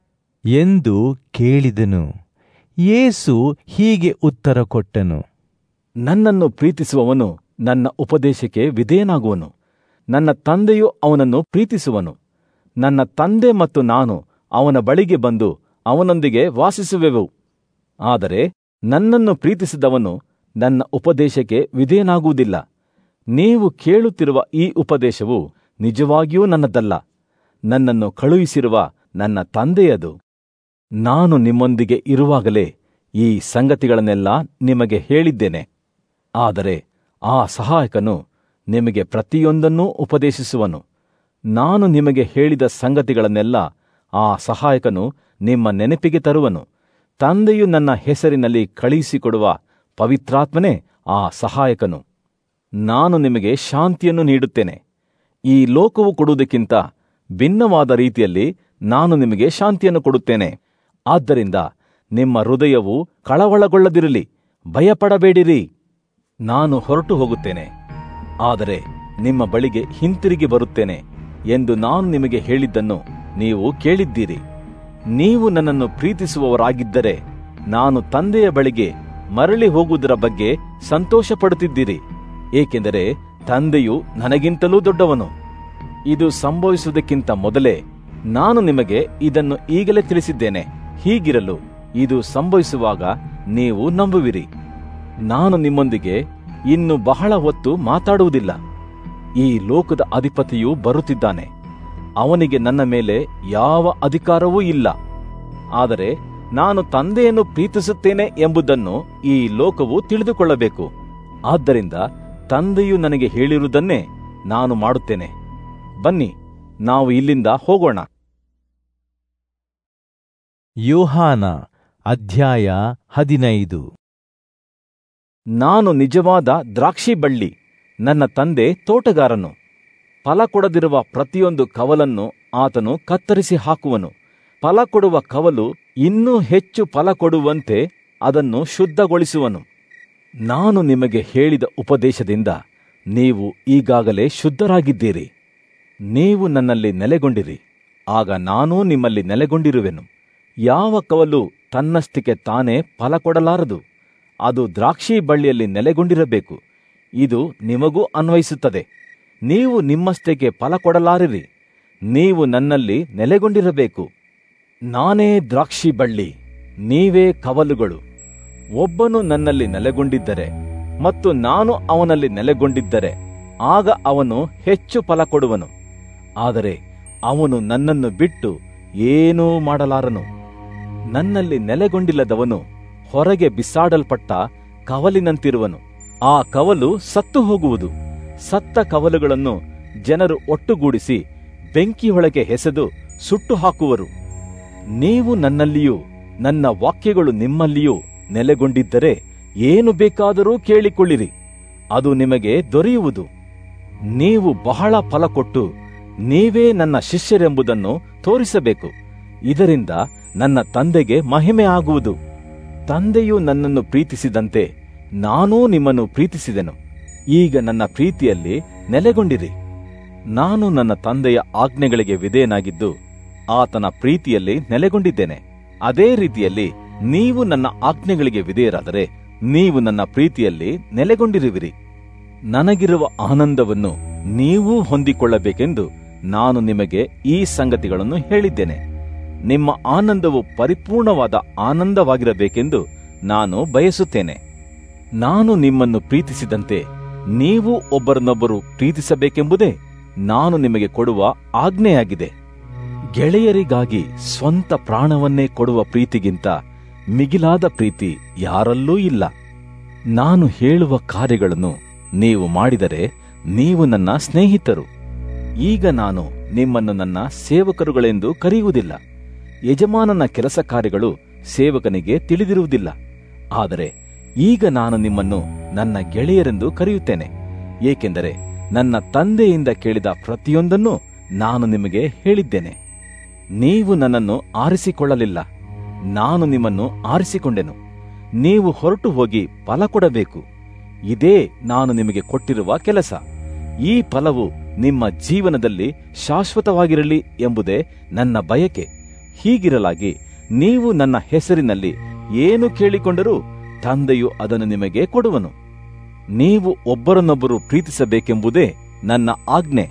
ಎಂದು ಕೇಳಿದನು ಯೇಸು ಹೀಗೆ ಉತ್ತರ ಕೊಟ್ಟನು ನನ್ನನ್ನು ಪ್ರೀತಿಸುವವನು ನನ್ನ ಉಪದೇಶಕ್ಕೆ ವಿಧೇಯನಾಗುವನು ನನ್ನ ತಂದೆಯು ಅವನನ್ನು ಪ್ರೀತಿಸುವನು ನನ್ನ ತಂದೆ ಮತ್ತು ನಾನು ಅವನ ಬಳಿಗೆ ಬಂದು ಅವನೊಂದಿಗೆ ವಾಸಿಸುವೆವು ಆದರೆ ನನ್ನನ್ನು ಪ್ರೀತಿಸಿದವನು ನನ್ನ ಉಪದೇಶಕ್ಕೆ ವಿಧೇಯನಾಗುವುದಿಲ್ಲ ನೀವು ಕೇಳುತ್ತಿರುವ ಈ ಉಪದೇಶವು ನಿಜವಾಗಿಯೂ ನನ್ನದಲ್ಲ ನನ್ನನ್ನು ಕಳುಹಿಸಿರುವ ನನ್ನ ತಂದೆಯದು ನಾನು ನಿಮ್ಮೊಂದಿಗೆ ಇರುವಾಗಲೇ ಈ ಸಂಗತಿಗಳನ್ನೆಲ್ಲ ನಿಮಗೆ ಹೇಳಿದ್ದೇನೆ ಆದರೆ ಆ ಸಹಾಯಕನು ನಿಮಗೆ ಪ್ರತಿಯೊಂದನ್ನೂ ಉಪದೇಶಿಸುವನು ನಾನು ನಿಮಗೆ ಹೇಳಿದ ಸಂಗತಿಗಳನ್ನೆಲ್ಲ ಆ ಸಹಾಯಕನು ನಿಮ್ಮ ನೆನಪಿಗೆ ತರುವನು ತಂದೆಯು ನನ್ನ ಹೆಸರಿನಲ್ಲಿ ಕಳುಹಿಸಿಕೊಡುವ ಪವಿತ್ರಾತ್ಮನೇ ಆ ಸಹಾಯಕನು ನಾನು ನಿಮಗೆ ಶಾಂತಿಯನ್ನು ನೀಡುತ್ತೇನೆ ಈ ಲೋಕವು ಕೊಡುವುದಕ್ಕಿಂತ ಭಿನ್ನವಾದ ರೀತಿಯಲ್ಲಿ ನಾನು ನಿಮಗೆ ಶಾಂತಿಯನ್ನು ಕೊಡುತ್ತೇನೆ ಆದ್ದರಿಂದ ನಿಮ್ಮ ಹೃದಯವು ಕಳವಳಗೊಳ್ಳದಿರಲಿ ಭಯಪಡಬೇಡಿರಿ ನಾನು ಹೊರಟು ಹೋಗುತ್ತೇನೆ ಆದರೆ ನಿಮ್ಮ ಬಳಿಗೆ ಹಿಂತಿರುಗಿ ಬರುತ್ತೇನೆ ಎಂದು ನಾನು ನಿಮಗೆ ಹೇಳಿದ್ದನ್ನು ನೀವು ಕೇಳಿದ್ದೀರಿ ನೀವು ನನ್ನನ್ನು ಪ್ರೀತಿಸುವವರಾಗಿದ್ದರೆ ನಾನು ತಂದೆಯ ಬಳಿಗೆ ಮರಳಿ ಹೋಗುವುದರ ಬಗ್ಗೆ ಸಂತೋಷಪಡುತ್ತಿದ್ದೀರಿ ಏಕೆಂದರೆ ತಂದೆಯು ನನಗಿಂತಲೂ ದೊಡ್ಡವನು ಇದು ಸಂಭವಿಸುವುದಕ್ಕಿಂತ ಮೊದಲೇ ನಾನು ನಿಮಗೆ ಇದನ್ನು ಈಗಲೇ ತಿಳಿಸಿದ್ದೇನೆ ಹೀಗಿರಲು ಇದು ಸಂಭವಿಸುವಾಗ ನೀವು ನಂಬುವಿರಿ ನಾನು ನಿಮ್ಮೊಂದಿಗೆ ಇನ್ನು ಬಹಳ ಹೊತ್ತು ಮಾತಾಡುವುದಿಲ್ಲ ಈ ಲೋಕದ ಅಧಿಪತಿಯು ಬರುತ್ತಿದ್ದಾನೆ ಅವನಿಗೆ ನನ್ನ ಮೇಲೆ ಯಾವ ಅಧಿಕಾರವೂ ಇಲ್ಲ ಆದರೆ ನಾನು ತಂದೆಯನ್ನು ಪ್ರೀತಿಸುತ್ತೇನೆ ಎಂಬುದನ್ನು ಈ ಲೋಕವು ತಿಳಿದುಕೊಳ್ಳಬೇಕು ಆದ್ದರಿಂದ ತಂದೆಯು ನನಗೆ ಹೇಳಿರುವುದನ್ನೇ ನಾನು ಮಾಡುತ್ತೇನೆ ಬನ್ನಿ ನಾವು ಇಲ್ಲಿಂದ ಹೋಗೋಣ ಯೋಹಾನ ಅಧ್ಯಾಯ ಹದಿನೈದು ನಾನು ನಿಜವಾದ ದ್ರಾಕ್ಷಿ ಬಳ್ಳಿ ನನ್ನ ತಂದೆ ತೋಟಗಾರನು ಫಲ ಕೊಡದಿರುವ ಪ್ರತಿಯೊಂದು ಕವಲನ್ನು ಆತನು ಕತ್ತರಿಸಿ ಹಾಕುವನು ಫಲ ಕೊಡುವ ಕವಲು ಇನ್ನೂ ಹೆಚ್ಚು ಫಲ ಕೊಡುವಂತೆ ಅದನ್ನು ಶುದ್ಧಗೊಳಿಸುವನು ನಾನು ನಿಮಗೆ ಹೇಳಿದ ಉಪದೇಶದಿಂದ ನೀವು ಈಗಾಗಲೇ ಶುದ್ಧರಾಗಿದ್ದೀರಿ ನೀವು ನನ್ನಲ್ಲಿ ನೆಲೆಗೊಂಡಿರಿ ಆಗ ನಾನೂ ನಿಮ್ಮಲ್ಲಿ ನೆಲೆಗೊಂಡಿರುವೆನು ಯಾವ ಕವಲು ತನ್ನಷ್ಟಕ್ಕೆ ತಾನೇ ಫಲ ಕೊಡಲಾರದು ಅದು ದ್ರಾಕ್ಷಿ ಬಳ್ಳಿಯಲ್ಲಿ ನೆಲೆಗೊಂಡಿರಬೇಕು ಇದು ನಿಮಗೂ ಅನ್ವಯಿಸುತ್ತದೆ ನೀವು ನಿಮ್ಮಷ್ಟಕ್ಕೆ ಫಲ ಕೊಡಲಾರಿರಿ ನೀವು ನನ್ನಲ್ಲಿ ನೆಲೆಗೊಂಡಿರಬೇಕು ನಾನೇ ದ್ರಾಕ್ಷಿ ಬಳ್ಳಿ ನೀವೇ ಕವಲುಗಳು ಒಬ್ಬನು ನನ್ನಲ್ಲಿ ನೆಲೆಗೊಂಡಿದ್ದರೆ ಮತ್ತು ನಾನು ಅವನಲ್ಲಿ ನೆಲೆಗೊಂಡಿದ್ದರೆ ಆಗ ಅವನು ಹೆಚ್ಚು ಫಲ ಕೊಡುವನು ಆದರೆ ಅವನು ನನ್ನನ್ನು ಬಿಟ್ಟು ಏನೂ ಮಾಡಲಾರನು ನನ್ನಲ್ಲಿ ನೆಲೆಗೊಂಡಿಲ್ಲದವನು ಹೊರಗೆ ಬಿಸಾಡಲ್ಪಟ್ಟ ಕವಲಿನಂತಿರುವನು ಆ ಕವಲು ಸತ್ತು ಹೋಗುವುದು ಸತ್ತ ಕವಲುಗಳನ್ನು ಜನರು ಒಟ್ಟುಗೂಡಿಸಿ ಬೆಂಕಿಯೊಳಗೆ ಎಸೆದು ಸುಟ್ಟು ಹಾಕುವರು ನೀವು ನನ್ನಲ್ಲಿಯೂ ನನ್ನ ವಾಕ್ಯಗಳು ನಿಮ್ಮಲ್ಲಿಯೂ ನೆಲೆಗೊಂಡಿದ್ದರೆ ಏನು ಬೇಕಾದರೂ ಕೇಳಿಕೊಳ್ಳಿರಿ ಅದು ನಿಮಗೆ ದೊರೆಯುವುದು ನೀವು ಬಹಳ ಫಲ ಕೊಟ್ಟು ನೀವೇ ನನ್ನ ಶಿಷ್ಯರೆಂಬುದನ್ನು ತೋರಿಸಬೇಕು ಇದರಿಂದ ನನ್ನ ತಂದೆಗೆ ಮಹಿಮೆ ಆಗುವುದು ತಂದೆಯು ನನ್ನನ್ನು ಪ್ರೀತಿಸಿದಂತೆ ನಾನೂ ನಿಮ್ಮನ್ನು ಪ್ರೀತಿಸಿದೆನು ಈಗ ನನ್ನ ಪ್ರೀತಿಯಲ್ಲಿ ನೆಲೆಗೊಂಡಿರಿ ನಾನು ನನ್ನ ತಂದೆಯ ಆಜ್ಞೆಗಳಿಗೆ ವಿಧೇಯನಾಗಿದ್ದು ಆತನ ಪ್ರೀತಿಯಲ್ಲಿ ನೆಲೆಗೊಂಡಿದ್ದೇನೆ ಅದೇ ರೀತಿಯಲ್ಲಿ ನೀವು ನನ್ನ ಆಜ್ಞೆಗಳಿಗೆ ವಿಧೇಯರಾದರೆ ನೀವು ನನ್ನ ಪ್ರೀತಿಯಲ್ಲಿ ನೆಲೆಗೊಂಡಿರುವಿರಿ ನನಗಿರುವ ಆನಂದವನ್ನು ನೀವೂ ಹೊಂದಿಕೊಳ್ಳಬೇಕೆಂದು ನಾನು ನಿಮಗೆ ಈ ಸಂಗತಿಗಳನ್ನು ಹೇಳಿದ್ದೇನೆ ನಿಮ್ಮ ಆನಂದವು ಪರಿಪೂರ್ಣವಾದ ಆನಂದವಾಗಿರಬೇಕೆಂದು ನಾನು ಬಯಸುತ್ತೇನೆ ನಾನು ನಿಮ್ಮನ್ನು ಪ್ರೀತಿಸಿದಂತೆ ನೀವು ಒಬ್ಬರನ್ನೊಬ್ಬರು ಪ್ರೀತಿಸಬೇಕೆಂಬುದೇ ನಾನು ನಿಮಗೆ ಕೊಡುವ ಆಜ್ಞೆಯಾಗಿದೆ ಗೆಳೆಯರಿಗಾಗಿ ಸ್ವಂತ ಪ್ರಾಣವನ್ನೇ ಕೊಡುವ ಪ್ರೀತಿಗಿಂತ ಮಿಗಿಲಾದ ಪ್ರೀತಿ ಯಾರಲ್ಲೂ ಇಲ್ಲ ನಾನು ಹೇಳುವ ಕಾರ್ಯಗಳನ್ನು ನೀವು ಮಾಡಿದರೆ ನೀವು ನನ್ನ ಸ್ನೇಹಿತರು ಈಗ ನಾನು ನಿಮ್ಮನ್ನು ನನ್ನ ಸೇವಕರುಗಳೆಂದು ಕರೆಯುವುದಿಲ್ಲ ಯಜಮಾನನ ಕೆಲಸ ಕಾರ್ಯಗಳು ಸೇವಕನಿಗೆ ತಿಳಿದಿರುವುದಿಲ್ಲ ಆದರೆ ಈಗ ನಾನು ನಿಮ್ಮನ್ನು ನನ್ನ ಗೆಳೆಯರೆಂದು ಕರೆಯುತ್ತೇನೆ ಏಕೆಂದರೆ ನನ್ನ ತಂದೆಯಿಂದ ಕೇಳಿದ ಪ್ರತಿಯೊಂದನ್ನು ನಾನು ನಿಮಗೆ ಹೇಳಿದ್ದೇನೆ ನೀವು ನನ್ನನ್ನು ಆರಿಸಿಕೊಳ್ಳಲಿಲ್ಲ ನಾನು ನಿಮ್ಮನ್ನು ಆರಿಸಿಕೊಂಡೆನು ನೀವು ಹೊರಟು ಹೋಗಿ ಫಲ ಕೊಡಬೇಕು ಇದೇ ನಾನು ನಿಮಗೆ ಕೊಟ್ಟಿರುವ ಕೆಲಸ ಈ ಫಲವು ನಿಮ್ಮ ಜೀವನದಲ್ಲಿ ಶಾಶ್ವತವಾಗಿರಲಿ ಎಂಬುದೇ ನನ್ನ ಬಯಕೆ ಹೀಗಿರಲಾಗಿ ನೀವು ನನ್ನ ಹೆಸರಿನಲ್ಲಿ ಏನು ಕೇಳಿಕೊಂಡರೂ ತಂದೆಯು ಅದನ್ನು ನಿಮಗೆ ಕೊಡುವನು ನೀವು ಒಬ್ಬರನ್ನೊಬ್ಬರು ಪ್ರೀತಿಸಬೇಕೆಂಬುದೇ ನನ್ನ ಆಜ್ಞೆ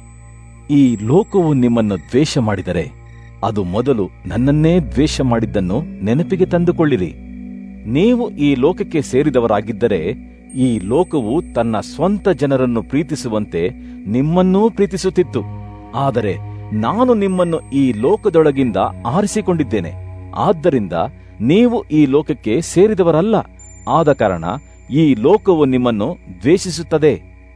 ಈ ಲೋಕವು ನಿಮ್ಮನ್ನು ದ್ವೇಷ ಮಾಡಿದರೆ ಅದು ಮೊದಲು ನನ್ನನ್ನೇ ದ್ವೇಷ ಮಾಡಿದ್ದನ್ನು ನೆನಪಿಗೆ ತಂದುಕೊಳ್ಳಿರಿ ನೀವು ಈ ಲೋಕಕ್ಕೆ ಸೇರಿದವರಾಗಿದ್ದರೆ ಈ ಲೋಕವು ತನ್ನ ಸ್ವಂತ ಜನರನ್ನು ಪ್ರೀತಿಸುವಂತೆ ನಿಮ್ಮನ್ನೂ ಪ್ರೀತಿಸುತ್ತಿತ್ತು ಆದರೆ ನಾನು ನಿಮ್ಮನ್ನು ಈ ಲೋಕದೊಳಗಿಂದ ಆರಿಸಿಕೊಂಡಿದ್ದೇನೆ ಆದ್ದರಿಂದ ನೀವು ಈ ಲೋಕಕ್ಕೆ ಸೇರಿದವರಲ್ಲ ಆದ ಕಾರಣ ಈ ಲೋಕವು ನಿಮ್ಮನ್ನು ದ್ವೇಷಿಸುತ್ತದೆ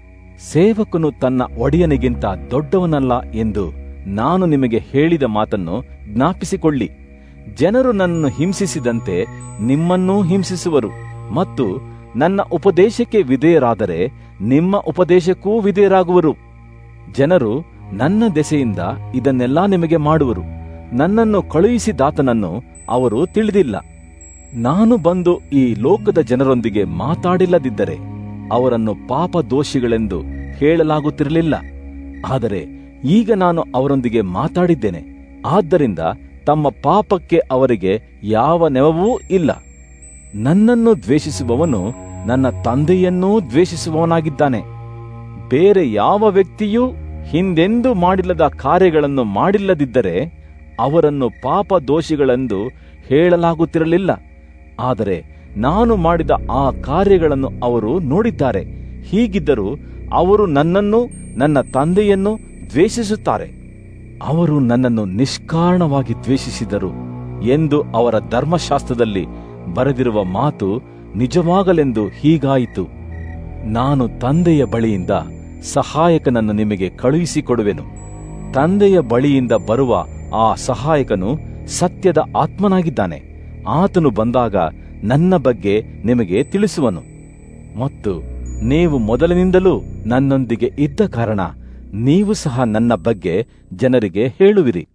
ಸೇವಕನು ತನ್ನ ಒಡೆಯನಿಗಿಂತ ದೊಡ್ಡವನಲ್ಲ ಎಂದು ನಾನು ನಿಮಗೆ ಹೇಳಿದ ಮಾತನ್ನು ಜ್ಞಾಪಿಸಿಕೊಳ್ಳಿ ಜನರು ನನ್ನನ್ನು ಹಿಂಸಿಸಿದಂತೆ ನಿಮ್ಮನ್ನೂ ಹಿಂಸಿಸುವರು ಮತ್ತು ನನ್ನ ಉಪದೇಶಕ್ಕೆ ವಿಧೇಯರಾದರೆ ನಿಮ್ಮ ಉಪದೇಶಕ್ಕೂ ವಿಧೇಯರಾಗುವರು ಜನರು ನನ್ನ ದೆಸೆಯಿಂದ ಇದನ್ನೆಲ್ಲ ನಿಮಗೆ ಮಾಡುವರು ನನ್ನನ್ನು ಕಳುಹಿಸಿದಾತನನ್ನು ಅವರು ತಿಳಿದಿಲ್ಲ ನಾನು ಬಂದು ಈ ಲೋಕದ ಜನರೊಂದಿಗೆ ಮಾತಾಡಿಲ್ಲದಿದ್ದರೆ ಅವರನ್ನು ಪಾಪ ದೋಷಿಗಳೆಂದು ಹೇಳಲಾಗುತ್ತಿರಲಿಲ್ಲ ಆದರೆ ಈಗ ನಾನು ಅವರೊಂದಿಗೆ ಮಾತಾಡಿದ್ದೇನೆ ಆದ್ದರಿಂದ ತಮ್ಮ ಪಾಪಕ್ಕೆ ಅವರಿಗೆ ಯಾವ ನೆವವೂ ಇಲ್ಲ ನನ್ನನ್ನು ದ್ವೇಷಿಸುವವನು ನನ್ನ ತಂದೆಯನ್ನೂ ದ್ವೇಷಿಸುವವನಾಗಿದ್ದಾನೆ ಬೇರೆ ಯಾವ ವ್ಯಕ್ತಿಯೂ ಹಿಂದೆಂದೂ ಮಾಡಿಲ್ಲದ ಕಾರ್ಯಗಳನ್ನು ಮಾಡಿಲ್ಲದಿದ್ದರೆ ಅವರನ್ನು ಪಾಪ ದೋಷಿಗಳೆಂದು ಹೇಳಲಾಗುತ್ತಿರಲಿಲ್ಲ ಆದರೆ ನಾನು ಮಾಡಿದ ಆ ಕಾರ್ಯಗಳನ್ನು ಅವರು ನೋಡಿದ್ದಾರೆ ಹೀಗಿದ್ದರೂ ಅವರು ನನ್ನನ್ನು ನನ್ನ ತಂದೆಯನ್ನು ದ್ವೇಷಿಸುತ್ತಾರೆ ಅವರು ನನ್ನನ್ನು ನಿಷ್ಕಾರಣವಾಗಿ ದ್ವೇಷಿಸಿದರು ಎಂದು ಅವರ ಧರ್ಮಶಾಸ್ತ್ರದಲ್ಲಿ ಬರೆದಿರುವ ಮಾತು ನಿಜವಾಗಲೆಂದು ಹೀಗಾಯಿತು ನಾನು ತಂದೆಯ ಬಳಿಯಿಂದ ಸಹಾಯಕನನ್ನು ನಿಮಗೆ ಕಳುಹಿಸಿಕೊಡುವೆನು ತಂದೆಯ ಬಳಿಯಿಂದ ಬರುವ ಆ ಸಹಾಯಕನು ಸತ್ಯದ ಆತ್ಮನಾಗಿದ್ದಾನೆ ಆತನು ಬಂದಾಗ ನನ್ನ ಬಗ್ಗೆ ನಿಮಗೆ ತಿಳಿಸುವನು ಮತ್ತು ನೀವು ಮೊದಲಿನಿಂದಲೂ ನನ್ನೊಂದಿಗೆ ಇದ್ದ ಕಾರಣ ನೀವು ಸಹ ನನ್ನ ಬಗ್ಗೆ ಜನರಿಗೆ ಹೇಳುವಿರಿ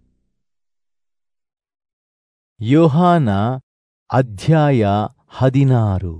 ಯೋಹಾನ ಅಧ್ಯಾಯ ಹದಿನಾರು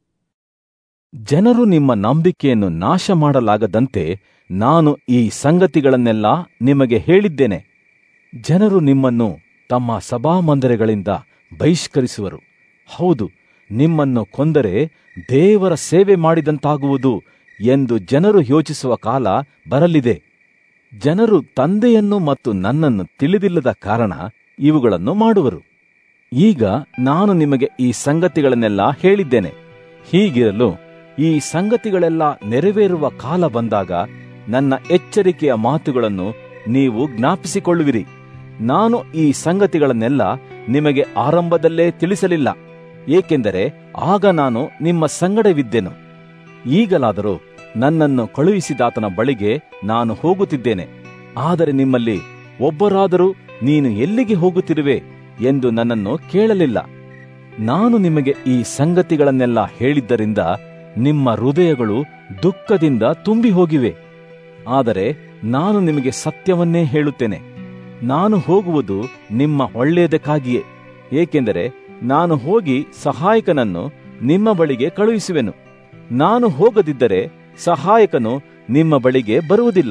ಜನರು ನಿಮ್ಮ ನಂಬಿಕೆಯನ್ನು ನಾಶ ಮಾಡಲಾಗದಂತೆ ನಾನು ಈ ಸಂಗತಿಗಳನ್ನೆಲ್ಲ ನಿಮಗೆ ಹೇಳಿದ್ದೇನೆ ಜನರು ನಿಮ್ಮನ್ನು ತಮ್ಮ ಸಭಾಮಂದಿರಗಳಿಂದ ಬಹಿಷ್ಕರಿಸುವರು ಹೌದು ನಿಮ್ಮನ್ನು ಕೊಂದರೆ ದೇವರ ಸೇವೆ ಮಾಡಿದಂತಾಗುವುದು ಎಂದು ಜನರು ಯೋಚಿಸುವ ಕಾಲ ಬರಲಿದೆ ಜನರು ತಂದೆಯನ್ನು ಮತ್ತು ನನ್ನನ್ನು ತಿಳಿದಿಲ್ಲದ ಕಾರಣ ಇವುಗಳನ್ನು ಮಾಡುವರು ಈಗ ನಾನು ನಿಮಗೆ ಈ ಸಂಗತಿಗಳನ್ನೆಲ್ಲ ಹೇಳಿದ್ದೇನೆ ಹೀಗಿರಲು ಈ ಸಂಗತಿಗಳೆಲ್ಲ ನೆರವೇರುವ ಕಾಲ ಬಂದಾಗ ನನ್ನ ಎಚ್ಚರಿಕೆಯ ಮಾತುಗಳನ್ನು ನೀವು ಜ್ಞಾಪಿಸಿಕೊಳ್ಳುವಿರಿ ನಾನು ಈ ಸಂಗತಿಗಳನ್ನೆಲ್ಲ ನಿಮಗೆ ಆರಂಭದಲ್ಲೇ ತಿಳಿಸಲಿಲ್ಲ ಏಕೆಂದರೆ ಆಗ ನಾನು ನಿಮ್ಮ ಸಂಗಡವಿದ್ದೆನು ಈಗಲಾದರೂ ನನ್ನನ್ನು ಕಳುಹಿಸಿದಾತನ ಬಳಿಗೆ ನಾನು ಹೋಗುತ್ತಿದ್ದೇನೆ ಆದರೆ ನಿಮ್ಮಲ್ಲಿ ಒಬ್ಬರಾದರೂ ನೀನು ಎಲ್ಲಿಗೆ ಹೋಗುತ್ತಿರುವೆ ಎಂದು ನನ್ನನ್ನು ಕೇಳಲಿಲ್ಲ ನಾನು ನಿಮಗೆ ಈ ಸಂಗತಿಗಳನ್ನೆಲ್ಲ ಹೇಳಿದ್ದರಿಂದ ನಿಮ್ಮ ಹೃದಯಗಳು ದುಃಖದಿಂದ ತುಂಬಿ ಹೋಗಿವೆ ಆದರೆ ನಾನು ನಿಮಗೆ ಸತ್ಯವನ್ನೇ ಹೇಳುತ್ತೇನೆ ನಾನು ಹೋಗುವುದು ನಿಮ್ಮ ಒಳ್ಳೆಯದಕ್ಕಾಗಿಯೇ ಏಕೆಂದರೆ ನಾನು ಹೋಗಿ ಸಹಾಯಕನನ್ನು ನಿಮ್ಮ ಬಳಿಗೆ ಕಳುಹಿಸುವೆನು ನಾನು ಹೋಗದಿದ್ದರೆ ಸಹಾಯಕನು ನಿಮ್ಮ ಬಳಿಗೆ ಬರುವುದಿಲ್ಲ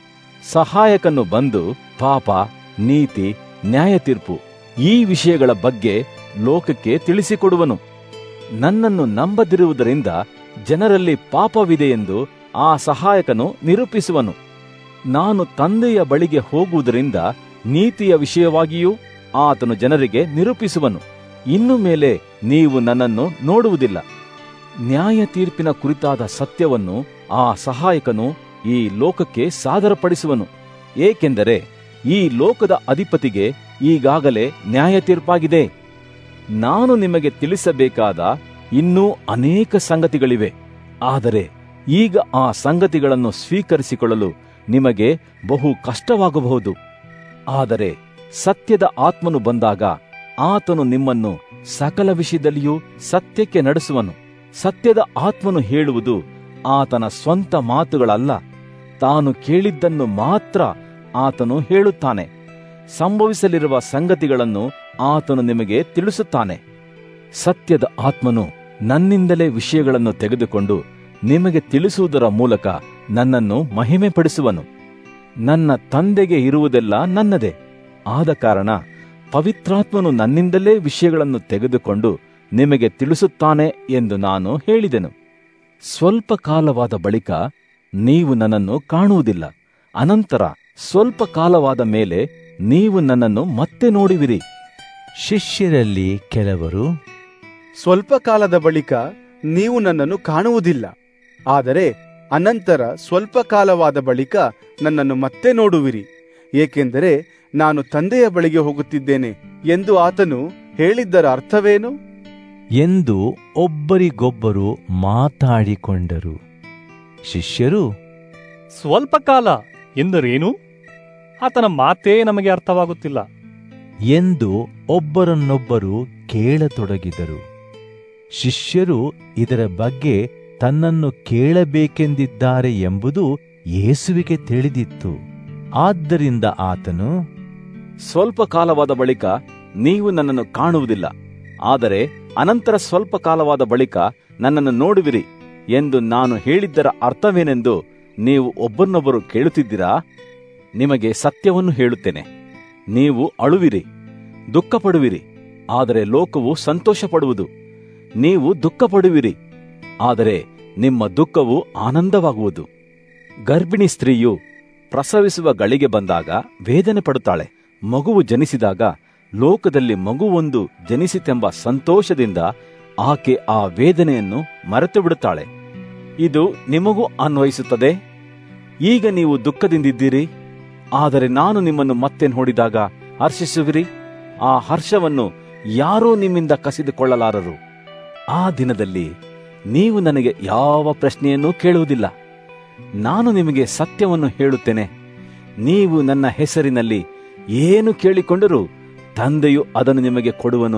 ಸಹಾಯಕನು ಬಂದು ಪಾಪ ನೀತಿ ನ್ಯಾಯ ತೀರ್ಪು ಈ ವಿಷಯಗಳ ಬಗ್ಗೆ ಲೋಕಕ್ಕೆ ತಿಳಿಸಿಕೊಡುವನು ನನ್ನನ್ನು ನಂಬದಿರುವುದರಿಂದ ಜನರಲ್ಲಿ ಪಾಪವಿದೆಯೆಂದು ಆ ಸಹಾಯಕನು ನಿರೂಪಿಸುವನು ನಾನು ತಂದೆಯ ಬಳಿಗೆ ಹೋಗುವುದರಿಂದ ನೀತಿಯ ವಿಷಯವಾಗಿಯೂ ಆತನು ಜನರಿಗೆ ನಿರೂಪಿಸುವನು ಇನ್ನು ಮೇಲೆ ನೀವು ನನ್ನನ್ನು ನೋಡುವುದಿಲ್ಲ ನ್ಯಾಯ ತೀರ್ಪಿನ ಕುರಿತಾದ ಸತ್ಯವನ್ನು ಆ ಸಹಾಯಕನು ಈ ಲೋಕಕ್ಕೆ ಸಾದರಪಡಿಸುವನು ಏಕೆಂದರೆ ಈ ಲೋಕದ ಅಧಿಪತಿಗೆ ಈಗಾಗಲೇ ನ್ಯಾಯ ತೀರ್ಪಾಗಿದೆ ನಾನು ನಿಮಗೆ ತಿಳಿಸಬೇಕಾದ ಇನ್ನೂ ಅನೇಕ ಸಂಗತಿಗಳಿವೆ ಆದರೆ ಈಗ ಆ ಸಂಗತಿಗಳನ್ನು ಸ್ವೀಕರಿಸಿಕೊಳ್ಳಲು ನಿಮಗೆ ಬಹು ಕಷ್ಟವಾಗಬಹುದು ಆದರೆ ಸತ್ಯದ ಆತ್ಮನು ಬಂದಾಗ ಆತನು ನಿಮ್ಮನ್ನು ಸಕಲ ವಿಷಯದಲ್ಲಿಯೂ ಸತ್ಯಕ್ಕೆ ನಡೆಸುವನು ಸತ್ಯದ ಆತ್ಮನು ಹೇಳುವುದು ಆತನ ಸ್ವಂತ ಮಾತುಗಳಲ್ಲ ತಾನು ಕೇಳಿದ್ದನ್ನು ಮಾತ್ರ ಆತನು ಹೇಳುತ್ತಾನೆ ಸಂಭವಿಸಲಿರುವ ಸಂಗತಿಗಳನ್ನು ಆತನು ನಿಮಗೆ ತಿಳಿಸುತ್ತಾನೆ ಸತ್ಯದ ಆತ್ಮನು ನನ್ನಿಂದಲೇ ವಿಷಯಗಳನ್ನು ತೆಗೆದುಕೊಂಡು ನಿಮಗೆ ತಿಳಿಸುವುದರ ಮೂಲಕ ನನ್ನನ್ನು ಮಹಿಮೆಪಡಿಸುವನು ನನ್ನ ತಂದೆಗೆ ಇರುವುದೆಲ್ಲ ನನ್ನದೇ ಆದ ಕಾರಣ ಪವಿತ್ರಾತ್ಮನು ನನ್ನಿಂದಲೇ ವಿಷಯಗಳನ್ನು ತೆಗೆದುಕೊಂಡು ನಿಮಗೆ ತಿಳಿಸುತ್ತಾನೆ ಎಂದು ನಾನು ಹೇಳಿದೆನು ಸ್ವಲ್ಪ ಕಾಲವಾದ ಬಳಿಕ ನೀವು ನನ್ನನ್ನು ಕಾಣುವುದಿಲ್ಲ ಅನಂತರ ಸ್ವಲ್ಪ ಕಾಲವಾದ ಮೇಲೆ ನೀವು ನನ್ನನ್ನು ಮತ್ತೆ ನೋಡುವಿರಿ ಶಿಷ್ಯರಲ್ಲಿ ಕೆಲವರು ಸ್ವಲ್ಪ ಕಾಲದ ಬಳಿಕ ನೀವು ನನ್ನನ್ನು ಕಾಣುವುದಿಲ್ಲ ಆದರೆ ಅನಂತರ ಸ್ವಲ್ಪ ಕಾಲವಾದ ಬಳಿಕ ನನ್ನನ್ನು ಮತ್ತೆ ನೋಡುವಿರಿ ಏಕೆಂದರೆ ನಾನು ತಂದೆಯ ಬಳಿಗೆ ಹೋಗುತ್ತಿದ್ದೇನೆ ಎಂದು ಆತನು ಹೇಳಿದ್ದರ ಅರ್ಥವೇನು ಎಂದು ಒಬ್ಬರಿಗೊಬ್ಬರು ಮಾತಾಡಿಕೊಂಡರು ಶಿಷ್ಯರು ಸ್ವಲ್ಪ ಕಾಲ ಎಂದರೇನು ಆತನ ಮಾತೇ ನಮಗೆ ಅರ್ಥವಾಗುತ್ತಿಲ್ಲ ಎಂದು ಒಬ್ಬರನ್ನೊಬ್ಬರು ಕೇಳತೊಡಗಿದರು ಶಿಷ್ಯರು ಇದರ ಬಗ್ಗೆ ತನ್ನನ್ನು ಕೇಳಬೇಕೆಂದಿದ್ದಾರೆ ಎಂಬುದು ಯೇಸುವಿಗೆ ತಿಳಿದಿತ್ತು ಆದ್ದರಿಂದ ಆತನು ಸ್ವಲ್ಪ ಕಾಲವಾದ ಬಳಿಕ ನೀವು ನನ್ನನ್ನು ಕಾಣುವುದಿಲ್ಲ ಆದರೆ ಅನಂತರ ಸ್ವಲ್ಪ ಕಾಲವಾದ ಬಳಿಕ ನನ್ನನ್ನು ನೋಡುವಿರಿ ಎಂದು ನಾನು ಹೇಳಿದ್ದರ ಅರ್ಥವೇನೆಂದು ನೀವು ಒಬ್ಬರನ್ನೊಬ್ಬರು ಕೇಳುತ್ತಿದ್ದೀರಾ ನಿಮಗೆ ಸತ್ಯವನ್ನು ಹೇಳುತ್ತೇನೆ ನೀವು ಅಳುವಿರಿ ದುಃಖಪಡುವಿರಿ ಆದರೆ ಲೋಕವು ಸಂತೋಷಪಡುವುದು ನೀವು ದುಃಖಪಡುವಿರಿ ಆದರೆ ನಿಮ್ಮ ದುಃಖವು ಆನಂದವಾಗುವುದು ಗರ್ಭಿಣಿ ಸ್ತ್ರೀಯು ಪ್ರಸವಿಸುವ ಗಳಿಗೆ ಬಂದಾಗ ವೇದನೆ ಪಡುತ್ತಾಳೆ ಮಗುವು ಜನಿಸಿದಾಗ ಲೋಕದಲ್ಲಿ ಮಗುವೊಂದು ಜನಿಸಿತೆಂಬ ಸಂತೋಷದಿಂದ ಆಕೆ ಆ ವೇದನೆಯನ್ನು ಮರೆತು ಬಿಡುತ್ತಾಳೆ ಇದು ನಿಮಗೂ ಅನ್ವಯಿಸುತ್ತದೆ ಈಗ ನೀವು ದುಃಖದಿಂದಿದ್ದೀರಿ ಆದರೆ ನಾನು ನಿಮ್ಮನ್ನು ಮತ್ತೆ ನೋಡಿದಾಗ ಹರ್ಷಿಸುವಿರಿ ಆ ಹರ್ಷವನ್ನು ಯಾರೂ ನಿಮ್ಮಿಂದ ಕಸಿದುಕೊಳ್ಳಲಾರರು ಆ ದಿನದಲ್ಲಿ ನೀವು ನನಗೆ ಯಾವ ಪ್ರಶ್ನೆಯನ್ನೂ ಕೇಳುವುದಿಲ್ಲ ನಾನು ನಿಮಗೆ ಸತ್ಯವನ್ನು ಹೇಳುತ್ತೇನೆ ನೀವು ನನ್ನ ಹೆಸರಿನಲ್ಲಿ ಏನು ಕೇಳಿಕೊಂಡರೂ ತಂದೆಯು ಅದನ್ನು ನಿಮಗೆ ಕೊಡುವನು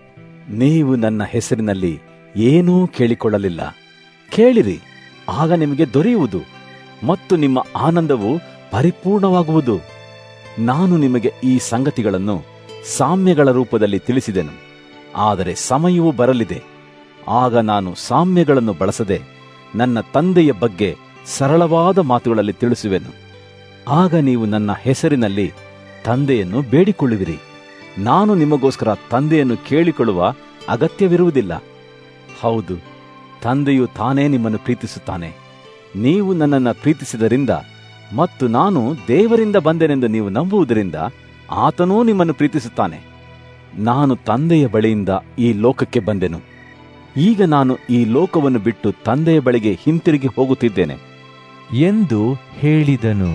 ನೀವು ನನ್ನ ಹೆಸರಿನಲ್ಲಿ ಏನೂ ಕೇಳಿಕೊಳ್ಳಲಿಲ್ಲ ಕೇಳಿರಿ ಆಗ ನಿಮಗೆ ದೊರೆಯುವುದು ಮತ್ತು ನಿಮ್ಮ ಆನಂದವು ಪರಿಪೂರ್ಣವಾಗುವುದು ನಾನು ನಿಮಗೆ ಈ ಸಂಗತಿಗಳನ್ನು ಸಾಮ್ಯಗಳ ರೂಪದಲ್ಲಿ ತಿಳಿಸಿದೆನು ಆದರೆ ಸಮಯವೂ ಬರಲಿದೆ ಆಗ ನಾನು ಸಾಮ್ಯಗಳನ್ನು ಬಳಸದೆ ನನ್ನ ತಂದೆಯ ಬಗ್ಗೆ ಸರಳವಾದ ಮಾತುಗಳಲ್ಲಿ ತಿಳಿಸುವೆನು ಆಗ ನೀವು ನನ್ನ ಹೆಸರಿನಲ್ಲಿ ತಂದೆಯನ್ನು ಬೇಡಿಕೊಳ್ಳುವಿರಿ ನಾನು ನಿಮಗೋಸ್ಕರ ತಂದೆಯನ್ನು ಕೇಳಿಕೊಳ್ಳುವ ಅಗತ್ಯವಿರುವುದಿಲ್ಲ ಹೌದು ತಂದೆಯು ತಾನೇ ನಿಮ್ಮನ್ನು ಪ್ರೀತಿಸುತ್ತಾನೆ ನೀವು ನನ್ನನ್ನು ಪ್ರೀತಿಸಿದರಿಂದ ಮತ್ತು ನಾನು ದೇವರಿಂದ ಬಂದೆನೆಂದು ನೀವು ನಂಬುವುದರಿಂದ ಆತನೂ ನಿಮ್ಮನ್ನು ಪ್ರೀತಿಸುತ್ತಾನೆ ನಾನು ತಂದೆಯ ಬಳಿಯಿಂದ ಈ ಲೋಕಕ್ಕೆ ಬಂದೆನು ಈಗ ನಾನು ಈ ಲೋಕವನ್ನು ಬಿಟ್ಟು ತಂದೆಯ ಬಳಿಗೆ ಹಿಂತಿರುಗಿ ಹೋಗುತ್ತಿದ್ದೇನೆ ಎಂದು ಹೇಳಿದನು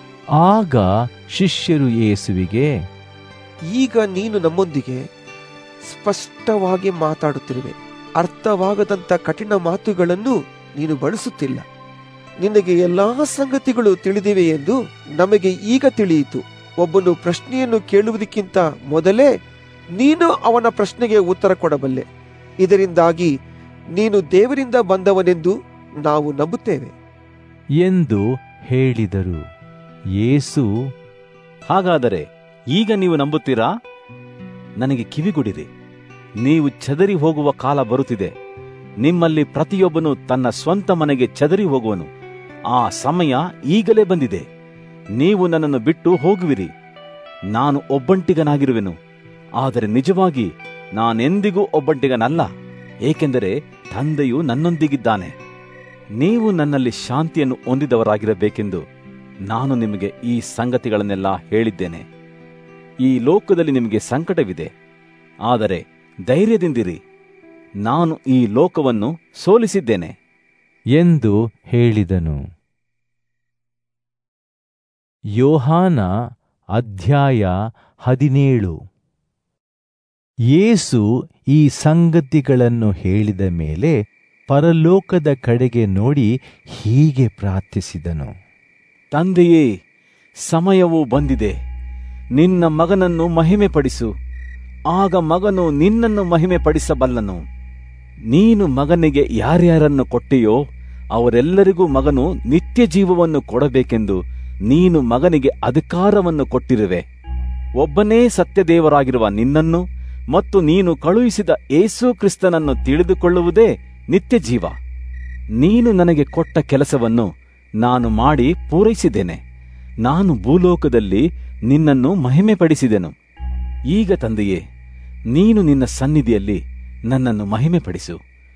ಆಗ ಶಿಷ್ಯರು ಯೇಸುವಿಗೆ ಈಗ ನೀನು ನಮ್ಮೊಂದಿಗೆ ಸ್ಪಷ್ಟವಾಗಿ ಮಾತಾಡುತ್ತಿರುವೆ ಅರ್ಥವಾಗದಂತ ಕಠಿಣ ಮಾತುಗಳನ್ನು ನೀನು ಬಳಸುತ್ತಿಲ್ಲ ನಿನಗೆ ಎಲ್ಲಾ ಸಂಗತಿಗಳು ತಿಳಿದಿವೆ ಎಂದು ನಮಗೆ ಈಗ ತಿಳಿಯಿತು ಒಬ್ಬನು ಪ್ರಶ್ನೆಯನ್ನು ಕೇಳುವುದಕ್ಕಿಂತ ಮೊದಲೇ ನೀನು ಅವನ ಪ್ರಶ್ನೆಗೆ ಉತ್ತರ ಕೊಡಬಲ್ಲೆ ಇದರಿಂದಾಗಿ ನೀನು ದೇವರಿಂದ ಬಂದವನೆಂದು ನಾವು ನಂಬುತ್ತೇವೆ ಎಂದು ಹೇಳಿದರು ಯೇಸು ಹಾಗಾದರೆ ಈಗ ನೀವು ನಂಬುತ್ತೀರಾ ನನಗೆ ಕಿವಿಗುಡಿರಿ ನೀವು ಚದರಿ ಹೋಗುವ ಕಾಲ ಬರುತ್ತಿದೆ ನಿಮ್ಮಲ್ಲಿ ಪ್ರತಿಯೊಬ್ಬನು ತನ್ನ ಸ್ವಂತ ಮನೆಗೆ ಚದರಿ ಹೋಗುವನು ಆ ಸಮಯ ಈಗಲೇ ಬಂದಿದೆ ನೀವು ನನ್ನನ್ನು ಬಿಟ್ಟು ಹೋಗುವಿರಿ ನಾನು ಒಬ್ಬಂಟಿಗನಾಗಿರುವೆನು ಆದರೆ ನಿಜವಾಗಿ ನಾನೆಂದಿಗೂ ಒಬ್ಬಂಟಿಗನಲ್ಲ ಏಕೆಂದರೆ ತಂದೆಯು ನನ್ನೊಂದಿಗಿದ್ದಾನೆ ನೀವು ನನ್ನಲ್ಲಿ ಶಾಂತಿಯನ್ನು ಹೊಂದಿದವರಾಗಿರಬೇಕೆಂದು ನಾನು ನಿಮಗೆ ಈ ಸಂಗತಿಗಳನ್ನೆಲ್ಲ ಹೇಳಿದ್ದೇನೆ ಈ ಲೋಕದಲ್ಲಿ ನಿಮಗೆ ಸಂಕಟವಿದೆ ಆದರೆ ಧೈರ್ಯದಿಂದಿರಿ ನಾನು ಈ ಲೋಕವನ್ನು ಸೋಲಿಸಿದ್ದೇನೆ ಎಂದು ಹೇಳಿದನು ಯೋಹಾನ ಅಧ್ಯಾಯ ಹದಿನೇಳು ಯೇಸು ಈ ಸಂಗತಿಗಳನ್ನು ಹೇಳಿದ ಮೇಲೆ ಪರಲೋಕದ ಕಡೆಗೆ ನೋಡಿ ಹೀಗೆ ಪ್ರಾರ್ಥಿಸಿದನು ತಂದೆಯೇ ಸಮಯವು ಬಂದಿದೆ ನಿನ್ನ ಮಗನನ್ನು ಮಹಿಮೆಪಡಿಸು ಆಗ ಮಗನು ನಿನ್ನನ್ನು ಮಹಿಮೆಪಡಿಸಬಲ್ಲನು ನೀನು ಮಗನಿಗೆ ಯಾರ್ಯಾರನ್ನು ಕೊಟ್ಟೆಯೋ ಅವರೆಲ್ಲರಿಗೂ ಮಗನು ನಿತ್ಯ ಜೀವವನ್ನು ಕೊಡಬೇಕೆಂದು ನೀನು ಮಗನಿಗೆ ಅಧಿಕಾರವನ್ನು ಕೊಟ್ಟಿರುವೆ ಒಬ್ಬನೇ ಸತ್ಯದೇವರಾಗಿರುವ ನಿನ್ನನ್ನು ಮತ್ತು ನೀನು ಕಳುಹಿಸಿದ ಏಸು ಕ್ರಿಸ್ತನನ್ನು ತಿಳಿದುಕೊಳ್ಳುವುದೇ ನಿತ್ಯ ಜೀವ ನೀನು ನನಗೆ ಕೊಟ್ಟ ಕೆಲಸವನ್ನು ನಾನು ಮಾಡಿ ಪೂರೈಸಿದ್ದೇನೆ ನಾನು ಭೂಲೋಕದಲ್ಲಿ ನಿನ್ನನ್ನು ಮಹಿಮೆಪಡಿಸಿದೆನು ಈಗ ತಂದೆಯೇ ನೀನು ನಿನ್ನ ಸನ್ನಿಧಿಯಲ್ಲಿ ನನ್ನನ್ನು ಮಹಿಮೆಪಡಿಸು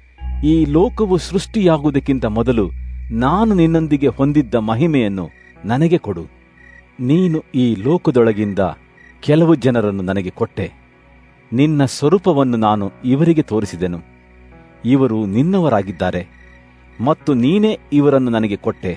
ಈ ಲೋಕವು ಸೃಷ್ಟಿಯಾಗುವುದಕ್ಕಿಂತ ಮೊದಲು ನಾನು ನಿನ್ನೊಂದಿಗೆ ಹೊಂದಿದ್ದ ಮಹಿಮೆಯನ್ನು ನನಗೆ ಕೊಡು ನೀನು ಈ ಲೋಕದೊಳಗಿಂದ ಕೆಲವು ಜನರನ್ನು ನನಗೆ ಕೊಟ್ಟೆ ನಿನ್ನ ಸ್ವರೂಪವನ್ನು ನಾನು ಇವರಿಗೆ ತೋರಿಸಿದೆನು ಇವರು ನಿನ್ನವರಾಗಿದ್ದಾರೆ ಮತ್ತು ನೀನೇ ಇವರನ್ನು ನನಗೆ ಕೊಟ್ಟೆ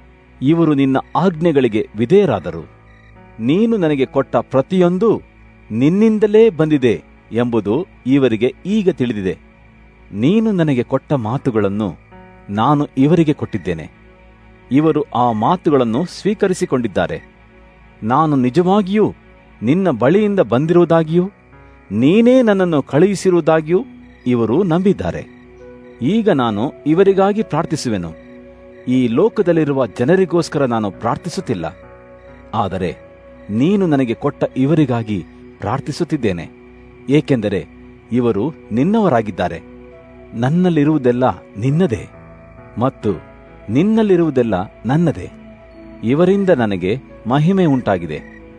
ಇವರು ನಿನ್ನ ಆಜ್ಞೆಗಳಿಗೆ ವಿಧೇಯರಾದರು ನೀನು ನನಗೆ ಕೊಟ್ಟ ಪ್ರತಿಯೊಂದು ನಿನ್ನಿಂದಲೇ ಬಂದಿದೆ ಎಂಬುದು ಇವರಿಗೆ ಈಗ ತಿಳಿದಿದೆ ನೀನು ನನಗೆ ಕೊಟ್ಟ ಮಾತುಗಳನ್ನು ನಾನು ಇವರಿಗೆ ಕೊಟ್ಟಿದ್ದೇನೆ ಇವರು ಆ ಮಾತುಗಳನ್ನು ಸ್ವೀಕರಿಸಿಕೊಂಡಿದ್ದಾರೆ ನಾನು ನಿಜವಾಗಿಯೂ ನಿನ್ನ ಬಳಿಯಿಂದ ಬಂದಿರುವುದಾಗಿಯೂ ನೀನೇ ನನ್ನನ್ನು ಕಳುಹಿಸಿರುವುದಾಗಿಯೂ ಇವರು ನಂಬಿದ್ದಾರೆ ಈಗ ನಾನು ಇವರಿಗಾಗಿ ಪ್ರಾರ್ಥಿಸುವೆನು ಈ ಲೋಕದಲ್ಲಿರುವ ಜನರಿಗೋಸ್ಕರ ನಾನು ಪ್ರಾರ್ಥಿಸುತ್ತಿಲ್ಲ ಆದರೆ ನೀನು ನನಗೆ ಕೊಟ್ಟ ಇವರಿಗಾಗಿ ಪ್ರಾರ್ಥಿಸುತ್ತಿದ್ದೇನೆ ಏಕೆಂದರೆ ಇವರು ನಿನ್ನವರಾಗಿದ್ದಾರೆ ನನ್ನಲ್ಲಿರುವುದೆಲ್ಲ ನಿನ್ನದೇ ಮತ್ತು ನಿನ್ನಲ್ಲಿರುವುದೆಲ್ಲ ನನ್ನದೇ ಇವರಿಂದ ನನಗೆ ಮಹಿಮೆ ಉಂಟಾಗಿದೆ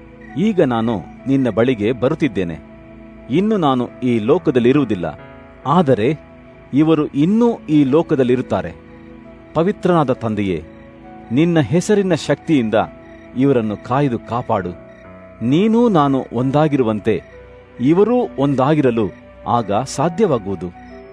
ಈಗ ನಾನು ನಿನ್ನ ಬಳಿಗೆ ಬರುತ್ತಿದ್ದೇನೆ ಇನ್ನು ನಾನು ಈ ಲೋಕದಲ್ಲಿರುವುದಿಲ್ಲ ಆದರೆ ಇವರು ಇನ್ನೂ ಈ ಲೋಕದಲ್ಲಿರುತ್ತಾರೆ ಪವಿತ್ರನಾದ ತಂದೆಯೇ ನಿನ್ನ ಹೆಸರಿನ ಶಕ್ತಿಯಿಂದ ಇವರನ್ನು ಕಾಯ್ದು ಕಾಪಾಡು ನೀನೂ ನಾನು ಒಂದಾಗಿರುವಂತೆ ಇವರೂ ಒಂದಾಗಿರಲು ಆಗ ಸಾಧ್ಯವಾಗುವುದು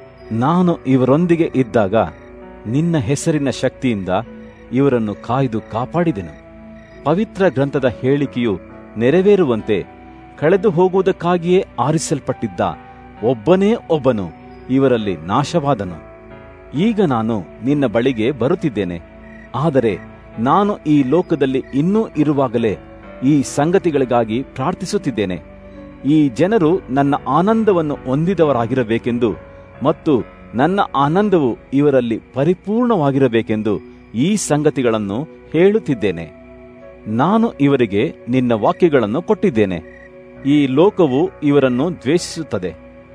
ನಾನು ಇವರೊಂದಿಗೆ ಇದ್ದಾಗ ನಿನ್ನ ಹೆಸರಿನ ಶಕ್ತಿಯಿಂದ ಇವರನ್ನು ಕಾಯ್ದು ಕಾಪಾಡಿದೆನು ಪವಿತ್ರ ಗ್ರಂಥದ ಹೇಳಿಕೆಯು ನೆರವೇರುವಂತೆ ಕಳೆದು ಹೋಗುವುದಕ್ಕಾಗಿಯೇ ಆರಿಸಲ್ಪಟ್ಟಿದ್ದ ಒಬ್ಬನೇ ಒಬ್ಬನು ಇವರಲ್ಲಿ ನಾಶವಾದನು ಈಗ ನಾನು ನಿನ್ನ ಬಳಿಗೆ ಬರುತ್ತಿದ್ದೇನೆ ಆದರೆ ನಾನು ಈ ಲೋಕದಲ್ಲಿ ಇನ್ನೂ ಇರುವಾಗಲೇ ಈ ಸಂಗತಿಗಳಿಗಾಗಿ ಪ್ರಾರ್ಥಿಸುತ್ತಿದ್ದೇನೆ ಈ ಜನರು ನನ್ನ ಆನಂದವನ್ನು ಹೊಂದಿದವರಾಗಿರಬೇಕೆಂದು ಮತ್ತು ನನ್ನ ಆನಂದವು ಇವರಲ್ಲಿ ಪರಿಪೂರ್ಣವಾಗಿರಬೇಕೆಂದು ಈ ಸಂಗತಿಗಳನ್ನು ಹೇಳುತ್ತಿದ್ದೇನೆ ನಾನು ಇವರಿಗೆ ನಿನ್ನ ವಾಕ್ಯಗಳನ್ನು ಕೊಟ್ಟಿದ್ದೇನೆ ಈ ಲೋಕವು ಇವರನ್ನು ದ್ವೇಷಿಸುತ್ತದೆ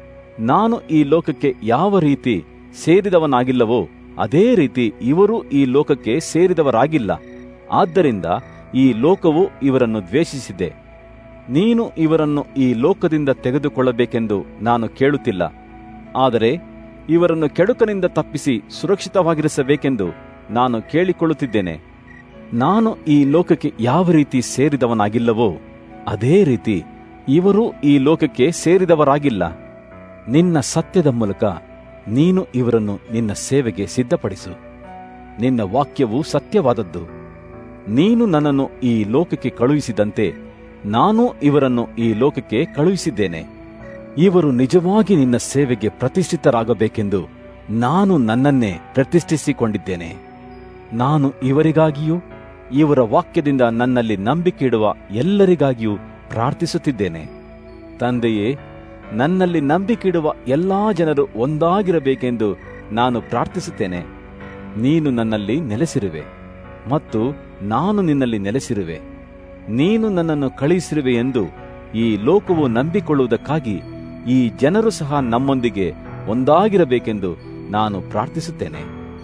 ನಾನು ಈ ಲೋಕಕ್ಕೆ ಯಾವ ರೀತಿ ಸೇರಿದವನಾಗಿಲ್ಲವೋ ಅದೇ ರೀತಿ ಇವರು ಈ ಲೋಕಕ್ಕೆ ಸೇರಿದವರಾಗಿಲ್ಲ ಆದ್ದರಿಂದ ಈ ಲೋಕವು ಇವರನ್ನು ದ್ವೇಷಿಸಿದೆ ನೀನು ಇವರನ್ನು ಈ ಲೋಕದಿಂದ ತೆಗೆದುಕೊಳ್ಳಬೇಕೆಂದು ನಾನು ಕೇಳುತ್ತಿಲ್ಲ ಆದರೆ ಇವರನ್ನು ಕೆಡುಕನಿಂದ ತಪ್ಪಿಸಿ ಸುರಕ್ಷಿತವಾಗಿರಿಸಬೇಕೆಂದು ನಾನು ಕೇಳಿಕೊಳ್ಳುತ್ತಿದ್ದೇನೆ ನಾನು ಈ ಲೋಕಕ್ಕೆ ಯಾವ ರೀತಿ ಸೇರಿದವನಾಗಿಲ್ಲವೋ ಅದೇ ರೀತಿ ಇವರು ಈ ಲೋಕಕ್ಕೆ ಸೇರಿದವರಾಗಿಲ್ಲ ನಿನ್ನ ಸತ್ಯದ ಮೂಲಕ ನೀನು ಇವರನ್ನು ನಿನ್ನ ಸೇವೆಗೆ ಸಿದ್ಧಪಡಿಸು ನಿನ್ನ ವಾಕ್ಯವು ಸತ್ಯವಾದದ್ದು ನೀನು ನನ್ನನ್ನು ಈ ಲೋಕಕ್ಕೆ ಕಳುಹಿಸಿದಂತೆ ನಾನು ಇವರನ್ನು ಈ ಲೋಕಕ್ಕೆ ಕಳುಹಿಸಿದ್ದೇನೆ ಇವರು ನಿಜವಾಗಿ ನಿನ್ನ ಸೇವೆಗೆ ಪ್ರತಿಷ್ಠಿತರಾಗಬೇಕೆಂದು ನಾನು ನನ್ನನ್ನೇ ಪ್ರತಿಷ್ಠಿಸಿಕೊಂಡಿದ್ದೇನೆ ನಾನು ಇವರಿಗಾಗಿಯೂ ಇವರ ವಾಕ್ಯದಿಂದ ನನ್ನಲ್ಲಿ ನಂಬಿಕೆ ಇಡುವ ಎಲ್ಲರಿಗಾಗಿಯೂ ಪ್ರಾರ್ಥಿಸುತ್ತಿದ್ದೇನೆ ತಂದೆಯೇ ನನ್ನಲ್ಲಿ ನಂಬಿಕಿಡುವ ಎಲ್ಲಾ ಜನರು ಒಂದಾಗಿರಬೇಕೆಂದು ನಾನು ಪ್ರಾರ್ಥಿಸುತ್ತೇನೆ ನೀನು ನನ್ನಲ್ಲಿ ನೆಲೆಸಿರುವೆ ಮತ್ತು ನಾನು ನಿನ್ನಲ್ಲಿ ನೆಲೆಸಿರುವೆ ನೀನು ನನ್ನನ್ನು ಕಳುಹಿಸಿರುವೆ ಎಂದು ಈ ಲೋಕವು ನಂಬಿಕೊಳ್ಳುವುದಕ್ಕಾಗಿ ಈ ಜನರು ಸಹ ನಮ್ಮೊಂದಿಗೆ ಒಂದಾಗಿರಬೇಕೆಂದು ನಾನು ಪ್ರಾರ್ಥಿಸುತ್ತೇನೆ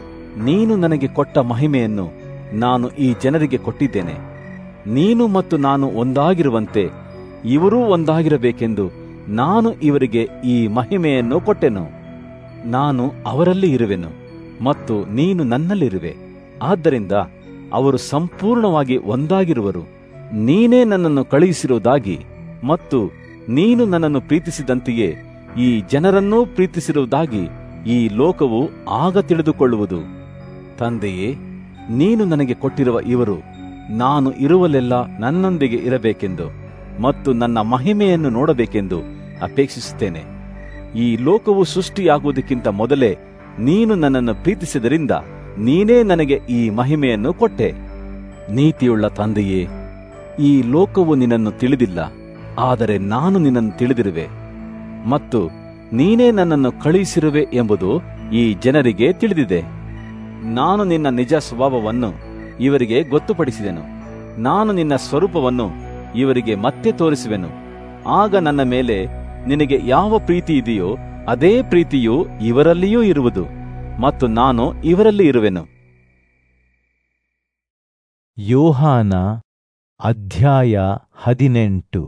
ನೀನು ನನಗೆ ಕೊಟ್ಟ ಮಹಿಮೆಯನ್ನು ನಾನು ಈ ಜನರಿಗೆ ಕೊಟ್ಟಿದ್ದೇನೆ ನೀನು ಮತ್ತು ನಾನು ಒಂದಾಗಿರುವಂತೆ ಇವರೂ ಒಂದಾಗಿರಬೇಕೆಂದು ನಾನು ಇವರಿಗೆ ಈ ಮಹಿಮೆಯನ್ನು ಕೊಟ್ಟೆನು ನಾನು ಅವರಲ್ಲಿ ಇರುವೆನು ಮತ್ತು ನೀನು ನನ್ನಲ್ಲಿರುವೆ ಆದ್ದರಿಂದ ಅವರು ಸಂಪೂರ್ಣವಾಗಿ ಒಂದಾಗಿರುವರು ನೀನೇ ನನ್ನನ್ನು ಕಳುಹಿಸಿರುವುದಾಗಿ ಮತ್ತು ನೀನು ನನ್ನನ್ನು ಪ್ರೀತಿಸಿದಂತೆಯೇ ಈ ಜನರನ್ನೂ ಪ್ರೀತಿಸಿರುವುದಾಗಿ ಈ ಲೋಕವು ಆಗ ತಿಳಿದುಕೊಳ್ಳುವುದು ತಂದೆಯೇ ನೀನು ನನಗೆ ಕೊಟ್ಟಿರುವ ಇವರು ನಾನು ಇರುವಲ್ಲೆಲ್ಲ ನನ್ನೊಂದಿಗೆ ಇರಬೇಕೆಂದು ಮತ್ತು ನನ್ನ ಮಹಿಮೆಯನ್ನು ನೋಡಬೇಕೆಂದು ಅಪೇಕ್ಷಿಸುತ್ತೇನೆ ಈ ಲೋಕವು ಸೃಷ್ಟಿಯಾಗುವುದಕ್ಕಿಂತ ಮೊದಲೇ ನೀನು ನನ್ನನ್ನು ಪ್ರೀತಿಸಿದರಿಂದ ನೀನೇ ನನಗೆ ಈ ಮಹಿಮೆಯನ್ನು ಕೊಟ್ಟೆ ನೀತಿಯುಳ್ಳ ತಂದೆಯೇ ಈ ಲೋಕವು ನಿನ್ನನ್ನು ತಿಳಿದಿಲ್ಲ ಆದರೆ ನಾನು ನಿನ್ನನ್ನು ತಿಳಿದಿರುವೆ ಮತ್ತು ನೀನೇ ನನ್ನನ್ನು ಕಳುಹಿಸಿರುವೆ ಎಂಬುದು ಈ ಜನರಿಗೆ ತಿಳಿದಿದೆ ನಾನು ನಿನ್ನ ನಿಜ ಸ್ವಭಾವವನ್ನು ಇವರಿಗೆ ಗೊತ್ತುಪಡಿಸಿದೆನು ನಾನು ನಿನ್ನ ಸ್ವರೂಪವನ್ನು ಇವರಿಗೆ ಮತ್ತೆ ತೋರಿಸುವೆನು ಆಗ ನನ್ನ ಮೇಲೆ ನಿನಗೆ ಯಾವ ಪ್ರೀತಿ ಇದೆಯೋ ಅದೇ ಪ್ರೀತಿಯು ಇವರಲ್ಲಿಯೂ ಇರುವುದು ಮತ್ತು ನಾನು ಇವರಲ್ಲಿ ಇರುವೆನು ಯೋಹಾನ ಅಧ್ಯಾಯ ಹದಿನೆಂಟು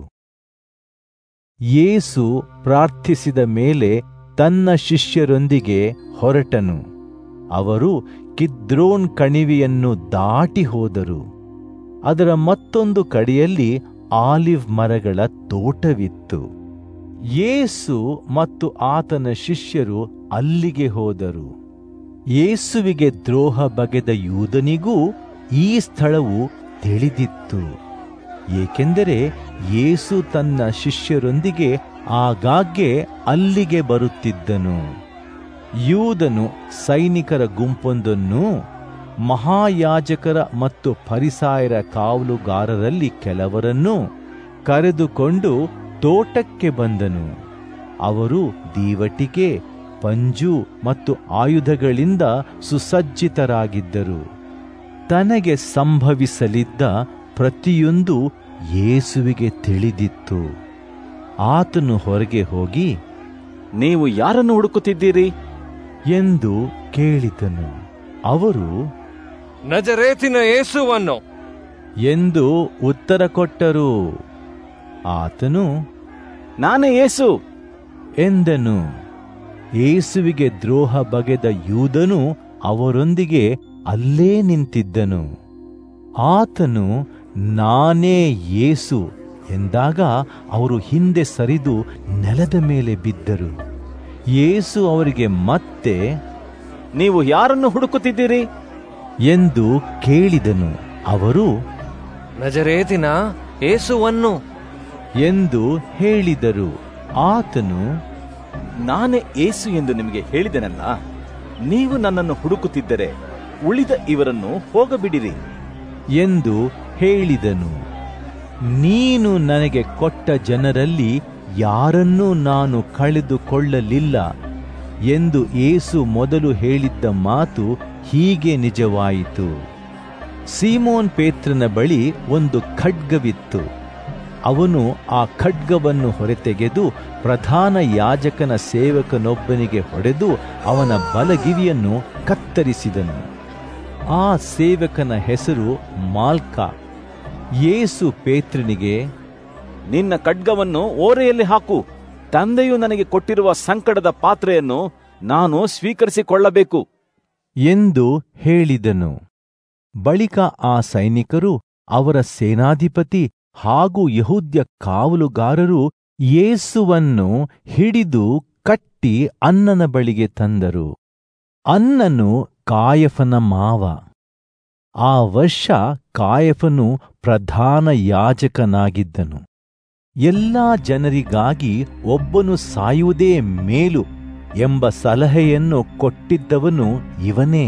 ಯೇಸು ಪ್ರಾರ್ಥಿಸಿದ ಮೇಲೆ ತನ್ನ ಶಿಷ್ಯರೊಂದಿಗೆ ಹೊರಟನು ಅವರು ಕಿದ್ರೋನ್ ಕಣಿವೆಯನ್ನು ದಾಟಿ ಹೋದರು ಅದರ ಮತ್ತೊಂದು ಕಡೆಯಲ್ಲಿ ಆಲಿವ್ ಮರಗಳ ತೋಟವಿತ್ತು ಯೇಸು ಮತ್ತು ಆತನ ಶಿಷ್ಯರು ಅಲ್ಲಿಗೆ ಹೋದರು ಯೇಸುವಿಗೆ ದ್ರೋಹ ಬಗೆದ ಯೂದನಿಗೂ ಈ ಸ್ಥಳವು ತಿಳಿದಿತ್ತು ಏಕೆಂದರೆ ಯೇಸು ತನ್ನ ಶಿಷ್ಯರೊಂದಿಗೆ ಆಗಾಗ್ಗೆ ಅಲ್ಲಿಗೆ ಬರುತ್ತಿದ್ದನು ಯೂದನು ಸೈನಿಕರ ಗುಂಪೊಂದನ್ನು ಮಹಾಯಾಜಕರ ಮತ್ತು ಫರಿಸಾಯರ ಕಾವಲುಗಾರರಲ್ಲಿ ಕೆಲವರನ್ನು ಕರೆದುಕೊಂಡು ತೋಟಕ್ಕೆ ಬಂದನು ಅವರು ದೀವಟಿಗೆ ಪಂಜು ಮತ್ತು ಆಯುಧಗಳಿಂದ ಸುಸಜ್ಜಿತರಾಗಿದ್ದರು ತನಗೆ ಸಂಭವಿಸಲಿದ್ದ ಪ್ರತಿಯೊಂದು ಯೇಸುವಿಗೆ ತಿಳಿದಿತ್ತು ಆತನು ಹೊರಗೆ ಹೋಗಿ ನೀವು ಯಾರನ್ನು ಹುಡುಕುತ್ತಿದ್ದೀರಿ ಎಂದು ಕೇಳಿದನು ಅವರು ನಜರೇತಿನ ಯೇಸುವನ್ನು ಎಂದು ಉತ್ತರ ಕೊಟ್ಟರು ಆತನು ನಾನೇ ಯೇಸು ಎಂದನು ಏಸುವಿಗೆ ದ್ರೋಹ ಬಗೆದ ಯೂದನು ಅವರೊಂದಿಗೆ ಅಲ್ಲೇ ನಿಂತಿದ್ದನು ಆತನು ನಾನೇ ಯೇಸು ಎಂದಾಗ ಅವರು ಹಿಂದೆ ಸರಿದು ನೆಲದ ಮೇಲೆ ಬಿದ್ದರು ಯೇಸು ಅವರಿಗೆ ಮತ್ತೆ ನೀವು ಯಾರನ್ನು ಹುಡುಕುತ್ತಿದ್ದೀರಿ ಎಂದು ಕೇಳಿದನು ಅವರು ನಜರೇತಿನ ಯೇಸುವನ್ನು ಎಂದು ಹೇಳಿದರು ಆತನು ನಾನೇ ಏಸು ಎಂದು ನಿಮಗೆ ಹೇಳಿದೆನಲ್ಲ ನೀವು ನನ್ನನ್ನು ಹುಡುಕುತ್ತಿದ್ದರೆ ಉಳಿದ ಇವರನ್ನು ಹೋಗಬಿಡಿರಿ ಎಂದು ಹೇಳಿದನು ನೀನು ನನಗೆ ಕೊಟ್ಟ ಜನರಲ್ಲಿ ಯಾರನ್ನೂ ನಾನು ಕಳೆದುಕೊಳ್ಳಲಿಲ್ಲ ಎಂದು ಏಸು ಮೊದಲು ಹೇಳಿದ್ದ ಮಾತು ಹೀಗೆ ನಿಜವಾಯಿತು ಸೀಮೋನ್ ಪೇತ್ರನ ಬಳಿ ಒಂದು ಖಡ್ಗವಿತ್ತು ಅವನು ಆ ಖಡ್ಗವನ್ನು ಹೊರತೆಗೆದು ಪ್ರಧಾನ ಯಾಜಕನ ಸೇವಕನೊಬ್ಬನಿಗೆ ಹೊಡೆದು ಅವನ ಬಲಗಿವಿಯನ್ನು ಕತ್ತರಿಸಿದನು ಆ ಸೇವಕನ ಹೆಸರು ಮಾಲ್ಕ ಯೇಸು ಪೇತ್ರನಿಗೆ ನಿನ್ನ ಖಡ್ಗವನ್ನು ಓರೆಯಲ್ಲಿ ಹಾಕು ತಂದೆಯು ನನಗೆ ಕೊಟ್ಟಿರುವ ಸಂಕಟದ ಪಾತ್ರೆಯನ್ನು ನಾನು ಸ್ವೀಕರಿಸಿಕೊಳ್ಳಬೇಕು ಎಂದು ಹೇಳಿದನು ಬಳಿಕ ಆ ಸೈನಿಕರು ಅವರ ಸೇನಾಧಿಪತಿ ಹಾಗೂ ಯಹೂದ್ಯ ಕಾವಲುಗಾರರು ಯೇಸುವನ್ನು ಹಿಡಿದು ಕಟ್ಟಿ ಅನ್ನನ ಬಳಿಗೆ ತಂದರು ಅನ್ನನು ಕಾಯಫನ ಮಾವ ಆ ವರ್ಷ ಕಾಯಫನು ಪ್ರಧಾನ ಯಾಜಕನಾಗಿದ್ದನು ಎಲ್ಲಾ ಜನರಿಗಾಗಿ ಒಬ್ಬನು ಸಾಯುವುದೇ ಮೇಲು ಎಂಬ ಸಲಹೆಯನ್ನು ಕೊಟ್ಟಿದ್ದವನು ಇವನೇ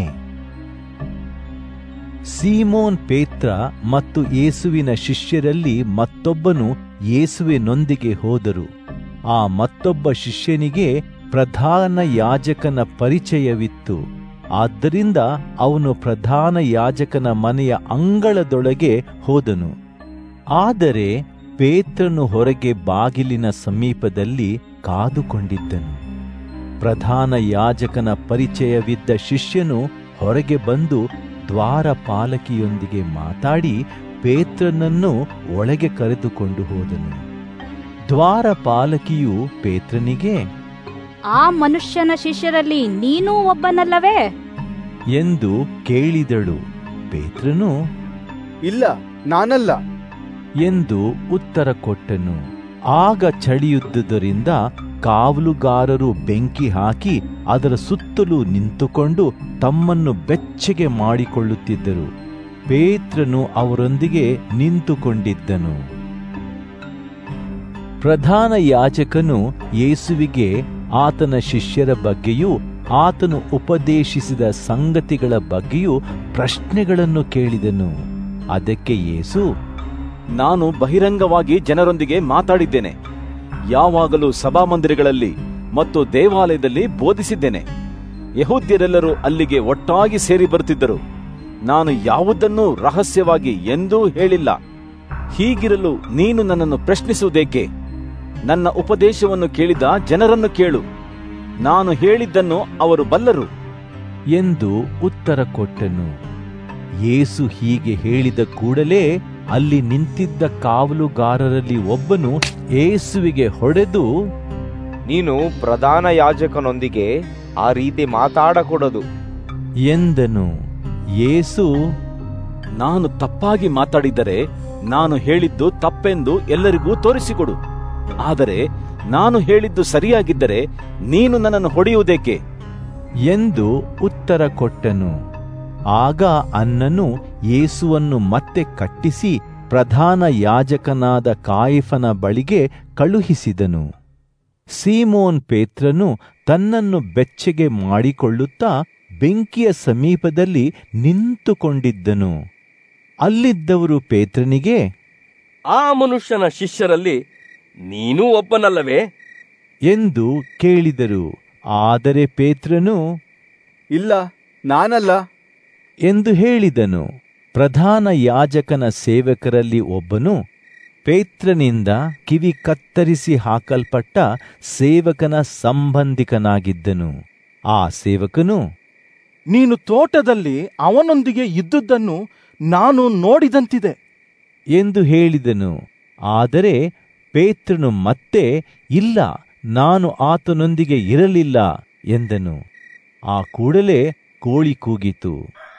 ಸೀಮೋನ್ ಪೇತ್ರ ಮತ್ತು ಯೇಸುವಿನ ಶಿಷ್ಯರಲ್ಲಿ ಮತ್ತೊಬ್ಬನು ಯೇಸುವಿನೊಂದಿಗೆ ಹೋದರು ಆ ಮತ್ತೊಬ್ಬ ಶಿಷ್ಯನಿಗೆ ಪ್ರಧಾನ ಯಾಜಕನ ಪರಿಚಯವಿತ್ತು ಆದ್ದರಿಂದ ಅವನು ಪ್ರಧಾನ ಯಾಜಕನ ಮನೆಯ ಅಂಗಳದೊಳಗೆ ಹೋದನು ಆದರೆ ಪೇತ್ರನು ಹೊರಗೆ ಬಾಗಿಲಿನ ಸಮೀಪದಲ್ಲಿ ಕಾದುಕೊಂಡಿದ್ದನು ಪ್ರಧಾನ ಯಾಜಕನ ಪರಿಚಯವಿದ್ದ ಶಿಷ್ಯನು ಹೊರಗೆ ಬಂದು ದ್ವಾರಪಾಲಕಿಯೊಂದಿಗೆ ಮಾತಾಡಿ ಪೇತ್ರನನ್ನು ಒಳಗೆ ಕರೆದುಕೊಂಡು ಹೋದನು ದ್ವಾರಪಾಲಕಿಯು ಪೇತ್ರನಿಗೆ ಆ ಮನುಷ್ಯನ ಶಿಷ್ಯರಲ್ಲಿ ನೀನೂ ಒಬ್ಬನಲ್ಲವೇ ಎಂದು ಕೇಳಿದಳು ಪೇತ್ರನು ಇಲ್ಲ ನಾನಲ್ಲ ಎಂದು ಉತ್ತರ ಕೊಟ್ಟನು ಆಗ ಚಳಿಯುದ್ದುದರಿಂದ ಕಾವಲುಗಾರರು ಬೆಂಕಿ ಹಾಕಿ ಅದರ ಸುತ್ತಲೂ ನಿಂತುಕೊಂಡು ತಮ್ಮನ್ನು ಬೆಚ್ಚಗೆ ಮಾಡಿಕೊಳ್ಳುತ್ತಿದ್ದರು ಪೇತ್ರನು ಅವರೊಂದಿಗೆ ನಿಂತುಕೊಂಡಿದ್ದನು ಪ್ರಧಾನ ಯಾಜಕನು ಯೇಸುವಿಗೆ ಆತನ ಶಿಷ್ಯರ ಬಗ್ಗೆಯೂ ಆತನು ಉಪದೇಶಿಸಿದ ಸಂಗತಿಗಳ ಬಗ್ಗೆಯೂ ಪ್ರಶ್ನೆಗಳನ್ನು ಕೇಳಿದನು ಅದಕ್ಕೆ ಯೇಸು ನಾನು ಬಹಿರಂಗವಾಗಿ ಜನರೊಂದಿಗೆ ಮಾತಾಡಿದ್ದೇನೆ ಯಾವಾಗಲೂ ಸಭಾಮಂದಿರಗಳಲ್ಲಿ ಮತ್ತು ದೇವಾಲಯದಲ್ಲಿ ಬೋಧಿಸಿದ್ದೇನೆ ಯಹೂದ್ಯರೆಲ್ಲರೂ ಅಲ್ಲಿಗೆ ಒಟ್ಟಾಗಿ ಸೇರಿ ಬರುತ್ತಿದ್ದರು ನಾನು ಯಾವುದನ್ನೂ ರಹಸ್ಯವಾಗಿ ಎಂದೂ ಹೇಳಿಲ್ಲ ಹೀಗಿರಲು ನೀನು ನನ್ನನ್ನು ಪ್ರಶ್ನಿಸುವುದೇಕೆ ನನ್ನ ಉಪದೇಶವನ್ನು ಕೇಳಿದ ಜನರನ್ನು ಕೇಳು ನಾನು ಹೇಳಿದ್ದನ್ನು ಅವರು ಬಲ್ಲರು ಎಂದು ಉತ್ತರ ಕೊಟ್ಟನು ಯೇಸು ಹೀಗೆ ಹೇಳಿದ ಕೂಡಲೇ ಅಲ್ಲಿ ನಿಂತಿದ್ದ ಕಾವಲುಗಾರರಲ್ಲಿ ಒಬ್ಬನು ಏಸುವಿಗೆ ಹೊಡೆದು ನೀನು ಪ್ರಧಾನ ಯಾಜಕನೊಂದಿಗೆ ಆ ರೀತಿ ಮಾತಾಡಕೂಡದು ಎಂದನು ಯೇಸು ನಾನು ತಪ್ಪಾಗಿ ಮಾತಾಡಿದ್ದರೆ ನಾನು ಹೇಳಿದ್ದು ತಪ್ಪೆಂದು ಎಲ್ಲರಿಗೂ ತೋರಿಸಿಕೊಡು ಆದರೆ ನಾನು ಹೇಳಿದ್ದು ಸರಿಯಾಗಿದ್ದರೆ ನೀನು ನನ್ನನ್ನು ಹೊಡೆಯುವುದೇಕೆ ಎಂದು ಉತ್ತರ ಕೊಟ್ಟನು ಆಗ ಅನ್ನನು ಯೇಸುವನ್ನು ಮತ್ತೆ ಕಟ್ಟಿಸಿ ಪ್ರಧಾನ ಯಾಜಕನಾದ ಕಾಯಿಫನ ಬಳಿಗೆ ಕಳುಹಿಸಿದನು ಸೀಮೋನ್ ಪೇತ್ರನು ತನ್ನನ್ನು ಬೆಚ್ಚಗೆ ಮಾಡಿಕೊಳ್ಳುತ್ತಾ ಬೆಂಕಿಯ ಸಮೀಪದಲ್ಲಿ ನಿಂತುಕೊಂಡಿದ್ದನು ಅಲ್ಲಿದ್ದವರು ಪೇತ್ರನಿಗೆ ಆ ಮನುಷ್ಯನ ಶಿಷ್ಯರಲ್ಲಿ ನೀನೂ ಒಬ್ಬನಲ್ಲವೇ ಎಂದು ಕೇಳಿದರು ಆದರೆ ಪೇತ್ರನು ಇಲ್ಲ ನಾನಲ್ಲ ಎಂದು ಹೇಳಿದನು ಪ್ರಧಾನ ಯಾಜಕನ ಸೇವಕರಲ್ಲಿ ಒಬ್ಬನು ಪೇತ್ರನಿಂದ ಕಿವಿ ಕತ್ತರಿಸಿ ಹಾಕಲ್ಪಟ್ಟ ಸೇವಕನ ಸಂಬಂಧಿಕನಾಗಿದ್ದನು ಆ ಸೇವಕನು ನೀನು ತೋಟದಲ್ಲಿ ಅವನೊಂದಿಗೆ ಇದ್ದುದನ್ನು ನಾನು ನೋಡಿದಂತಿದೆ ಎಂದು ಹೇಳಿದನು ಆದರೆ ಪೇತ್ರನು ಮತ್ತೆ ಇಲ್ಲ ನಾನು ಆತನೊಂದಿಗೆ ಇರಲಿಲ್ಲ ಎಂದನು ಆ ಕೂಡಲೇ ಕೋಳಿ ಕೂಗಿತು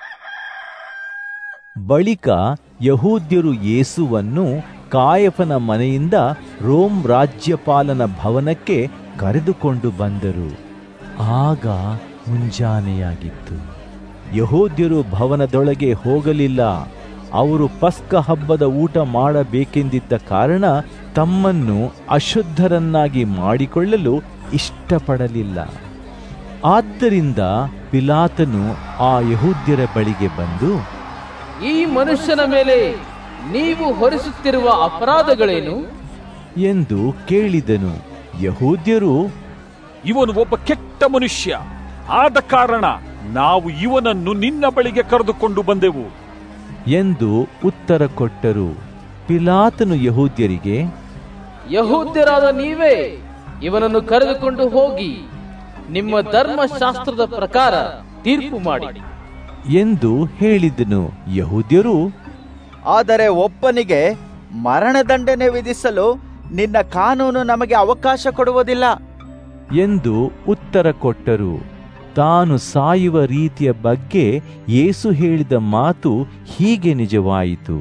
ಬಳಿಕ ಯಹೂದ್ಯರು ಯೇಸುವನ್ನು ಕಾಯಫನ ಮನೆಯಿಂದ ರೋಮ್ ರಾಜ್ಯಪಾಲನ ಭವನಕ್ಕೆ ಕರೆದುಕೊಂಡು ಬಂದರು ಆಗ ಮುಂಜಾನೆಯಾಗಿತ್ತು ಯಹೋದ್ಯರು ಭವನದೊಳಗೆ ಹೋಗಲಿಲ್ಲ ಅವರು ಪಸ್ಕ ಹಬ್ಬದ ಊಟ ಮಾಡಬೇಕೆಂದಿದ್ದ ಕಾರಣ ತಮ್ಮನ್ನು ಅಶುದ್ಧರನ್ನಾಗಿ ಮಾಡಿಕೊಳ್ಳಲು ಇಷ್ಟಪಡಲಿಲ್ಲ ಆದ್ದರಿಂದ ಪಿಲಾತನು ಆ ಯಹೂದ್ಯರ ಬಳಿಗೆ ಬಂದು ಈ ಮನುಷ್ಯನ ಮೇಲೆ ನೀವು ಹೊರಿಸುತ್ತಿರುವ ಅಪರಾಧಗಳೇನು ಎಂದು ಕೇಳಿದನು ಯಹೂದ್ಯರು ಇವನು ಒಬ್ಬ ಕೆಟ್ಟ ಮನುಷ್ಯ ಆದ ಕಾರಣ ನಾವು ಇವನನ್ನು ನಿನ್ನ ಬಳಿಗೆ ಕರೆದುಕೊಂಡು ಬಂದೆವು ಎಂದು ಉತ್ತರ ಕೊಟ್ಟರು ಪಿಲಾತನು ಯಹೂದ್ಯರಿಗೆ ಯಹೂದ್ಯರಾದ ನೀವೇ ಇವನನ್ನು ಕರೆದುಕೊಂಡು ಹೋಗಿ ನಿಮ್ಮ ಧರ್ಮಶಾಸ್ತ್ರದ ಪ್ರಕಾರ ತೀರ್ಪು ಮಾಡಿ ಎಂದು ಹೇಳಿದನು ಯಹೂದ್ಯರು ಆದರೆ ಒಬ್ಬನಿಗೆ ಮರಣದಂಡನೆ ವಿಧಿಸಲು ನಿನ್ನ ಕಾನೂನು ನಮಗೆ ಅವಕಾಶ ಕೊಡುವುದಿಲ್ಲ ಎಂದು ಉತ್ತರ ಕೊಟ್ಟರು ತಾನು ಸಾಯುವ ರೀತಿಯ ಬಗ್ಗೆ ಯೇಸು ಹೇಳಿದ ಮಾತು ಹೀಗೆ ನಿಜವಾಯಿತು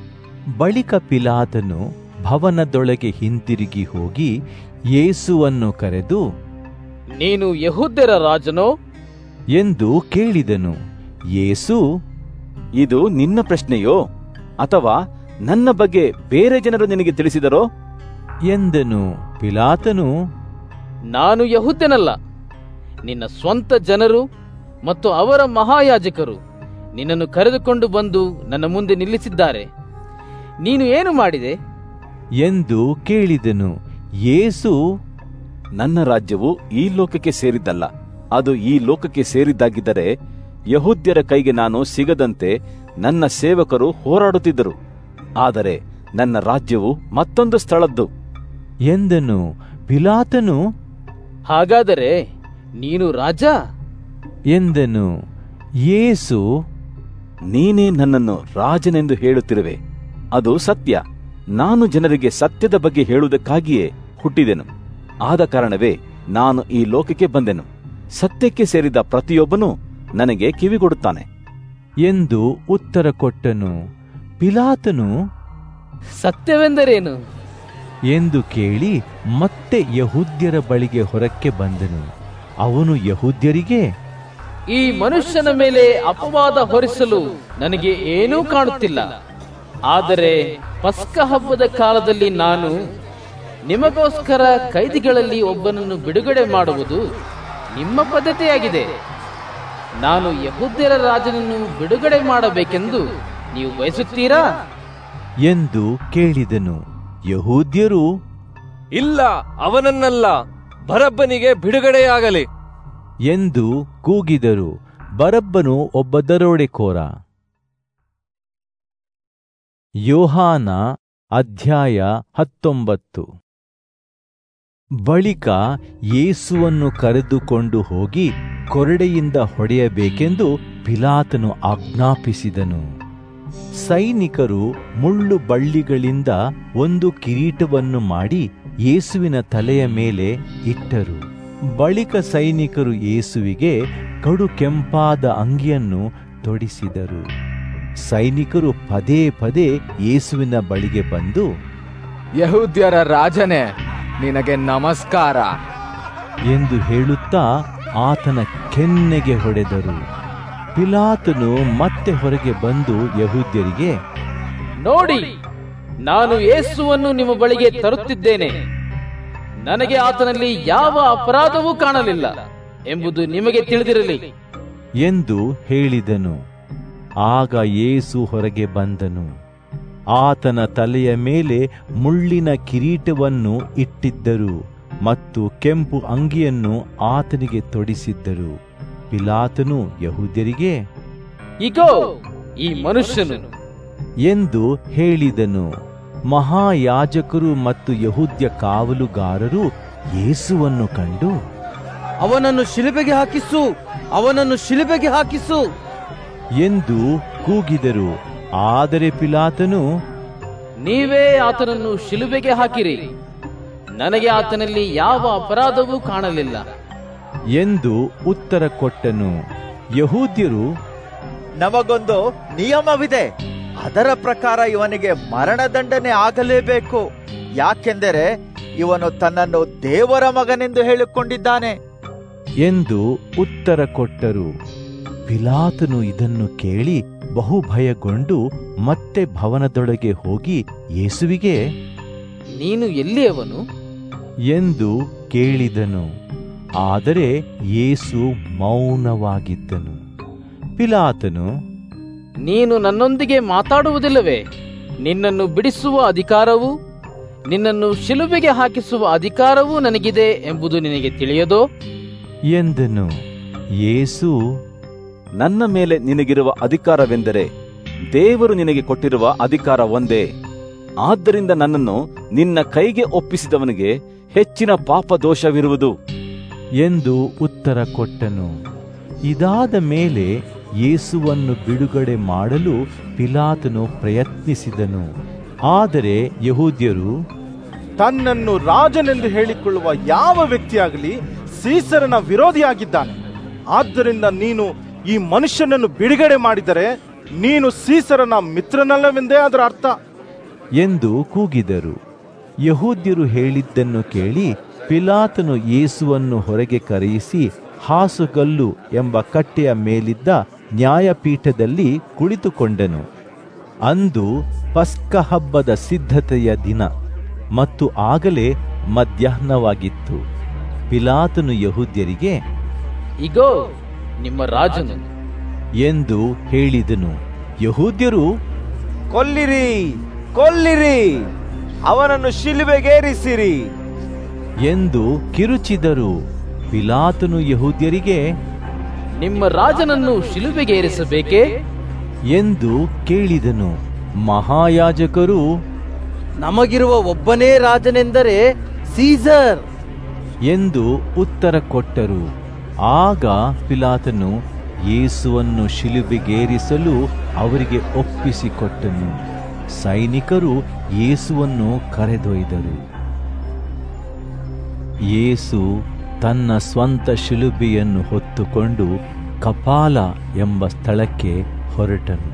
ಬಳಿಕ ಪಿಲಾತನು ಭವನದೊಳಗೆ ಹಿಂದಿರುಗಿ ಹೋಗಿ ಯೇಸುವನ್ನು ಕರೆದು ನೀನು ಯಹೂದ್ಯರ ರಾಜನೋ ಎಂದು ಕೇಳಿದನು ಯೇಸು ಇದು ನಿನ್ನ ಪ್ರಶ್ನೆಯೋ ಅಥವಾ ನನ್ನ ಬಗ್ಗೆ ಬೇರೆ ಜನರು ನಿನಗೆ ತಿಳಿಸಿದರೋ ಎಂದನು ಪಿಲಾತನು ನಾನು ಯಹೂದ್ಯನಲ್ಲ ನಿನ್ನ ಸ್ವಂತ ಜನರು ಮತ್ತು ಅವರ ಮಹಾಯಾಜಕರು ನಿನ್ನನ್ನು ಕರೆದುಕೊಂಡು ಬಂದು ನನ್ನ ಮುಂದೆ ನಿಲ್ಲಿಸಿದ್ದಾರೆ ನೀನು ಏನು ಮಾಡಿದೆ ಎಂದು ಕೇಳಿದನು ಯೇಸು ನನ್ನ ರಾಜ್ಯವು ಈ ಲೋಕಕ್ಕೆ ಸೇರಿದ್ದಲ್ಲ ಅದು ಈ ಲೋಕಕ್ಕೆ ಸೇರಿದ್ದಾಗಿದ್ದರೆ ಯಹೂದ್ಯರ ಕೈಗೆ ನಾನು ಸಿಗದಂತೆ ನನ್ನ ಸೇವಕರು ಹೋರಾಡುತ್ತಿದ್ದರು ಆದರೆ ನನ್ನ ರಾಜ್ಯವು ಮತ್ತೊಂದು ಸ್ಥಳದ್ದು ಎಂದನು ಪಿಲಾತನು ಹಾಗಾದರೆ ನೀನು ರಾಜ ಎಂದನು ಯೇಸು ನೀನೇ ನನ್ನನ್ನು ರಾಜನೆಂದು ಹೇಳುತ್ತಿರುವೆ ಅದು ಸತ್ಯ ನಾನು ಜನರಿಗೆ ಸತ್ಯದ ಬಗ್ಗೆ ಹೇಳುವುದಕ್ಕಾಗಿಯೇ ಹುಟ್ಟಿದೆನು ಆದ ಕಾರಣವೇ ನಾನು ಈ ಲೋಕಕ್ಕೆ ಬಂದೆನು ಸತ್ಯಕ್ಕೆ ಸೇರಿದ ಪ್ರತಿಯೊಬ್ಬನೂ ನನಗೆ ಕಿವಿಗೊಡುತ್ತಾನೆ ಎಂದು ಉತ್ತರ ಕೊಟ್ಟನು ಪಿಲಾತನು ಸತ್ಯವೆಂದರೇನು ಎಂದು ಕೇಳಿ ಮತ್ತೆ ಯಹೂದ್ಯರ ಬಳಿಗೆ ಹೊರಕ್ಕೆ ಬಂದನು ಅವನು ಯಹೂದ್ಯರಿಗೆ ಈ ಮನುಷ್ಯನ ಮೇಲೆ ಅಪವಾದ ಹೊರಿಸಲು ನನಗೆ ಏನೂ ಕಾಣುತ್ತಿಲ್ಲ ಆದರೆ ಪಸ್ಕ ಹಬ್ಬದ ಕಾಲದಲ್ಲಿ ನಾನು ನಿಮಗೋಸ್ಕರ ಕೈದಿಗಳಲ್ಲಿ ಒಬ್ಬನನ್ನು ಬಿಡುಗಡೆ ಮಾಡುವುದು ನಿಮ್ಮ ಪದ್ಧತಿಯಾಗಿದೆ ನಾನು ಯಹೂದ್ಯರ ರಾಜನನ್ನು ಬಿಡುಗಡೆ ಮಾಡಬೇಕೆಂದು ನೀವು ಬಯಸುತ್ತೀರಾ ಎಂದು ಕೇಳಿದನು ಯಹೂದ್ಯರು ಇಲ್ಲ ಅವನನ್ನಲ್ಲ ಬರಬ್ಬನಿಗೆ ಬಿಡುಗಡೆಯಾಗಲಿ ಎಂದು ಕೂಗಿದರು ಬರಬ್ಬನು ಒಬ್ಬ ದರೋಡೆಕೋರ ಯೋಹಾನ ಅಧ್ಯಾಯ ಹತ್ತೊಂಬತ್ತು ಬಳಿಕ ಯೇಸುವನ್ನು ಕರೆದುಕೊಂಡು ಹೋಗಿ ಕೊರಡೆಯಿಂದ ಹೊಡೆಯಬೇಕೆಂದು ಪಿಲಾತನು ಆಜ್ಞಾಪಿಸಿದನು ಸೈನಿಕರು ಮುಳ್ಳು ಬಳ್ಳಿಗಳಿಂದ ಒಂದು ಕಿರೀಟವನ್ನು ಮಾಡಿ ಯೇಸುವಿನ ತಲೆಯ ಮೇಲೆ ಇಟ್ಟರು ಬಳಿಕ ಸೈನಿಕರು ಯೇಸುವಿಗೆ ಕಡು ಕೆಂಪಾದ ಅಂಗಿಯನ್ನು ತೊಡಿಸಿದರು ಸೈನಿಕರು ಪದೇ ಪದೇ ಯೇಸುವಿನ ಬಳಿಗೆ ಬಂದು ಯಹೂದ್ಯರ ರಾಜನೇ ನಿನಗೆ ನಮಸ್ಕಾರ ಎಂದು ಹೇಳುತ್ತಾ ಆತನ ಕೆನ್ನೆಗೆ ಹೊಡೆದರು ಪಿಲಾತನು ಮತ್ತೆ ಹೊರಗೆ ಬಂದು ಯಹೂದ್ಯರಿಗೆ ನೋಡಿ ನಾನು ಯೇಸುವನ್ನು ನಿಮ್ಮ ಬಳಿಗೆ ತರುತ್ತಿದ್ದೇನೆ ನನಗೆ ಆತನಲ್ಲಿ ಯಾವ ಅಪರಾಧವೂ ಕಾಣಲಿಲ್ಲ ಎಂಬುದು ನಿಮಗೆ ತಿಳಿದಿರಲಿ ಎಂದು ಹೇಳಿದನು ಆಗ ಯೇಸು ಹೊರಗೆ ಬಂದನು ಆತನ ತಲೆಯ ಮೇಲೆ ಮುಳ್ಳಿನ ಕಿರೀಟವನ್ನು ಇಟ್ಟಿದ್ದರು ಮತ್ತು ಕೆಂಪು ಅಂಗಿಯನ್ನು ಆತನಿಗೆ ತೊಡಿಸಿದ್ದರು ಪಿಲಾತನು ಯಹೂದ್ಯರಿಗೆ ಇಗೋ ಈ ಮನುಷ್ಯನು ಎಂದು ಹೇಳಿದನು ಮಹಾಯಾಜಕರು ಮತ್ತು ಯಹೂದ್ಯ ಕಾವಲುಗಾರರು ಯೇಸುವನ್ನು ಕಂಡು ಅವನನ್ನು ಶಿಲುಬೆಗೆ ಹಾಕಿಸು ಅವನನ್ನು ಶಿಲುಬೆಗೆ ಹಾಕಿಸು ಎಂದು ಕೂಗಿದರು ಆದರೆ ಪಿಲಾತನು ನೀವೇ ಆತನನ್ನು ಶಿಲುಬೆಗೆ ಹಾಕಿರಿ ನನಗೆ ಆತನಲ್ಲಿ ಯಾವ ಅಪರಾಧವೂ ಕಾಣಲಿಲ್ಲ ಎಂದು ಉತ್ತರ ಕೊಟ್ಟನು ಯಹೂದ್ಯರು ನಮಗೊಂದು ನಿಯಮವಿದೆ ಅದರ ಪ್ರಕಾರ ಇವನಿಗೆ ಮರಣದಂಡನೆ ಆಗಲೇಬೇಕು ಯಾಕೆಂದರೆ ಇವನು ತನ್ನನ್ನು ದೇವರ ಮಗನೆಂದು ಹೇಳಿಕೊಂಡಿದ್ದಾನೆ ಎಂದು ಉತ್ತರ ಕೊಟ್ಟರು ಪಿಲಾತನು ಇದನ್ನು ಕೇಳಿ ಬಹು ಭಯಗೊಂಡು ಮತ್ತೆ ಭವನದೊಳಗೆ ಹೋಗಿ ಯೇಸುವಿಗೆ ನೀನು ಎಲ್ಲಿಯವನು ಎಂದು ಕೇಳಿದನು ಆದರೆ ಯೇಸು ಮೌನವಾಗಿದ್ದನು ಪಿಲಾತನು ನೀನು ನನ್ನೊಂದಿಗೆ ಮಾತಾಡುವುದಿಲ್ಲವೇ ನಿನ್ನನ್ನು ಬಿಡಿಸುವ ಅಧಿಕಾರವೂ ನಿನ್ನನ್ನು ಶಿಲುಬೆಗೆ ಹಾಕಿಸುವ ಅಧಿಕಾರವೂ ನನಗಿದೆ ಎಂಬುದು ನಿನಗೆ ತಿಳಿಯದೋ ಎಂದನು ಯೇಸು ನನ್ನ ಮೇಲೆ ನಿನಗಿರುವ ಅಧಿಕಾರವೆಂದರೆ ದೇವರು ನಿನಗೆ ಕೊಟ್ಟಿರುವ ಅಧಿಕಾರ ಒಂದೇ ಆದ್ದರಿಂದ ನನ್ನನ್ನು ನಿನ್ನ ಕೈಗೆ ಒಪ್ಪಿಸಿದವನಿಗೆ ಹೆಚ್ಚಿನ ಪಾಪ ದೋಷವಿರುವುದು ಎಂದು ಉತ್ತರ ಕೊಟ್ಟನು ಇದಾದ ಮೇಲೆ ಯೇಸುವನ್ನು ಬಿಡುಗಡೆ ಮಾಡಲು ಪಿಲಾತನು ಪ್ರಯತ್ನಿಸಿದನು ಆದರೆ ಯಹೂದ್ಯರು ತನ್ನನ್ನು ರಾಜನೆಂದು ಹೇಳಿಕೊಳ್ಳುವ ಯಾವ ವ್ಯಕ್ತಿಯಾಗಲಿ ಸೀಸರನ ವಿರೋಧಿಯಾಗಿದ್ದಾನೆ ಆದ್ದರಿಂದ ನೀನು ಈ ಮನುಷ್ಯನನ್ನು ಬಿಡುಗಡೆ ಮಾಡಿದರೆ ನೀನು ಸೀಸರನ ಮಿತ್ರನಲ್ಲವೆಂದೇ ಅದರ ಅರ್ಥ ಎಂದು ಕೂಗಿದರು ಯಹೂದ್ಯರು ಹೇಳಿದ್ದನ್ನು ಕೇಳಿ ಪಿಲಾತನು ಯೇಸುವನ್ನು ಹೊರಗೆ ಕರೆಯಿಸಿ ಹಾಸುಗಲ್ಲು ಎಂಬ ಕಟ್ಟೆಯ ಮೇಲಿದ್ದ ನ್ಯಾಯಪೀಠದಲ್ಲಿ ಕುಳಿತುಕೊಂಡನು ಅಂದು ಪಸ್ಕ ಹಬ್ಬದ ಸಿದ್ಧತೆಯ ದಿನ ಮತ್ತು ಆಗಲೇ ಮಧ್ಯಾಹ್ನವಾಗಿತ್ತು ಪಿಲಾತನು ಯಹೂದ್ಯರಿಗೆ ಇಗೋ ನಿಮ್ಮ ರಾಜನು ಎಂದು ಹೇಳಿದನು ಯಹೂದ್ಯರು ಕೊಲ್ಲಿರಿ ಕೊಲ್ಲಿರಿ ಅವನನ್ನು ಶಿಲುಬೆಗೇರಿಸಿರಿ ಎಂದು ಕಿರುಚಿದರು ಪಿಲಾತನು ಯಹೂದ್ಯರಿಗೆ ನಿಮ್ಮ ರಾಜನನ್ನು ಶಿಲುಬೆಗೇರಿಸಬೇಕೇ ಎಂದು ಕೇಳಿದನು ಮಹಾಯಾಜಕರು ನಮಗಿರುವ ಒಬ್ಬನೇ ರಾಜನೆಂದರೆ ಸೀಸರ್ ಎಂದು ಉತ್ತರ ಕೊಟ್ಟರು ಆಗ ಪಿಲಾತನು ಯೇಸುವನ್ನು ಶಿಲುಬೆಗೇರಿಸಲು ಅವರಿಗೆ ಒಪ್ಪಿಸಿಕೊಟ್ಟನು ಸೈನಿಕರು ಯೇಸುವನ್ನು ಕರೆದೊಯ್ದರು ಯೇಸು ತನ್ನ ಸ್ವಂತ ಶಿಲುಬೆಯನ್ನು ಹೊತ್ತುಕೊಂಡು ಕಪಾಲ ಎಂಬ ಸ್ಥಳಕ್ಕೆ ಹೊರಟನು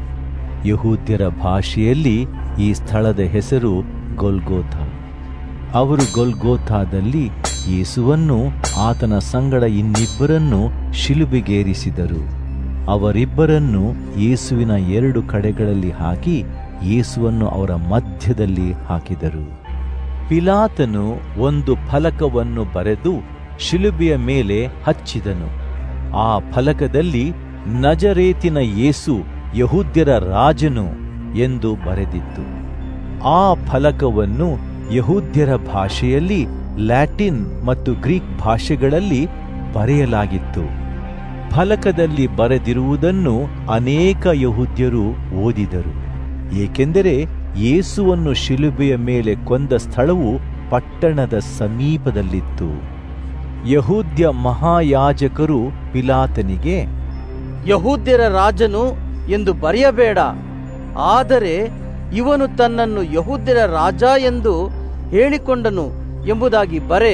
ಯಹೂದ್ಯರ ಭಾಷೆಯಲ್ಲಿ ಈ ಸ್ಥಳದ ಹೆಸರು ಗೊಲ್ಗೋಥ ಅವರು ಗೊಲ್ಗೋಥಾದಲ್ಲಿ ಯೇಸುವನ್ನು ಆತನ ಸಂಗಡ ಇನ್ನಿಬ್ಬರನ್ನು ಶಿಲುಬೆಗೇರಿಸಿದರು ಅವರಿಬ್ಬರನ್ನು ಯೇಸುವಿನ ಎರಡು ಕಡೆಗಳಲ್ಲಿ ಹಾಕಿ ಯೇಸುವನ್ನು ಅವರ ಮಧ್ಯದಲ್ಲಿ ಹಾಕಿದರು ಪಿಲಾತನು ಒಂದು ಫಲಕವನ್ನು ಬರೆದು ಶಿಲುಬೆಯ ಮೇಲೆ ಹಚ್ಚಿದನು ಆ ಫಲಕದಲ್ಲಿ ನಜರೇತಿನ ಯೇಸು ಯಹೂದ್ಯರ ರಾಜನು ಎಂದು ಬರೆದಿತ್ತು ಆ ಫಲಕವನ್ನು ಯಹೂದ್ಯರ ಭಾಷೆಯಲ್ಲಿ ಲ್ಯಾಟಿನ್ ಮತ್ತು ಗ್ರೀಕ್ ಭಾಷೆಗಳಲ್ಲಿ ಬರೆಯಲಾಗಿತ್ತು ಫಲಕದಲ್ಲಿ ಬರೆದಿರುವುದನ್ನು ಅನೇಕ ಯಹೂದ್ಯರು ಓದಿದರು ಏಕೆಂದರೆ ಯೇಸುವನ್ನು ಶಿಲುಬೆಯ ಮೇಲೆ ಕೊಂದ ಸ್ಥಳವು ಪಟ್ಟಣದ ಸಮೀಪದಲ್ಲಿತ್ತು ಯಹೂದ್ಯ ಮಹಾಯಾಜಕರು ಪಿಲಾತನಿಗೆ ಯಹೂದ್ಯರ ರಾಜನು ಎಂದು ಬರೆಯಬೇಡ ಆದರೆ ಇವನು ತನ್ನನ್ನು ಯಹೂದ್ಯರ ರಾಜ ಎಂದು ಹೇಳಿಕೊಂಡನು ಎಂಬುದಾಗಿ ಬರೆ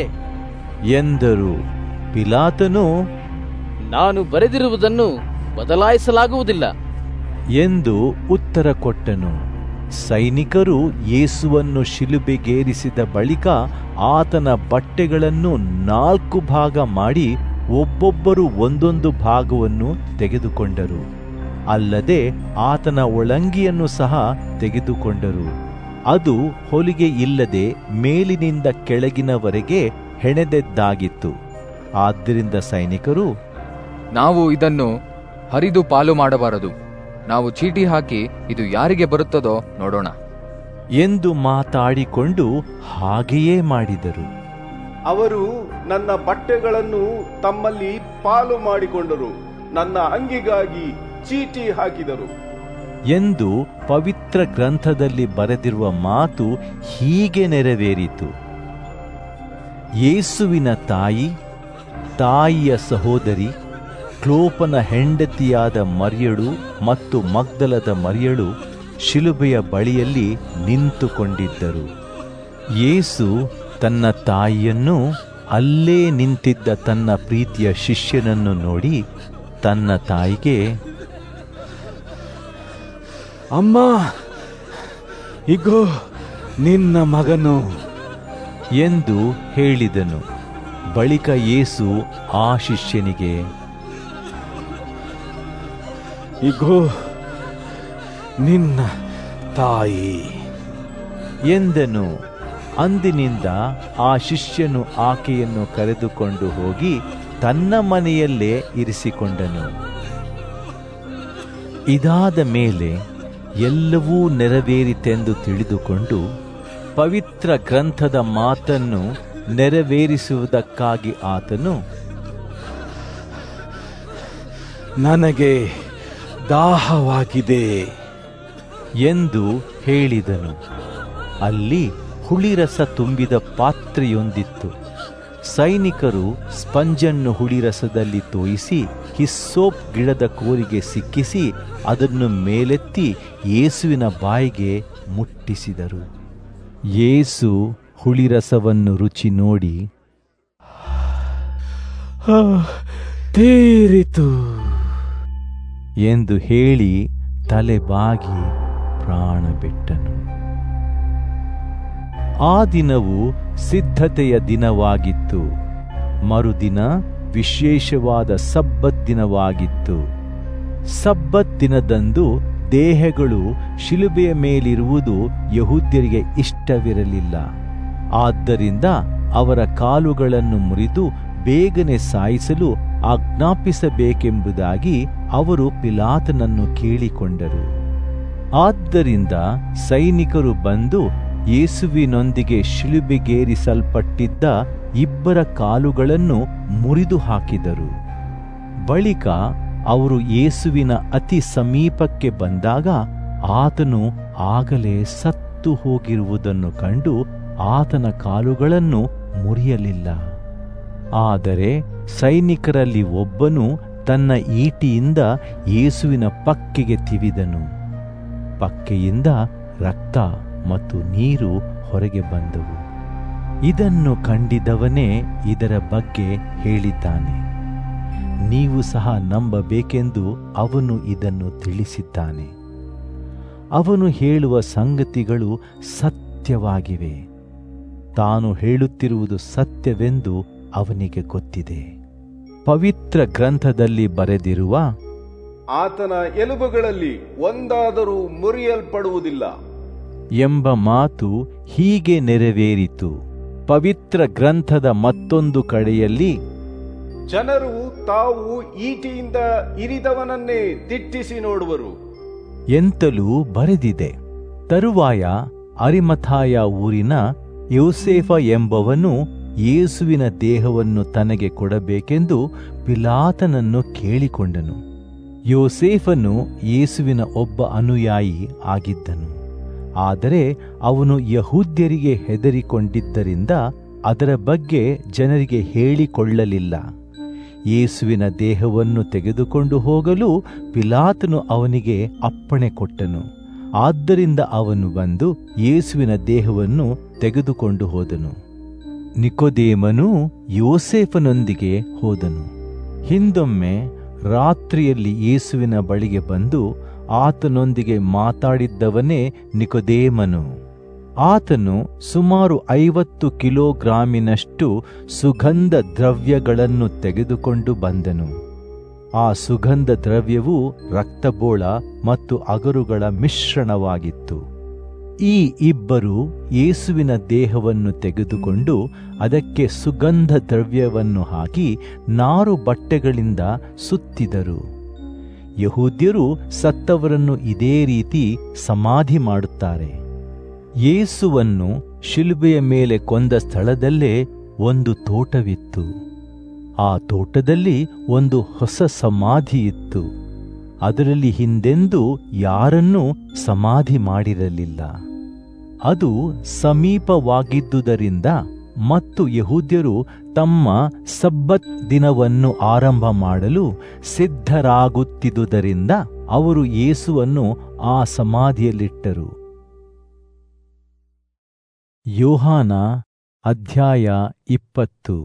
ಎಂದರು ಪಿಲಾತನು ನಾನು ಬರೆದಿರುವುದನ್ನು ಬದಲಾಯಿಸಲಾಗುವುದಿಲ್ಲ ಎಂದು ಉತ್ತರ ಕೊಟ್ಟನು ಸೈನಿಕರು ಯೇಸುವನ್ನು ಶಿಲುಬೆಗೇರಿಸಿದ ಬಳಿಕ ಆತನ ಬಟ್ಟೆಗಳನ್ನು ನಾಲ್ಕು ಭಾಗ ಮಾಡಿ ಒಬ್ಬೊಬ್ಬರು ಒಂದೊಂದು ಭಾಗವನ್ನು ತೆಗೆದುಕೊಂಡರು ಅಲ್ಲದೆ ಆತನ ಒಳಂಗಿಯನ್ನು ಸಹ ತೆಗೆದುಕೊಂಡರು ಅದು ಹೊಲಿಗೆ ಇಲ್ಲದೆ ಮೇಲಿನಿಂದ ಕೆಳಗಿನವರೆಗೆ ಹೆಣೆದದ್ದಾಗಿತ್ತು ಆದ್ದರಿಂದ ಸೈನಿಕರು ನಾವು ಇದನ್ನು ಹರಿದು ಪಾಲು ಮಾಡಬಾರದು ನಾವು ಚೀಟಿ ಹಾಕಿ ಇದು ಯಾರಿಗೆ ಬರುತ್ತದೋ ನೋಡೋಣ ಎಂದು ಮಾತಾಡಿಕೊಂಡು ಹಾಗೆಯೇ ಮಾಡಿದರು ಅವರು ನನ್ನ ಬಟ್ಟೆಗಳನ್ನು ತಮ್ಮಲ್ಲಿ ಪಾಲು ಮಾಡಿಕೊಂಡರು ನನ್ನ ಅಂಗಿಗಾಗಿ ಚೀಟಿ ಹಾಕಿದರು ಎಂದು ಪವಿತ್ರ ಗ್ರಂಥದಲ್ಲಿ ಬರೆದಿರುವ ಮಾತು ಹೀಗೆ ನೆರವೇರಿತು ಯೇಸುವಿನ ತಾಯಿ ತಾಯಿಯ ಸಹೋದರಿ ಕ್ಲೋಪನ ಹೆಂಡತಿಯಾದ ಮರ್ಯಳು ಮತ್ತು ಮಗ್ದಲದ ಮರ್ಯಳು ಶಿಲುಬೆಯ ಬಳಿಯಲ್ಲಿ ನಿಂತುಕೊಂಡಿದ್ದರು ಯೇಸು ತನ್ನ ತಾಯಿಯನ್ನು ಅಲ್ಲೇ ನಿಂತಿದ್ದ ತನ್ನ ಪ್ರೀತಿಯ ಶಿಷ್ಯನನ್ನು ನೋಡಿ ತನ್ನ ತಾಯಿಗೆ ಅಮ್ಮ ಇಗೋ ನಿನ್ನ ಮಗನು ಎಂದು ಹೇಳಿದನು ಬಳಿಕ ಯೇಸು ಆ ಶಿಷ್ಯನಿಗೆ ಇಗೋ ನಿನ್ನ ತಾಯಿ ಎಂದನು ಅಂದಿನಿಂದ ಆ ಶಿಷ್ಯನು ಆಕೆಯನ್ನು ಕರೆದುಕೊಂಡು ಹೋಗಿ ತನ್ನ ಮನೆಯಲ್ಲೇ ಇರಿಸಿಕೊಂಡನು ಇದಾದ ಮೇಲೆ ಎಲ್ಲವೂ ನೆರವೇರಿತೆಂದು ತಿಳಿದುಕೊಂಡು ಪವಿತ್ರ ಗ್ರಂಥದ ಮಾತನ್ನು ನೆರವೇರಿಸುವುದಕ್ಕಾಗಿ ಆತನು ನನಗೆ ದಾಹವಾಗಿದೆ ಎಂದು ಹೇಳಿದನು ಅಲ್ಲಿ ಹುಳಿರಸ ತುಂಬಿದ ಪಾತ್ರೆಯೊಂದಿತ್ತು ಸೈನಿಕರು ಸ್ಪಂಜನ್ನು ಹುಳಿರಸದಲ್ಲಿ ತೋಯಿಸಿ ಹಿಸ್ಸೋಪ್ ಗಿಡದ ಕೋರಿಗೆ ಸಿಕ್ಕಿಸಿ ಅದನ್ನು ಮೇಲೆತ್ತಿ ಯೇಸುವಿನ ಬಾಯಿಗೆ ಮುಟ್ಟಿಸಿದರು ಯೇಸು ಹುಳಿರಸವನ್ನು ರುಚಿ ನೋಡಿ ಆ, ತೀರಿತು ಎಂದು ಹೇಳಿ ತಲೆ ಬಾಗಿ ಪ್ರಾಣ ಬಿಟ್ಟನು ಆ ದಿನವು ಸಿದ್ಧತೆಯ ದಿನವಾಗಿತ್ತು ಮರುದಿನ ವಿಶೇಷವಾದ ಸಬ್ಬತ್ ದಿನವಾಗಿತ್ತು ಸಬ್ಬತ್ ದಿನದಂದು ದೇಹಗಳು ಶಿಲುಬೆಯ ಮೇಲಿರುವುದು ಯಹೂದ್ಯರಿಗೆ ಇಷ್ಟವಿರಲಿಲ್ಲ ಆದ್ದರಿಂದ ಅವರ ಕಾಲುಗಳನ್ನು ಮುರಿದು ಬೇಗನೆ ಸಾಯಿಸಲು ಆಜ್ಞಾಪಿಸಬೇಕೆಂಬುದಾಗಿ ಅವರು ಪಿಲಾತನನ್ನು ಕೇಳಿಕೊಂಡರು ಆದ್ದರಿಂದ ಸೈನಿಕರು ಬಂದು ಯೇಸುವಿನೊಂದಿಗೆ ಶಿಲುಬೆಗೇರಿಸಲ್ಪಟ್ಟಿದ್ದ ಇಬ್ಬರ ಕಾಲುಗಳನ್ನು ಮುರಿದು ಹಾಕಿದರು ಬಳಿಕ ಅವರು ಯೇಸುವಿನ ಅತಿ ಸಮೀಪಕ್ಕೆ ಬಂದಾಗ ಆತನು ಆಗಲೇ ಸತ್ತು ಹೋಗಿರುವುದನ್ನು ಕಂಡು ಆತನ ಕಾಲುಗಳನ್ನು ಮುರಿಯಲಿಲ್ಲ ಆದರೆ ಸೈನಿಕರಲ್ಲಿ ಒಬ್ಬನು ತನ್ನ ಈಟಿಯಿಂದ ಯೇಸುವಿನ ಪಕ್ಕೆಗೆ ತಿವಿದನು ಪಕ್ಕೆಯಿಂದ ರಕ್ತ ಮತ್ತು ನೀರು ಹೊರಗೆ ಬಂದವು ಇದನ್ನು ಕಂಡಿದವನೇ ಇದರ ಬಗ್ಗೆ ಹೇಳಿದ್ದಾನೆ ನೀವು ಸಹ ನಂಬಬೇಕೆಂದು ಅವನು ಇದನ್ನು ತಿಳಿಸಿದ್ದಾನೆ ಅವನು ಹೇಳುವ ಸಂಗತಿಗಳು ಸತ್ಯವಾಗಿವೆ ತಾನು ಹೇಳುತ್ತಿರುವುದು ಸತ್ಯವೆಂದು ಅವನಿಗೆ ಗೊತ್ತಿದೆ ಪವಿತ್ರ ಗ್ರಂಥದಲ್ಲಿ ಬರೆದಿರುವ ಆತನ ಎಲುಬುಗಳಲ್ಲಿ ಒಂದಾದರೂ ಮುರಿಯಲ್ಪಡುವುದಿಲ್ಲ ಎಂಬ ಮಾತು ಹೀಗೆ ನೆರವೇರಿತು ಪವಿತ್ರ ಗ್ರಂಥದ ಮತ್ತೊಂದು ಕಡೆಯಲ್ಲಿ ಜನರು ತಾವು ಈಟಿಯಿಂದ ಇರಿದವನನ್ನೇ ದಿಟ್ಟಿಸಿ ನೋಡುವರು ಎಂತಲೂ ಬರೆದಿದೆ ತರುವಾಯ ಅರಿಮಥಾಯ ಊರಿನ ಯೋಸೇಫ ಎಂಬವನು ಯೇಸುವಿನ ದೇಹವನ್ನು ತನಗೆ ಕೊಡಬೇಕೆಂದು ಪಿಲಾತನನ್ನು ಕೇಳಿಕೊಂಡನು ಯೋಸೇಫನು ಯೇಸುವಿನ ಒಬ್ಬ ಅನುಯಾಯಿ ಆಗಿದ್ದನು ಆದರೆ ಅವನು ಯಹೂದ್ಯರಿಗೆ ಹೆದರಿಕೊಂಡಿದ್ದರಿಂದ ಅದರ ಬಗ್ಗೆ ಜನರಿಗೆ ಹೇಳಿಕೊಳ್ಳಲಿಲ್ಲ ಯೇಸುವಿನ ದೇಹವನ್ನು ತೆಗೆದುಕೊಂಡು ಹೋಗಲು ಪಿಲಾತನು ಅವನಿಗೆ ಅಪ್ಪಣೆ ಕೊಟ್ಟನು ಆದ್ದರಿಂದ ಅವನು ಬಂದು ಯೇಸುವಿನ ದೇಹವನ್ನು ತೆಗೆದುಕೊಂಡು ಹೋದನು ನಿಕೋದೇಮನು ಯೋಸೇಫನೊಂದಿಗೆ ಹೋದನು ಹಿಂದೊಮ್ಮೆ ರಾತ್ರಿಯಲ್ಲಿ ಯೇಸುವಿನ ಬಳಿಗೆ ಬಂದು ಆತನೊಂದಿಗೆ ಮಾತಾಡಿದ್ದವನೇ ನಿಕೋದೇಮನು ಆತನು ಸುಮಾರು ಐವತ್ತು ಕಿಲೋಗ್ರಾಮಿನಷ್ಟು ಸುಗಂಧ ದ್ರವ್ಯಗಳನ್ನು ತೆಗೆದುಕೊಂಡು ಬಂದನು ಆ ಸುಗಂಧ ದ್ರವ್ಯವು ರಕ್ತಬೋಳ ಮತ್ತು ಅಗರುಗಳ ಮಿಶ್ರಣವಾಗಿತ್ತು ಈ ಇಬ್ಬರು ಯೇಸುವಿನ ದೇಹವನ್ನು ತೆಗೆದುಕೊಂಡು ಅದಕ್ಕೆ ಸುಗಂಧ ದ್ರವ್ಯವನ್ನು ಹಾಕಿ ನಾರು ಬಟ್ಟೆಗಳಿಂದ ಸುತ್ತಿದರು ಯಹೂದ್ಯರು ಸತ್ತವರನ್ನು ಇದೇ ರೀತಿ ಸಮಾಧಿ ಮಾಡುತ್ತಾರೆ ಯೇಸುವನ್ನು ಶಿಲುಬೆಯ ಮೇಲೆ ಕೊಂದ ಸ್ಥಳದಲ್ಲೇ ಒಂದು ತೋಟವಿತ್ತು ಆ ತೋಟದಲ್ಲಿ ಒಂದು ಹೊಸ ಸಮಾಧಿ ಇತ್ತು ಅದರಲ್ಲಿ ಹಿಂದೆಂದೂ ಯಾರನ್ನೂ ಸಮಾಧಿ ಮಾಡಿರಲಿಲ್ಲ ಅದು ಸಮೀಪವಾಗಿದ್ದುದರಿಂದ ಮತ್ತು ಯಹೂದ್ಯರು ತಮ್ಮ ಸಬ್ಬತ್ ದಿನವನ್ನು ಆರಂಭ ಮಾಡಲು ಸಿದ್ಧರಾಗುತ್ತಿದ್ದುದರಿಂದ ಅವರು ಯೇಸುವನ್ನು ಆ ಸಮಾಧಿಯಲ್ಲಿಟ್ಟರು ಯೋಹಾನ ಅಧ್ಯಾಯ ಇಪ್ಪತ್ತು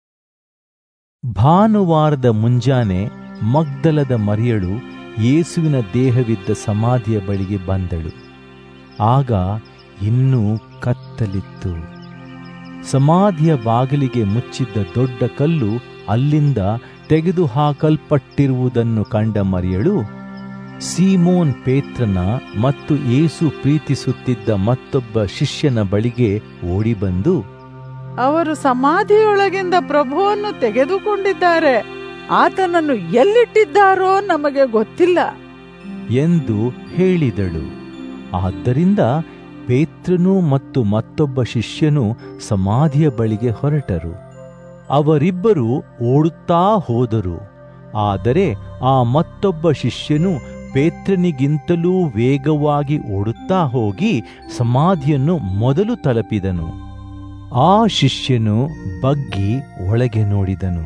ಭಾನುವಾರದ ಮುಂಜಾನೆ ಮಗ್ದಲದ ಮರಿಯಳು ಯೇಸುವಿನ ದೇಹವಿದ್ದ ಸಮಾಧಿಯ ಬಳಿಗೆ ಬಂದಳು ಆಗ ಇನ್ನೂ ಕತ್ತಲಿತ್ತು ಸಮಾಧಿಯ ಬಾಗಿಲಿಗೆ ಮುಚ್ಚಿದ್ದ ದೊಡ್ಡ ಕಲ್ಲು ಅಲ್ಲಿಂದ ತೆಗೆದುಹಾಕಲ್ಪಟ್ಟಿರುವುದನ್ನು ಕಂಡ ಮರಿಯಳು ಸೀಮೋನ್ ಪೇತ್ರನ ಮತ್ತು ಏಸು ಪ್ರೀತಿಸುತ್ತಿದ್ದ ಮತ್ತೊಬ್ಬ ಶಿಷ್ಯನ ಬಳಿಗೆ ಓಡಿಬಂದು ಅವರು ಸಮಾಧಿಯೊಳಗಿಂದ ಪ್ರಭುವನ್ನು ತೆಗೆದುಕೊಂಡಿದ್ದಾರೆ ಆತನನ್ನು ಎಲ್ಲಿಟ್ಟಿದ್ದಾರೋ ನಮಗೆ ಗೊತ್ತಿಲ್ಲ ಎಂದು ಹೇಳಿದಳು ಆದ್ದರಿಂದ ಪೇತ್ರನು ಮತ್ತು ಮತ್ತೊಬ್ಬ ಶಿಷ್ಯನು ಸಮಾಧಿಯ ಬಳಿಗೆ ಹೊರಟರು ಅವರಿಬ್ಬರು ಓಡುತ್ತಾ ಹೋದರು ಆದರೆ ಆ ಮತ್ತೊಬ್ಬ ಶಿಷ್ಯನು ಪೇತ್ರನಿಗಿಂತಲೂ ವೇಗವಾಗಿ ಓಡುತ್ತಾ ಹೋಗಿ ಸಮಾಧಿಯನ್ನು ಮೊದಲು ತಲುಪಿದನು ಆ ಶಿಷ್ಯನು ಬಗ್ಗಿ ಒಳಗೆ ನೋಡಿದನು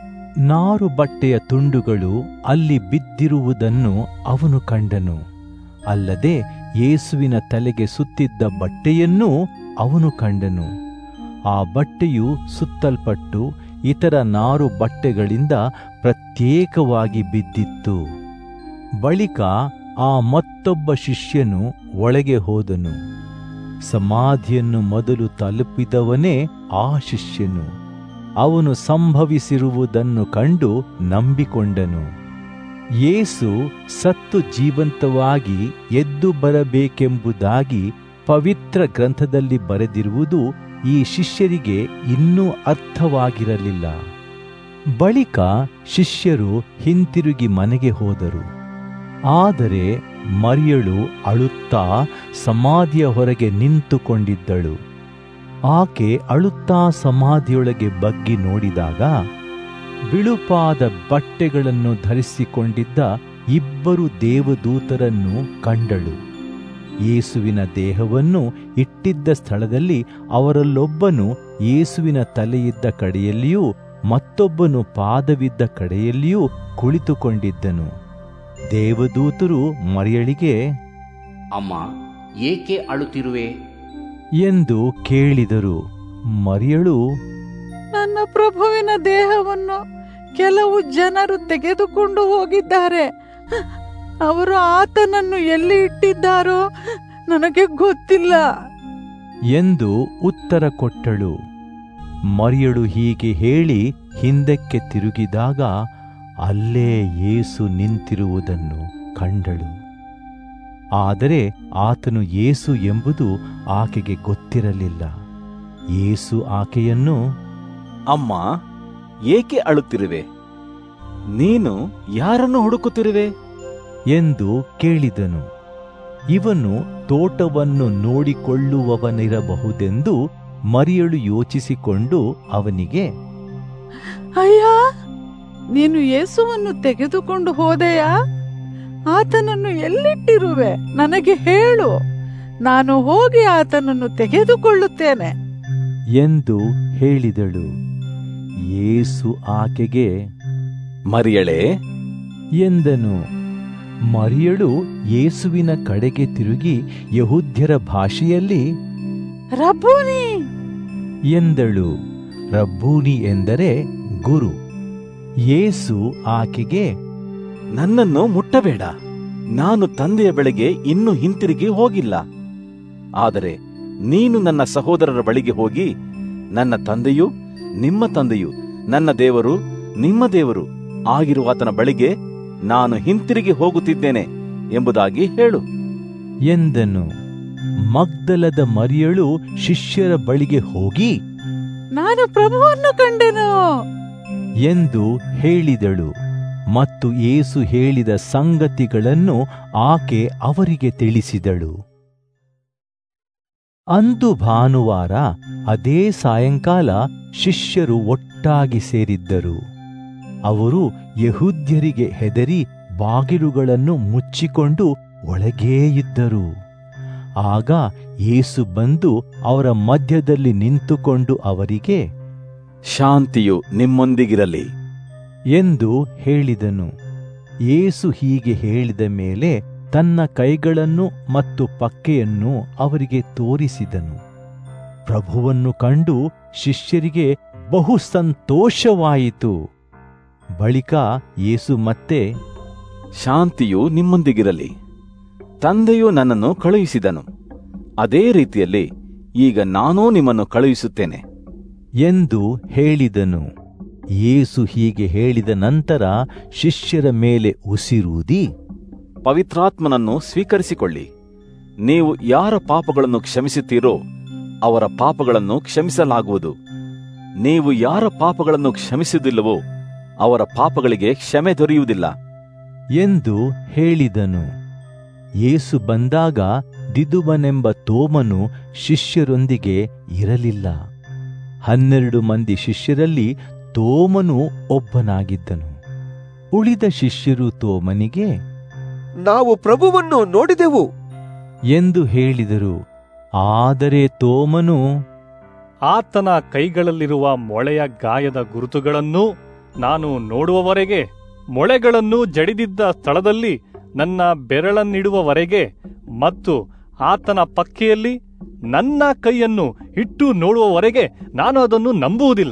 ನಾರು ಬಟ್ಟೆಯ ತುಂಡುಗಳು ಅಲ್ಲಿ ಬಿದ್ದಿರುವುದನ್ನು ಅವನು ಕಂಡನು ಅಲ್ಲದೆ ಯೇಸುವಿನ ತಲೆಗೆ ಸುತ್ತಿದ್ದ ಬಟ್ಟೆಯನ್ನೂ ಅವನು ಕಂಡನು ಆ ಬಟ್ಟೆಯು ಸುತ್ತಲ್ಪಟ್ಟು ಇತರ ನಾರು ಬಟ್ಟೆಗಳಿಂದ ಪ್ರತ್ಯೇಕವಾಗಿ ಬಿದ್ದಿತ್ತು ಬಳಿಕ ಆ ಮತ್ತೊಬ್ಬ ಶಿಷ್ಯನು ಒಳಗೆ ಹೋದನು ಸಮಾಧಿಯನ್ನು ಮೊದಲು ತಲುಪಿದವನೇ ಆ ಶಿಷ್ಯನು ಅವನು ಸಂಭವಿಸಿರುವುದನ್ನು ಕಂಡು ನಂಬಿಕೊಂಡನು ಯೇಸು ಸತ್ತು ಜೀವಂತವಾಗಿ ಎದ್ದು ಬರಬೇಕೆಂಬುದಾಗಿ ಪವಿತ್ರ ಗ್ರಂಥದಲ್ಲಿ ಬರೆದಿರುವುದು ಈ ಶಿಷ್ಯರಿಗೆ ಇನ್ನೂ ಅರ್ಥವಾಗಿರಲಿಲ್ಲ ಬಳಿಕ ಶಿಷ್ಯರು ಹಿಂತಿರುಗಿ ಮನೆಗೆ ಹೋದರು ಆದರೆ ಮರಿಯಳು ಅಳುತ್ತಾ ಸಮಾಧಿಯ ಹೊರಗೆ ನಿಂತುಕೊಂಡಿದ್ದಳು ಆಕೆ ಅಳುತ್ತಾ ಸಮಾಧಿಯೊಳಗೆ ಬಗ್ಗಿ ನೋಡಿದಾಗ ಬಿಳುಪಾದ ಬಟ್ಟೆಗಳನ್ನು ಧರಿಸಿಕೊಂಡಿದ್ದ ಇಬ್ಬರು ದೇವದೂತರನ್ನು ಕಂಡಳು ಯೇಸುವಿನ ದೇಹವನ್ನು ಇಟ್ಟಿದ್ದ ಸ್ಥಳದಲ್ಲಿ ಅವರಲ್ಲೊಬ್ಬನು ಯೇಸುವಿನ ತಲೆಯಿದ್ದ ಕಡೆಯಲ್ಲಿಯೂ ಮತ್ತೊಬ್ಬನು ಪಾದವಿದ್ದ ಕಡೆಯಲ್ಲಿಯೂ ಕುಳಿತುಕೊಂಡಿದ್ದನು ದೇವದೂತರು ಮರಿಯಳಿಗೆ ಅಮ್ಮ ಏಕೆ ಅಳುತ್ತಿರುವೆ ಎಂದು ಕೇಳಿದರು ಮರಿಯಳು ನನ್ನ ಪ್ರಭುವಿನ ದೇಹವನ್ನು ಕೆಲವು ಜನರು ತೆಗೆದುಕೊಂಡು ಹೋಗಿದ್ದಾರೆ ಅವರು ಆತನನ್ನು ಎಲ್ಲಿ ಇಟ್ಟಿದ್ದಾರೋ ನನಗೆ ಗೊತ್ತಿಲ್ಲ ಎಂದು ಉತ್ತರ ಕೊಟ್ಟಳು ಮರಿಯಳು ಹೀಗೆ ಹೇಳಿ ಹಿಂದಕ್ಕೆ ತಿರುಗಿದಾಗ ಅಲ್ಲೇ ಯೇಸು ನಿಂತಿರುವುದನ್ನು ಕಂಡಳು ಆದರೆ ಆತನು ಯೇಸು ಎಂಬುದು ಆಕೆಗೆ ಗೊತ್ತಿರಲಿಲ್ಲ ಯೇಸು ಆಕೆಯನ್ನು ಅಮ್ಮ ಏಕೆ ಅಳುತ್ತಿರುವೆ ನೀನು ಯಾರನ್ನು ಹುಡುಕುತ್ತಿರುವೆ ಎಂದು ಕೇಳಿದನು ಇವನು ತೋಟವನ್ನು ನೋಡಿಕೊಳ್ಳುವವನಿರಬಹುದೆಂದು ಮರಿಯಳು ಯೋಚಿಸಿಕೊಂಡು ಅವನಿಗೆ ಅಯ್ಯ ನೀನು ಯೇಸುವನ್ನು ತೆಗೆದುಕೊಂಡು ಹೋದೆಯಾ ಆತನನ್ನು ಎಲ್ಲಿಟ್ಟಿರುವೆ ನನಗೆ ಹೇಳು ನಾನು ಹೋಗಿ ಆತನನ್ನು ತೆಗೆದುಕೊಳ್ಳುತ್ತೇನೆ ಎಂದು ಹೇಳಿದಳು ಯೇಸು ಆಕೆಗೆ ಮರಿಯಳೇ ಎಂದನು ಮರಿಯಳು ಯೇಸುವಿನ ಕಡೆಗೆ ತಿರುಗಿ ಯಹೂದ್ಯರ ಭಾಷೆಯಲ್ಲಿ ರಬ್ಬೂನಿ ಎಂದಳು ರಬ್ಬೂನಿ ಎಂದರೆ ಗುರು ಯೇಸು ಆಕೆಗೆ ನನ್ನನ್ನು ಮುಟ್ಟಬೇಡ ನಾನು ತಂದೆಯ ಬಳಿಗೆ ಇನ್ನೂ ಹಿಂತಿರುಗಿ ಹೋಗಿಲ್ಲ ಆದರೆ ನೀನು ನನ್ನ ಸಹೋದರರ ಬಳಿಗೆ ಹೋಗಿ ನನ್ನ ತಂದೆಯು ನಿಮ್ಮ ತಂದೆಯು ನನ್ನ ದೇವರು ನಿಮ್ಮ ದೇವರು ಆಗಿರುವಾತನ ಬಳಿಗೆ ನಾನು ಹಿಂತಿರುಗಿ ಹೋಗುತ್ತಿದ್ದೇನೆ ಎಂಬುದಾಗಿ ಹೇಳು ಎಂದನು ಮಗ್ದಲದ ಮರಿಯಳು ಶಿಷ್ಯರ ಬಳಿಗೆ ಹೋಗಿ ನಾನು ಪ್ರಭುವನ್ನು ಕಂಡೆನು ಎಂದು ಹೇಳಿದಳು ಮತ್ತು ಏಸು ಹೇಳಿದ ಸಂಗತಿಗಳನ್ನು ಆಕೆ ಅವರಿಗೆ ತಿಳಿಸಿದಳು ಅಂದು ಭಾನುವಾರ ಅದೇ ಸಾಯಂಕಾಲ ಶಿಷ್ಯರು ಒಟ್ಟಾಗಿ ಸೇರಿದ್ದರು ಅವರು ಯಹೂದ್ಯರಿಗೆ ಹೆದರಿ ಬಾಗಿಲುಗಳನ್ನು ಮುಚ್ಚಿಕೊಂಡು ಒಳಗೇ ಇದ್ದರು ಆಗ ಯೇಸು ಬಂದು ಅವರ ಮಧ್ಯದಲ್ಲಿ ನಿಂತುಕೊಂಡು ಅವರಿಗೆ ಶಾಂತಿಯು ನಿಮ್ಮೊಂದಿಗಿರಲಿ ಎಂದು ಹೇಳಿದನು ಯೇಸು ಹೀಗೆ ಹೇಳಿದ ಮೇಲೆ ತನ್ನ ಕೈಗಳನ್ನು ಮತ್ತು ಪಕ್ಕೆಯನ್ನು ಅವರಿಗೆ ತೋರಿಸಿದನು ಪ್ರಭುವನ್ನು ಕಂಡು ಶಿಷ್ಯರಿಗೆ ಬಹು ಸಂತೋಷವಾಯಿತು ಬಳಿಕ ಯೇಸು ಮತ್ತೆ ಶಾಂತಿಯು ನಿಮ್ಮೊಂದಿಗಿರಲಿ ತಂದೆಯು ನನ್ನನ್ನು ಕಳುಹಿಸಿದನು ಅದೇ ರೀತಿಯಲ್ಲಿ ಈಗ ನಾನೂ ನಿಮ್ಮನ್ನು ಕಳುಹಿಸುತ್ತೇನೆ ಎಂದು ಹೇಳಿದನು ಯೇಸು ಹೀಗೆ ಹೇಳಿದ ನಂತರ ಶಿಷ್ಯರ ಮೇಲೆ ಉಸಿರೂದಿ ಪವಿತ್ರಾತ್ಮನನ್ನು ಸ್ವೀಕರಿಸಿಕೊಳ್ಳಿ ನೀವು ಯಾರ ಪಾಪಗಳನ್ನು ಕ್ಷಮಿಸುತ್ತೀರೋ ಅವರ ಪಾಪಗಳನ್ನು ಕ್ಷಮಿಸಲಾಗುವುದು ನೀವು ಯಾರ ಪಾಪಗಳನ್ನು ಕ್ಷಮಿಸುವುದಿಲ್ಲವೋ ಅವರ ಪಾಪಗಳಿಗೆ ಕ್ಷಮೆ ದೊರೆಯುವುದಿಲ್ಲ ಎಂದು ಹೇಳಿದನು ಯೇಸು ಬಂದಾಗ ದಿದುಮನೆಂಬ ತೋಮನು ಶಿಷ್ಯರೊಂದಿಗೆ ಇರಲಿಲ್ಲ ಹನ್ನೆರಡು ಮಂದಿ ಶಿಷ್ಯರಲ್ಲಿ ತೋಮನು ಒಬ್ಬನಾಗಿದ್ದನು ಉಳಿದ ಶಿಷ್ಯರು ತೋಮನಿಗೆ ನಾವು ಪ್ರಭುವನ್ನು ನೋಡಿದೆವು ಎಂದು ಹೇಳಿದರು ಆದರೆ ತೋಮನು ಆತನ ಕೈಗಳಲ್ಲಿರುವ ಮೊಳೆಯ ಗಾಯದ ಗುರುತುಗಳನ್ನು ನಾನು ನೋಡುವವರೆಗೆ ಮೊಳೆಗಳನ್ನು ಜಡಿದಿದ್ದ ಸ್ಥಳದಲ್ಲಿ ನನ್ನ ಬೆರಳನ್ನಿಡುವವರೆಗೆ ಮತ್ತು ಆತನ ಪಕ್ಕೆಯಲ್ಲಿ ನನ್ನ ಕೈಯನ್ನು ಇಟ್ಟು ನೋಡುವವರೆಗೆ ನಾನು ಅದನ್ನು ನಂಬುವುದಿಲ್ಲ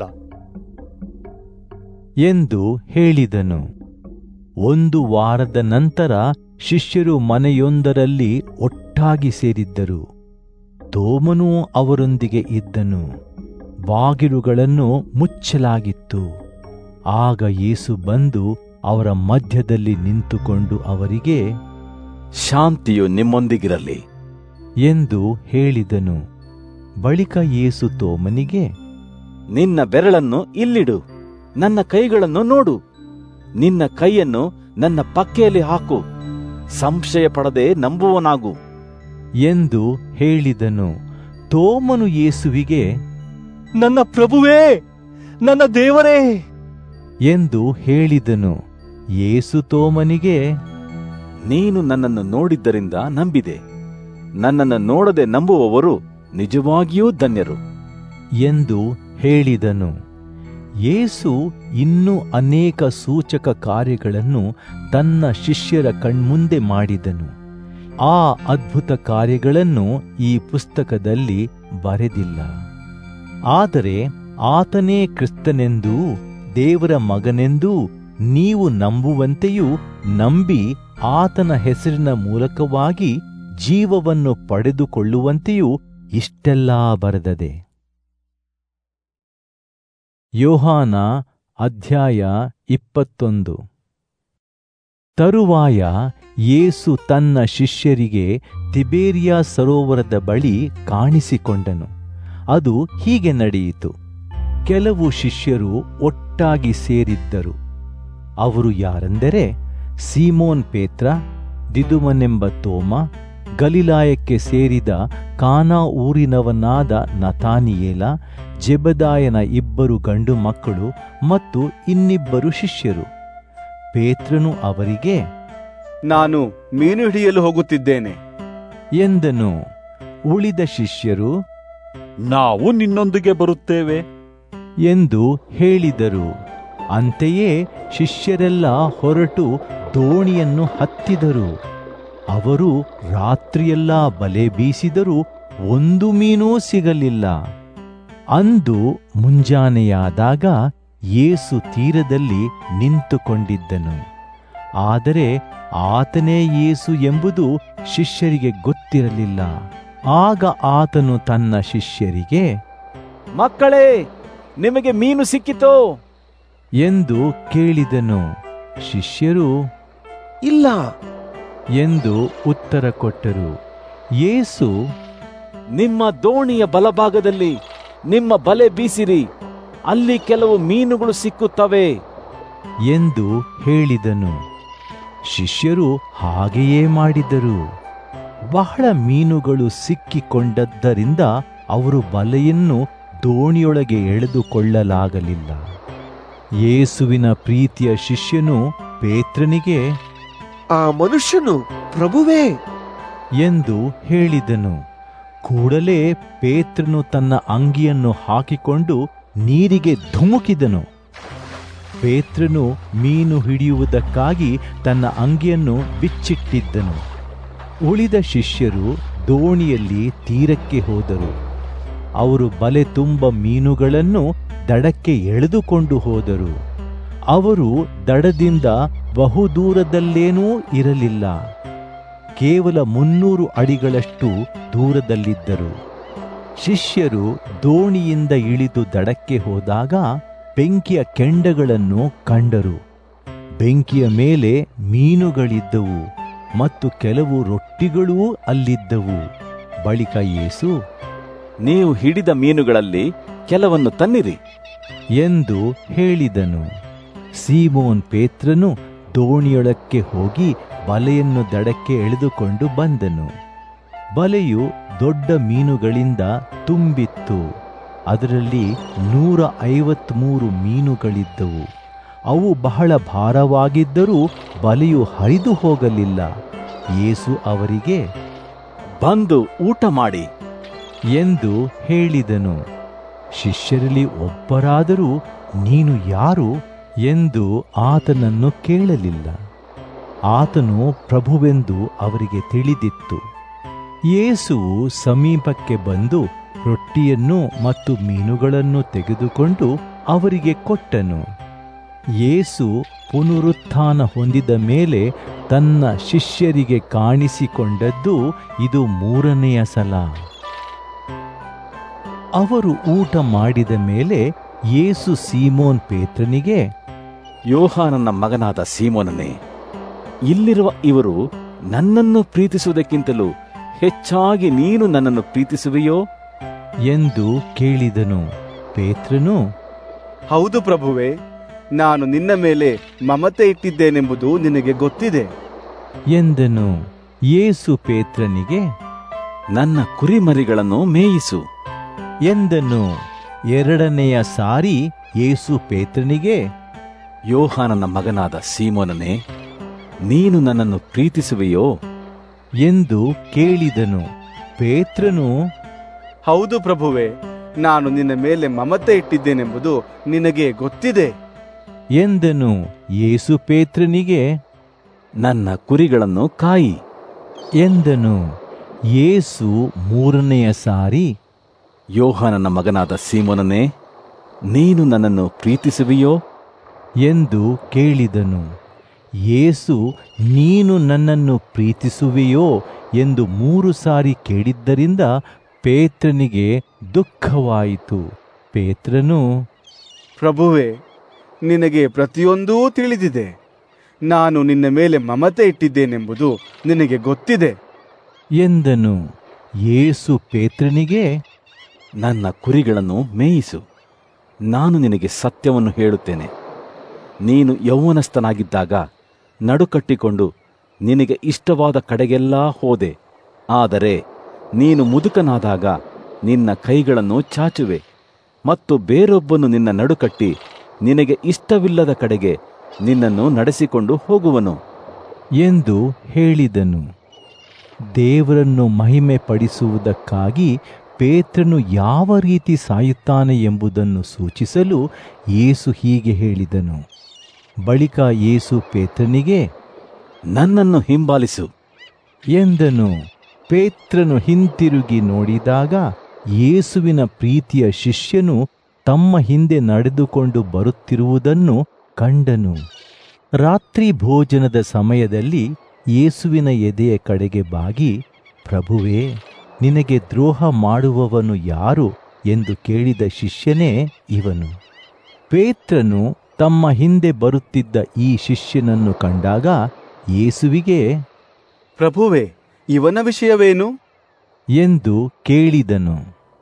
ಎಂದು ಹೇಳಿದನು ಒಂದು ವಾರದ ನಂತರ ಶಿಷ್ಯರು ಮನೆಯೊಂದರಲ್ಲಿ ಒಟ್ಟಾಗಿ ಸೇರಿದ್ದರು ತೋಮನೂ ಅವರೊಂದಿಗೆ ಇದ್ದನು ಬಾಗಿಲುಗಳನ್ನು ಮುಚ್ಚಲಾಗಿತ್ತು ಆಗ ಯೇಸು ಬಂದು ಅವರ ಮಧ್ಯದಲ್ಲಿ ನಿಂತುಕೊಂಡು ಅವರಿಗೆ ಶಾಂತಿಯು ನಿಮ್ಮೊಂದಿಗಿರಲಿ ಎಂದು ಹೇಳಿದನು ಬಳಿಕ ಯೇಸು ತೋಮನಿಗೆ ನಿನ್ನ ಬೆರಳನ್ನು ಇಲ್ಲಿಡು ನನ್ನ ಕೈಗಳನ್ನು ನೋಡು ನಿನ್ನ ಕೈಯನ್ನು ನನ್ನ ಪಕ್ಕೆಯಲ್ಲಿ ಹಾಕು ಸಂಶಯ ಪಡದೆ ನಂಬುವನಾಗು ಎಂದು ಹೇಳಿದನು ತೋಮನು ಯೇಸುವಿಗೆ ನನ್ನ ಪ್ರಭುವೇ ನನ್ನ ದೇವರೇ ಎಂದು ಹೇಳಿದನು ಯೇಸು ತೋಮನಿಗೆ ನೀನು ನನ್ನನ್ನು ನೋಡಿದ್ದರಿಂದ ನಂಬಿದೆ ನನ್ನನ್ನು ನೋಡದೆ ನಂಬುವವರು ನಿಜವಾಗಿಯೂ ಧನ್ಯರು ಎಂದು ಹೇಳಿದನು ಯೇಸು ಇನ್ನೂ ಅನೇಕ ಸೂಚಕ ಕಾರ್ಯಗಳನ್ನು ತನ್ನ ಶಿಷ್ಯರ ಕಣ್ಮುಂದೆ ಮಾಡಿದನು ಆ ಅದ್ಭುತ ಕಾರ್ಯಗಳನ್ನು ಈ ಪುಸ್ತಕದಲ್ಲಿ ಬರೆದಿಲ್ಲ ಆದರೆ ಆತನೇ ಕ್ರಿಸ್ತನೆಂದೂ ದೇವರ ಮಗನೆಂದೂ ನೀವು ನಂಬುವಂತೆಯೂ ನಂಬಿ ಆತನ ಹೆಸರಿನ ಮೂಲಕವಾಗಿ ಜೀವವನ್ನು ಪಡೆದುಕೊಳ್ಳುವಂತೆಯೂ ಇಷ್ಟೆಲ್ಲಾ ಬರೆದದೆ ಯೋಹಾನ ಅಧ್ಯಾಯ ಇಪ್ಪತ್ತೊಂದು ತರುವಾಯ ಯೇಸು ತನ್ನ ಶಿಷ್ಯರಿಗೆ ತಿಬೇರಿಯ ಸರೋವರದ ಬಳಿ ಕಾಣಿಸಿಕೊಂಡನು ಅದು ಹೀಗೆ ನಡೆಯಿತು ಕೆಲವು ಶಿಷ್ಯರು ಒಟ್ಟಾಗಿ ಸೇರಿದ್ದರು ಅವರು ಯಾರೆಂದರೆ ಸೀಮೋನ್ ಪೇತ್ರ ದಿದುಮನೆಂಬ ತೋಮ ಗಲಿಲಾಯಕ್ಕೆ ಸೇರಿದ ಕಾನಾ ಊರಿನವನಾದ ನತಾನಿಯೇಲ ಜೆಬದಾಯನ ಇಬ್ಬರು ಗಂಡು ಮಕ್ಕಳು ಮತ್ತು ಇನ್ನಿಬ್ಬರು ಶಿಷ್ಯರು ಪೇತ್ರನು ಅವರಿಗೆ ನಾನು ಮೀನು ಹಿಡಿಯಲು ಹೋಗುತ್ತಿದ್ದೇನೆ ಎಂದನು ಉಳಿದ ಶಿಷ್ಯರು ನಾವು ನಿನ್ನೊಂದಿಗೆ ಬರುತ್ತೇವೆ ಎಂದು ಹೇಳಿದರು ಅಂತೆಯೇ ಶಿಷ್ಯರೆಲ್ಲ ಹೊರಟು ದೋಣಿಯನ್ನು ಹತ್ತಿದರು ಅವರು ರಾತ್ರಿಯೆಲ್ಲ ಬಲೆ ಬೀಸಿದರೂ ಒಂದು ಮೀನೂ ಸಿಗಲಿಲ್ಲ ಅಂದು ಮುಂಜಾನೆಯಾದಾಗ ಯೇಸು ತೀರದಲ್ಲಿ ನಿಂತುಕೊಂಡಿದ್ದನು ಆದರೆ ಆತನೇ ಯೇಸು ಎಂಬುದು ಶಿಷ್ಯರಿಗೆ ಗೊತ್ತಿರಲಿಲ್ಲ ಆಗ ಆತನು ತನ್ನ ಶಿಷ್ಯರಿಗೆ ಮಕ್ಕಳೇ ನಿಮಗೆ ಮೀನು ಸಿಕ್ಕಿತೋ ಎಂದು ಕೇಳಿದನು ಶಿಷ್ಯರು ಇಲ್ಲ ಎಂದು ಉತ್ತರ ಕೊಟ್ಟರು ಯೇಸು ನಿಮ್ಮ ದೋಣಿಯ ಬಲಭಾಗದಲ್ಲಿ ನಿಮ್ಮ ಬಲೆ ಬೀಸಿರಿ ಅಲ್ಲಿ ಕೆಲವು ಮೀನುಗಳು ಸಿಕ್ಕುತ್ತವೆ ಎಂದು ಹೇಳಿದನು ಶಿಷ್ಯರು ಹಾಗೆಯೇ ಮಾಡಿದರು ಬಹಳ ಮೀನುಗಳು ಸಿಕ್ಕಿಕೊಂಡದ್ದರಿಂದ ಅವರು ಬಲೆಯನ್ನು ದೋಣಿಯೊಳಗೆ ಎಳೆದುಕೊಳ್ಳಲಾಗಲಿಲ್ಲ ಯೇಸುವಿನ ಪ್ರೀತಿಯ ಶಿಷ್ಯನು ಪೇತ್ರನಿಗೆ ಆ ಮನುಷ್ಯನು ಪ್ರಭುವೇ ಎಂದು ಹೇಳಿದನು ಕೂಡಲೇ ಪೇತ್ರನು ತನ್ನ ಅಂಗಿಯನ್ನು ಹಾಕಿಕೊಂಡು ನೀರಿಗೆ ಧುಮುಕಿದನು ಪೇತ್ರನು ಮೀನು ಹಿಡಿಯುವುದಕ್ಕಾಗಿ ತನ್ನ ಅಂಗಿಯನ್ನು ಬಿಚ್ಚಿಟ್ಟಿದ್ದನು ಉಳಿದ ಶಿಷ್ಯರು ದೋಣಿಯಲ್ಲಿ ತೀರಕ್ಕೆ ಹೋದರು ಅವರು ಬಲೆ ತುಂಬ ಮೀನುಗಳನ್ನು ದಡಕ್ಕೆ ಎಳೆದುಕೊಂಡು ಹೋದರು ಅವರು ದಡದಿಂದ ಬಹುದೂರದಲ್ಲೇನೂ ಇರಲಿಲ್ಲ ಕೇವಲ ಮುನ್ನೂರು ಅಡಿಗಳಷ್ಟು ದೂರದಲ್ಲಿದ್ದರು ಶಿಷ್ಯರು ದೋಣಿಯಿಂದ ಇಳಿದು ದಡಕ್ಕೆ ಹೋದಾಗ ಬೆಂಕಿಯ ಕೆಂಡಗಳನ್ನು ಕಂಡರು ಬೆಂಕಿಯ ಮೇಲೆ ಮೀನುಗಳಿದ್ದವು ಮತ್ತು ಕೆಲವು ರೊಟ್ಟಿಗಳೂ ಅಲ್ಲಿದ್ದವು ಬಳಿಕ ಯೇಸು ನೀವು ಹಿಡಿದ ಮೀನುಗಳಲ್ಲಿ ಕೆಲವನ್ನು ತನ್ನಿರಿ ಎಂದು ಹೇಳಿದನು ಸೀಮೋನ್ ಪೇತ್ರನು ದೋಣಿಯೊಳಕ್ಕೆ ಹೋಗಿ ಬಲೆಯನ್ನು ದಡಕ್ಕೆ ಎಳೆದುಕೊಂಡು ಬಂದನು ಬಲೆಯು ದೊಡ್ಡ ಮೀನುಗಳಿಂದ ತುಂಬಿತ್ತು ಅದರಲ್ಲಿ ನೂರ ಐವತ್ಮೂರು ಮೀನುಗಳಿದ್ದವು ಅವು ಬಹಳ ಭಾರವಾಗಿದ್ದರೂ ಬಲೆಯು ಹರಿದು ಹೋಗಲಿಲ್ಲ ಯೇಸು ಅವರಿಗೆ ಬಂದು ಊಟ ಮಾಡಿ ಎಂದು ಹೇಳಿದನು ಶಿಷ್ಯರಲ್ಲಿ ಒಬ್ಬರಾದರೂ ನೀನು ಯಾರು ಎಂದು ಆತನನ್ನು ಕೇಳಲಿಲ್ಲ ಆತನು ಪ್ರಭುವೆಂದು ಅವರಿಗೆ ತಿಳಿದಿತ್ತು ಯೇಸುವು ಸಮೀಪಕ್ಕೆ ಬಂದು ರೊಟ್ಟಿಯನ್ನು ಮತ್ತು ಮೀನುಗಳನ್ನು ತೆಗೆದುಕೊಂಡು ಅವರಿಗೆ ಕೊಟ್ಟನು ಯೇಸು ಪುನರುತ್ಥಾನ ಹೊಂದಿದ ಮೇಲೆ ತನ್ನ ಶಿಷ್ಯರಿಗೆ ಕಾಣಿಸಿಕೊಂಡದ್ದು ಇದು ಮೂರನೆಯ ಸಲ ಅವರು ಊಟ ಮಾಡಿದ ಮೇಲೆ ಯೇಸು ಸೀಮೋನ್ ಪೇತ್ರನಿಗೆ ಯೋಹಾನನ ಮಗನಾದ ಸೀಮೋನನೇ ಇಲ್ಲಿರುವ ಇವರು ನನ್ನನ್ನು ಪ್ರೀತಿಸುವುದಕ್ಕಿಂತಲೂ ಹೆಚ್ಚಾಗಿ ನೀನು ನನ್ನನ್ನು ಪ್ರೀತಿಸುವೆಯೋ ಎಂದು ಕೇಳಿದನು ಪೇತ್ರನು ಹೌದು ಪ್ರಭುವೆ ನಾನು ನಿನ್ನ ಮೇಲೆ ಮಮತೆ ಇಟ್ಟಿದ್ದೇನೆಂಬುದು ನಿನಗೆ ಗೊತ್ತಿದೆ ಎಂದನು ಯೇಸು ಪೇತ್ರನಿಗೆ ನನ್ನ ಕುರಿಮರಿಗಳನ್ನು ಮೇಯಿಸು ಎಂದನು ಎರಡನೆಯ ಸಾರಿ ಯೇಸು ಪೇತ್ರನಿಗೆ ಯೋಹಾನನ ಮಗನಾದ ಸೀಮೋನನೇ ನೀನು ನನ್ನನ್ನು ಪ್ರೀತಿಸುವೆಯೋ ಎಂದು ಕೇಳಿದನು ಪೇತ್ರನು ಹೌದು ಪ್ರಭುವೆ ನಾನು ನಿನ್ನ ಮೇಲೆ ಮಮತೆ ಇಟ್ಟಿದ್ದೇನೆಂಬುದು ನಿನಗೆ ಗೊತ್ತಿದೆ ಎಂದನು ಯೇಸು ಪೇತ್ರನಿಗೆ ನನ್ನ ಕುರಿಗಳನ್ನು ಕಾಯಿ ಎಂದನು ಯೇಸು ಮೂರನೆಯ ಸಾರಿ ಯೋಹಾನನ ಮಗನಾದ ಸೀಮೋನನೇ ನೀನು ನನ್ನನ್ನು ಪ್ರೀತಿಸುವೆಯೋ ಎಂದು ಕೇಳಿದನು ಯೇಸು ನೀನು ನನ್ನನ್ನು ಪ್ರೀತಿಸುವೆಯೋ ಎಂದು ಮೂರು ಸಾರಿ ಕೇಳಿದ್ದರಿಂದ ಪೇತ್ರನಿಗೆ ದುಃಖವಾಯಿತು ಪೇತ್ರನು ಪ್ರಭುವೆ ನಿನಗೆ ಪ್ರತಿಯೊಂದೂ ತಿಳಿದಿದೆ ನಾನು ನಿನ್ನ ಮೇಲೆ ಮಮತೆ ಇಟ್ಟಿದ್ದೇನೆಂಬುದು ನಿನಗೆ ಗೊತ್ತಿದೆ ಎಂದನು ಯೇಸು ಪೇತ್ರನಿಗೆ ನನ್ನ ಕುರಿಗಳನ್ನು ಮೇಯಿಸು ನಾನು ನಿನಗೆ ಸತ್ಯವನ್ನು ಹೇಳುತ್ತೇನೆ ನೀನು ಯೌವನಸ್ಥನಾಗಿದ್ದಾಗ ನಡುಕಟ್ಟಿಕೊಂಡು ನಿನಗೆ ಇಷ್ಟವಾದ ಕಡೆಗೆಲ್ಲಾ ಹೋದೆ ಆದರೆ ನೀನು ಮುದುಕನಾದಾಗ ನಿನ್ನ ಕೈಗಳನ್ನು ಚಾಚುವೆ ಮತ್ತು ಬೇರೊಬ್ಬನು ನಿನ್ನ ನಡುಕಟ್ಟಿ ನಿನಗೆ ಇಷ್ಟವಿಲ್ಲದ ಕಡೆಗೆ ನಿನ್ನನ್ನು ನಡೆಸಿಕೊಂಡು ಹೋಗುವನು ಎಂದು ಹೇಳಿದನು ದೇವರನ್ನು ಮಹಿಮೆ ಪಡಿಸುವುದಕ್ಕಾಗಿ ಪೇತ್ರನು ಯಾವ ರೀತಿ ಸಾಯುತ್ತಾನೆ ಎಂಬುದನ್ನು ಸೂಚಿಸಲು ಯೇಸು ಹೀಗೆ ಹೇಳಿದನು ಬಳಿಕ ಯೇಸು ಪೇತ್ರನಿಗೆ ನನ್ನನ್ನು ಹಿಂಬಾಲಿಸು ಎಂದನು ಪೇತ್ರನು ಹಿಂತಿರುಗಿ ನೋಡಿದಾಗ ಯೇಸುವಿನ ಪ್ರೀತಿಯ ಶಿಷ್ಯನು ತಮ್ಮ ಹಿಂದೆ ನಡೆದುಕೊಂಡು ಬರುತ್ತಿರುವುದನ್ನು ಕಂಡನು ರಾತ್ರಿ ಭೋಜನದ ಸಮಯದಲ್ಲಿ ಯೇಸುವಿನ ಎದೆಯ ಕಡೆಗೆ ಬಾಗಿ ಪ್ರಭುವೇ ನಿನಗೆ ದ್ರೋಹ ಮಾಡುವವನು ಯಾರು ಎಂದು ಕೇಳಿದ ಶಿಷ್ಯನೇ ಇವನು ಪೇತ್ರನು ತಮ್ಮ ಹಿಂದೆ ಬರುತ್ತಿದ್ದ ಈ ಶಿಷ್ಯನನ್ನು ಕಂಡಾಗ ಯೇಸುವಿಗೆ ಪ್ರಭುವೆ ಇವನ ವಿಷಯವೇನು ಎಂದು ಕೇಳಿದನು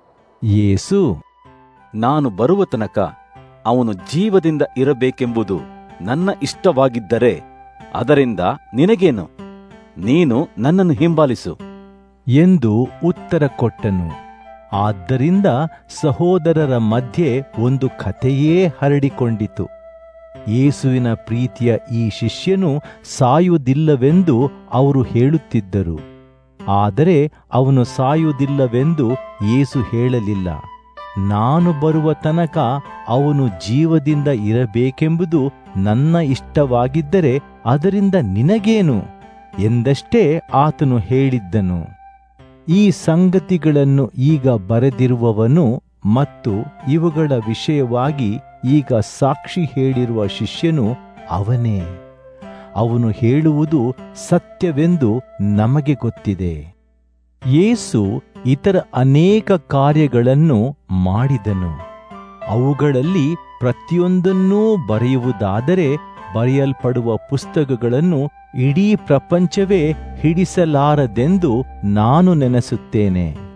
ಯೇಸು ನಾನು ಬರುವ ತನಕ ಅವನು ಜೀವದಿಂದ ಇರಬೇಕೆಂಬುದು ನನ್ನ ಇಷ್ಟವಾಗಿದ್ದರೆ ಅದರಿಂದ ನಿನಗೇನು ನೀನು ನನ್ನನ್ನು ಹಿಂಬಾಲಿಸು ಎಂದು ಉತ್ತರ ಕೊಟ್ಟನು ಆದ್ದರಿಂದ ಸಹೋದರರ ಮಧ್ಯೆ ಒಂದು ಕಥೆಯೇ ಹರಡಿಕೊಂಡಿತು ಯೇಸುವಿನ ಪ್ರೀತಿಯ ಈ ಶಿಷ್ಯನು ಸಾಯುವುದಿಲ್ಲವೆಂದು ಅವರು ಹೇಳುತ್ತಿದ್ದರು ಆದರೆ ಅವನು ಸಾಯುವುದಿಲ್ಲವೆಂದು ಯೇಸು ಹೇಳಲಿಲ್ಲ ನಾನು ಬರುವ ತನಕ ಅವನು ಜೀವದಿಂದ ಇರಬೇಕೆಂಬುದು ನನ್ನ ಇಷ್ಟವಾಗಿದ್ದರೆ ಅದರಿಂದ ನಿನಗೇನು ಎಂದಷ್ಟೇ ಆತನು ಹೇಳಿದ್ದನು ಈ ಸಂಗತಿಗಳನ್ನು ಈಗ ಬರೆದಿರುವವನು ಮತ್ತು ಇವುಗಳ ವಿಷಯವಾಗಿ ಈಗ ಸಾಕ್ಷಿ ಹೇಳಿರುವ ಶಿಷ್ಯನು ಅವನೇ ಅವನು ಹೇಳುವುದು ಸತ್ಯವೆಂದು ನಮಗೆ ಗೊತ್ತಿದೆ ಯೇಸು ಇತರ ಅನೇಕ ಕಾರ್ಯಗಳನ್ನು ಮಾಡಿದನು ಅವುಗಳಲ್ಲಿ ಪ್ರತಿಯೊಂದನ್ನೂ ಬರೆಯುವುದಾದರೆ ಬರೆಯಲ್ಪಡುವ ಪುಸ್ತಕಗಳನ್ನು ಇಡೀ ಪ್ರಪಂಚವೇ ಹಿಡಿಸಲಾರದೆಂದು ನಾನು ನೆನೆಸುತ್ತೇನೆ